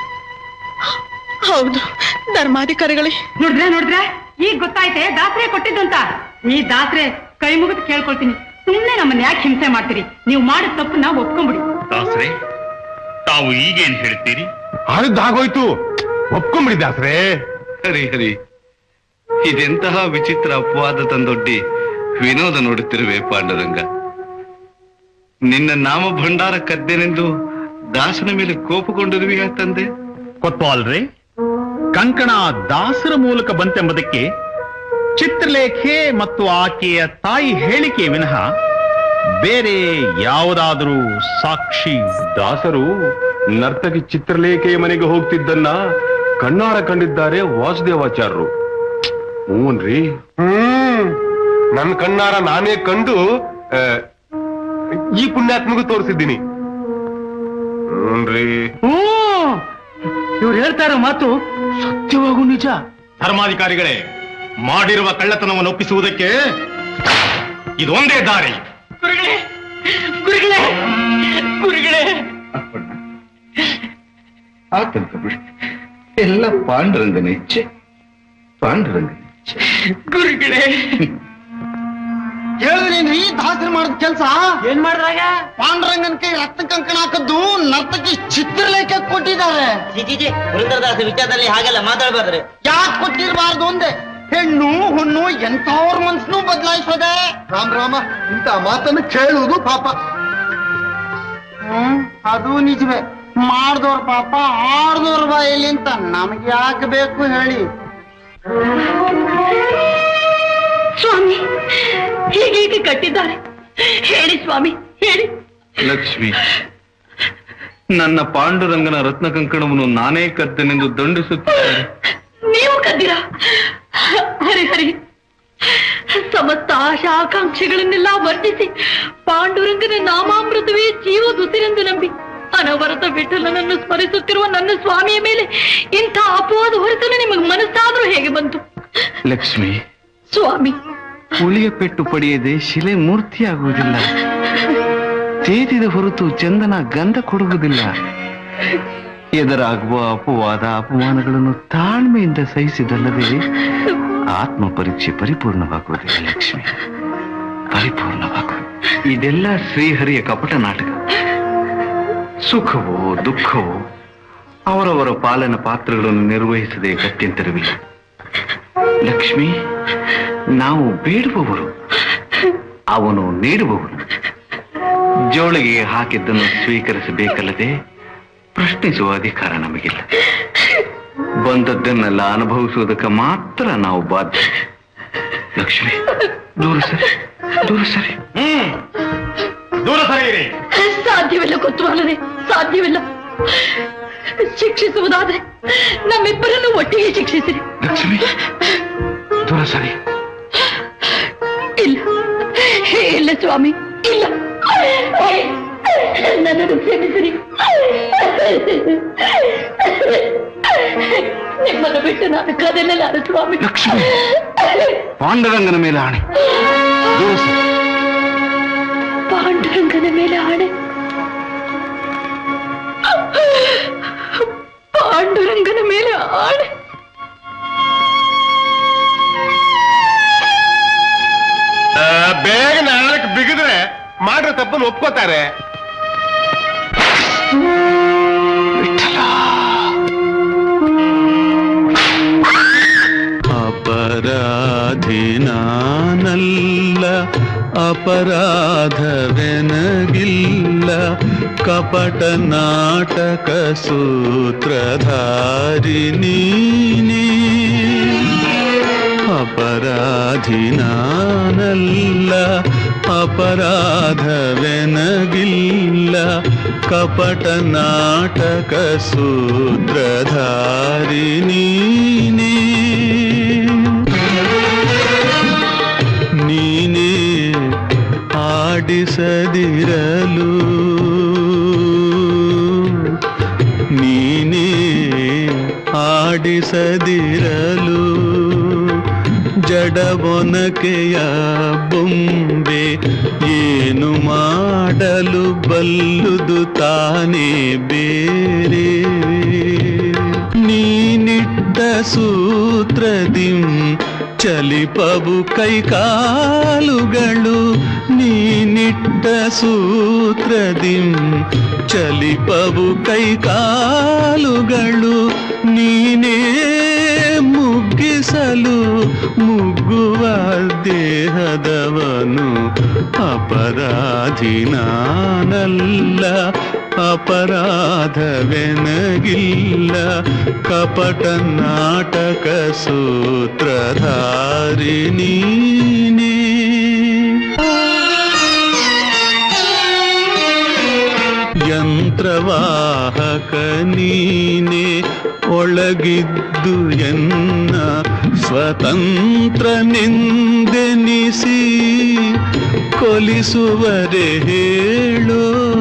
ಹೌದು ಧರ್ಮಾಧಿಕಾರಿಗಳೇ ನೋಡಿದ್ರೆ ನೋಡಿದ್ರೆ ಈಗ ಗೊತ್ತಾಯ್ತೆ ದಾಸರೇ ಕೊಟ್ಟಿದ್ದು ಅಂತ ಈ ದಾಸರೇ ಕೈ ಮುಗಿದು ಕೇಳ್ಕೊಳ್ತೀನಿ ಸುಮ್ನೆ ನಮ್ಮನ್ನ ಯಾಕೆ ಹಿಂಸೆ ಮಾಡ್ತೀರಿ ನೀವು ಮಾಡಿದ ತಪ್ಪನ್ನ ಒಪ್ಕೊಂಬಿಡಿ ದಾಸರೇ ತಾವು ಈಗೇನ್ ಹೇಳ್ತೀರಿ ಆಗೋಯ್ತು ಒಪ್ಕೊಂಬಿಡಿ ದಾಸ್ರೇ ಹರಿ ಹರಿ ಇದೆಂತಹ ವಿಚಿತ್ರ ಅಪವಾದ ತಂದೊಡ್ಡಿ ವಿನೋದ ನೋಡುತ್ತಿರುವೆ ಪಾಂಡುರಂಗ ನಿನ್ನ ನಾಮ ಭಂಡಾರ ಕದ್ದೆನೆಂದು ದಾಸನ ಮೇಲೆ ಕೋಪಗೊಂಡಿರುವೆಯಾ ತಂದೆ ಕೊತ್ವಾಲ್ರೆ ಕಂಕಣ ದಾಸರ ಮೂಲಕ ಬಂತೆಂಬುದಕ್ಕೆ ಚಿತ್ರಲೇಖೆ ಮತ್ತು ಆಕೆಯ ತಾಯಿ ಹೇಳಿಕೆ ವಿನಃ ಬೇರೆ ಯಾವುದಾದರೂ ಸಾಕ್ಷಿ ದಾಸರು ನರ್ತಕಿ ಚಿತ್ರಲೇಖೆಯ ಮನೆಗೆ ಹೋಗ್ತಿದ್ದನ್ನ ಕಣ್ಣಾರ ಕಂಡಿದ್ದಾರೆ ವಾಸುದೇವಾಚಾರ್ಯರು ಹ್ಞೂನ್ರಿ ಹ್ಮ್ ನನ್ ಕಣ್ಣಾರ ನಾನೇ ಕಂಡು ಆ, ಈ ಪುಣ್ಯಾತ್ಮಗೂ ತೋರಿಸಿದ್ದೀನಿ ಹ್ಞೂನ್ರಿ ಇವ್ರು ಹೇಳ್ತಾ ಇರೋ ಮಾತು ಸತ್ಯವಾಗೂ ನಿಜ ಧರ್ಮಾಧಿಕಾರಿಗಳೇ ಮಾಡಿರುವ ಕಳ್ಳತನವನ್ನು ಒಪ್ಪಿಸುವುದಕ್ಕೆ ಇದೊಂದೇ ದಾರಿ ಗುರುಗಳೇ ಗುರುಗಳೇ ಗುರುಗಳೇ ಆತಂಕ ಬಿಡಿ ಎಲ್ಲ ಪಾಂಡುರಂಗನ ಇಚ್ಛೆ ಪಾಂಡುರಂಗನ ಗುರುಗಳೇ ಕೇಳಿದ್ರೇನ್ರಿ ದಾಸರಿ ಮಾಡಿದ ಕೆಲ್ಸ ಏನ್ ಮಾಡ್ರಾಗ ಪಾಂಡುರಂಗನ್ ಕೈ ರಕ್ತ ಕಂಕಣ ಹಾಕದ್ದು ನರ್ತಕಿ ಚಿತ್ರಲೇಖ ಕೊಟ್ಟಿದ್ದಾರೆ ಪುರಂದರದಾಸ ವಿಚಾರದಲ್ಲಿ ಹಾಗೆಲ್ಲ ಮಾತಾಡಬಾರ್ದ್ರೆ ಯಾಕೆ ಕೊಟ್ಟಿರಬಾರ್ದು ಅಂದೆ ಹೆಣ್ಣು ಹೊಣ್ಣು ಎಂಥವ್ರ ಮನ್ಸನ್ನು ಬದಲಾಯಿಸೋದೆ ರಾಮ್ ರಾಮ ಇಂಥ ಮಾತನ್ನು ಕೇಳುವುದು ಪಾಪ ಹ್ಮ್ ಅದು ನಿಜವೇ ಮಾಡ್ದವ್ರ ಪಾಪ ಆಡ್ದವ್ರ ಬಾಯಲ್ಲಿ ಅಂತ ನಮ್ಗೆ ಯಾಕೆ ಬೇಕು ಹೇಳಿ ಸ್ವಾಮಿ ಹೀಗೇಕೆ ಕಟ್ಟಿದ್ದಾರೆ ಹೇಳಿ ಸ್ವಾಮಿ ಹೇಳಿ ಲಕ್ಷ್ಮಿ ನನ್ನ ಪಾಂಡುರಂಗನ ರತ್ನ ಕಂಕಣವನ್ನು ನಾನೇ ಕದ್ದನೆಂದು ದಂಡಿಸುತ್ತಿದ್ದಾರೆ ನೀವು ಕದ್ದಿರಾ ಹರಿ ಹರಿ ಸಮಸ್ತ ಆಶಾ ಆಕಾಂಕ್ಷೆಗಳನ್ನೆಲ್ಲ ವರ್ತಿಸಿ ಪಾಂಡುರಂಗನ ನಾಮಾಮೃತವೇ ಜೀವದುಸಿರೆಂದು ನಂಬಿ ಅನವರತ ವಿಠಲನನ್ನು ಸ್ಮರಿಸುತ್ತಿರುವ ನನ್ನ ಸ್ವಾಮಿಯ ಮೇಲೆ ಇಂಥ ಅಪವಾದ ಹೊರತಲು ನಿಮಗೆ ಮನಸ್ಸಾದ್ರೂ ಹೇಗೆ ಬಂತು ಲಕ್ಷ್ಮಿ ಸ್ವಾಮಿ ಹುಲಿಯ ಪೆಟ್ಟು ಪಡೆಯದೆ ಶಿಲೆ ಮೂರ್ತಿಯಾಗುವುದಿಲ್ಲ ತೇತಿದ ಹೊರತು ಚಂದನ ಗಂಧ ಕೊಡುವುದಿಲ್ಲ ಎದುರಾಗುವ ಅಪವಾದ ಅಪಮಾನಗಳನ್ನು ತಾಳ್ಮೆಯಿಂದ ಸಹಿಸಿದಲ್ಲದೆ ಆತ್ಮ ಪರೀಕ್ಷೆ ಪರಿಪೂರ್ಣವಾಗುವುದಿಲ್ಲ ಲಕ್ಷ್ಮಿ ಪರಿಪೂರ್ಣವಾಗುವುದು ಇದೆಲ್ಲ ಶ್ರೀಹರಿಯ ಕಪಟ ನಾಟಕ ಸುಖವೋ ದುಃಖವೋ ಅವರವರ ಪಾಲನ ಪಾತ್ರಗಳನ್ನು ನಿರ್ವಹಿಸದೆ ಗತ್ಯಂತರವಿಲ್ಲ ಲಕ್ಷ್ಮಿ ನಾವು ಬೇಡುವವರು ಅವನು ನೀಡುವವರು ಜೋಳಿಗೆ ಹಾಕಿದ್ದನ್ನು ಸ್ವೀಕರಿಸಬೇಕಲ್ಲದೆ ಪ್ರಶ್ನಿಸುವ ಅಧಿಕಾರ ನಮಗಿಲ್ಲ ಬಂದದ್ದನ್ನೆಲ್ಲ ಅನುಭವಿಸುವುದಕ್ಕೆ ಮಾತ್ರ ನಾವು ಬಾಧ್ಯ ಲಕ್ಷ್ಮಿ ದೂರ ಸರಿ ದೂರ ಸರಿ ದೂರ ಸರಿಯಿರಿ ಸಾಧ್ಯವಿಲ್ಲ ಗೊತ್ತುವಲ್ಲದೆ ಸಾಧ್ಯವಿಲ್ಲ ಶಿಕ್ಷಿಸುವುದಾದ್ರೆ ನಮ್ಮಿಬ್ಬರನ್ನು ಒಟ್ಟಿಗೆ ಶಿಕ್ಷಿಸಿರಿ ಲಕ್ಷ್ಮಿ ದೂರ ಸರಿ ಇಲ್ಲ ಇಲ್ಲ ಸ್ವಾಮಿ ಇಲ್ಲ ನನ್ನನ್ನು ಕ್ಷಮಿಸಿರಿ ನಿಮ್ಮನ್ನು ಬಿಟ್ಟು ನಾನು ಕದಲಲಾರ ಸ್ವಾಮಿ ಲಕ್ಷ್ಮಿ ಪಾಂಡುರಂಗನ ಮೇಲೆ ಆಣೆ ದೂರ ಸರಿ ಪಾಂಡುರಂಗನ ಮೇಲೆ ಆಣೆ ಪಾಂಡುರಂಗನ ಮೇಲೆ ಆಣೆ ಆ, ಬೇಗ ನಾಲ್ಕು ಬಿಗಿದ್ರೆ ಮಾಡ್ರ ತಪ್ಪನ್ನು ಒಪ್ಕೋತಾರೆ ಅಪರಾಧಿನಾನಲ್ಲ ಅಪರಾಧವೆನಗಿಲ್ಲ ಕಪಟ ನಾಟಕ ಸೂತ್ರಧಾರಿ ನೀನೇ ಅಪರಾಧಿನಾನಲ್ಲ ಅಪರಾಧವೆನಗಿಲ್ಲ ಕಪಟ ನಾಟಕ ಸೂತ್ರಧಾರಿ ನೀನೇ ನೀನೇ ಆಡಿಸದಿರಲು ನೀನೇ ಆಡಿಸದಿರಲು ಜಡವೊನಕೆಯ ಬೊಂಬೆ ಏನು ಮಾಡಲು ಬಲ್ಲುದು ತಾನೇ ಬೇರೆ ನೀನಿಟ್ಟ ಸೂತ್ರದಿಂ ಚಲಿಪವು ಕೈಕಾಲುಗಳು ನೀನಿಟ್ಟ ಸೂತ್ರದಿಂ ಚಲಿಪವು ಕೈಕಾಲುಗಳು ನೀನೇ ಮುಗ್ಗಿಸಲು ಮುಗ್ಗುವ ದೇಹದವನು ಅಪರಾಧಿ ನಾನಲ್ಲ ಅಪರಾಧವೆನಗಿಲ್ಲ ಕಪಟ ನಾಟಕ ಸೂತ್ರಧಾರಿ ನೀನೇ ಯಂತ್ರವಾಹಕ ನೀನೆ ಒಳಗಿದ್ದು ಎನ್ನ ಸ್ವತಂತ್ರನೆಂದೆನಿಸಿ ಕೊಲಿಸುವರೆ ಹೇಳೋ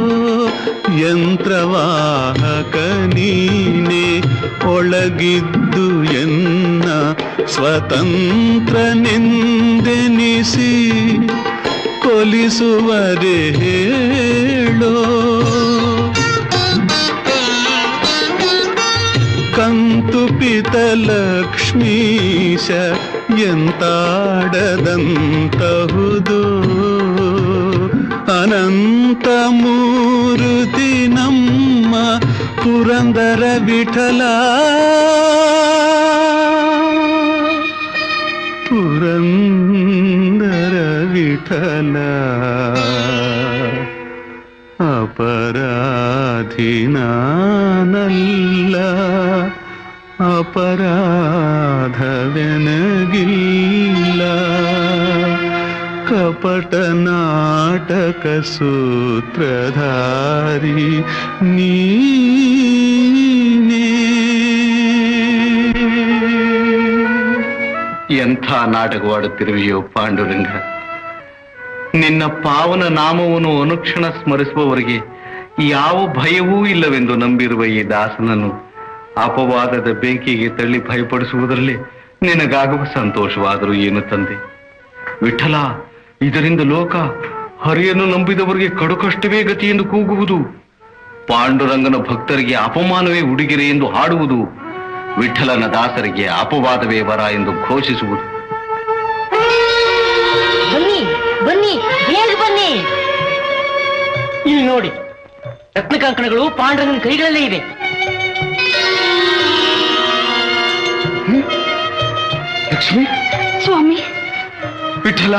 ಯಂತ್ರವಾಹಕ ನೀನೆ ಒಳಗಿದ್ದು ಎನ್ನ ಸ್ವತಂತ್ರನೆಂದೆನಿಸಿ ಕೊಲಿಸುವರೆ ಹೇಳೋ ಕಂತು ಪಿತಲಕ್ಷ್ಮೀಶ ಎಂತಾಡದಂತಹುದು ಅನಂತ ಮೂರುತಿ ನಮ್ಮ ಪುರಂದರ ವಿಠಲ ಪುರಂದರ ವಿಠಲ ಅಪರಾಧಿನಾನಲ್ಲ ಅಪರಾಧವೆನಗಿಲ್ಲ ಕಪಟ ನಾಟಕ ಸೂತ್ರಧಾರಿ ನೀನೇ ಎಂಥ ನಾಟಕವಾಡುತ್ತಿರುವೆಯೋ ಪಾಂಡುರಂಗ ನಿನ್ನ ಪಾವನ ನಾಮವನ್ನು ಅನುಕ್ಷಣ ಸ್ಮರಿಸುವವರಿಗೆ ಯಾವ ಭಯವೂ ಇಲ್ಲವೆಂದು ನಂಬಿರುವ ಈ ದಾಸನನ್ನು ಅಪವಾದದ ಬೆಂಕಿಗೆ ತಳ್ಳಿ ಭಯಪಡಿಸುವುದರಲ್ಲಿ ನಿನಗಾಗುವ ಸಂತೋಷವಾದರೂ ಏನು ತಂದೆ ವಿಠಲ ಇದರಿಂದ ಲೋಕ ಹರಿಯನ್ನು ನಂಬಿದವರಿಗೆ ಕಡುಕಷ್ಟವೇ ಗತಿ ಎಂದು ಕೂಗುವುದು ಪಾಂಡುರಂಗನ ಭಕ್ತರಿಗೆ ಅಪಮಾನವೇ ಉಡುಗೆರೆ ಎಂದು ಹಾಡುವುದು ವಿಠಲನ ದಾಸರಿಗೆ ಅಪವಾದವೇ ವರ ಎಂದು ಘೋಷಿಸುವುದು ಬನ್ನಿ ಬನ್ನಿ ಬೇಗ ಬನ್ನಿ ಇಲ್ಲಿ ನೋಡಿ ರತ್ನ ಕಂಕಣಗಳು ಪಾಂಡುರಂಗನ ಕೈಗಳಲ್ಲೇ ಇವೆ ಲಕ್ಷ್ಮಿ ಸ್ವಾಮಿ ವಿಠಲ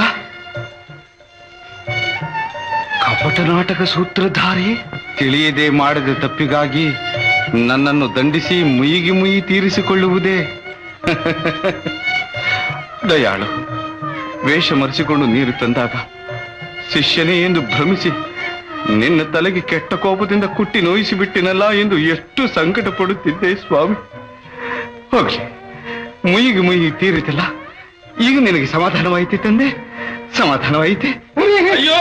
ಕಪಟ ನಾಟಕ ಸೂತ್ರಧಾರಿ ತಿಳಿಯದೆ ಮಾಡಿದ ತಪ್ಪಿಗಾಗಿ ನನ್ನನ್ನು ದಂಡಿಸಿ ಮುಯಿಗಿ ಮುಯಿ ತೀರಿಸಿಕೊಳ್ಳುವುದೇ ದಯಾಳು ವೇಷ ಮರೆಸಿಕೊಂಡು ನೀರು ತಂದಾಗ ಶಿಷ್ಯನೇ ಎಂದು ಭ್ರಮಿಸಿ ನಿನ್ನ ತಲೆಗೆ ಕೆಟ್ಟ ಕೋಪದಿಂದ ಕುಟ್ಟಿ ನೋಯಿಸಿ ಬಿಟ್ಟಿನಲ್ಲ ಎಂದು ಎಷ್ಟು ಸಂಕಟ ಪಡುತ್ತಿದ್ದೆ ಸ್ವಾಮಿ ಹೋಗಿ ಮುಯಿಗೆ ಮುಯಿ ತೀರಿತಲ್ಲ ಈಗ ನಿನಗೆ ಸಮಾಧಾನವಾಯಿತೆ ತಂದೆ ಸಮಾಧಾನವಾಯಿತೆ ಅಯ್ಯೋ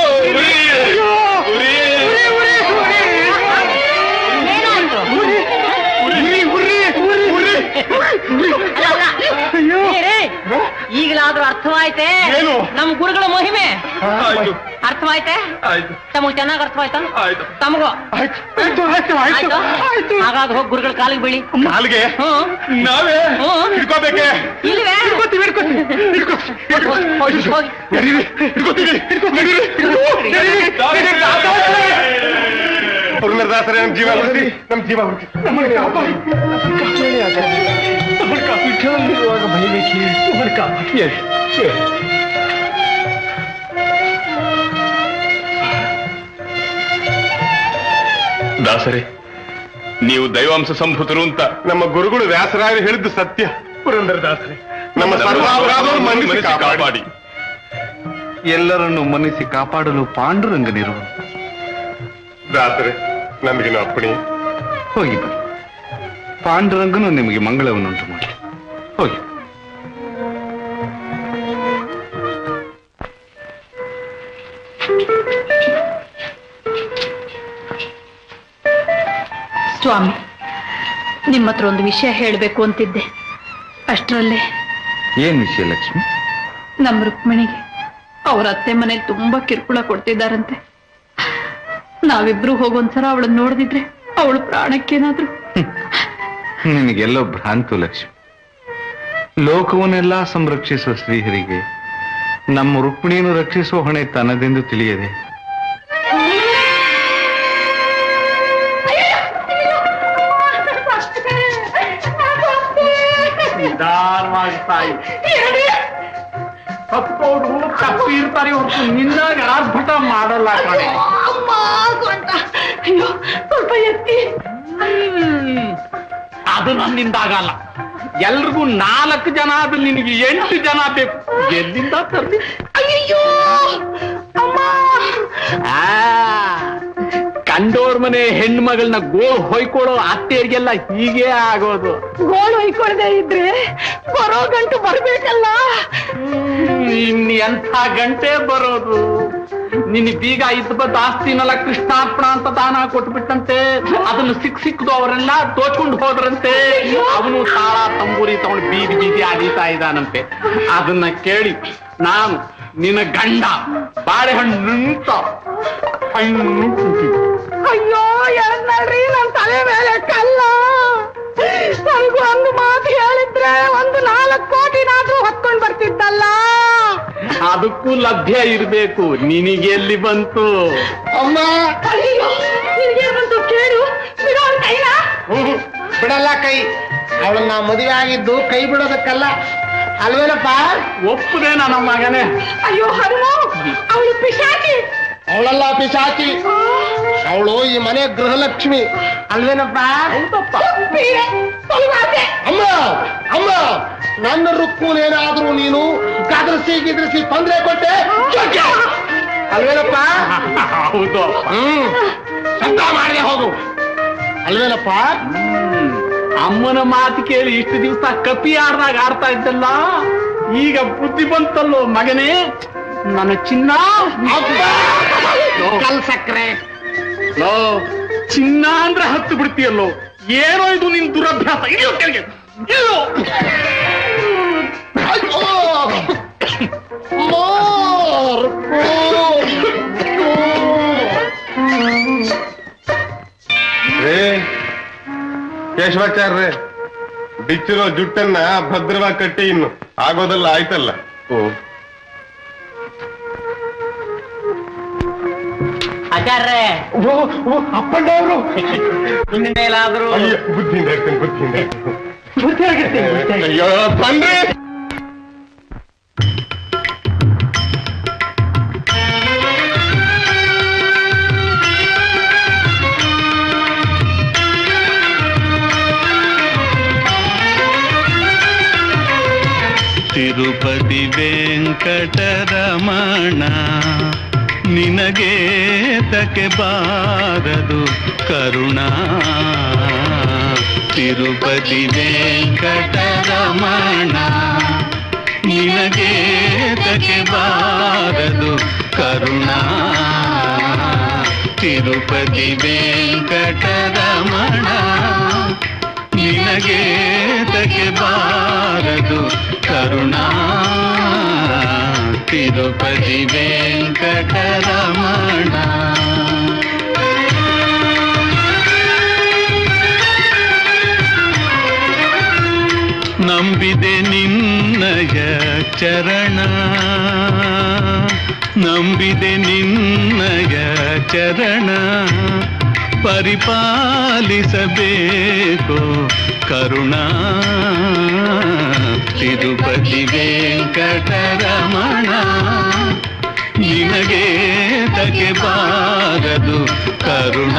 ಈಗಲಾದ್ರೂ ಅರ್ಥವಾಯ್ತೆ ನಮ್ ಗುರುಗಳ ಮಹಿಮೆ ಆಯ್ತು ಅರ್ಥವಾಯ್ತೆ ಆಯ್ತು ತಮಗೆ ಚೆನ್ನಾಗಿ ಅರ್ಥವಾಯ್ತಾ ಆಯ್ತು ತಮಗೂ ಆಯ್ತು ಆಯ್ತು ಆಯ್ತು ಆಯ್ತು ಹಾಗಾದ್ರೆ ಹೋಗಿ ಗುರುಗಳ ಕಾಲಿಗೆ ಬೀಳಿ ಕಾಲ್ಗೆ ಹ್ಮ್ ನಾವೇ ಹ್ಮ್. ಹಿಡ್ಕೋಬೇಕೆ ಇಲ್ವೇ ಹಿಡ್ಕೋತೀವಿ ಹಿಡ್ಕೋತೀವಿ ಹಿಡ್ಕೋತೀವಿ ಹೋಗಿ. ನಡೀರಿ, ಹಿಡ್ಕೋತೀವಿ ನಡೀರಿ, ನಡೀರಿ, ನಡೀರಿ. ಪುರಂದರದಾಸರೇ ನಮ್ ಜೀವ ಉಳಿಸಿ ನಮ್ ಜೀವ ಉಳಿಸಿ ನಮ್ಮನ್ನ ಕಾಪಾಡಿ ನಮ್ಮನ್ನ ಕಾಪಾಡಿ ವಿಠಲಲ್ಲಿರುವಾಗ ಭಯಬೇಕಿ ನಮ್ಮನ್ನ ಕಾಪಾಡಿ ದಾಸರೇ ನೀವು ದೈವಾಂಶ ಸಂಭೂತರು ಅಂತ ನಮ್ಮ ಗುರುಗಳು ವ್ಯಾಸರಾಯರು ಹೇಳಿದ್ದು ಸತ್ಯ ಪುರಂದರದಾಸರೇ ನಮ್ಮ ಸರ್ವಾಪರಾಧವನ್ನು ಮನ್ನಿಸಿ ಕಾಪಾಡಿ ಎಲ್ಲರನ್ನು ಮನ್ನಿಸಿ ಕಾಪಾಡಲು ಪಾಂಡುರಂಗನಿರುವ ದಾಸರೇ ನಮಗಿನ ಅಪ್ಪಣೆ ಹೋಗಿ ಬನ್ನಿ ಪಾಂಡುರಂಗನು ನಿಮಗೆ ಮಂಗಳವನ್ನುಂಟು ಮಾಡಿ ಹೋಗಿ ಸ್ವಾಮಿ ನಿಮ್ಮ ಹತ್ರ ಒಂದು ವಿಷಯ ಹೇಳಬೇಕು ಅಂತಿದ್ದೆ ಅಷ್ಟರಲ್ಲೇ ಏನ್ ವಿಷಯ ಲಕ್ಷ್ಮಿ ನಮ್ಮ ರುಕ್ಮಿಣಿಗೆ ಅವ್ರ ಅತ್ತೆ ಮನೇಲಿ ತುಂಬಾ ಕಿರುಕುಳ ಕೊಡ್ತಿದ್ದಾರಂತೆ ನಾವಿಬ್ರು ಹೋಗೊಂದ್ಸಲ ಅವಳನ್ನ ನೋಡ್ದಿದ್ರೆ ಅವಳು ಪ್ರಾಣಕ್ಕೇನಾದ್ರೂ ನಿನಗೆಲ್ಲೋ ಭ್ರಾಂತು ಲಕ್ಷ್ಮಿ ಲೋಕವನ್ನೆಲ್ಲ ಸಂರಕ್ಷಿಸುವ ಶ್ರೀಹರಿಗೆ ನಮ್ಮ ರುಕ್ಮಿಣಿಯನ್ನು ರಕ್ಷಿಸುವ ಹೊಣೆ ತನ್ನದೆಂದು ತಿಳಿಯದೆ ನಿಧಾನವಾಗಿ ತಾಯಿ ತಪ್ಪೋರು ತಪ್ಪಿರ್ತಾರೆ ಹೊರತು ನಿನ್ನಾಗ ಆರ್ಭಟ ಮಾಡಲ್ಲ ಕಣೆ ಅಯ್ಯೋ ಸ್ವಲ್ಪ ಎತ್ತಿ ಅದು ನನ್ನಿಂದಾಗಲ್ಲ ಎಲ್ರಿಗೂ ನಾಲ್ಕು ಜನ ಆದ್ರೆ ನಿನಗೆ ಎಂಟು ಜನ ಬೇಕು ಎಲ್ಲಿಂದ ತರ್ಲಿ ಅಯ್ಯೋ ಅಮ್ಮ ಕಂಡೋರ್ ಮನೆ ಹೆಣ್ಣು ಮಗಳನ್ನ ಗೋಳ್ ಹೊಯ್ಕೊಳ್ಳೋ ಅತ್ತೆಯರಿಗೆಲ್ಲ ಹೀಗೆ ಆಗೋದು ಗೋಳು ಹೊಯ್ಕೊಳ್ದೆ ಇದ್ರೆ ಬರೋ ಗಂಟು ಬರ್ಬೇಕಲ್ಲ ಇನ್ ಎಂಥ ಗಂಟೆ ಬರೋದು ನಿನ್ನ ಬೀಗ ಇದ್ದ ಬದ್ದ ಆಸ್ತಿನೆಲ್ಲ ಕೃಷ್ಣಾರ್ಪಣ ಅಂತ ದಾನ ಕೊಟ್ಬಿಟ್ಟಂತೆ ಅದನ್ನು ಸಿಕ್ ಸಿಕ್ಕದು ಅವರೆಲ್ಲ ತೋಚ್ಕೊಂಡು ಹೋದ್ರಂತೆ ಅವನು ತಾಳ ತಂಬೂರಿ ತಗೊಂಡು ಬೀದಿ ಬೀದಿ ಅಡೀತಾ ಇದ್ದಾನಂತೆ ಅದನ್ನ ಕೇಳಿ ನಾನು ನಿನ್ನ ಗಂಡ ಬಾಳೆಹಣ್ಣು ನಿಂತ ಹಣ್ಣು ತಿಂತೀನಿ. ಅಯ್ಯೋ ಏನಲ್ರಿ ನನ್ ತಲೆ ಮೇಲೆ ಕಲ್ಲ ನನಗೂ ಒಂದು ಮಾತು ಹೇಳಿದ್ರೆ ಒಂದು ನಾಲ್ಕು ಕೋಟಿನಾದ್ರೂ ಹೊತ್ಕೊಂಡ್ ಬರ್ತಿದ್ದಲ್ಲ ಅದಕ್ಕೂ ಲಭ್ಯ ಇರಬೇಕು ನಿನಗೆಲ್ಲಿ ಬಂತು ಅಮ್ಮ ಬಂತು ಕೇಳು ಬಿಡು ಅವ್ನ್ ಕೈನ ಹ್ಮ್, ಬಿಡಲ್ಲ ಕೈ ಅವಳನ್ನ ಮದುವೆ ಆಗಿದ್ದು ಕೈ ಬಿಡೋದಕ್ಕಲ್ಲ ಅಲ್ವೇನಪ್ಪ ಒಪ್ಪದೆ ನನ್ನ ಮಗನೇ ಅಯ್ಯೋ ಹನುಮ ಅವಳು ಪಿಶಾಚಿ ಅವಳಲ್ಲ ಪಿಶಾಚಿ ಅವಳು ಈ ಮನೆ ಗೃಹಲಕ್ಷ್ಮಿ ಅಲ್ವೇನಪ್ಪ ಅಮ್ಮ ಅಮ್ಮ ನನ್ನ ರುಕ್ಕೂನೇನಾದ್ರೂ ನೀನು ಗದರಿಸಿ ಗಿದ್ರಿಸಿ ತೊಂದರೆ ಕೊಟ್ಟೆ ಜೋಕೆ. ಅಲ್ವೇನಪ್ಪ ಹೌದು ಹ್ಮ್ ಶಬ್ದ ಮಾಡದೆ ಹೋಗು ಅಲ್ವೇನಪ್ಪ ಅಮ್ಮನ ಮಾತು ಕೇಳಿ ಇಷ್ಟು ದಿವಸ ಕಪಿ ಆಡ್ದಾಗ ಆಡ್ತಾ ಇದ್ದಲ್ಲ ಈಗ ಬುದ್ಧಿ ಬಂತಲ್ಲೋ ಮಗನೇ ನನ್ನ ಚಿನ್ನ ಕಲ್ ಸಕ್ರೆ ಲೋ ಚಿನ್ನ ಅಂದ್ರೆ ಹತ್ತು ಬಿಡ್ತೀಯಲ್ಲೋ ಏನೋ ಇದು ನಿನ್ ದುರಭ್ಯಾಸ ಇಳಿಯೋ ಕೆಳಗೆ ಇಳಿಯೋ. ರೇ ಕೇಶವಾಚಾರ್ಯ ಬಿಚ್ಚಿರೋ ಜುಟ್ಟನ್ನ ಭದ್ರವಾಗಿ ಕಟ್ಟಿ ಇನ್ನು ಆಗೋದಲ್ಲ ಆಯ್ತಲ್ಲ ಓ ಆಚಾರ್ರೆ ಅಪ್ಪಣ್ಣವರು ಇನ್ನೇಲಾದ್ರೂ ಬುದ್ಧಿಯಿಂದ ಇರ್ತೀನಿ ಬುದ್ಧಿಯಿಂದ ಇರ್ತೀನಿ. ಅಯ್ಯೋ ಬಂದ್ರೆ ತಿರುಪತಿ ವೆಂಕಟರಮಣ ನಿನಗೆ ತಕ್ಕೆ ಬಾರದು ಕರುಣ ತಿರುಪತಿ ವೆಂಕಟರಮಣ ನಿನಗೆ ತಕ್ಕೆ ಬಾರದು ಕರುಣ ತಿರುಪತಿ ವೆಂಕಟರಮಣ ನಿನಗೆ ತಕ್ಕೆ ಬಾರದು ಕರುಣ ತಿರುಪತಿ ವೆಂಕಟರಮಣ ನಂಬಿದೆ ನಿನ್ನಯ ಚರಣ ನಂಬಿದೆ ನಿನ್ನಯ ಚರಣ ಪರಿಪಾಲಿಸಬೇಕು ಕರುಣ ತಿರುಪತಿ ವೆಂಕಟರಮಣ ನಿನಗೆ ತಗೆ ಬಾರದು ಕರುಣ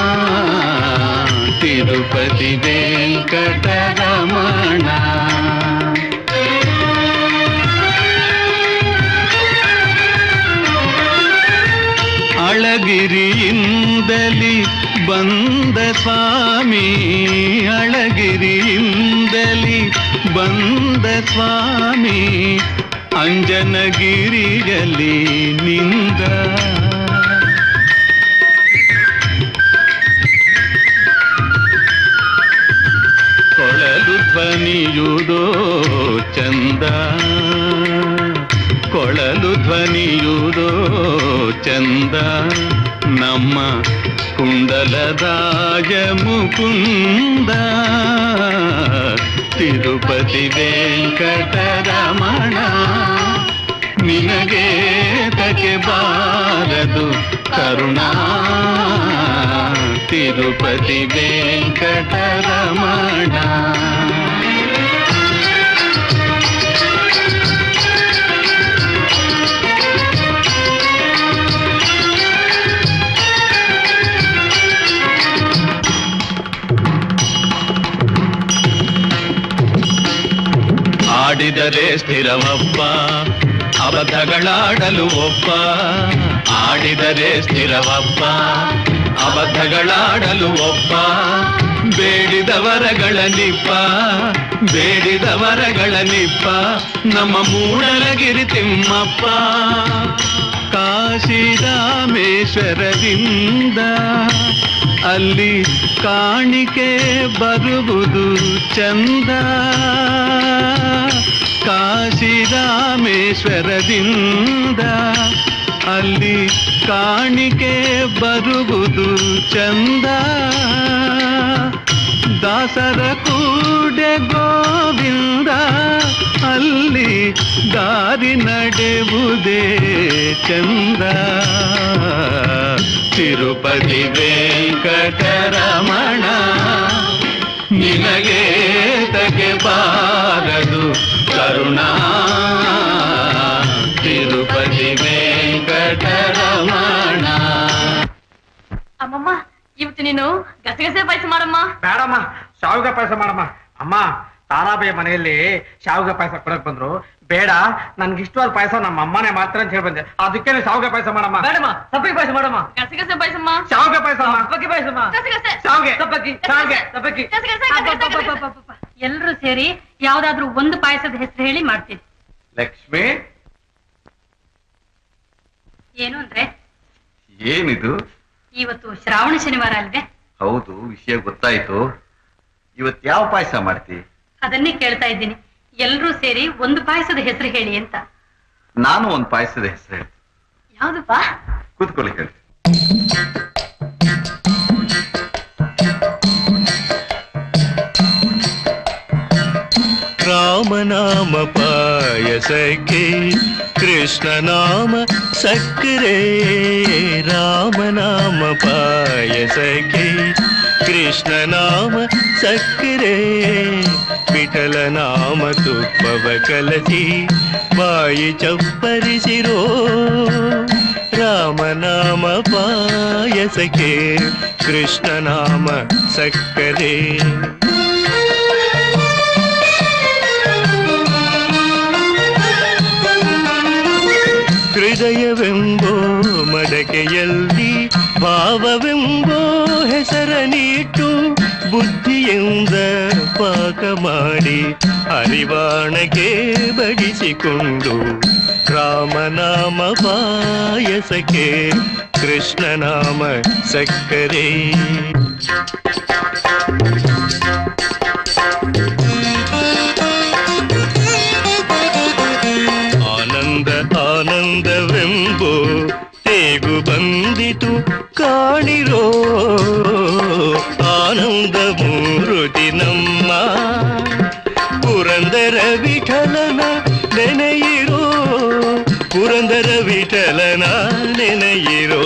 ತಿರುಪತಿ ವೆಂಕಟರಮಣ ಅಳಗಿರಿಯಿಂದಲಿ ಬಂದ ಸ್ವಾಮಿ ಅಳಗಿರಿಯಿಂದಲಿ ಬಂದ ಸ್ವಾಮಿ ಅಂಜನಗಿರಿಯಲ್ಲಿ ನಿಂದ ಕೊಳಲು ಧ್ವನಿಯುದೋ ಚಂದ ಕೊಳಲು ಧ್ವನಿಯುದೋ ಚಂದ ನಮ್ಮ ಕುಂಡಲದಾಯ ಮುಕುಂದ ತಿರುಪತಿ ವೆಂಕಟರಮಣ ನಿನಗೆ ತಗೆ ಬಾರದು ಕರುಣ ತಿರುಪತಿ ವೆಂಕಟರಮಣ ಆಡಿದರೆ ಸ್ಥಿರವಪ್ಪ ಅಬದ್ಧಗಳಾಡಲು ಒಪ್ಪ ಆಡಿದರೆ ಸ್ಥಿರವಪ್ಪ ಅಬದ್ಧಗಳಾಡಲು ಒಪ್ಪ ಬೇಡಿದ ವರಗಳ ನಿಪ್ಪ ಬೇಡಿದ ವರಗಳ ನಿಪ್ಪ ನಮ್ಮ ಮೂಡಲಗಿರಿ ತಿಮ್ಮಪ್ಪ ಕಾಶಿ ರಾಮೇಶ್ವರದಿಂದ ಅಲ್ಲಿ ಕಾಣಿಕೆ ಬರುವುದು ಚಂದ ಕಾಶಿ ರಾಮೇಶ್ವರದಿಂದ ಅಲ್ಲಿ ಕಾಣಿಕೆ ಬರುವುದು ಚಂದ ದಾಸರ ಕೂಡೆ ಗೋವಿಂದ ಅಲ್ಲಿ ದಾರಿ ನಡೆಯುವುದೇ ಚಂದ ತಿರುಪತಿ ವೆಂಕಟರಮಣ ನಿನಗೆ ತಗೆ ಬಾರದು ಕರುಣ ತಿರುಪತಿ ವೆಂಕಟರಮಣ ಅಮ್ಮಮ್ಮ ಇವತ್ತು ನೀನು ಗಸಗಸೆ ಪಾಯಸ ಮಾಡಮ್ಮ ಬೇಡಮ್ಮ ಶಾವಿಗೆ ಪಾಯಸ ಮಾಡಮ್ಮ ಅಮ್ಮ ತಾರಾಬಾಯಿ ಮನೆಯಲ್ಲಿ ಶಾವಿಗೆ ಪಾಯಸ ಕೊಡಕ್ ಬಂದ್ರು ಬೇಡ ನನ್ಗೆ ಇಷ್ಟವಾದ ಪಾಯಸ ನಮ್ಮ ಅಮ್ಮನೇ ಮಾಡ್ತಾರೆ ಅಂತ ಹೇಳಿ ಬಂದೆ ಅದಕ್ಕೆ ಶಾವಿಗೆ ಪಾಯಸ ಮಾಡಮ್ಮ ಬೇಡಮ್ಮ ಸಬ್ಬಕ್ಕಿ ಪಾಯಸ ಮಾಡಮ್ಮ ಗಸಗಸೆ ಪಾಯಸಮ್ಮ ಶಾವಿಗೆ ಪಾಯಸ ಸಬ್ಬಕ್ಕಿ ಪಾಯಸಮ್ಮ ಗಸಗಸೆ ಶಾವಿಗೆ ಸಬ್ಬಕ್ಕಿ ಶಾವಿಗೆ ಸಬ್ಬಕ್ಕಿ ಎಲ್ಲರೂ ಸೇರಿ ಯಾವ್ದಾದ್ರೂ ಒಂದು ಪಾಯಸದ ಹೆಸರು ಹೇಳಿ ಮಾಡ್ತೀವಿ ಲಕ್ಷ್ಮಿ ಏನು ಅಂದ್ರೆ ಏನಿದು ಇವತ್ತು ಶ್ರಾವಣ ಶನಿವಾರ ಅಲ್ವೇ ಹೌದು ವಿಷಯ ಗೊತ್ತಾಯ್ತು ಇವತ್ ಯಾವ ಪಾಯಸ ಮಾಡ್ತಿ ಅದನ್ನೇ ಕೇಳ್ತಾ ಇದ್ದೀನಿ ಎಲ್ಲರೂ ಸೇರಿ ಒಂದು ಪಾಯಸದ ಹೆಸರು ಹೇಳಿ ಅಂತ ನಾನು ಒಂದ್ ಪಾಯಸದ ಹೆಸರು ಹೇಳ್ತೀನಿ ಯಾವ್ದಪ್ಪಾ ಕೂತ್ಕೊಳ್ಳಿ ಹೇಳಿ ರಾಮನಾಮ ಪಾಯಸಕ್ಕೆ ಕೃಷ್ಣನಾಮ ಸಕ್ಕರೆ ರಾಮನಾಮ ಪಾಯಸಕ್ಕೆ ಕೃಷ್ಣನಾಮ ಸಕ್ಕರೆ ವಿಠಲ ನಾಮ ತುಪ್ಪವ ಕಲಸಿ ಬಾಯಿ ಚಪ್ಪರಿಸಿರೋ ರಾಮನಾಮ ಪಾಯಸಕ್ಕೆ ಕೃಷ್ಣನಾಮ ಸಕ್ಕರೆ ಹೃದಯವೆಂಬೋ ಮಡಕೆಯಲ್ಲಿ ಭಾವವೆಂಬೋ ಹೆಸರ ನೀಟ್ಟು ಬುದ್ಧಿಯಿಂದ ಪಾಕ ಮಾಡಿ ಅರಿವಾಣಕ್ಕೆ ಬಡಿಸಿಕೊಂಡು ರಾಮನಾಮ ಪಾಯಸಕ್ಕೆ ಕೃಷ್ಣನಾಮ ಸಕ್ಕರೆ ಆನಂದ ಆನಂದವೆಂಬೋ ತೇಗು ಬಂದಿತು ಕಾಣಿರೋ ಆನಂದ ಮೂರುತಿ ನಮ್ಮ ಪುರಂದರ ವಿಠಲನ ನೆನೆಯಿರೋ ಪುರಂದರ ವಿಠಲನ ನೆನೆಯಿರೋ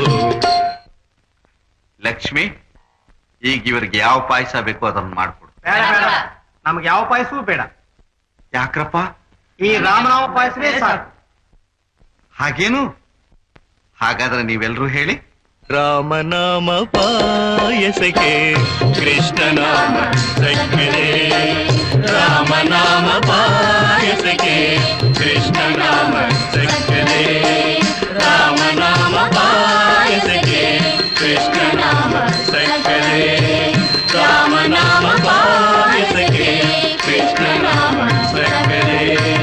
ಲಕ್ಷ್ಮಿ ಈಗ ಇವ್ರಿಗೆ ಯಾವ ಪಾಯಸ ಬೇಕೋ ಅದನ್ನ ಮಾಡ್ಕೊಡು ಬೇಡ ಬೇಡ ನಮ್ಗೆ ಯಾವ ಪಾಯಸವೂ ಬೇಡ ಯಾಕ್ರಪ್ಪ ಈ ರಾಮನಾಮ ಪಾಯಸವೇ ಸಾಕು ಹಾಗೇನು ಹಾಗಾದ್ರೆ ನೀವೆಲ್ರೂ ಹೇಳಿ ರಾಮನಾಮ ಪಾಯಸಕ್ಕೆ ಕೃಷ್ಣನಾಮ ಸಕ್ಕರೆ ರಾಮನಾಮ ಪಾಯಸಕ್ಕೆ ಕೃಷ್ಣನಾಮ ಸಕ್ಕರೆ ರಾಮನಾಮ ಪಾಯಸಕ್ಕೆ ಕೃಷ್ಣನಾಮ ಸಕ್ಕರೆ ರಾಮನಾಮ ಪಾಯಸಕ್ಕೆ ಕೃಷ್ಣನಾಮ ಸಕ್ಕರೆ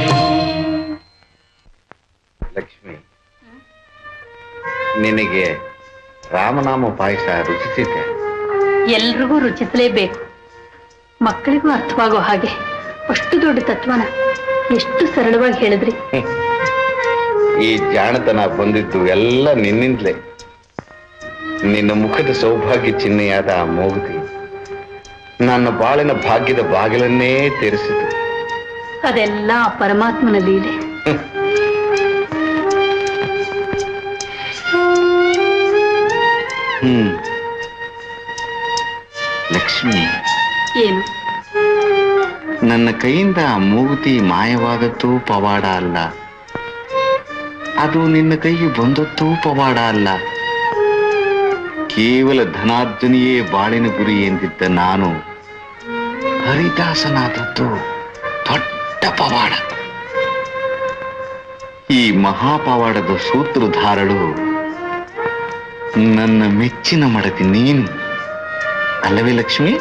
ಲಕ್ಷ್ಮಿ ನಿನಗೆ ರಾಮನಾಮ ಪಾಯಸ ರುಚಿಸಿದ್ದೆ ಎಲ್ರಿಗೂ ರುಚಿಸಲೇಬೇಕು ಮಕ್ಕಳಿಗೂ ಅರ್ಥವಾಗೋ ಹಾಗೆ ಅಷ್ಟು ದೊಡ್ಡ ತತ್ವನ ಎಷ್ಟು ಸರಳವಾಗಿ ಹೇಳಿದ್ರಿ ಈ ಜಾಣತನ ಬಂದಿದ್ದು ಎಲ್ಲ ನಿನ್ನಿಂದಲೇ ನಿನ್ನ ಮುಖದ ಸೌಭಾಗ್ಯ ಚಿಹ್ನೆಯಾದ ಆ ಮೂಗುತಿ ನನ್ನ ಬಾಳಿನ ಭಾಗ್ಯದ ಬಾಗಿಲನ್ನೇ ತೆರೆಸಿತು ಅದೆಲ್ಲ ಆ ಪರಮಾತ್ಮನ ಲೀಲೆ ಹ್ಮ್ ಲಕ್ಷ್ಮಿ ಏನು ನನ್ನ ಕೈಯಿಂದ ಆ ಮೂಗುತಿ ಮಾಯವಾದದ್ದು ಪವಾಡ ಅಲ್ಲ ಅದು ನಿನ್ನ ಕೈಗೆ ಬಂದದ್ದು ಪವಾಡ ಅಲ್ಲ ಕೇವಲ ಧನಾರ್ಜನೆಯೇ ಬಾಳಿನ ಗುರಿ ಎಂದಿದ್ದ ನಾನು ಹರಿದಾಸನಾದದ್ದು ದೊಡ್ಡ ಪವಾಡ ಈ ಮಹಾಪವಾಡದ ಸೂತ್ರಧಾರಳು ನನ್ನ ಮೆಚ್ಚಿನ ಮಡತಿ ನೀನು ಅಲ್ಲವೇ ಲಕ್ಷ್ಮಿ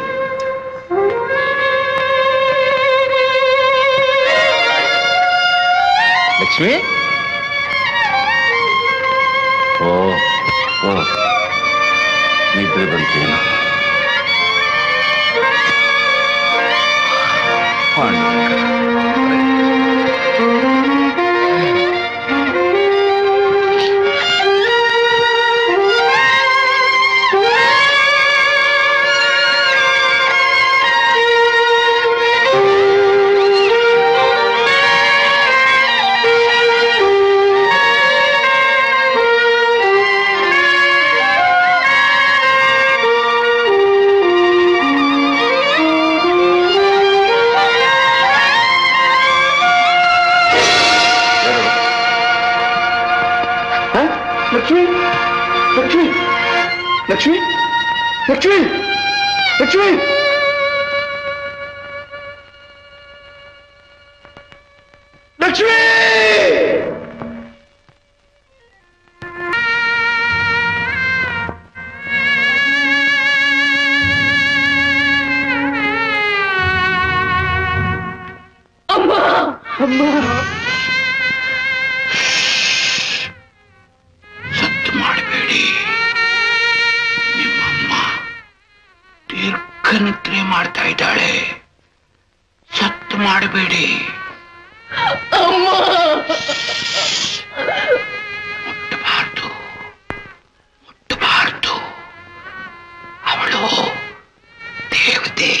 ಲಕ್ಷ್ಮಿ ಓ ಓ ನಿದ್ರೆ ಬಂತೇನು ಆ ಲಕ್ಷ್ಮಿ ಲಕ್ಷ್ಮಿ ಲಕ್ಷ್ಮಿ ಲಕ್ಷ್ಮಿ ಅಮ್ಮ ಅಮ್ಮ ಸತ್ತು ಮಾಡಬೇಡಿ ನಿಮ್ಮಮ್ಮ ದೀರ್ಘನಿದ್ರೆ ಮಾಡ್ತಾ ಇದ್ದಾಳೆ ಸತ್ತು ಮಾಡಬೇಡಿ ಅಮ್ಮ ಮುಟ್ಟಬಾರ್ದು ಮುಟ್ಟಬಾರ್ದು ಅವಳು ದೇವತೆ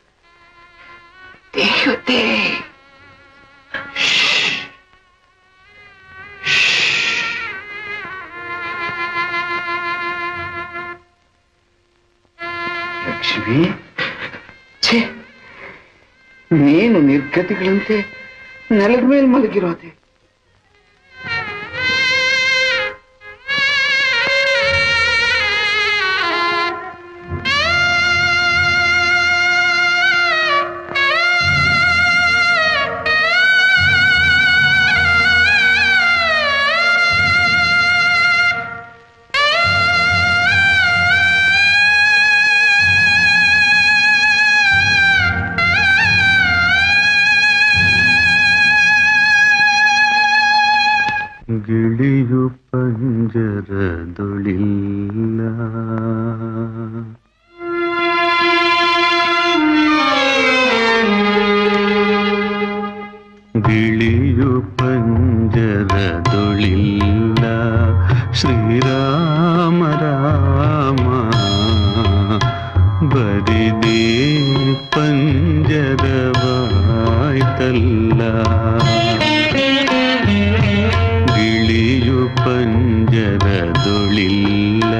ದೇವತೆ ಲಕ್ಷ್ಮಿ ಛೇ ನೀನು ನಿರ್ಗತಿಗಳಂತೆ ನೆಲದ ಮೇಲೆ ಮಲಗಿರೋದೆ ಗಿಳಿಯು ಪಂಜರದೊಳಿಲ್ಲ ಗಿಳಿಯು ಪಂಜರದೊಳಿಲ್ಲ ಶ್ರೀರಾಮ ರಾಮ ಬರಿದೇ ಪಂಜರವಾಯ್ತಲ್ಲ ಗಿಳಿಯು ಪಂಜರದೊಳಿಲ್ಲ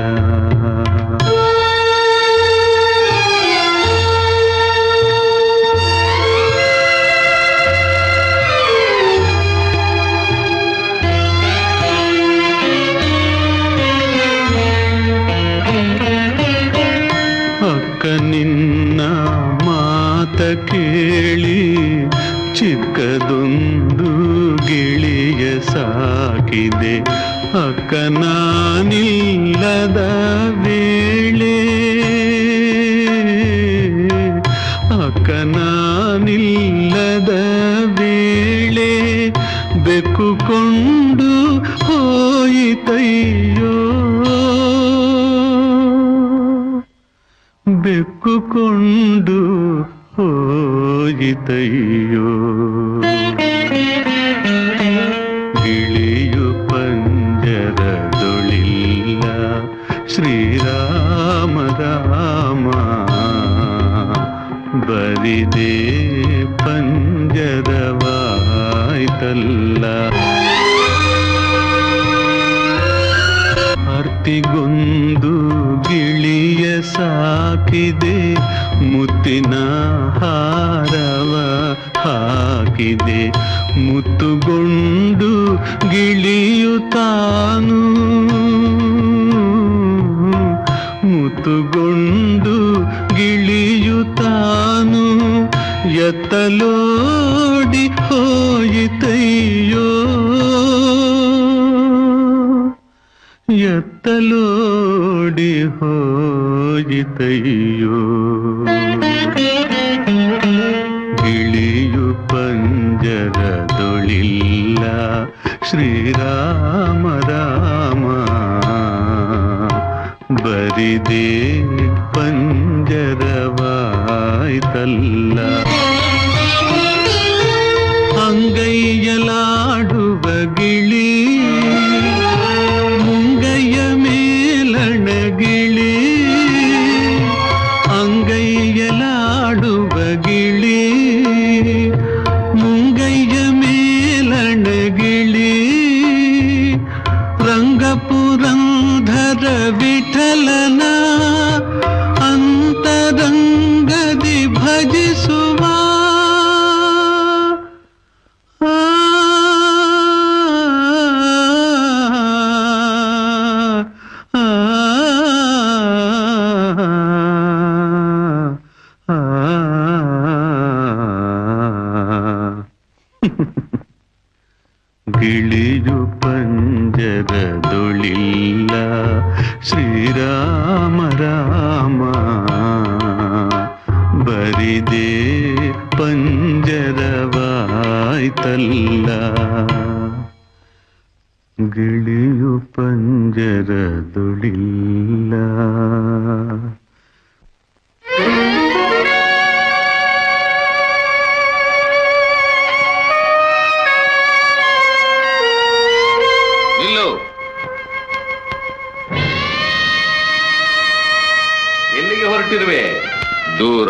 ಅಕ್ಕ ನಿನ್ನ ಮಾತ ಕೇಳಿ ಚಿಕ್ಕದೊಂದು ಗಿಳಿಯ ಸಾಕಿದೆ ಅಕ್ಕ ನಾನಿಲ್ಲದ ವೇಳೆ ಅಕ್ಕ ನಾನಿಲ್ಲದ ವೇಳೆ ಬೆಕ್ಕುಕೊಂಡು ಹೋಯಿತಯ್ಯೋ ಬೆಕ್ಕುಕೊಂಡು ಹೋಯಿತಯ್ಯೋ ಗಿಳಿಯು ಪಂಜರದೊಳಿಲ್ಲ ಶ್ರೀರಾಮ ರಾಮ ಬರಿದೆ ಪಂಜರವಾಯ್ತಲ್ಲ ಅರ್ತಿಗೊಂದು ಗಿಳಿಯ ಸಾಕಿದೆ ಮುತ್ತಿನ ಹಾರವ ಹಾಕಿದೆ ಮುತ್ತುಗೊಂಡು ಗಿಳಿಯು ತಾನು ಮುತ್ತುಗೊಂಡು ಗಿಳಿಯು ತಾನು ಎತ್ತಲೋಡಿ ಹೋಯಿತಯ್ಯೋ ಎತ್ತಲೋಡಿ ಹೋಯಿತಯ್ಯೋ ಗಿಳಿಯು ಪಂಜರದೊಳಿಲ್ಲ ಶ್ರೀರಾಮ ರಾಮ ಬರಿದೆ ಪಂಜರವಾಯ್ತಲ್ಲ ಅಂಗೈಯಲಾಡುವ ಗಿಳಿ ಮುಂಗೈಯ ಮೇಲಣಗಿಳಿ ಅಂಗೈಯಲಾಡುವ ಗಿಳಿ ಮುಂಗೈಯ ಮೇಲಣಗಿಳಿ ರಂಗಪುರಂಧರ ವಿಠಲನ ಅಂತರಂಗದಿ ಭಜಿಸುವ ಬರಿದೆ ಪಂಜರವಾಯ್ತಲ್ಲ ಗಿಳಿಯು ಪಂಜರದೊಳಿಲ್ಲ ನಿಲ್ಲು ಎಲ್ಲಿಗೆ ಹೊರಟಿರುವೆ ದೂರ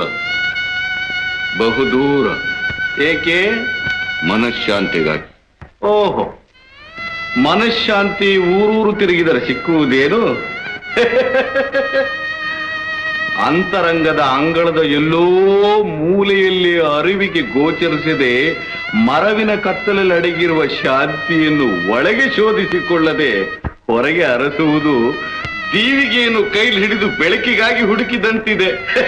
ಬಹುದೂರ ಏಕೆ ಮನಃಶಾಂತಿಗಾಗಿ ಓಹೋ ಮನಃಶಾಂತಿ ಊರೂರು ತಿರುಗಿದರೆ ಸಿಕ್ಕುವುದೇನು ಅಂತರಂಗದ ಅಂಗಳದ ಎಲ್ಲೋ ಮೂಲೆಯಲ್ಲಿ ಅರಿವಿಗೆ ಗೋಚರಿಸದೆ ಮರವಿನ ಕತ್ತಲಲ್ಲಿ ಅಡಗಿರುವ ಶಾಂತಿಯನ್ನು ಒಳಗೆ ಶೋಧಿಸಿಕೊಳ್ಳದೆ ಹೊರಗೆ ಅರಸುವುದು ದೀವಿಗೆಯನ್ನು ಕೈಲಿ ಹಿಡಿದು ಬೆಳಕಿಗಾಗಿ ಹುಡುಕಿದಂತಿದೆ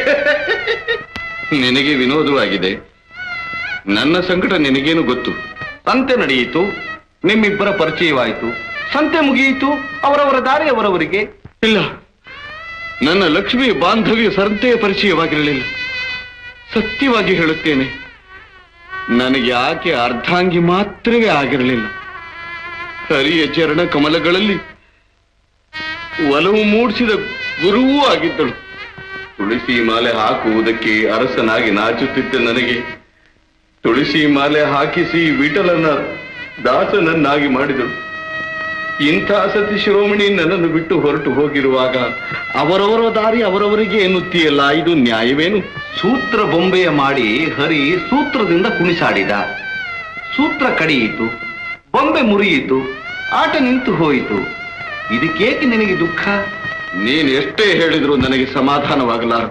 ನಿನಗೆ ವಿನೋದವಾಗಿದೆ ನನ್ನ ಸಂಕಟ ನಿನಗೇನು ಗೊತ್ತು ಸಂತೆ ನಡೆಯಿತು ನಿಮ್ಮಿಬ್ಬರ ಪರಿಚಯವಾಯಿತು ಸಂತೆ ಮುಗಿಯಿತು ಅವರವರ ದಾರಿ ಅವರವರಿಗೆ ಇಲ್ಲ ನನ್ನ ಲಕ್ಷ್ಮಿ ಬಾಂಧವ್ಯ ಸಂತೆಯ ಪರಿಚಯವಾಗಿರಲಿಲ್ಲ ಸತ್ಯವಾಗಿ ಹೇಳುತ್ತೇನೆ ನನಗೆ ಆಕೆ ಅರ್ಧಾಂಗಿ ಮಾತ್ರವೇ ಆಗಿರಲಿಲ್ಲ ಹರಿಯ ಚರಣ ಕಮಲಗಳಲ್ಲಿ ಒಲವು ಮೂಡಿಸಿದ ಗುರುವೂ ಆಗಿದ್ದಳು ತುಳಸಿ ಮಾಲೆ ಹಾಕುವುದಕ್ಕೆ ಅರಸನಾಗಿ ನಾಚುತ್ತಿದ್ದ ನನಗೆ ತುಳಸಿ ಮಾಲೆ ಹಾಕಿಸಿ ವಿಠಲನ ದಾಸನನ್ನಾಗಿ ಮಾಡಿದಳು ಇಂಥ ಸತಿ ಶಿರೋಮಣಿ ನನ್ನನ್ನು ಬಿಟ್ಟು ಹೊರಟು ಹೋಗಿರುವಾಗ ಅವರವರ ದಾರಿ ಅವರವರಿಗೆ ಎನ್ನುತ್ತೀಯಲ್ಲ ಇದು ನ್ಯಾಯವೇನು ಸೂತ್ರ ಬೊಂಬೆಯ ಮಾಡಿ ಹರಿ ಸೂತ್ರದಿಂದ ಕುಣಿಸಾಡಿದ ಸೂತ್ರ ಕಡಿಯಿತು ಬೊಂಬೆ ಮುರಿಯಿತು ಆಟ ನಿಂತು ಹೋಯಿತು ಇದಕ್ಕೇಕೆ ನಿನಗೆ ದುಃಖ ನೀನ್ ಎಷ್ಟೇ ಹೇಳಿದ್ರು ನನಗೆ ಸಮಾಧಾನವಾಗಲಾರ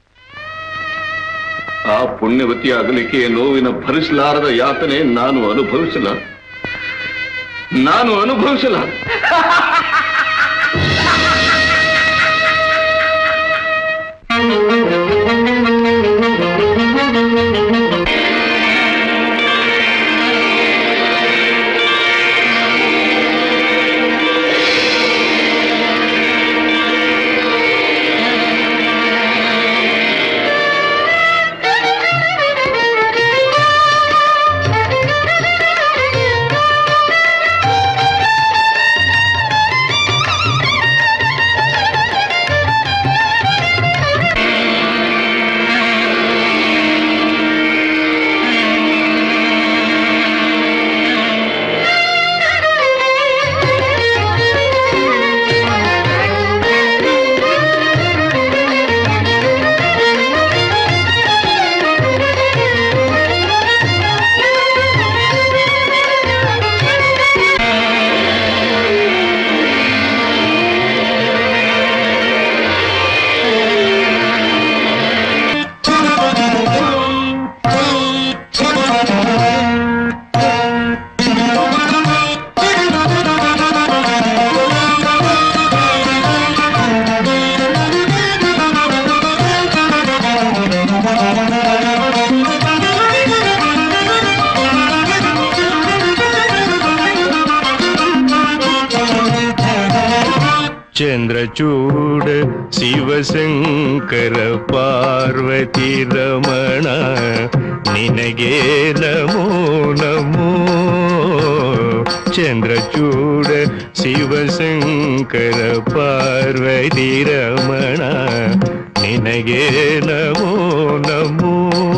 ಆ ಪುಣ್ಯವತಿ ಅಗಲಿಕೆ ನೋವಿನ ಭರಿಸಲಾರದ ಯಾತನೆ ನಾನು ಅನುಭವಿಸಲ ನಾನು ಅನುಭವಿಸಲ ಚಂದ್ರಚೂಡ ಶಿವಶಂಕರ ಪಾರ್ವತಿ ರಮಣ ನಿನಗೆ ನಮೋ ನಮೋ ಚಂದ್ರಚೂಡ ಶಿವಶಂಕರ ಪಾರ್ವತಿ ರಮಣ ನಿನಗೆ ನಮೋ ನಮೋ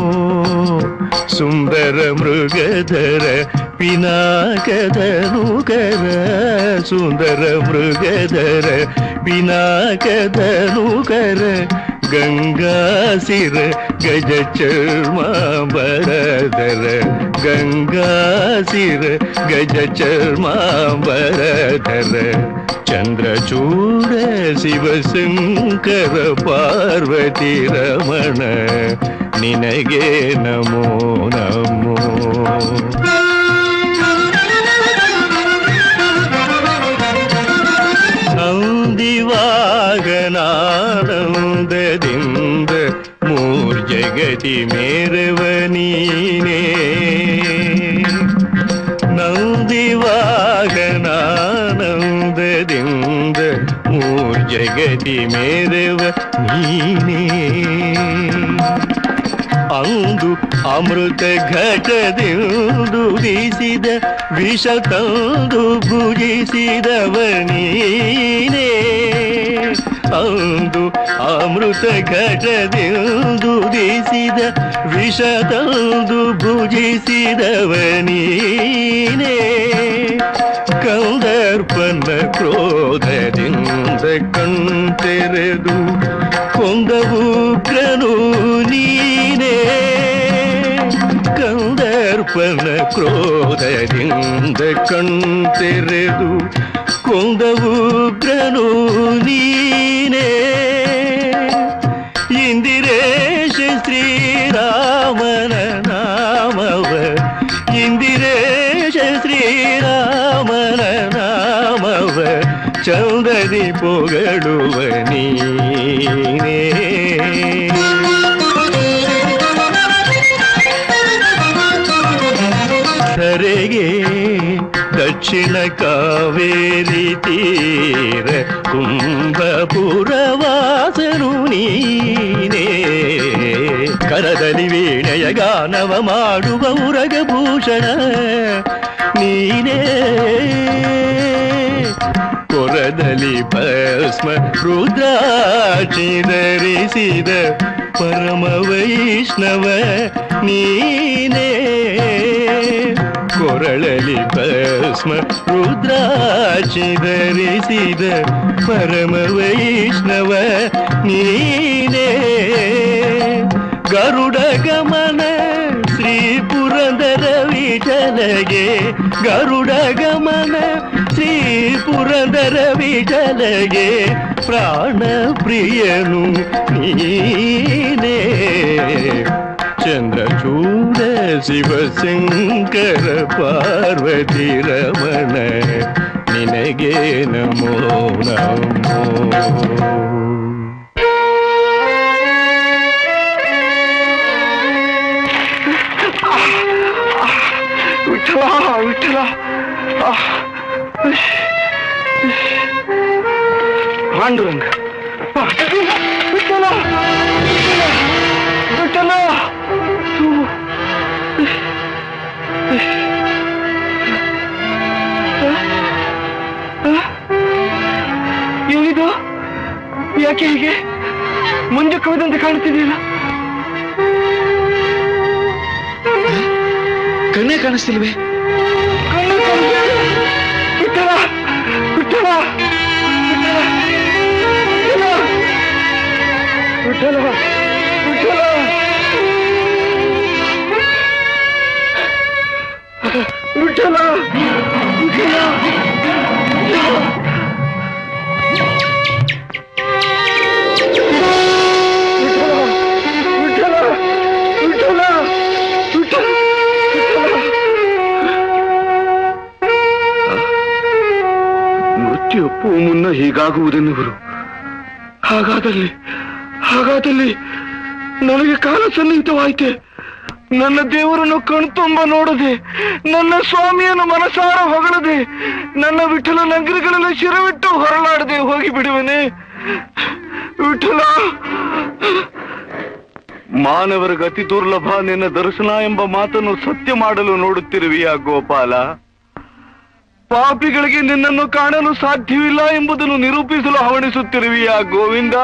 ಸುಂದರ ಮೃಗಧರ ಪಿನಾಕದ ನುಗರ ಸುಂದರ ಮೃಗಧರ ಪಿನಾಕದ ನುಗರ ಗಂಗಾಸಿರ ಗಜ ಚರ್ಮಾಂಬರಧರ ಗಂಗಾಸಿರ ಗಜ ಚರ್ಮಾಂಬರಧರ ಚಂದ್ರಚೂಡ ಶಿವಶಂಕರ ಪಾರ್ವತಿ ರಮಣ ನಿನಗೆ ನಮೋ ನಮೋ ನಂದಿವಾಗನಾನಂದದಿಂದ ಮೂರ್ಜಗತಿ ಮೇರವ ನೀನೇ ನಂದಿವಾಗನಾನಂದದಿಂದ ಮೂರ್ಜಗತಿ ಮೇರವ ನೀನೇ ಅಂದು ಅಮೃತ ಘಟದಿಂದು ಬೀಸಿದ ವಿಷ ತಂದು ಭುಜಿಸಿದವ ನೀನೇ ಅಂದು ಅಮೃತ ಘಟದಿಂದು ಬೀಸಿದ ವಿಷ ತಂದು ಭುಜಿಸಿದವ ನೀನೇ ಕಂದರ್ಪನ ಕ್ರೋಧದಿಂದ ಕಣ್ತೆರೆದು ಕೊಂದ ಉಗ್ರನು ನೀನೇ ಕಂದರ್ಪನ ಕ್ರೋಧದಿಂದ ಕಣ್ತೆರೆದು ಕೊಂದ ಉಗ್ರನು ನೀನೇ ಇಂದಿರೇಶ ಶ್ರೀರಾಮನ ನಾಮವ ಇಂದಿರೇಶ ಶ್ರೀರಾಮನ ನಾಮವ ಚಂದದಿ ಪೊಗಳುವ ನೀನೇ ಧರೆಗೆ ದಕ್ಷಿಣ ಕಾವೇರಿ ತೀರ ಕುಂಭಪುರವಾಸನು ನೀನೇ ಕರದಲ್ಲಿ ವೀಣೆಯ ಗಾನವ ಮಾಡುವ ಉರಗಭೂಷಣ ನೀನೇ ಕೊರದಲ್ಲಿ ಭಸ್ಮ ರುದ್ರಾಕ್ಷಿ ಧರಿಸಿದ ಪರಮ ವೈಷ್ಣವ ನೀನೇ ಕೊರಳಲಿ ಭಸ್ಮ ರುದ್ರಾಕ್ಷಿ ಧರಿಸಿದ ಪರಮ ವೈಷ್ಣವ ನೀನೇ ಗರುಡ ಗಮನ ಶ್ರೀ ಪುರಂದರ ವಿಠಲಗೆ ಗರುಡ ಗಮನ ಶ್ರೀ ಪುರಂದರ ವಿಠಲಗೆ ಪ್ರಾಣ ಪ್ರಿಯನು ನೀನೇ ಚಂದ್ರಚೂಡ ಶಿವಶಂಕರ ಪಾರ್ವತಿ ರಮಣ ನಿನಗೆ ನಮೋ ನಮೋ ವಿಠಲ ವಿಠಲ ಆಹ್. ಪಾಂಡುರಂಗ ಆ, ವಿಠಲ ವಿಠಲ ವಿಠಲ ಥು. ಆ? ಏನಿದು ಯಾಕೆ ಹೀಗೆ ಮುಂಜೆ ಕವಿದಂತೆ ಕಾಣುತ್ತಿದೆಯಲ್ಲ ಕಣ್ಣೇ ಕಾಣಿಸ್ತಿಲ್ವೇ ಕಣ್ಣು ಕಾಣಿಸ್ತಿದೆ. ವಿಠಲ ವಿಠಲ ವಿಠಲ ವಿಠಲ ವಿಠಲ ವಿಠಲ ವಿಠಲ ವಿಠಲ ವಿಠಲ ಮೃತ್ಯು ಒಪ್ಪುವ ಮುನ್ನ ಹೀಗಾಗುವುದೆನ್ನುವರು ಹಾಗಾದಲ್ಲಿ ಹಾಗಾದಲ್ಲಿ ನನಗೆ ಕಾಲ ಸನ್ನಿಹಿತವಾಯಿತೆ ನನ್ನ ದೇವರನ್ನು ಕಣ್ತುಂಬ ನೋಡದೆ ನನ್ನ ಸ್ವಾಮಿಯನ್ನು ಮನಸಾರ ಹೊಗಳದೆ ನನ್ನ ವಿಠಲ ನಗರಗಳಲ್ಲಿ ಶಿರವಿಟ್ಟು ಹೊರಲಾಡದೆ ಹೋಗಿ ಬಿಡುವನೆ ವಿಠಲ ಮಾನವರ ಗತಿ ದುರ್ಲಭ ನಿನ್ನ ದರ್ಶನ ಎಂಬ ಮಾತನ್ನು ಸತ್ಯ ಮಾಡಲು ನೋಡುತ್ತಿರುವಿಯಾ ಗೋಪಾಲ ಪಾಪಿಗಳಿಗೆ ನಿನ್ನನ್ನು ಕಾಣಲು ಸಾಧ್ಯವಿಲ್ಲ ಎಂಬುದನ್ನು ನಿರೂಪಿಸಲು ಹವಣಿಸುತ್ತಿರುವಿಯಾ ಗೋವಿಂದ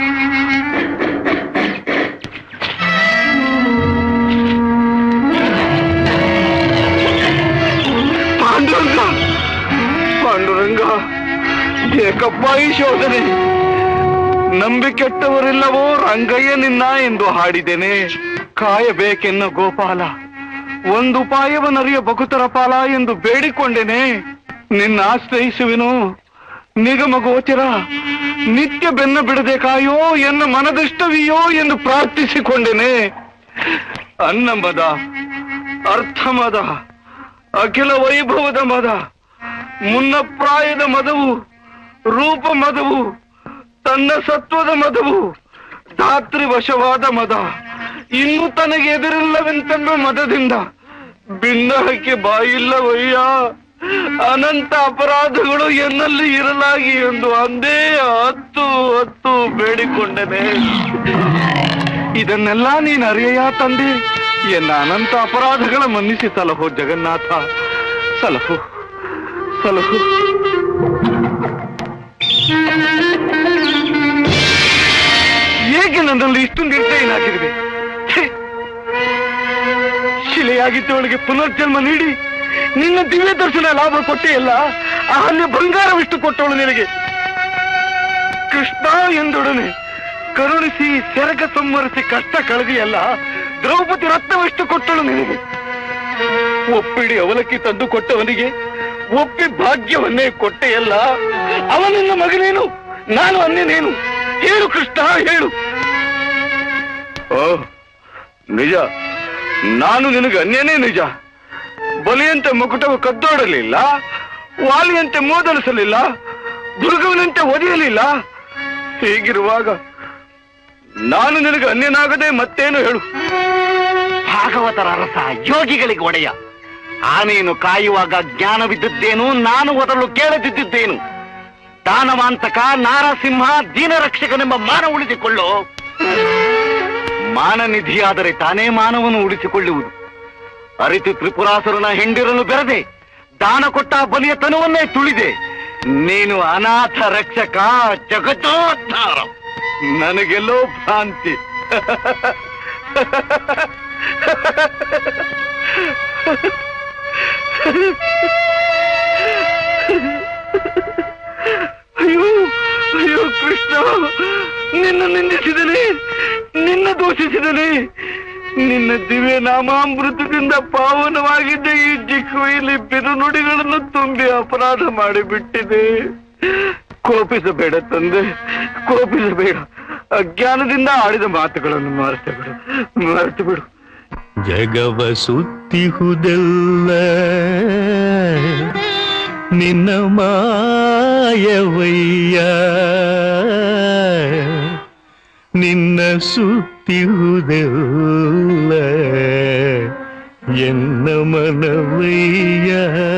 ಪಾಂಡುರಂಗ ಪಾಂಡುರಂಗ ಏಕಪ್ಪ ಈ ಶೋಧನೆ ನಂಬಿಕೆಟ್ಟವರಿಲ್ಲವೋ ರಂಗಯ್ಯ ನಿನ್ನ ಎಂದು ಹಾಡಿದ್ದೇನೆ ಕಾಯಬೇಕೆನ್ನ ಗೋಪಾಲ ಒಂದು ಉಪಾಯವನ್ನರಿಯ ಬಕುತರ ಪಾಲ ಎಂದು ಬೇಡಿಕೊಂಡೆನೆ ನಿನ್ನ ಆಶ್ರಯಿಸುವೆನು ನಿಗಮ ಗೋಚರ ನಿತ್ಯ ಬೆನ್ನ ಬಿಡದೆ ಕಾಯೋ ಎನ್ನ ಮನದಿಷ್ಟವಿಯೋ ಎಂದು ಪ್ರಾರ್ಥಿಸಿಕೊಂಡೆನೆ ಅನ್ನ ಮದ ಅರ್ಥ ಮದ ಅಖಿಲ ವೈಭವದ ಮದ ಮುನ್ನ ಪ್ರಾಯದ ಮದವು ರೂಪ ಮದವು ತನ್ನ ಸತ್ವದ ಮದವು ಧಾತ್ರಿ ವಶವಾದ ಮದ ಇನ್ನು ತನಗೆ ಎದುರಿಲ್ಲವೆಂತೆಂಬ ಮದದಿಂದ ಭಿನ್ನಹಕ್ಕೆ ಬಾಯಿಲ್ಲವಯ್ಯ ಅನಂತ ಅಪರಾಧಗಳು ಎನ್ನಲ್ಲಿ ಇರಲಾಗಿ ಎಂದು ಅಂದೇ ಹತ್ತು ಹತ್ತು ಬೇಡಿಕೊಂಡನೆ ಇದನ್ನೆಲ್ಲ ನೀನು ಅರಿಯಯ ತಂದೆ ಎನ್ನ ಅನಂತ ಅಪರಾಧಗಳ ಮನ್ನಿಸಿ ಸಲಹೋ ಜಗನ್ನಾಥ ಸಲಹು ಸಲಹು ಏಕೆ ನನ್ನಲ್ಲಿ ಇಷ್ಟು ನಿರ್ದಯನಾಗಿರುವೆ ಛೇ! ಶಿಲೆಯಾಗಿದ್ದವಳಿಗೆ ಪುನರ್ಜನ್ಮ ನೀಡಿ ನಿನ್ನ ದಿವ್ಯ ದರ್ಶನ ಲಾಭ ಕೊಟ್ಟೆಯಲ್ಲ ಆ ಅಲ್ಲಿ ಬಂಗಾರವಿಷ್ಟು ಕೊಟ್ಟವಳು ನಿನಗೆ ಕೃಷ್ಣ ಎಂದೊಡನೆ ಕರುಣಿಸಿ ಸೆರಗ ಸಂವರಿಸಿ ಕಷ್ಟ ಕಳೆದಿಯಲ್ಲ ದ್ರೌಪದಿ ರತ್ನವಿಷ್ಟು ಕೊಟ್ಟಳು ನಿನಗೆ ಒಪ್ಪಿಡಿ ಅವಲಕ್ಕಿ ತಂದು ಕೊಟ್ಟವನಿಗೆ ಒಪ್ಪಿ ಭಾಗ್ಯವನ್ನೇ ಕೊಟ್ಟೆಯಲ್ಲ ಅವನಿನ್ನ ಮಗನೇನು ನಾನು ಅನ್ನೇನೇನು ಹೇಳು ಕೃಷ್ಣ ಹೇಳು ಓ ನಿಜ ನಾನು ನಿನಗೆ ಅನ್ಯನೇ ನಿಜ ಬಲಿಯಂತೆ ಮುಕುಟವು ಕದ್ದೋಡಲಿಲ್ಲ ವಾಲಿಯಂತೆ ಮೋದಲಿಸಲಿಲ್ಲ ದುರ್ಗವನಂತೆ ಒದೆಯಲಿಲ್ಲ ಹೀಗಿರುವಾಗ ನಾನು ನಿನಗೆ ಅನ್ಯನಾಗದೆ ಮತ್ತೇನು ಹೇಳು ಭಾಗವತರ ರಸ ಯೋಗಿಗಳಿಗೆ ಒಡೆಯ ಆನೆಯನ್ನು ಕಾಯುವಾಗ ಜ್ಞಾನವಿದ್ದುದ್ದೇನು ನಾನು ಒದರಲು ಕೇಳದಿದ್ದೇನು ದಾನವಾಂತಕ ನಾರಸಿಂಹ ದೀನರಕ್ಷಕನೆಂಬ ಮಾನ ಉಳಿಸಿಕೊಳ್ಳು ಮಾನನಿಧಿಯಾದರೆ ತಾನೇ ಮಾನವನ್ನು ಉಳಿಸಿಕೊಳ್ಳುವುದು ಅರಿತು ತ್ರಿಪುರಾಸುರನ ಹೆಂಡಿರಲು ಬೆರೆದೆ ದಾನ ಕೊಟ್ಟ ಬಲಿಯ ತನುವನ್ನೇ ತುಳಿದೆ ನೀನು ಅನಾಥ ರಕ್ಷಕ ಜಗತ್ತೋದ್ಧಾರ ನನಗೆಲ್ಲೋ ಭ್ರಾಂತಿ ಅಯ್ಯೋ ಅಯ್ಯೋ ಕೃಷ್ಣ ನಿನ್ನ ನಿಂದಿಸಿದನೆ ನಿನ್ನ ದೋಷಿಸಿದನೆ ನಿನ್ನ ದಿವ್ಯ ನಾಮಾಮೃತದಿಂದ ಪಾವನವಾಗಿದ್ದ ಈ ಜಿಹ್ವೆಯಲ್ಲಿ ಬಿರುನುಡಿಗಳನ್ನು ತುಂಬಿ ಅಪರಾಧ ಮಾಡಿಬಿಟ್ಟಿದೆ ಕೋಪಿಸಬೇಡ ತಂದೆ ಕೋಪಿಸಬೇಡ ಅಜ್ಞಾನದಿಂದ ಆಡಿದ ಮಾತುಗಳನ್ನು ಮರೆತು ಬಿಡು ಮರೆತು ಬಿಡು ಜಗವ ಸುತ್ತಿಹುದೆಲ್ಲ ನಿನ್ನ ಮಾಯವಯ್ಯ ನಿನ್ನ ಸುತ್ತಿಹುದೆಲ್ಲ ಎನ್ನ ಮನವಯ್ಯ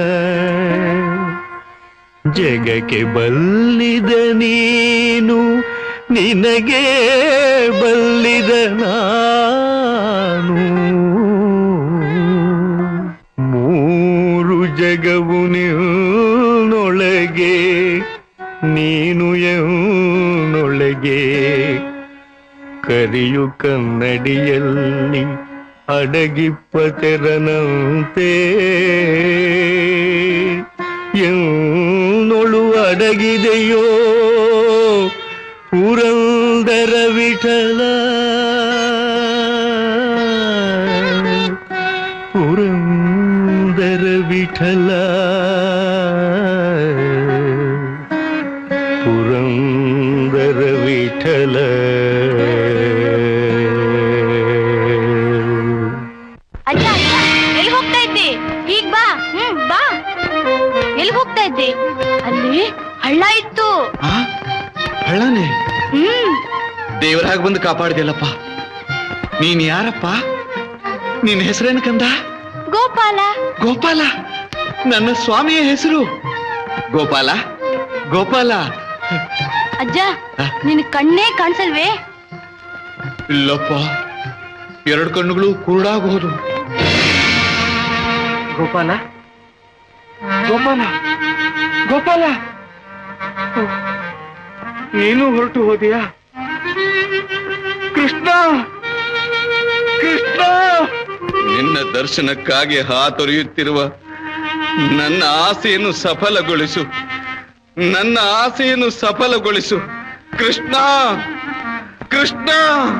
ಜಗಕ್ಕೆ ಬಲ್ಲಿದ ನೀನು ನಿನಗೆ ಬಲ್ಲಿದ ನಾನು ಮೂರು ಜಗವು ನಿನ್ನೊಳಗೆ ನೀನು ಎನ್ನೊಳಗೆ ಕರಿಯು ಕನ್ನಡಿಯಲ್ಲಿ ಅಡಗಿಪ್ಪ ತೆರನಂತೆ ಎನ್ನೊಳು ಅಡಗಿದೆಯೋ ಪುರಂದರ ವಿಠಲ ಪುರಂದರ ವಿಠಲ ಪುರಂದರ ವಿಠಲ ಅಜ್ಜ ಅಜ್ಜ ಎಲ್ಲಿ ಹೋಗ್ತಾ ಇದ್ದೆ ಈಗ ಬಾ ಹ್ಮ್ ಬಾ ಎಲ್ಲಿ ಹೋಗ್ತಾ ಇದ್ದೆ ಅಲ್ಲಿ ಹಳ್ಳ ಇತ್ತು ಹಳ್ಳನೆ ಹ್ಮ್ ದೇವರಾಗ ಬಂದು ಕಾಪಾಡ್ದಿಲ್ಲಪ್ಪ ನೀನ್ ಯಾರಪ್ಪ ನಿನ್ನ ಹೆಸರೇನು ಕಂದ ಗೋಪಾಲ ಗೋಪಾಲ ನನ್ನ ಸ್ವಾಮಿಯ ಹೆಸರು ಗೋಪಾಲ ಗೋಪಾಲ ಅಜ್ಜ ನಿನ್ ಕಣ್ಣೇ ಕಾಣಿಸಲ್ವೇ ಇಲ್ಲಪ್ಪ ಎರಡು ಕಣ್ಣುಗಳು ಕುರುಡಾಗಬಹುದು ಗೋಪಾಲ ಗೋಪಾಲ ಗೋಪಾಲ ಓ, ನೀನು ಹೊರಟು ಹೋದಿಯಾ ಕೃಷ್ಣ ಕೃಷ್ಣ ನಿನ್ನ ದರ್ಶನಕ್ಕಾಗಿ ಹಾತೊರೆಯುತ್ತಿರುವ ನನ್ನ ಆಸೆಯನ್ನು ಸಫಲಗೊಳಿಸು ನನ್ನ ಆಸೆಯನ್ನು ಸಫಲಗೊಳಿಸು ಕೃಷ್ಣ ಕೃಷ್ಣ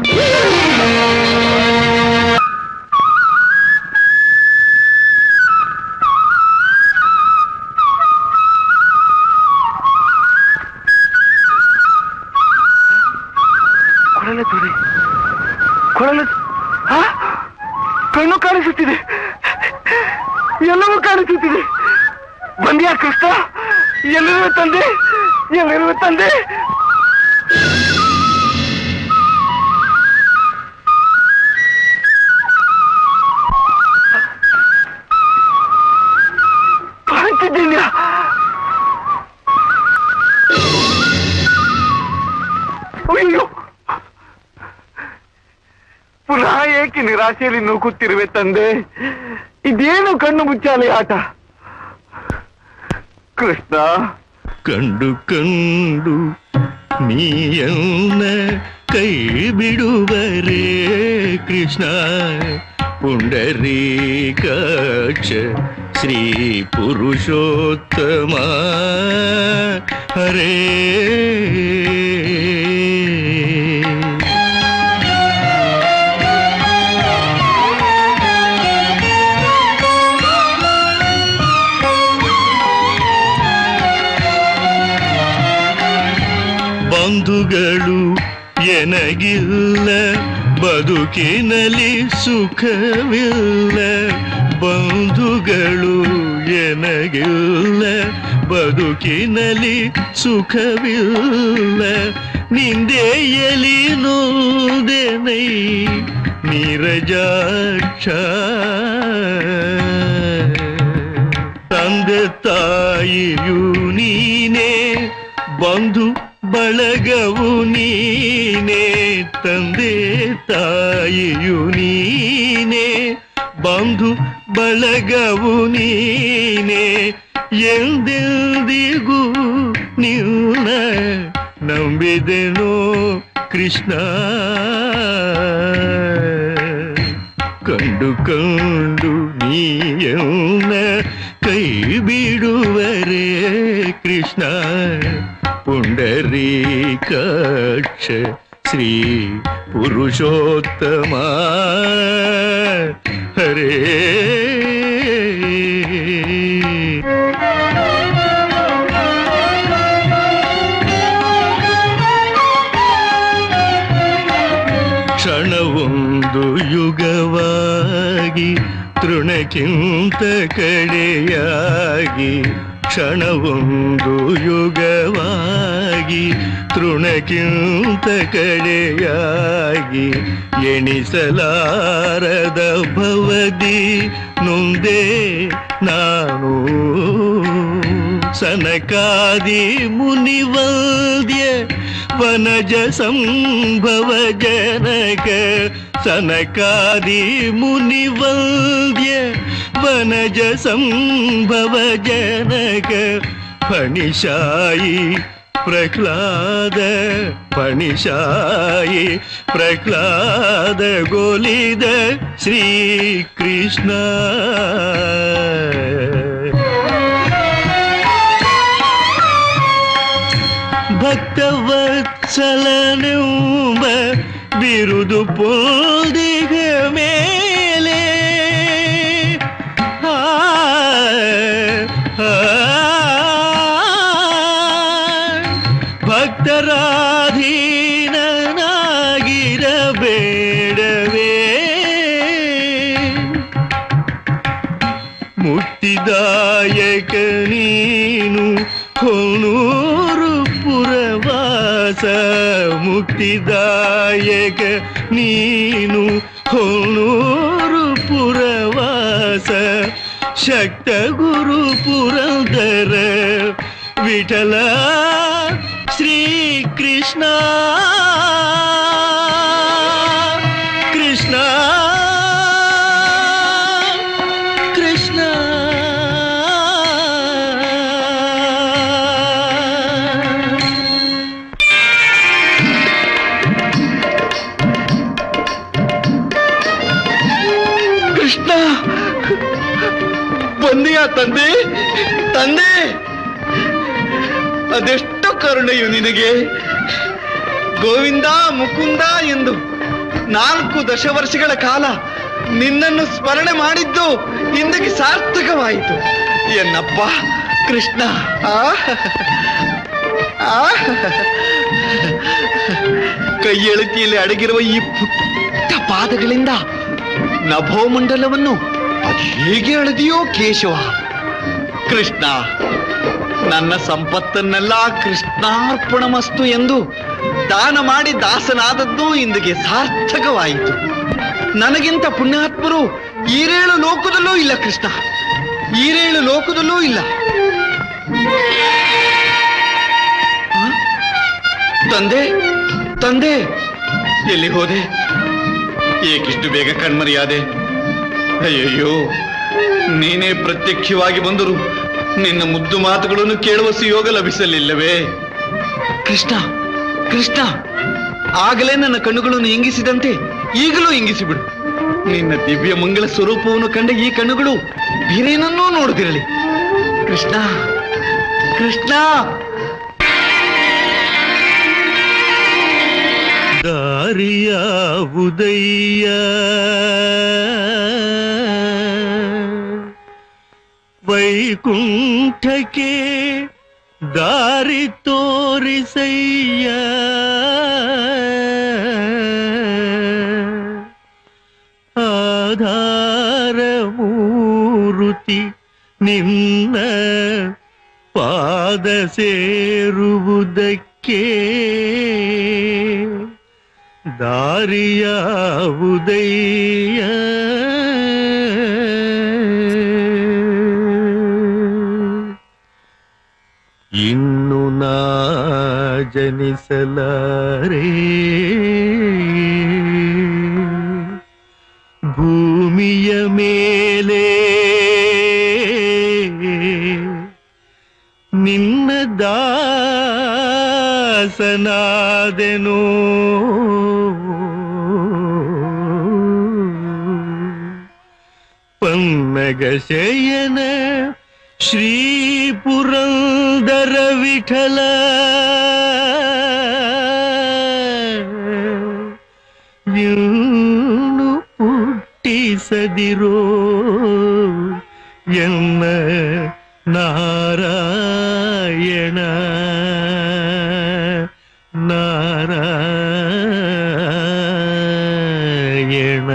ಕೊಳಲ ಧ್ವನಿ ಕೊಳಲ ಆ? ಕಣ್ಣು ಕಾಣಿಸುತ್ತಿದೆ ಎಲ್ಲವೂ ಕಾಣಿಸುತ್ತಿದೆ ಬಂದ್ಯಾ ಕೃಷ್ಣ ಎಲ್ಲಿರುವ ತಂದೆ ಎಲ್ಲಿರುವ ತಂದೆ ಕಾಣ್ತಿದ್ದೆ ಪುನಃ ಏಕೆ ನಿರಾಶೆಯಲ್ಲಿ ನೂಕುತ್ತಿರುವೆ ತಂದೆ ಇದೇನು ಕಣ್ಣು ಮುಚ್ಚಾಲೆ ಆಟ ಕೃಷ್ಣ ಕಂಡು ಕಂಡು ನೀಯನ್ನ ಕೈ ಬಿಡುವರೇ ಕೃಷ್ಣ ಪುಂಡರೀಕಾಕ್ಷ ಶ್ರೀ ಪುರುಷೋತ್ತಮ ಹರೇ ಬಂಧುಗಳು ಎನಗಿಲ್ಲ ಬದುಕಿನಲ್ಲಿ ಸುಖವಿಲ್ಲ ಬಂಧುಗಳು ಎನಗಿಲ್ಲ ಬದುಕಿನಲ್ಲಿ ಸುಖವಿಲ್ಲ ನಿಂದೆಯಲಿ ನೋದೆನೈ ನೀರಜಾಕ್ಷ ತಂದೆ ತಾಯಿಯು ನೀನೇ ಬಂಧು ಬಳಗವು ನೀನೇ ತಂದೆ ತಾಯಿಯು ನೀನೇ ಬಂಧು ಬಳಗವು ನೀನೇ ಎಂದೆಂದಿಗೂ ನಿನ್ನ ನಂಬಿದೆನೋ ಕೃಷ್ಣ ಕಂಡು ಕಂಡು ನೀಯನ್ನ ಕೈ ಬಿಡುವರೇ ಕೃಷ್ಣ ಪುಂಡರೀಕಾಕ್ಷ ಶ್ರೀ ಪುರುಷೋತ್ತಮ ಹರೇ ಕ್ಷಣವೊಂದು ಯುಗವಾಗಿ ತೃಣಕ್ಕಿಂತ ಕಡೆಯಾಗಿ ಕ್ಷಣವೊಂದು ಯುಗವಾಗಿ ತೃಣಕ್ಕಿಂತ ಕಡೆಯಾಗಿ ಎಣಿಸಲಾರದ ಭವದಿ ನೊಂದೆ ನಾನು ಸನಕಾದಿ ಮುನಿವಲ್ಯ ವನಜ ಸಂಭವ ಜನಕ ಸನಕಾದಿ ಮುನಿವಲ್ಯ ವನಜ ಸಂಭವ ಜನಕ ಫಣಿಶಾಯಿ ಪ್ರಹ್ಲಾದ ಫಣಿಶಾಯಿ ಪ್ರಹ್ಲಾದ ಗೋಲಿದ ಶ್ರೀಕೃಷ್ಣ ಭಕ್ತವತ್ಸಲನೆಂಬ ಬಿರುದು ಪೋದಿಗ ಮೇಲೆ ಆ, ಆ, ಭಕ್ತರಾಧೀನನಾಗಿರಬೇಡವೇ ಮುಕ್ತಿದಾಯಕ ನೀನು ಹೊನೂರು ಪುರವಾಸ ಮುಕ್ತಿದಾಯಕ ನೀನು ಹೊನೂರು ಪುರವಾಸ ಶಕ್ತ ಗುರು ಪುರಂದರ ವಿಠಲ ಶ್ರೀಕೃಷ್ಣ ಕೃಷ್ಣ ಕೃಷ್ಣ ಕೃಷ್ಣ ಬಂದೆಯಾ ತಂದೆ ತಂದೆ ಅದೆಷ್ಟು ಕರುಣೆಯು ನಿನಗೆ ಗೋವಿಂದ ಮುಕುಂದ ಎಂದು ನಾಲ್ಕು ದಶವರ್ಷಗಳ ಕಾಲ ನಿನ್ನನ್ನು ಸ್ಮರಣೆ ಮಾಡಿದ್ದು ಇಂದಕ್ಕೆ ಸಾರ್ಥಕವಾಯಿತು ಎನ್ನಪ್ಪ ಕೃಷ್ಣ ಆ ಆ ಕೈಯೆಳತಿಯಲ್ಲಿ ಅಡಗಿರುವ ಈ ಪುಟ್ಟ ಪಾದಗಳಿಂದ ನಭೋಮಂಡಲವನ್ನು ಅದು ಹೇಗೆ ಅಳದಿಯೋ ಕೇಶವ ಕೃಷ್ಣ ನನ್ನ ಸಂಪತ್ತನ್ನೆಲ್ಲ ಕೃಷ್ಣಾರ್ಪಣಮಸ್ತು ಎಂದು ದಾನ ಮಾಡಿ ದಾಸನಾದದ್ದು ಇಂದಿಗೆ ಸಾರ್ಥಕವಾಯಿತು ನನಗಿಂತ ಪುಣ್ಯಾತ್ಮರು ಈರೇಳು ಲೋಕದಲ್ಲೂ ಇಲ್ಲ ಕೃಷ್ಣ ಈರೇಳು ಲೋಕದಲ್ಲೂ ಇಲ್ಲ ಆ? ತಂದೆ ತಂದೆ ಎಲ್ಲಿ ಹೋದೆ ಏಕಿಷ್ಟು ಬೇಗ ಕಣ್ಮರಿಯಾದೆ ಅಯ್ಯಯ್ಯೋ ನೀನೇ ಪ್ರತ್ಯಕ್ಷವಾಗಿ ಬಂದರು ನಿನ್ನ ಮುದ್ದು ಮಾತುಗಳನ್ನು ಕೇಳುವ ಸುಯೋಗ ಲಭಿಸಲಿಲ್ಲವೇ ಕೃಷ್ಣ ಕೃಷ್ಣ ಆಗಲೇ ನನ್ನ ಕಣ್ಣುಗಳನ್ನು ಇಂಗಿಸಿದಂತೆ ಈಗಲೂ ಇಂಗಿಸಿಬಿಡು ನಿನ್ನ ದಿವ್ಯ ಮಂಗಲ ಸ್ವರೂಪವನ್ನು ಕಂಡ ಈ ಕಣ್ಣುಗಳು ಬೇರೇನನ್ನೂ ನೋಡುತ್ತಿರಲಿ ಕೃಷ್ಣ ಕೃಷ್ಣ ದಾರಿಯ ಉದಯ್ಯ ವೈಕುಂಠಕ್ಕೆ ದಾರಿ ತೋರಿಸಯ್ಯ ಆಧಾರ ಮೂರುತಿ ನಿನ್ನ ಪಾದ ಸೇರುವುದಕ್ಕೆ ದಾರಿಯ ಉದಯ್ಯ ಇನ್ನು ನಾ ಜನಿಸಲಾರೆ ಭೂಮಿಯ ಮೇಲೆ ನಿನ್ನ ದಾಸನಾದೆನೋ ಪನ್ನಗ ಶಯನ ಶ್ರೀ ಪುರಂದರ ವಿಠಲ ಇನ್ನು ಹುಟ್ಟಿಸದಿರೋ ಎನ್ನ ನಾರಾಯಣ ನಾರಾಯಣ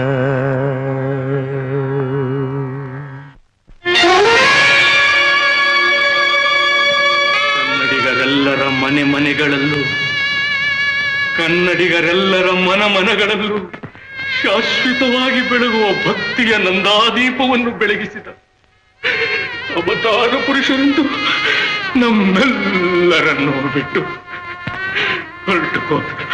ಕನ್ನಡಿಗರೆಲ್ಲರ ಮನೆ ಮನೆಗಳಲ್ಲೂ ಕನ್ನಡಿಗರೆಲ್ಲರ ಮನ ಮನಗಳಲ್ಲೂ ಶಾಶ್ವತವಾಗಿ ಬೆಳಗುವ ಭಕ್ತಿಯ ನಂದಾದೀಪವನ್ನು ಬೆಳಗಿಸಿದ ಅವತಾರ ಪುರುಷರೆಂದು ನಮ್ಮೆಲ್ಲರನ್ನು ಬಿಟ್ಟು ಹೊರಟು ಹೋದ